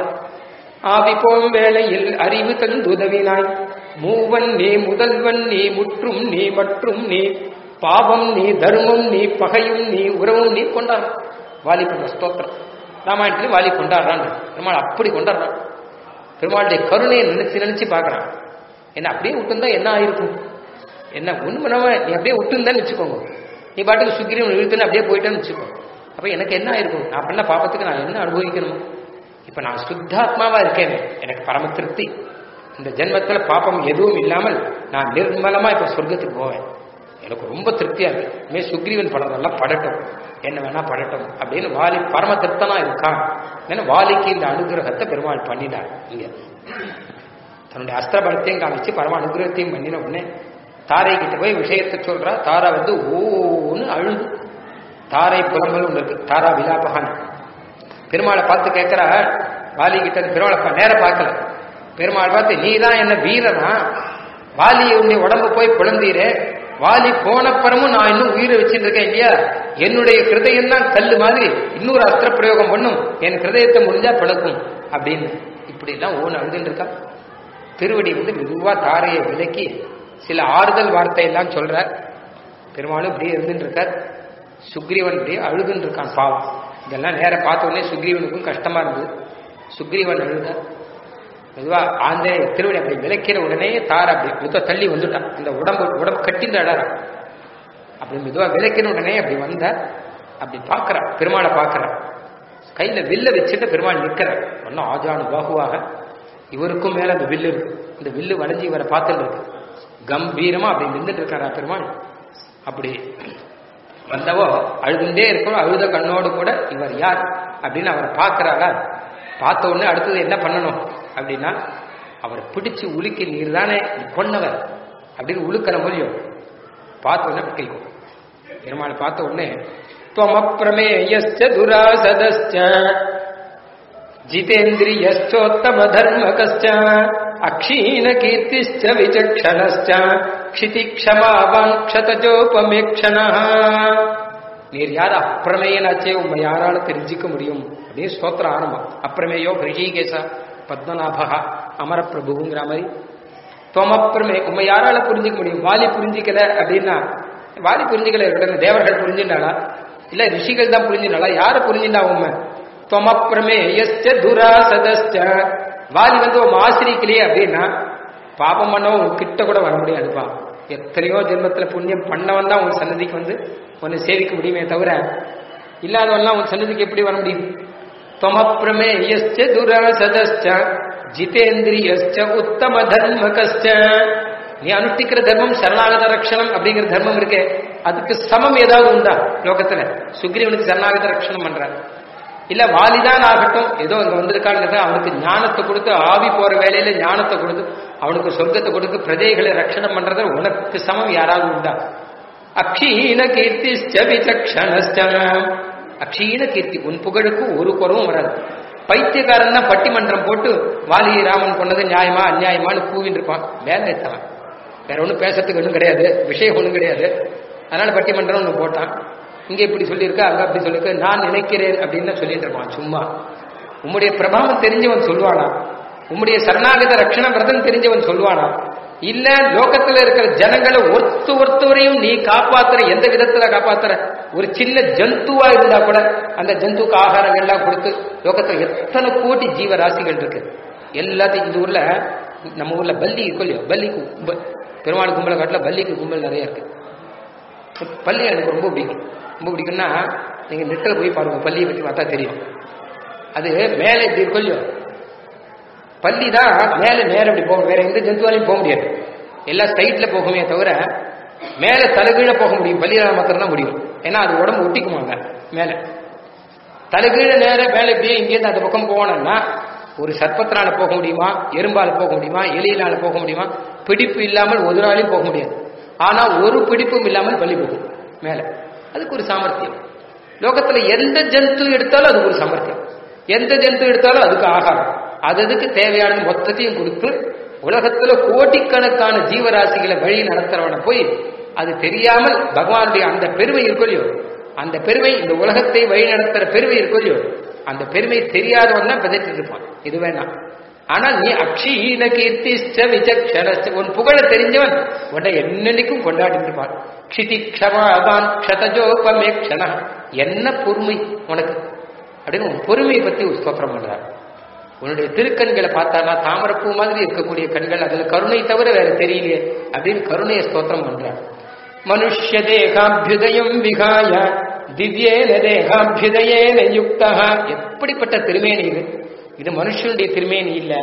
ஆவி போம் வேளையில் அறிவு தந்து உதவினாய் மூவன் நீ முதல்வன் நீ முற்றும் நீ மற்றும் நீ பாவம் நீ தர்மம் நீ பகையும் நீ உறவும் நீ கொண்டாடுற வாலி பண்ண ஸ்தோத்திரம் ராமாயணத்திலும் வாலி கொண்டாடுறான் பெருமாள் அப்படி கொண்டாடுறான் பெருமாளுடைய கருணையை நினைச்சு நினைச்சு பார்க்கறான் என்ன அப்படியே விட்டுருந்தா என்ன ஆயிருக்கும் என்ன ஒண்ணு பண்ணாம நீ அப்படியே விட்டுருந்தான்னு வச்சுக்கோங்க நீ பாட்டுக்கு சுக்கிரீவன் இழுத்துன்னு அப்படியே போயிட்டேன்னு வச்சுக்கோ அப்ப எனக்கு என்ன ஆயிருக்கும் நான் பண்ண பாப்பத்துக்கு நான் என்ன அனுபவிக்கணும் இப்ப நான் சுத்தாத்மாவா இருக்கேன் எனக்கு பரம திருப்தி இந்த ஜென்மத்துல பாப்பம் எதுவும் இல்லாமல் நான் நிர்மலமா இப்ப சொர்க்கத்துக்கு போவேன் எனக்கு ரொம்ப திருப்தியா இருக்கு இனிமே சுக்ரீவன் படத்தெல்லாம் படட்டும் என்ன வேணா படட்டும் அப்படின்னு வாலி பரம திருப்தனா இருக்கான் ஏன்னா வாலிக்கு இந்த அனுகிரகத்தை பெருமாள் பண்ணினார் இங்க தன்னுடைய அஸ்திர பலத்தையும் காமிச்சு பரம அனுகிரகத்தையும் பண்ணின உடனே தாரை கிட்ட போய் விஷயத்தை சொல்றா தாரா வந்து ஓன்னு அழுது தாரை புலம்பல் ஒன்று இருக்கு தாரா விலாபகான் பெருமாளை பார்த்து கேட்கிறா வாலி கிட்ட இருந்து பெருமாளை பா- நேர பார்க்கல பெருமாள் பார்த்து நீ தான் என்ன வீரனா வாலி உன்னுடைய உடம்பு போய் பிளந்தீரே வாலி போனப்புறமும் நான் இன்னும் உயிரை வச்சுட்டு இருக்கேன் இல்லையா என்னுடைய கிருதயம் தான் கல்லு மாதிரி இன்னொரு அஸ்திர பிரயோகம் பண்ணும் என் கிருதயத்தை முடிஞ்சா பிளக்கும் அப்படின்னு இப்படி எல்லாம் ஓன் அழுதுன்னு இருக்கா திருவடி வந்து மெதுவா தாரையை விலக்கி சில ஆறுதல் வார்த்தை எல்லாம் சொல்றார் பெருமாளும் இப்படியே இருந்துட்டு இருக்கார் சுக்ரீவன் இப்படியே அழுதுன்னு இருக்கான் பாவம் இதெல்லாம் நேர பார்த்த உடனே சுக்ரீவனுக்கும் கஷ்டமா இருந்தது சுக்ரீவன் அழுத மெதுவா ஆஞ்சநேய திருவடி அப்படி விளக்கிற உடனே தார அப்படி மெதுவா தள்ளி வந்துட்டான் இந்த உடம்பு உடம்பு கட்டிந்து அழறான் அப்படி மெதுவா விளக்கிற உடனே அப்படி வந்த அப்படி பார்க்கறா பெருமாளை பார்க்கறா கையில வில்ல வச்சுட்டு பெருமாள் நிக்கிறார் ஒன்னும் ஆஜானு பாகுவாக இவருக்கும் மேல அந்த வில்லு இருக்கு இந்த வில்லு வளைஞ்சு இவரை பார்த்துட்டு இருக்கு கம்பீரமா அப்படி நின்றுட்டு இருக்காரா பெருமாள் அப்படி வந்தவோ அழுதுண்டே இருக்கணும் அழுத கண்ணோடு கூட இவர் யார் அப்படின்னு அவரை பார்க்கறாரா பார்த்த உடனே அடுத்தது என்ன பண்ணணும் அப்படின்னா அவரை பிடிச்சு உலுக்கி நீர் தானே கொன்னவர் அப்படின்னு உழுக்கிற முடியும் பார்த்த உடனே கேட்கும் பெருமாளை பார்த்த உடனே त्वमप्रमेयश्च दुरासदश्च जितेन्द्रियश्चोत्तमधर्मकश्च अक्षीणकीर्तिश्च विचक्षणश्च क्षितिक्षमावाङ्क्षतजोपमेक्षणः நீர் யார் அப்பிரமேயனாச்சே உண்மை யாரால தெரிஞ்சுக்க முடியும் அப்படின்னு ஸ்தோத்திர ஆரம்பம் அப்பிரமேயோ ஹிருஷிகேசா பத்மநாபகா அமர பிரபுங்கிற மாதிரி தோமப்பிரமே உண்மை யாரால புரிஞ்சுக்க முடியும் வாலி புரிஞ்சிக்கல அப்படின்னா வாலி புரிஞ்சுக்கல இருக்கட்டும் தேவர்கள் புரிஞ்சுட்டாளா இல்ல ரிஷிகள் தான் புரிஞ்சுட்டாளா யாரு புரிஞ்சுட்டா உண்மை தொமப்பிரமே எஸ்ட துராசதஸ்ட வாலி வந்து உன் ஆசிரிக்கலையே அப்படின்னா பாபம் பண்ணவன் உன் கிட்ட கூட வர முடியாதுப்பா எத்தனையோ ஜென்மத்துல புண்ணியம் பண்ணவன் தான் உன் சன்னதிக்கு வந்து உன்னை சேவிக்க முடியுமே தவிர இல்லாதவன்லாம் உன் சன்னதிக்கு எப்படி வர முடியும் त्वमप्रमेयश्च दुरासदश्च ஜிதேந்திரியஸ்ச உத்தம தர்மகஸ்ச நீ அனுஷ்டிக்கிற தர்மம் சரணாகத ரக்ஷணம் அப்படிங்கிற தர்மம் இருக்கே அதுக்கு சமம் ஏதாவது உண்டா லோகத்துல சுக்ரீவனுக்கு சரணாகத ரக்ஷணம் பண்றார் இல்ல வாலிதான் ஆகட்டும் ஏதோ இங்க வந்திருக்கான்னு அவனுக்கு ஞானத்தை கொடுத்து ஆவி போற வேலையில ஞானத்தை கொடுத்து அவனுக்கு சொர்க்கத்தை கொடுத்து பிரஜைகளை ரட்சணம் பண்றத உனக்கு சமம் யாராவது உண்டா அக்ஷீண கீர்த்திஷ்ட விசக்ஷணஸ்ட அக்ஷீண கீர்த்தி உன் புகழுக்கு ஒரு குறவும் வராது பைத்தியக்காரன் தான் பட்டிமன்றம் போட்டு வாலி ராமன் கொண்டது நியாயமா அநியாயமான்னு கூவின்னு இருப்பான் வேலை எடுத்தான் வேற ஒன்றும் பேசுறதுக்கு ஒன்றும் கிடையாது விஷயம் ஒன்றும் கிடையாது அதனால பட்டிமன்றம் ஒன்று போட்டான் இங்க இப்படி சொல்லியிருக்க அங்க அப்படி சொல்லியிருக்க நான் நினைக்கிறேன் அப்படின்னு தான் சொல்லிட்டு இருப்பான் சும்மா உம்முடைய பிரபாவம் தெரிஞ்சவன் சொல்லுவானா உம்முடைய சரணாகத ரட்சண விரதம் தெரிஞ்சவன் சொல்லுவானா இல்ல லோகத்துல இருக்கிற ஜனங்களை ஒருத்த ஒருத்தவரையும் நீ காப்பாத்துற எந்த விதத்துல காப்பாத்துற ஒரு சின்ன ஜந்துவா இருந்தா கூட அந்த ஜந்துக்கு ஆகாரம் எல்லாம் கொடுத்து லோகத்துல எத்தனை கோடி ஜீவராசிகள் இருக்கு எல்லாத்தையும் இந்த ஊர்ல நம்ம ஊர்ல பல்லி இருக்கும் இல்லையோ பல்லிக்கு கும்பல் பெருமாள் கும்பலை காட்டுல பல்லிக்கு கும்பல் நிறைய இருக்கு பள்ளி எனக்கு ரொம்ப பிடிக்கும் ரொம்ப பிடிக்கும்னா நீங்க நெட்டில் போய் பாருங்க பள்ளியை பற்றி பார்த்தா தெரியும் அது மேலே இப்படி இருக்கும் இல்லையோ பள்ளி தான் மேலே நேரம் இப்படி போகும் வேற எந்த ஜந்துவாலையும் போக முடியாது எல்லாம் ஸ்ட்ரைட்ல போகுமே தவிர மேலே தலைகீழ போக முடியும் பள்ளியால மாத்திரம் தான் முடியும் ஏன்னா அது உடம்பு ஒட்டிக்குமாங்க மேலே தலைகீழ நேரம் மேலே இப்படியே இங்கேருந்து அந்த பக்கம் போனோம்னா ஒரு சர்ப்பத்தினால போக முடியுமா எறும்பால போக முடியுமா எலியினால போக முடியுமா பிடிப்பு இல்லாமல் ஒரு நாளையும் போக முடியாது ஆனா ஒரு பிடிப்பும் இல்லாமல் பலி போகும் மேல அதுக்கு ஒரு சாமர்த்தியம் லோகத்துல எந்த ஜந்து எடுத்தாலும் அதுக்கு ஒரு சாமர்த்தியம் எந்த ஜந்து எடுத்தாலும் அதுக்கு ஆகாரம் அது அதுக்கு தேவையான மொத்தத்தையும் கொடுத்து உலகத்துல கோடிக்கணக்கான ஜீவராசிகளை வழி நடத்துறவனை போய் அது தெரியாமல் பகவானுடைய அந்த பெருமை இருக்கும் இல்லையோ அந்த பெருமை இந்த உலகத்தை வழி நடத்துற பெருமை இருக்கும் இல்லையோ அந்த பெருமை தெரியாதவன் தான் பதற்றிட்டு இருப்பான் இது வேணாம் ஆனா நீ அக்ஷீன கீர்த்திஷ்ட விசக்ஷணஸ்ட உன் புகழ தெரிஞ்சவன் உன்னை என்னன்னைக்கும் கொண்டாடிட்டு இருப்பான் க்ஷிதி க்ஷமாதான் க்ஷதஜோபமேக்ஷண என்ன பொறுமை உனக்கு அப்படின்னு உன் பொறுமையை பத்தி ஒரு ஸ்தோத்திரம் பண்றார் உன்னுடைய திருக்கண்களை பார்த்தானா தாமரப்பூ மாதிரி இருக்கக்கூடிய கண்கள் அதுல கருணை தவிர வேற தெரியலையே அப்படின்னு கருணையை ஸ்தோத்திரம் பண்றார் மனுஷ்ய தேகாபியுதயம் விகாய திவ்யேன தேகாபியுதயேன யுக்தா எப்படிப்பட்ட திருமேனி இது இது மனுஷனுடைய திருமேனி இல்ல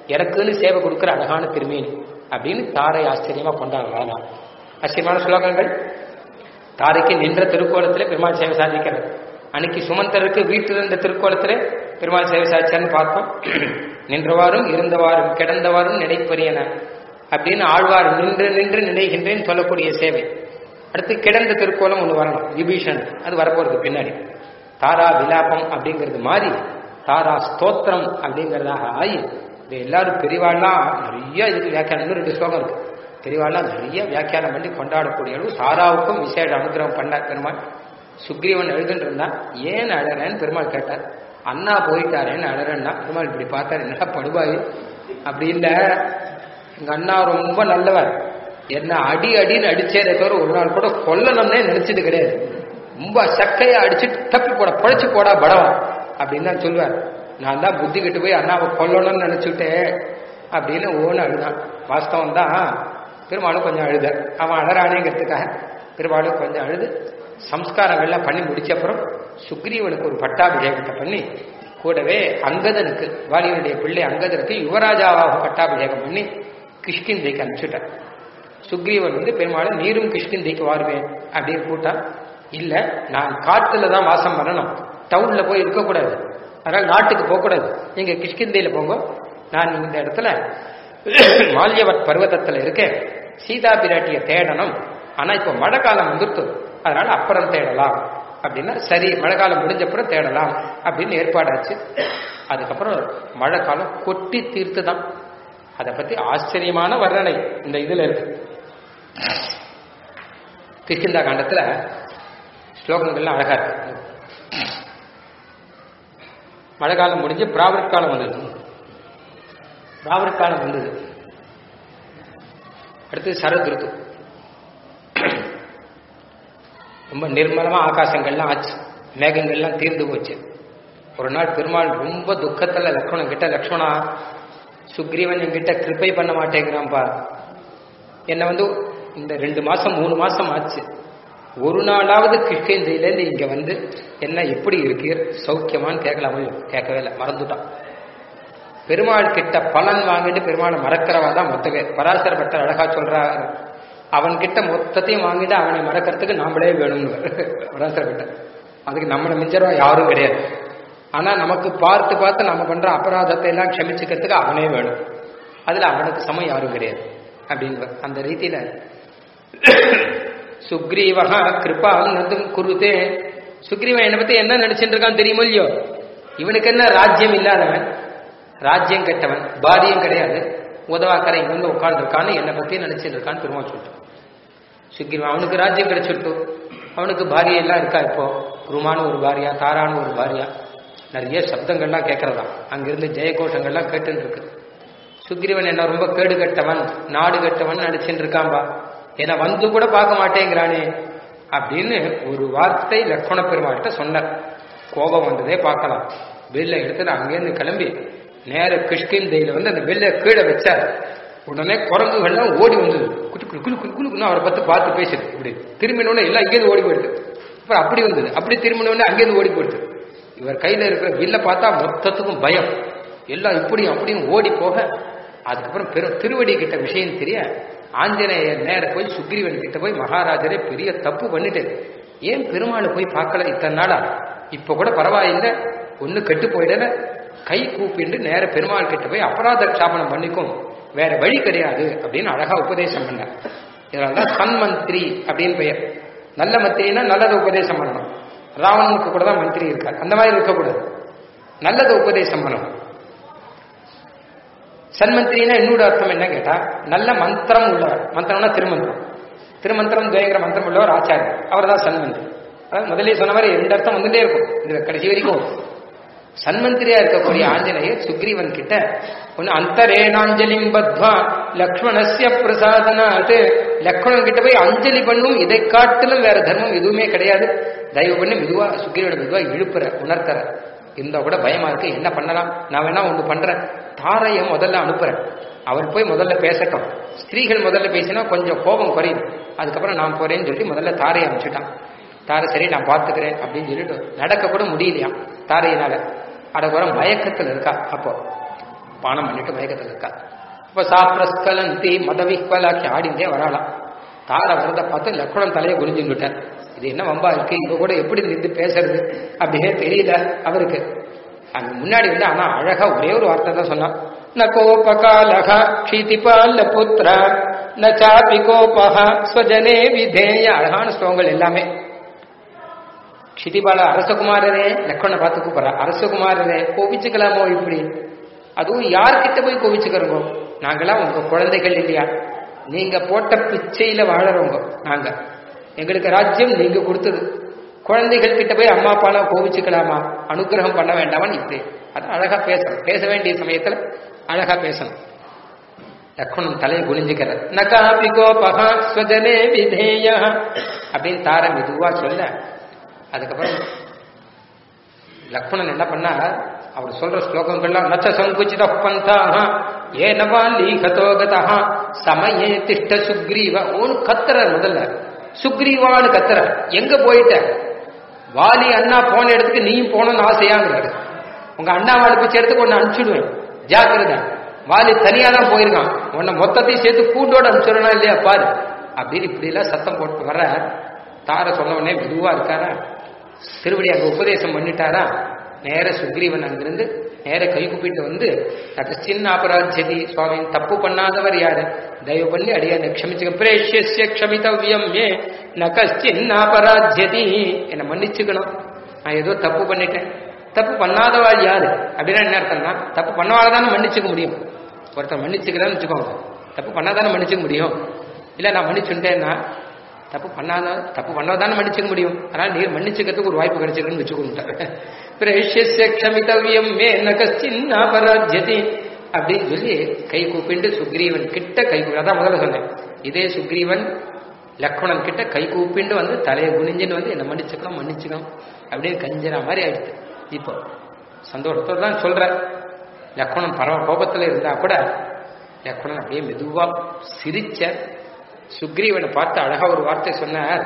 எனக்குன்னு சேவை கொடுக்குற அழகான திருமேனி அப்படின்னு தாரை ஆச்சரியமா கொண்டாடுறாங்க ஆச்சரியமான ஸ்லோகங்கள் தாரைக்கு நின்ற திருக்கோலத்திலே பெருமாள் சேவை சாதிக்கிறது அன்னைக்கு சுமந்தருக்கு வீட்டில் இருந்த திருக்கோலத்திலே பெருமாள் சேவை சாதிச்சான்னு பார்த்தோம் நின்றவாறும் இருந்தவாறும் கிடந்தவாறும் நினைப்பரியன அப்படின்னு ஆழ்வார் நின்று நின்று நினைகின்றேன் சொல்லக்கூடிய சேவை அடுத்து கிடந்த திருக்கோலம் ஒன்று வரணும் விபீஷன் அது வரப்போறது பின்னாடி தாரா விலாபம் அப்படிங்கிறது மாறி தாரா ஸ்தோத்திரம் அப்படிங்கிறதாக ஆகி இது எல்லாரும் பெரியவாள்லாம் நிறைய இதுக்கு வியாக்கியானம் இன்னும் ரெண்டு ஸ்லோகம் இருக்கு பெரியவாள்லாம் நிறைய வியாக்கியானம் பண்ணி கொண்டாடக்கூடிய அளவு தாராவுக்கும் விசேஷ அனுகிரகம் பண்ணார் பெருமாள் சுக்ரீவன் எழுதுன்னு இருந்தான் ஏன் அழறேன்னு பெருமாள் கேட்டார் அண்ணா போயிட்டாரேன்னு அழறேன்னா பெருமாள் இப்படி பார்த்தார் என்ன படுபாய் அப்படி இல்லை எங்க அண்ணா ரொம்ப நல்லவர் என்ன அடி அடின்னு அடிச்சேதே தவிர ஒரு நாள் கூட கொல்லணும்னே நினைச்சது கிடையாது ரொம்ப சக்கையா அடிச்சுட்டு தப்பி போட பழைச்சு போடா படவன் அப்படின்னு தான் சொல்லுவார் நான் தான் புத்தி கெட்டு போய் அண்ணாவை கொல்லணும்னு நினைச்சுட்டேன் அப்படின்னு ஓன்னு அழுதான் வாஸ்தவம் தான் பெருமாளும் கொஞ்சம் அழுத அவன் அழறானேங்கிறதுக்காக பெருமாளும் கொஞ்சம் அழுது சம்ஸ்காரங்கள்லாம் பண்ணி முடிச்ச அப்புறம் சுக்ரீவனுக்கு ஒரு பட்டாபிஷேகத்தை பண்ணி கூடவே அங்கதனுக்கு வாலியனுடைய பிள்ளை அங்கதனுக்கு யுவராஜாவாக பட்டாபிஷேகம் பண்ணி கிஷ்கிந்தைக்கு அனுப்பிச்சுட்டார் சுக்ரீவன் வந்து பெருமாள் நீரும் கிஷ்கிந்தைக்கு வாருவேன் அப்படின்னு கூட்டா இல்ல நான் காட்டுல தான் வாசம் பண்ணணும் டவுன்ல போய் இருக்கக்கூடாது அதனால நாட்டுக்கு போகக்கூடாது நீங்க கிஷ்கிந்தையில போங்க நான் இந்த இடத்துல மால்யவட் பர்வதத்துல இருக்கேன் சீதா பிராட்டிய தேடணும் ஆனா இப்போ மழை காலம் வந்துட்டு அதனால அப்புறம் தேடலாம் அப்படின்னா சரி மழை காலம் முடிஞ்சப்புறம் தேடலாம் அப்படின்னு ஏற்பாடாச்சு அதுக்கப்புறம் மழை காலம் கொட்டி தீர்த்து தான் அதை பத்தி ஆச்சரியமான வர்ணனை இந்த இதுல இருக்கு கிருஷ்ணந்தா காண்டத்துல ஸ்லோகங்கள்லாம் அழகா இருக்கு மழை காலம் முடிஞ்சு பிராவிட் காலம் வந்தது பிராவிட் காலம் வந்தது அடுத்து சரத் ருத்து ரொம்ப நிர்மலமா ஆகாசங்கள்லாம் ஆச்சு மேகங்கள்லாம் தீர்ந்து போச்சு ஒரு நாள் பெருமாள் ரொம்ப துக்கத்துல லக்ஷ்மணன் கிட்ட லக்ஷ்மணா சுக்ரீவன் என்கிட்ட கிருப்பை பண்ண மாட்டேங்கிறான்பா என்னை வந்து இந்த ரெண்டு மாசம் மூணு மாசம் ஆச்சு ஒரு நாளாவது கிருஷ்ணேந்தியிலேருந்து இங்க வந்து என்ன எப்படி இருக்கீர் சௌக்கியமான்னு கேட்கலாமோ கேட்கவே இல்லை மறந்துட்டான் பெருமாள் கிட்ட பலன் வாங்கிட்டு பெருமாளை மறக்கிறவா தான் மொத்த பேர் பராசர பட்டர் அழகா சொல்றாரு அவன் கிட்ட மொத்தத்தையும் வாங்கிட்டு அவனை மறக்கிறதுக்கு நாமளே வேணும்னு பராசர பட்டர் அதுக்கு நம்மளை மிஞ்சறவா யாரும் கிடையாது ஆனா நமக்கு பார்த்து பார்த்து நம்ம பண்ற அபராதத்தை எல்லாம் க்ஷமிச்சுக்கிறதுக்கு அவனே வேணும் அதுல அவனுக்கு சமம் யாரும் கிடையாது அப்படின்னு அந்த ரீதியில சுக்ரீவகா கிருபா நதும் குருதே சுக்ரீவன் என்னை பத்தி என்ன நினைச்சிட்டு இருக்கான் தெரியுமோ இல்லையோ இவனுக்கு என்ன ராஜ்யம் இல்லாதவன் ராஜ்யம் கெட்டவன் பாரியம் கிடையாது உதவாக்கரை இங்க வந்து உட்காந்துருக்கான்னு என்னை பத்தி நினைச்சிட்டு இருக்கான்னு பெருமாள் சொல்லிட்டு சுக்ரீவன் அவனுக்கு ராஜ்யம் கிடைச்சிட்டு அவனுக்கு பாரியம் எல்லாம் இருக்கா இப்போ ருமானு ஒரு பாரியா தாரானு ஒரு பாரியா நிறைய சப்தங்கள்லாம் கேட்கறதா அங்கிருந்து ஜெயகோஷங்கள்லாம் கேட்டுன்னு இருக்கு சுக்ரீவன் என்ன ரொம்ப கேடு கட்டவன் நாடு கட்டவன் நினைச்சுட்டு இருக்கான்பா ஏன்னா வந்து கூட பார்க்க மாட்டேங்கிறானே அப்படின்னு ஒரு வார்த்தை லக்ஷ்மண பெருமாள்கிட்ட சொன்னார் கோபம் வந்ததே பார்க்கலாம் வெள்ள எடுத்து அங்கேருந்து கிளம்பி நேர கிஷ்கிந்தையில வந்து அந்த வெள்ள கீழே வச்சார் உடனே குரங்குகள்லாம் ஓடி வந்தது குட்டு குடு குடு குடு குடுக்குன்னு அவரை பார்த்து பார்த்து பேசுது இப்படி திரும்பினோடனே எல்லாம் இங்கேருந்து ஓடி போயிடுது அப்புறம் அப்படி வந்தது அப்படி திரும்பினோடனே அங்கேருந்து ஓடி போயிடுது இவர் கையில இருக்கிற வில்ல பார்த்தா மொத்தத்துக்கும் பயம் எல்லாம் இப்படியும் அப்படியும் ஓடி போக அதுக்கப்புறம் பெரும் திருவடி கிட்ட விஷயம் தெரிய ஆஞ்சநேயர் நேர போய் சுக்ரீவன் கிட்ட போய் மகாராஜரே பெரிய தப்பு பண்ணிட்டு ஏன் பெருமாளை போய் பார்க்கல இத்தனை நாளா இப்ப கூட பரவாயில்லை ஒண்ணு கெட்டு போயிடல கை கூப்பிட்டு நேர பெருமாள் கிட்ட போய் அபராத க்ஷாபனம் பண்ணிக்கும் வேற வழி கிடையாது அப்படின்னு அழகா உபதேசம் பண்ண இதனாலதான் சன்மந்திரி அப்படின்னு பெயர் நல்ல மந்திரினா நல்லதை உபதேசம் பண்ணணும் ராவணனுக்கு கூட தான் மந்திரி இருக்கார் அந்த மாதிரி இருக்கக்கூடாது நல்லதை உபதேசம் பண்ணணும் சன்மந்திரினா என்னோட அர்த்தம் என்ன கேட்டா நல்ல மந்திரம் உள்ளவர் மந்திரம்னா திருமந்திரம் திருமந்திரம் துவங்கிற மந்திரம் உள்ளவர் ஆச்சாரியர் அவர் தான் சன்மந்திரி அதாவது முதலே சொன்ன மாதிரி ரெண்டு அர்த்தம் வந்துட்டே இருக்கும் இது கடைசி வரைக்கும் சன்மந்திரியா இருக்கக்கூடிய ஆஞ்சநேயர் சுக்ரீவன் கிட்ட ஒன்னு அந்தரேனாஞ்சலிம் பத்வா லக்ஷ்மணஸ்ய பிரசாதனாத் லக்ஷ்மணன் கிட்ட போய் அஞ்சலி பண்ணும் இதை காட்டிலும் வேற தர்மம் எதுவுமே கிடையாது தயவு பண்ணி மெதுவா சுக்ரீவனை மெதுவா இழுப்புற உணர்த்தற இருந்தா கூட பயமா இருக்கு என்ன பண்ணலாம் நான் வேணா ஒன்று பண்றேன் தாரைய முதல்ல அனுப்புறேன் அவர் போய் முதல்ல பேசட்டும் ஸ்திரீகள் முதல்ல பேசினா கொஞ்சம் கோபம் குறையும் அதுக்கப்புறம் நான் போறேன்னு சொல்லி முதல்ல தாரையை அனுப்பிச்சுட்டான் தாரை சரி நான் பார்த்துக்கிறேன் அப்படின்னு சொல்லிட்டு நடக்க கூட முடியலையா தாரையினால அடகுறம் மயக்கத்தில் இருக்கா அப்போ பானம் பண்ணிட்டு மயக்கத்தில் இருக்கா இப்ப சாப்பிரஸ்கலந்தி மதவிஹ்வலாக்கி ஆடிந்தே வராளாம் தார வரத பார்த்து லக்ஷ்மணன் தலையை குனிஞ்சுட்டார் இது என்ன வம்பா இருக்கு இவ கூட எப்படி நின்று பேசுறது அப்படியே தெரியல அவருக்கு அங்க முன்னாடி வந்து ஆனா அழகா ஒரே ஒரு வார்த்தை தான் சொன்னான் ந கோபகாலக க்ஷிதிபால புத்திர ந சாபி கோபக ஸ்வஜனே விதேய அழகான ஸ்லோகங்கள் எல்லாமே க்ஷிதிபால அரசகுமாரரே லக்ஷ்மணனை பார்த்து கூப்பிடுற அரசகுமாரரே கோபிச்சுக்கலாமோ இப்படி அதுவும் யார்கிட்ட போய் கோபிச்சுக்கிறோங்க நாங்களாம் உங்க குழந்தைகள் இல்லையா நீங்க போட்ட பிச்சையில வாழறவங்க நாங்க எங்களுக்கு ராஜ்யம் நீங்க கொடுத்தது குழந்தைகள் கிட்ட போய் அம்மா அப்பாலாம் கோபிச்சுக்கலாமா அனுகிரகம் பண்ண வேண்டாமான்னு இப்படி அது அழகா பேசணும் பேச வேண்டிய சமயத்துல அழகா பேசணும் லக்ஷ்மணன் தலையை குனிஞ்சுக்கிறார் நகாபி கோபகா ஸ்வஜனே விதேய அப்படின்னு தார மெதுவா சொல்ல அதுக்கப்புறம் லக்ஷ்மணன் என்ன பண்ணா அவர் சொல்ற ஸ்லோகங்கள்லாம் நச்ச சங்குச்சித பந்தாக ஏனவா லீகதோகதா சமயே திஷ்ட சுக்ரீவ ஓன்னு கத்துற முதல்ல சுக்ரீவான்னு கத்துற எங்க போயிட்ட வாலி அண்ணா போன இடத்துக்கு நீயும் போகணும்னு ஆசையாங்கிறாரு உங்க அண்ணா வாழை பிச்சை எடுத்து ஒன்னு அனுப்பிச்சுடுவேன் ஜாக்கிரதை வாலி தனியா தான் போயிருக்கான் உன்னை மொத்தத்தையும் சேர்த்து கூண்டோட அனுப்பிச்சிடனா இல்லையா பாரு அப்படின்னு இப்படி எல்லாம் சத்தம் போட்டு வர தார சொன்ன உடனே மெதுவா இருக்காரா திருவடி அங்க உபதேசம் பண்ணிட்டாரா நேர சுக்ரீவன் அங்கிருந்து நேர கை கூப்பிட்டு வந்து சின்ன அபராஜ்யதி சுவாமி தப்பு பண்ணாதவர் யாரு தயவு பண்ணி அடியான க்ஷமிச்சுக்க பிரேஷ்ய க்ஷமித்தவ்யம் ஏ ந கஷ்டின் அபராஜ்யதி என்னை மன்னிச்சுக்கணும் நான் ஏதோ தப்பு பண்ணிட்டேன் தப்பு பண்ணாதவாள் யாரு அப்படின்னா என்ன அர்த்தம்னா தப்பு பண்ணவாள் தானே மன்னிச்சுக்க முடியும் ஒருத்தர் மன்னிச்சுக்கிறான்னு வச்சுக்கோங்க தப்பு பண்ணாதானே மன்னிச்சுக்க முடியும் இல்ல நான் மன்னிச்சுட்டேன்னா தப்பு பண்ணாத தப்பு பண்ணாதானே மன்னிச்சுக்க முடியும் அதனால நீர் மன்னிச்சுக்கிறதுக்கு ஒரு வாய்ப்பு கிடைச்சிருக்குன்னு வச்சுக்கோங்க பிரேஷ்ய க்ஷமித்தவ்யம் மே ந கஷ்டின் அபராஜ்யதி அப்படின்னு சொல்லி கை கூப்பிண்டு சுக்ரீவன் கிட்ட கை கூப்பி அதான் முதல்ல சொன்னேன் இதே சுக்ரீவன் லக்ஷ்மணன் கிட்ட கை கூப்பிண்டு வந்து தலையை குனிஞ்சுன்னு வந்து என்ன மன்னிச்சுக்கலாம் மன்னிச்சுக்கலாம் அப்படின்னு கஞ்சற மாதிரி ஆயிடுச்சு இப்போ சந்தோஷத்தோட தான் சொல்ற லக்ஷ்மணன் பரம கோபத்துல இருந்தா கூட லக்ஷ்மணன் அப்படியே மெதுவா சிரிச்ச சுக்ரீவனை பார்த்து அழகா ஒரு வார்த்தை சொன்னார்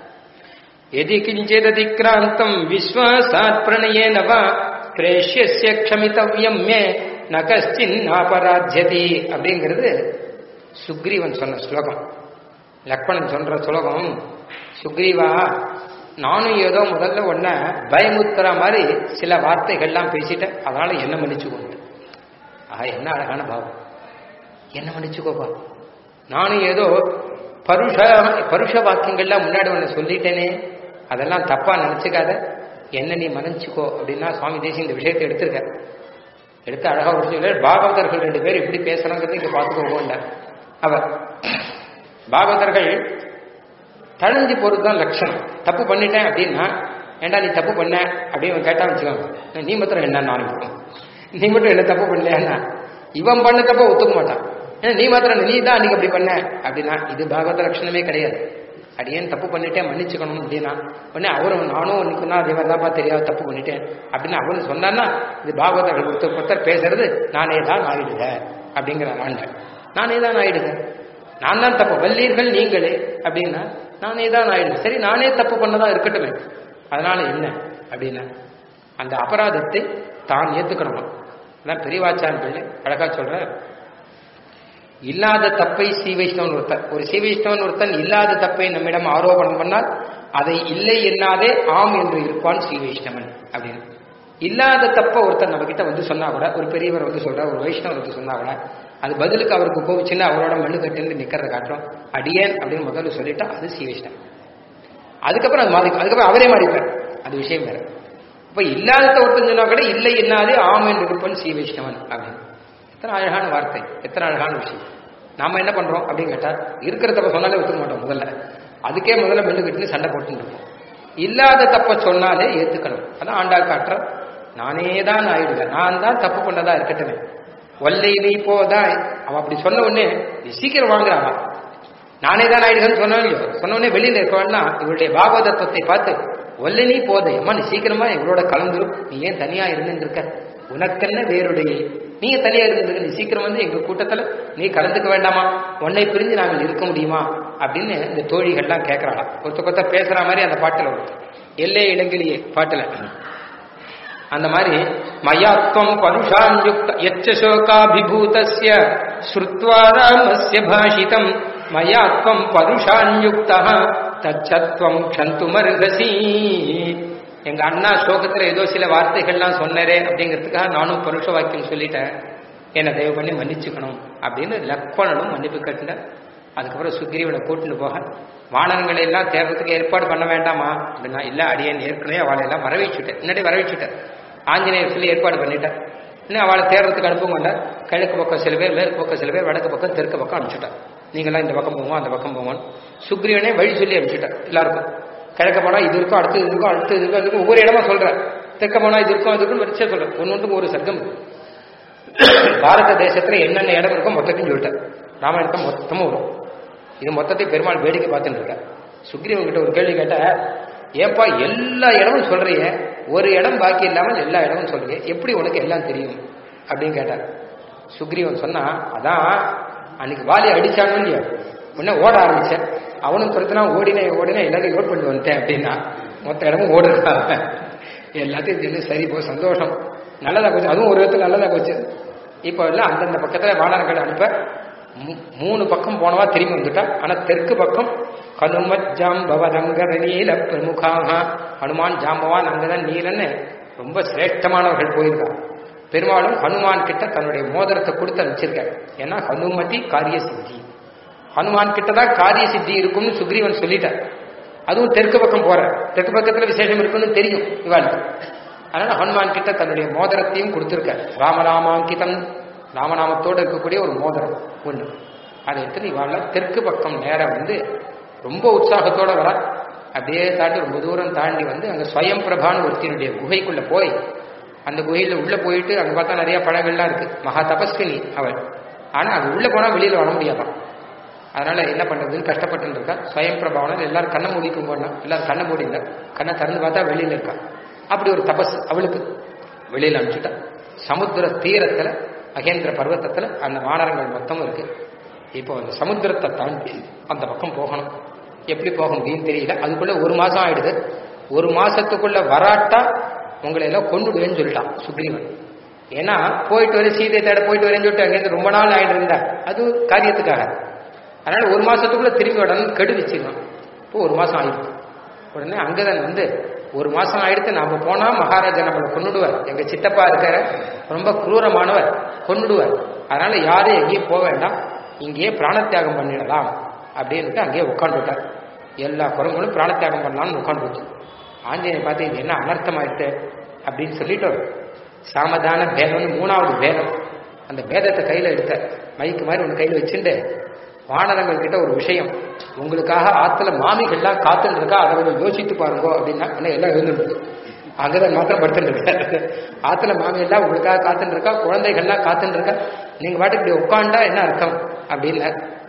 எதி கிஞ்சிததிக்ராந்தம் விஸ்வாசாத் பிரணயேன வா பிரேஷ்யஸ்ய க்ஷமித்தவ்யம் மே ந கஷ்டின் அபராஜ்யதி அப்படிங்கிறது சுக்ரீவன் சொன்ன ஸ்லோகம் லக்ஷ்மணன் சொல்ற ஸ்லோகம் சுக்ரீவா நானும் ஏதோ முதல்ல உன்ன பயமுத்துற மாதிரி சில வார்த்தைகள்லாம் பேசிட்டேன் அதனால என்ன மன்னிச்சுக்கோங்க ஆஹா என்ன அழகான பாவம் என்ன மன்னிச்சுக்கோப்பா நானும் ஏதோ பருஷ பருஷ வாக்கியங்கள்லாம் முன்னாடி ஒன்று சொல்லிட்டேனே அதெல்லாம் தப்பா நினைச்சுக்காத என்ன நீ மன்னிச்சுக்கோ அப்படின்னா சுவாமி தேசி இந்த விஷயத்தை எடுத்திருக்க எடுத்து அழகா ஒரு சொல்லி பாகவதர்கள் ரெண்டு பேர் இப்படி பேசுறாங்கிறது இங்க பார்த்துக்கோங்க அவர் பாகவதர்கள் தழிஞ்சு போறது தான் லட்சணம் தப்பு பண்ணிட்டேன் அப்படின்னா ஏண்டா நீ தப்பு பண்ண அப்படின்னு கேட்டா வச்சுக்கோங்க நீ மாத்திரம் என்ன நானும் நீ மட்டும் என்ன தப்பு பண்ணலையா இவன் பண்ண தப்ப ஒத்துக்க மாட்டான் ஏன்னா நீ மாத்திரம் நீ தான் அன்னைக்கு அப்படி பண்ண அப்படின்னா இது பாகவத லட்சணமே கிடையாது அடியேன் தப்பு பண்ணிட்டேன் மன்னிச்சுக்கணும் அப்படின்னா உடனே அவரும் நானும் இன்னைக்குன்னா அதே மாதிரி தான்ப்பா தெரியாது தப்பு பண்ணிட்டேன் அப்படின்னு அவரும் சொன்னான்னா இது பாகவதர்கள் ஒருத்தர் ஒருத்தர் பேசுறது நானே தான் ஆயிடுக அப்படிங்கிற ஆண்ட நானே தான் ஆயிடுக நான் தான் தப்பு வல்லீர்கள் நீங்களே அப்படின்னா நானே தான் ஆயிடுங்க சரி நானே தப்பு பண்ணதா இருக்கட்டுமே அதனால என்ன அப்படின்னா அந்த அபராதத்தை தான் ஏத்துக்கணுமா அதான் பெரியவாச்சான் பிள்ளை அழகா சொல்ற இல்லாத தப்பை ஸ்ரீ வைஷ்ணவன் ஒருத்தன் ஒரு ஸ்ரீ வைஷ்ணவன் ஒருத்தன் இல்லாத தப்பை நம்மிடம் ஆரோபணம் பண்ணால் அதை இல்லை என்னாதே ஆம் என்று இருப்பான் ஸ்ரீ வைஷ்ணவன் அப்படின்னு இல்லாத தப்ப ஒருத்தர் நம்ம கிட்ட வந்து சொன்னா கூட ஒரு பெரியவர் வந்து சொல்ற ஒரு வைஷ்ணவர் வந்து சொன்னா கூட அது பதிலுக்கு அவருக்கு கோவிச்சுன்னா அவரோட மண்ணு கட்டு நிக்கிறத காட்டுறோம் அடியேன் அப்படின்னு முதல்ல சொல்லிட்டா அது ஸ்ரீ வைஷ்ணவன் அதுக்கப்புறம் அது மாறி அதுக்கப்புறம் அவரே மாறிப்பார் அது விஷயம் வேற இப்ப இல்லாத ஒருத்தன் சொன்னா கூட இல்லை என்னாதே ஆம் என்று இருப்பன் ஸ்ரீ வைஷ்ணவன் அப்படின்னு எத்தனை அழகான வார்த்தை எத்தனை அழகான விஷயம் நாம என்ன பண்றோம் அப்படின்னு கேட்டா இருக்கிற தப்ப சொன்னாலே ஒத்துக்க மாட்டோம் முதல்ல அதுக்கே முதல்ல மெல்லு கட்டி சண்டை போட்டுன்னு இருப்போம் இல்லாத தப்ப சொன்னாலே ஏத்துக்கணும் அதான் ஆண்டாள் காட்டுற நானே தான் ஆயிடுவேன் நான் தான் தப்பு பண்ணதா இருக்கட்டுமே ஒல்லை நீ போதான் அவன் அப்படி சொன்ன உடனே நீ சீக்கிரம் வாங்குறாவா நானே தான் ஆயிடுவேன்னு சொன்னா இல்லையோ சொன்ன உடனே வெளியில இருக்கவன்னா இவருடைய பாகவதத்துவத்தை பார்த்து ஒல்லை நீ போதை அம்மா நீ சீக்கிரமா இவரோட கலந்துரும் நீ ஏன் தனியா இருந்துட்டு இருக்க உனக்கென்ன வேறுடைய நீங்க தனியா இருந்ததுக்கு நீ சீக்கிரம் வந்து எங்க கூட்டத்துல நீ கலந்துக்க வேண்டாமா உன்னை பிரிஞ்சு நாங்கள் இருக்க முடியுமா அப்படின்னு இந்த தோழிகள்லாம் கேட்கறாளாம் கொத்த கொத்த பேசுற மாதிரி அந்த பாட்டுல வரும் எல்லே இளங்கிலியே பாட்டுல அந்த மாதிரி மயாத்வம் பருஷான்யுக்த எச்ச சோகாபிபூதஸ்ய ஸ்ருத்வா ராமஸ்ய பாஷிதம் மயாத்வம் பருஷான்யுக்தா தச்சத்வம் க்ஷந்துமர்ஹசி எங்க அண்ணா ஸ்லோகத்துல ஏதோ சில வார்த்தைகள்லாம் சொன்னரே அப்படிங்கிறதுக்காக நானும் பருஷ வாக்கியம் சொல்லிட்டேன் என்னை தயவு பண்ணி மன்னிச்சுக்கணும் அப்படின்னு லக்ஷ்மணனும் மன்னிப்பு கட்டின அதுக்கப்புறம் சுக்ரீவனை கூட்டிட்டு போக வானரங்களை எல்லாம் தேர்றதுக்கு ஏற்பாடு பண்ண வேண்டாமா அப்படின்னா இல்ல அடியேன் ஏற்கனவே அவளை எல்லாம் வரவேச்சுட்டேன் முன்னாடி வரவேச்சுட்டேன் ஆஞ்சநேயர் சொல்லி ஏற்பாடு பண்ணிட்டேன் இன்னும் அவளை தேர்றதுக்கு அனுப்பும் கொண்ட கிழக்கு பக்கம் சில பேர் மேற்கு பக்கம் சில பேர் வடக்கு பக்கம் தெற்கு பக்கம் அனுப்பிச்சுட்டான் நீங்களாம் இந்த பக்கம் போவோம் அந்த பக்கம் போவோம் சுக்ரீவனே வழி சொல்லி அனுப்பிச்சுட்டான் எல்லாருக்கும் கிழக்க போனா இது இருக்கும் அடுத்து இது இருக்கும் அடுத்து இது இருக்கும் அது இருக்கும் ஒவ்வொரு இடமா சொல்றேன் தெற்க போனா இது இருக்கும் அது இருக்கும் வரிசையா சொல்றேன் ஒன்னொன்றுக்கும் ஒரு சர்க்கம் இருக்கு. பாரத தேசத்துல என்னென்ன இடம் இருக்கோ மொத்தத்தையும் சொல்லிட்டேன் ராமாயணத்தை மொத்தமும் வரும் இது மொத்தத்தை பெருமாள் வேடிக்கை பார்த்துட்டு இருக்க சுக்ரீவன் கிட்ட ஒரு கேள்வி கேட்ட ஏப்பா எல்லா இடமும் சொல்றீங்க ஒரு இடம் பாக்கி இல்லாமல் எல்லா இடமும் சொல்றீங்க எப்படி உனக்கு எல்லாம் தெரியும் அப்படின்னு கேட்டார் சுக்ரீவன் சொன்னா அதான் அன்னைக்கு வாலி அடிச்சானு இல்லையா முன்ன ஓட ஆரம்பிச்சேன் அவனும் துரத்துனா ஓடினேன் ஓடினேன் எல்லாத்தையும் நோட் பண்ணிட்டு வந்துட்டேன் அப்படின்னா மொத்த இடமும் ஓடுறா எல்லாத்தையும் தெரிஞ்சு சரி போ சந்தோஷம் நல்லதா போச்சு அதுவும் ஒரு விதத்துல நல்லதா போச்சு இப்போ எல்லாம் அந்தந்த பக்கத்துல வானரங்கள் அனுப்ப மூ- மூணு பக்கம் போனவா திரும்பி வந்துட்டா ஆனா தெற்கு பக்கம் கனுமத் ஜாம்பவதங்கர நீல பிரமுகாக ஹனுமான் ஜாம்பவான் அங்கதான் நீலன்னு ரொம்ப சிரேஷ்டமானவர்கள் போயிருக்காங்க பெருமாளும் ஹனுமான் கிட்ட தன்னுடைய மோதிரத்தை கொடுத்து அனுப்பிச்சிருக்காரு ஏன்னா ஹனுமதி காரிய சித்தி ஹனுமான் கிட்ட தான் காரிய சித்தி இருக்கும்னு சுக்ரீவன் சொல்லிட்டார் அதுவும் தெற்கு பக்கம் போற தெற்கு பக்கத்துல விசேஷம் இருக்குன்னு தெரியும் இவாளுக்கு அதனால ஹனுமான் கிட்ட தன்னுடைய மோதிரத்தையும் கொடுத்திருக்கார் ராமநாமாங்கிதம் ராமநாமத்தோட இருக்கக்கூடிய ஒரு மோதிரம் ஒண்ணு அதை எடுத்து இவாள தெற்கு பக்கம் நேரம் வந்து ரொம்ப உற்சாகத்தோட வர அப்படியே தாண்டி ரொம்ப தூரம் தாண்டி வந்து அங்க ஸ்வயம் பிரபான்னு ஒருத்தினுடைய குகைக்குள்ள போய் அந்த குகையில உள்ள போயிட்டு அங்க பார்த்தா நிறைய பழங்கள்லாம் இருக்கு மகா தபஸ்வினி அவள் ஆனா அது உள்ள போனா வெளியில வர முடியாதான் அதனால என்ன பண்றதுன்னு கஷ்டப்பட்டு இருக்கா ஸ்வயம் பிரபாவனம் எல்லாரும் கண்ணை மூடிக்கும் போனா எல்லாரும் கண்ணை மூடிங்க கண்ணை திறந்து பார்த்தா வெளியில இருக்கா அப்படி ஒரு தபஸ் அவளுக்கு வெளியில அனுப்பிச்சுட்டா சமுத்திர தீரத்துல மகேந்திர பர்வத்தத்துல அந்த வானரங்கள் மொத்தமும் இருக்கு இப்போ அந்த சமுத்திரத்தை தாண்டி அந்த பக்கம் போகணும் எப்படி போக முடியும்னு தெரியல அதுக்குள்ள ஒரு மாசம் ஆயிடுது ஒரு மாசத்துக்குள்ள வராட்டா உங்களை எல்லாம் கொண்டுடுவேன்னு சொல்லிட்டான் சுக்ரீவன் ஏன்னா போயிட்டு வர சீதை தேட போயிட்டு வரேன்னு சொல்லிட்டு அங்கேருந்து ரொம்ப நாள் ஆயிட்டு இருந்தா அது காரியத்துக்காக அதனால ஒரு மாசத்துக்குள்ள திரும்பி உடனே கெடு வச்சுக்கணும் இப்போ ஒரு மாசம் ஆயிடுச்சு உடனே அங்கதான் வந்து ஒரு மாசம் ஆயிடுத்து நாம போனா மகாராஜா நம்மளை கொன்னுடுவார் எங்க சித்தப்பா இருக்கார ரொம்ப குரூரமானவர் கொன்னுடுவார் அதனால யாரும் எங்கேயும் போக வேண்டாம் இங்கேயே பிராணத்தியாகம் பண்ணிடலாம் அப்படின்ட்டு அங்கேயே உட்காந்துட்டார் எல்லா குரங்களும் பிராணத்தியாகம் பண்ணலாம்னு உட்காந்துருச்சு ஆஞ்சநேயர் பார்த்து இது என்ன அனர்த்தம் ஆயிட்டு அப்படின்னு சொல்லிட்டு சாமதான பேதம்னு மூணாவது பேதம் அந்த பேதத்தை கையில எடுத்த மைக்கு மாதிரி ஒன்று கையில வச்சுட்டு வானரங்கள் கிட்ட ஒரு விஷயம் உங்களுக்காக ஆத்துல மாமிகள்லாம் காத்துட்டு இருக்கா அதை கொஞ்சம் யோசித்து பாருங்க அப்படின்னா உடனே எல்லாம் எழுந்துருக்கு அங்கதான் மாத்திரம் படுத்துட்டு இருக்காரு ஆத்துல மாமி எல்லாம் உங்களுக்காக காத்துட்டு இருக்கா குழந்தைகள்லாம் காத்துட்டு இருக்கா நீங்க பாட்டுக்கு இப்படி உட்காண்டா என்ன அர்த்தம் அப்படின்னு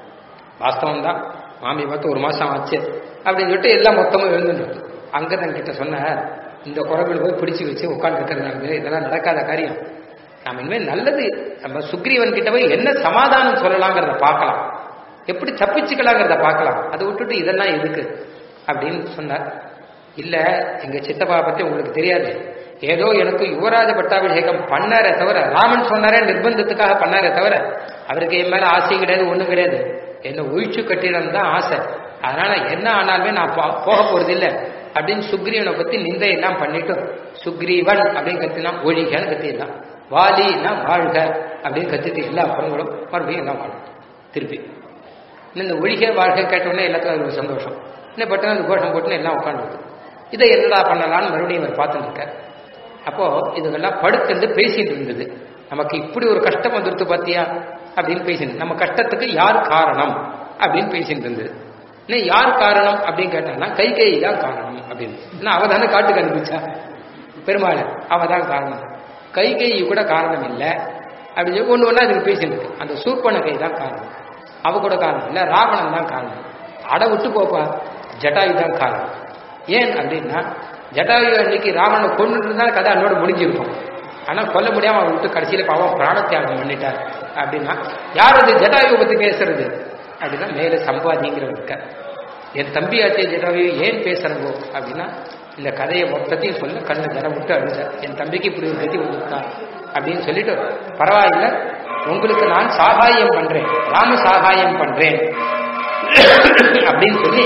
வாஸ்தவம் தான் மாமி பார்த்து ஒரு மாசம் ஆச்சு அப்படின்னு சொல்லிட்டு எல்லாம் மொத்தமும் எழுந்துருக்கு அங்கதான் கிட்ட சொன்ன இந்த குரங்கள் போய் பிடிச்சு வச்சு உட்கார்ந்து இருக்கிறாங்க இதெல்லாம் நடக்காத காரியம் நாம இனிமேல் நல்லது நம்ம சுக்ரீவன் கிட்ட போய் என்ன சமாதானம் சொல்லலாங்கிறத பார்க்கலாம் எப்படி தப்பிச்சுக்கலாங்கிறத பார்க்கலாம் அதை விட்டுட்டு இதெல்லாம் எதுக்கு அப்படின்னு சொன்னார் இல்ல எங்க சித்தப்பா பத்தி உங்களுக்கு தெரியாது ஏதோ எனக்கு யுவராஜ பட்டாபிஷேகம் பண்ணாரே தவிர ராமன் சொன்னாரே நிர்பந்தத்துக்காக பண்ணாரே தவிர அவருக்கு என் மேல ஆசையும் கிடையாது ஒண்ணும் கிடையாது என்ன ஒழிச்சு கட்டிடம் தான் ஆசை அதனால என்ன ஆனாலுமே நான் போ- போக போறது இல்ல அப்படின்னு சுக்ரீவனை பத்தி நிந்தை எல்லாம் பண்ணிட்டு சுக்ரீவன் அப்படின்னு கத்தினா ஒழிகன்னு கத்திடலாம் வாலினா வாழ்க அப்படின்னு கத்திட்டு எல்லா படங்களும் மறுபடியும் எல்லாம் வாழும் திருப்பி இன்னும் இந்த ஒழிக வாழ்க்கை கேட்ட உடனே எல்லாத்துக்கும் அது ஒரு சந்தோஷம் இன்னும் பட்டு அந்த கோஷம் போட்டுன்னு எல்லாம் உட்காந்துருக்கு இதை என்னடா பண்ணலாம்னு மறுபடியும் இவர் பார்த்துட்டு இருக்கார் அப்போ இதுங்கெல்லாம் படுத்துட்டு பேசிட்டு இருந்தது நமக்கு இப்படி ஒரு கஷ்டம் வந்துருத்து பாத்தியா அப்படின்னு பேசிட்டு நம்ம கஷ்டத்துக்கு யார் காரணம் அப்படின்னு பேசிட்டு இருந்தது இன்னும் யார் காரணம் அப்படின்னு கேட்டாங்கன்னா கைகை தான் காரணம் அப்படின்னு ஏன்னா அவ தானே காட்டுக்கு அனுப்பிச்சா பெருமாள் அவ தான் காரணம் கைகை கூட காரணம் இல்லை அப்படின்னு சொல்லி ஒன்று ஒன்றா அதுக்கு பேசிட்டு இருக்கு அந்த சூர்பன கை தான் காரணம் அவ கூட காரணம் இல்லை ராவணன் தான் காரணம் அட விட்டு போப்பா ஜட்டாயு தான் காரணம் ஏன் அப்படின்னா ஜட்டாயு அன்னைக்கு ராவணனை கொண்டு இருந்தா கதை அன்னோட முடிஞ்சிருக்கும் ஆனா கொல்ல முடியாம அவன் விட்டு கடைசியில பாவம் பிராணத்தியாகம் பண்ணிட்டார் அப்படின்னா யார் அது ஜட்டாயுவை பத்தி பேசுறது அப்படின்னா மேல சம்பாதிங்கிறவர் இருக்க என் தம்பி ஆச்சே ஜட்டாயு ஏன் பேசுறங்கோ அப்படின்னா இந்த கதையை மொத்தத்தையும் சொல்ல கண்ணை ஜனம் விட்டு அழுத என் தம்பிக்கு இப்படி ஒரு கதி வந்துருக்கா அப்படின்னு சொல்லிட்டு பரவாயில்ல உங்களுக்கு நான் சாகாயம் பண்றேன் ராம சாகாயம் பண்றேன் அப்படின்னு சொல்லி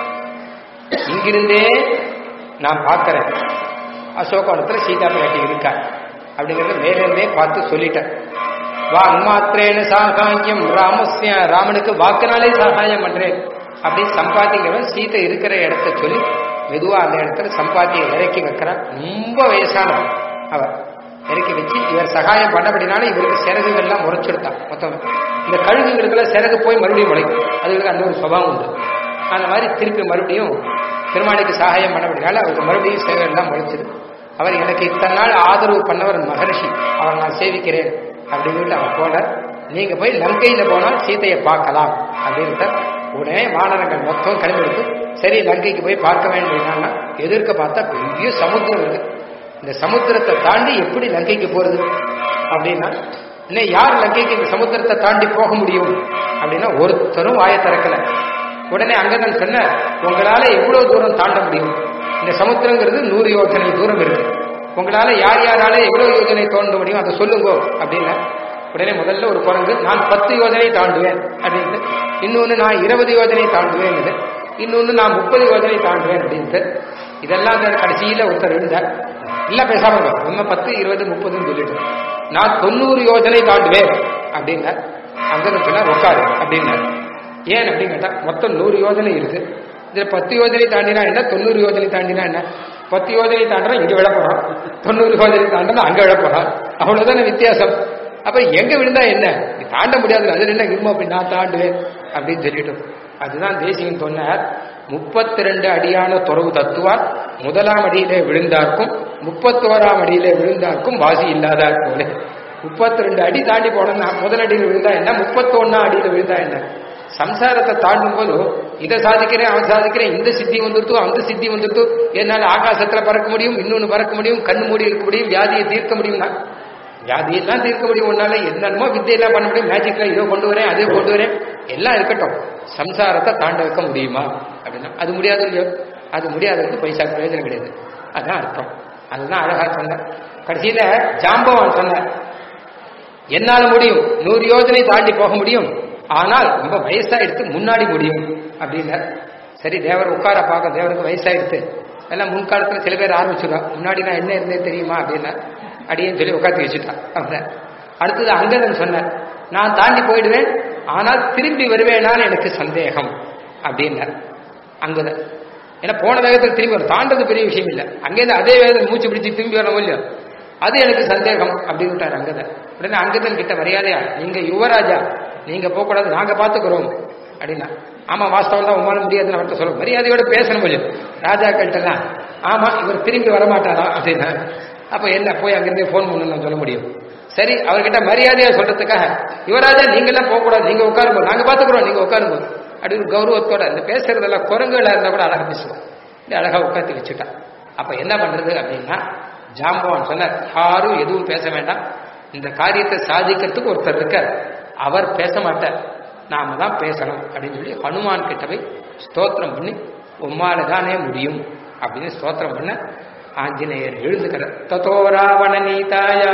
இங்கிருந்தே நான் பார்க்கிறேன் அசோகவனத்துல சீதா பிராட்டி இருக்கா அப்படிங்கறத மேலிருந்தே பார்த்து சொல்லிட்டேன் வாங் மாத்திரேன சாகாயம் ராமஸ்ய ராமனுக்கு வாக்குனாலே சாகாயம் பண்றேன் அப்படின்னு சம்பாதிக்கிறவன் சீதை இருக்கிற இடத்த சொல்லி மெதுவா அந்த இடத்துல சம்பாத்தியை இறக்கி வைக்கிறான் ரொம்ப வயசானவன் அவர் இறக்கி வச்சு இவர் சகாயம் பண்ணபடினால இவருக்கு சிறகுகள்லாம் முறைச்சிருத்தான் மொத்தம் இந்த கழுகுகளுக்கெல்லாம் சிறகு போய் மறுபடியும் முளைக்கும் அதுக்கு அந்த ஒரு சுபாவம் உண்டு அந்த மாதிரி திருப்பி மறுபடியும் பெருமாளுக்கு சகாயம் பண்ணபடினால அவருக்கு மறுபடியும் சிறகுகள்லாம் முளைச்சது அவர் எனக்கு இத்தனை நாள் ஆதரவு பண்ணவர் மகரிஷி அவர் நான் சேவிக்கிறேன் அப்படின்னு அவர் போனார் நீங்க போய் லங்கையில போனால் சீதையை பார்க்கலாம் அப்படின்ட்டு உடனே வானரங்கள் மொத்தம் கிளம்பிடுத்து சரி லங்கைக்கு போய் பார்க்க வேண்டும் எதிர்க்க பார்த்தா பெரிய சமுத்திரம் இருக்கு இந்த சமுத்திரத்தை தாண்டி எப்படி லங்கைக்கு போறது அப்படின்னா இன்னும் யார் லங்கைக்கு இந்த சமுத்திரத்தை தாண்டி போக முடியும் அப்படின்னா ஒருத்தரும் வாயை திறக்கல உடனே அங்கதான் சொன்ன உங்களால எவ்வளவு தூரம் தாண்ட முடியும் இந்த சமுத்திரங்கிறது நூறு யோஜனை தூரம் இருக்கு உங்களால யார் யாரால எவ்வளவு யோஜனை தோண்ட முடியும் அதை சொல்லுங்க அப்படின்னா உடனே முதல்ல ஒரு குரங்கு நான் பத்து யோஜனை தாண்டுவேன் அப்படின்ட்டு இன்னொன்னு நான் இருபது யோஜனை தாண்டுவேன் இன்னொன்னு நான் முப்பது யோஜனை தாண்டுவேன் அப்படின்ட்டு இதெல்லாம் அந்த கடைசியில ஒருத்தர் இருந்தார் இல்ல பேசாம இருந்தோம். நம்ம பத்து இருபது முப்பதுன்னு சொல்லிட்டு நான் தொண்ணூறு யோஜனை தாண்டுவேன் அப்படின்னார் அங்க சொன்னா உட்காரு அப்படின்னார் ஏன் அப்படின்னு கேட்டா மொத்தம் நூறு யோஜனை இருக்கு இதுல பத்து யோஜனை தாண்டினா என்ன தொண்ணூறு யோஜனை தாண்டினா என்ன பத்து யோஜனை தாண்டினா இங்க விழ போறான் தொண்ணூறு யோஜனை தாண்டினா அங்க விழ போறான் அவ்வளவுதானே வித்தியாசம் அப்ப எங்க விழுந்தா என்ன நீ தாண்ட முடியாது அதுல என்ன இருமா அப்படி நான் தாண்டுவேன் அப்படின்னு சொல்லிட்டு அதுதான் தேசியம் சொன்னார் முப்பத்தி ரெண்டு அடியான துறவு தத்துவார் முதலாம் அடியிலே விழுந்தார்க்கும் முப்பத்தோராம் அடியிலே விழுந்தார்க்கும் வாசி இல்லாதார் போல முப்பத்தி ரெண்டு அடி தாண்டி போனோம்னா முதல் அடியில் விழுந்தா என்ன முப்பத்தொன்னா அடியில விழுந்தா என்ன சம்சாரத்தை தாண்டும் போது இதை சாதிக்கிறேன் அவன் சாதிக்கிறேன் இந்த சித்தி வந்துருத்தோ அந்த சித்தி வந்துருத்தோ என்னால ஆகாசத்துல பறக்க முடியும் இன்னொன்னு பறக்க முடியும் கண்ணு மூடி இருக்க முடியும் வியாதியை தீர்க்க முடியும்னா வியாதியெல்லாம் தீர்க்க முடியும் உன்னால என்னென்னமோ வித்தையெல்லாம் பண்ண முடியும் மேஜிக்ல இதோ கொண்டு வரேன் அதே கொண்டு வரேன் எல்லாம் இருக்கட்டும் சம்சாரத்தை தாண்ட வைக்க முடியுமா அப்படின்னா அது முடியாது இல்லையோ அது முடியாததுக்கு பைசா பிரயோஜனம் கிடையாது அதான் அர்த்தம் அதுதான் அழகா சொன்ன கடைசியில ஜாம்பவான் சொன்ன என்னால முடியும் நூறு யோஜனை தாண்டி போக முடியும் ஆனால் ரொம்ப வயசாயிடுத்து முன்னாடி முடியும் அப்படின்னார் சரி தேவர் உட்கார பார்க்க தேவருக்கு வயசாயிடுத்து எல்லாம் முன்காலத்துல சில பேர் ஆரம்பிச்சிருவா முன்னாடி நான் என்ன இருந்தேன் தெரியுமா அப்படின்னா அடியேன்னு சொல்லி உட்காந்து வச்சுட்டான் அவன் அடுத்தது அங்கதன் சொன்னார் நான் தாண்டி போயிடுவேன் ஆனால் திரும்பி வருவேனான்னு எனக்கு சந்தேகம் அப்படின்னார் அங்கதன் ஏன்னா போன வேகத்தில் திரும்பி வரும் தாண்டது பெரிய விஷயம் இல்லை அங்கேருந்து அதே வேகத்தில் மூச்சு பிடிச்சு திரும்பி வரணும் இல்லையோ அது எனக்கு சந்தேகம் அப்படின்னு விட்டார் அங்கதன் உடனே அங்கதன் கிட்ட மரியாதையா நீங்க யுவராஜா நீங்க போகக்கூடாது நாங்க பாத்துக்கிறோம் அப்படின்னா ஆமா வாஸ்தவம் தான் உமால முடியாதுன்னு அவர்கிட்ட சொல்ல மரியாதையோட பேசணும் கொஞ்சம் ராஜாக்கள்கிட்டலாம் ஆமா இவர் திரும்பி வரமாட்டாரா அப்படின்னா அப்ப என்ன போய் அங்கிருந்தே போன் பண்ணு நான் சொல்ல முடியும் சரி அவர்கிட்ட மரியாதையா சொல்றதுக்காக யுவராஜா நீங்க எல்லாம் போகக்கூடாது நீங்க உட்காருங்க நாங்க பாத்துக்கிறோம் நீங்க உட்காருங்க அப்படி ஒரு கௌரவத்தோட இந்த பேசுறதெல்லாம் குரங்குகளா இருந்தா கூட அழகா பேசுவோம் இந்த அழகா உட்காந்து வச்சுட்டான் அப்ப என்ன பண்றது அப்படின்னா ஜாம்பவான் சொன்னார் யாரும் எதுவும் பேச வேண்டாம் இந்த காரியத்தை சாதிக்கிறதுக்கு ஒருத்தர் இருக்கார் அவர் பேச மாட்டார் நாம தான் பேசணும் அப்படின்னு சொல்லி ஹனுமான் கிட்ட போய் ஸ்தோத்திரம் பண்ணி உம்மால தானே முடியும் அப்படின்னு ஸ்தோத்திரம் பண்ண ஆஞ்சநேயர் எழுந்துக்கிறார் ததோ ராவண நீதாயா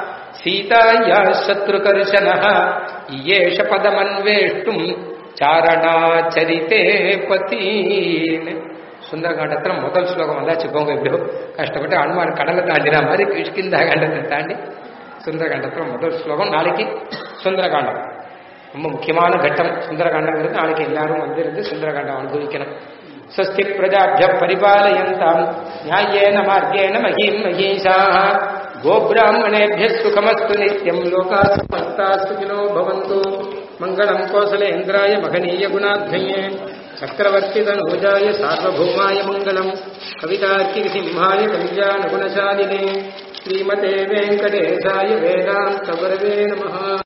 சீதாயா சத்ருகர்ஷன இயேஷ பதமன்வேஷ்டும் சாரணாச்சரித்தே பத்தீன் சுந்தரகாண்டத்துல முதல் ஸ்லோகம் வந்தாச்சு போங்க எப்படியோ கஷ்டப்பட்டு அனுமான் கடலை தாண்டின மாதிரி கிஷ்கிந்தா காண்டத்தை தாண்டி சுந்தரகாண்டத்துல முதல் ஸ்லோகம் நாளைக்கு சுந்தரகாண்டம் ரொம்ப முக்கியமான கட்டம் சுந்தரகாண்டங்கிறது நாளைக்கு எல்லாரும் வந்திருந்து சுந்தரகாண்டம் அனுபவிக்கணும் स्वस्ति प्रजाभ्य परिपालयन्ताम् न्याय्येन मार्गेण महीम् महीषाः गोब्राह्मणेभ्यः सुखमस्तु नित्यम् लोकाः समस्तास्तु किलो भवन्तु मङ्गलम् कोसलेन्द्राय महनीयगुणाध्वये चक्रवर्तितनूजाय सार्वभौमाय मङ्गलम् कवितार्किकसिंहाय कल्याणगुणशालिने श्रीमते वेङ्कटेशाय वेदान्तगुरवे नमः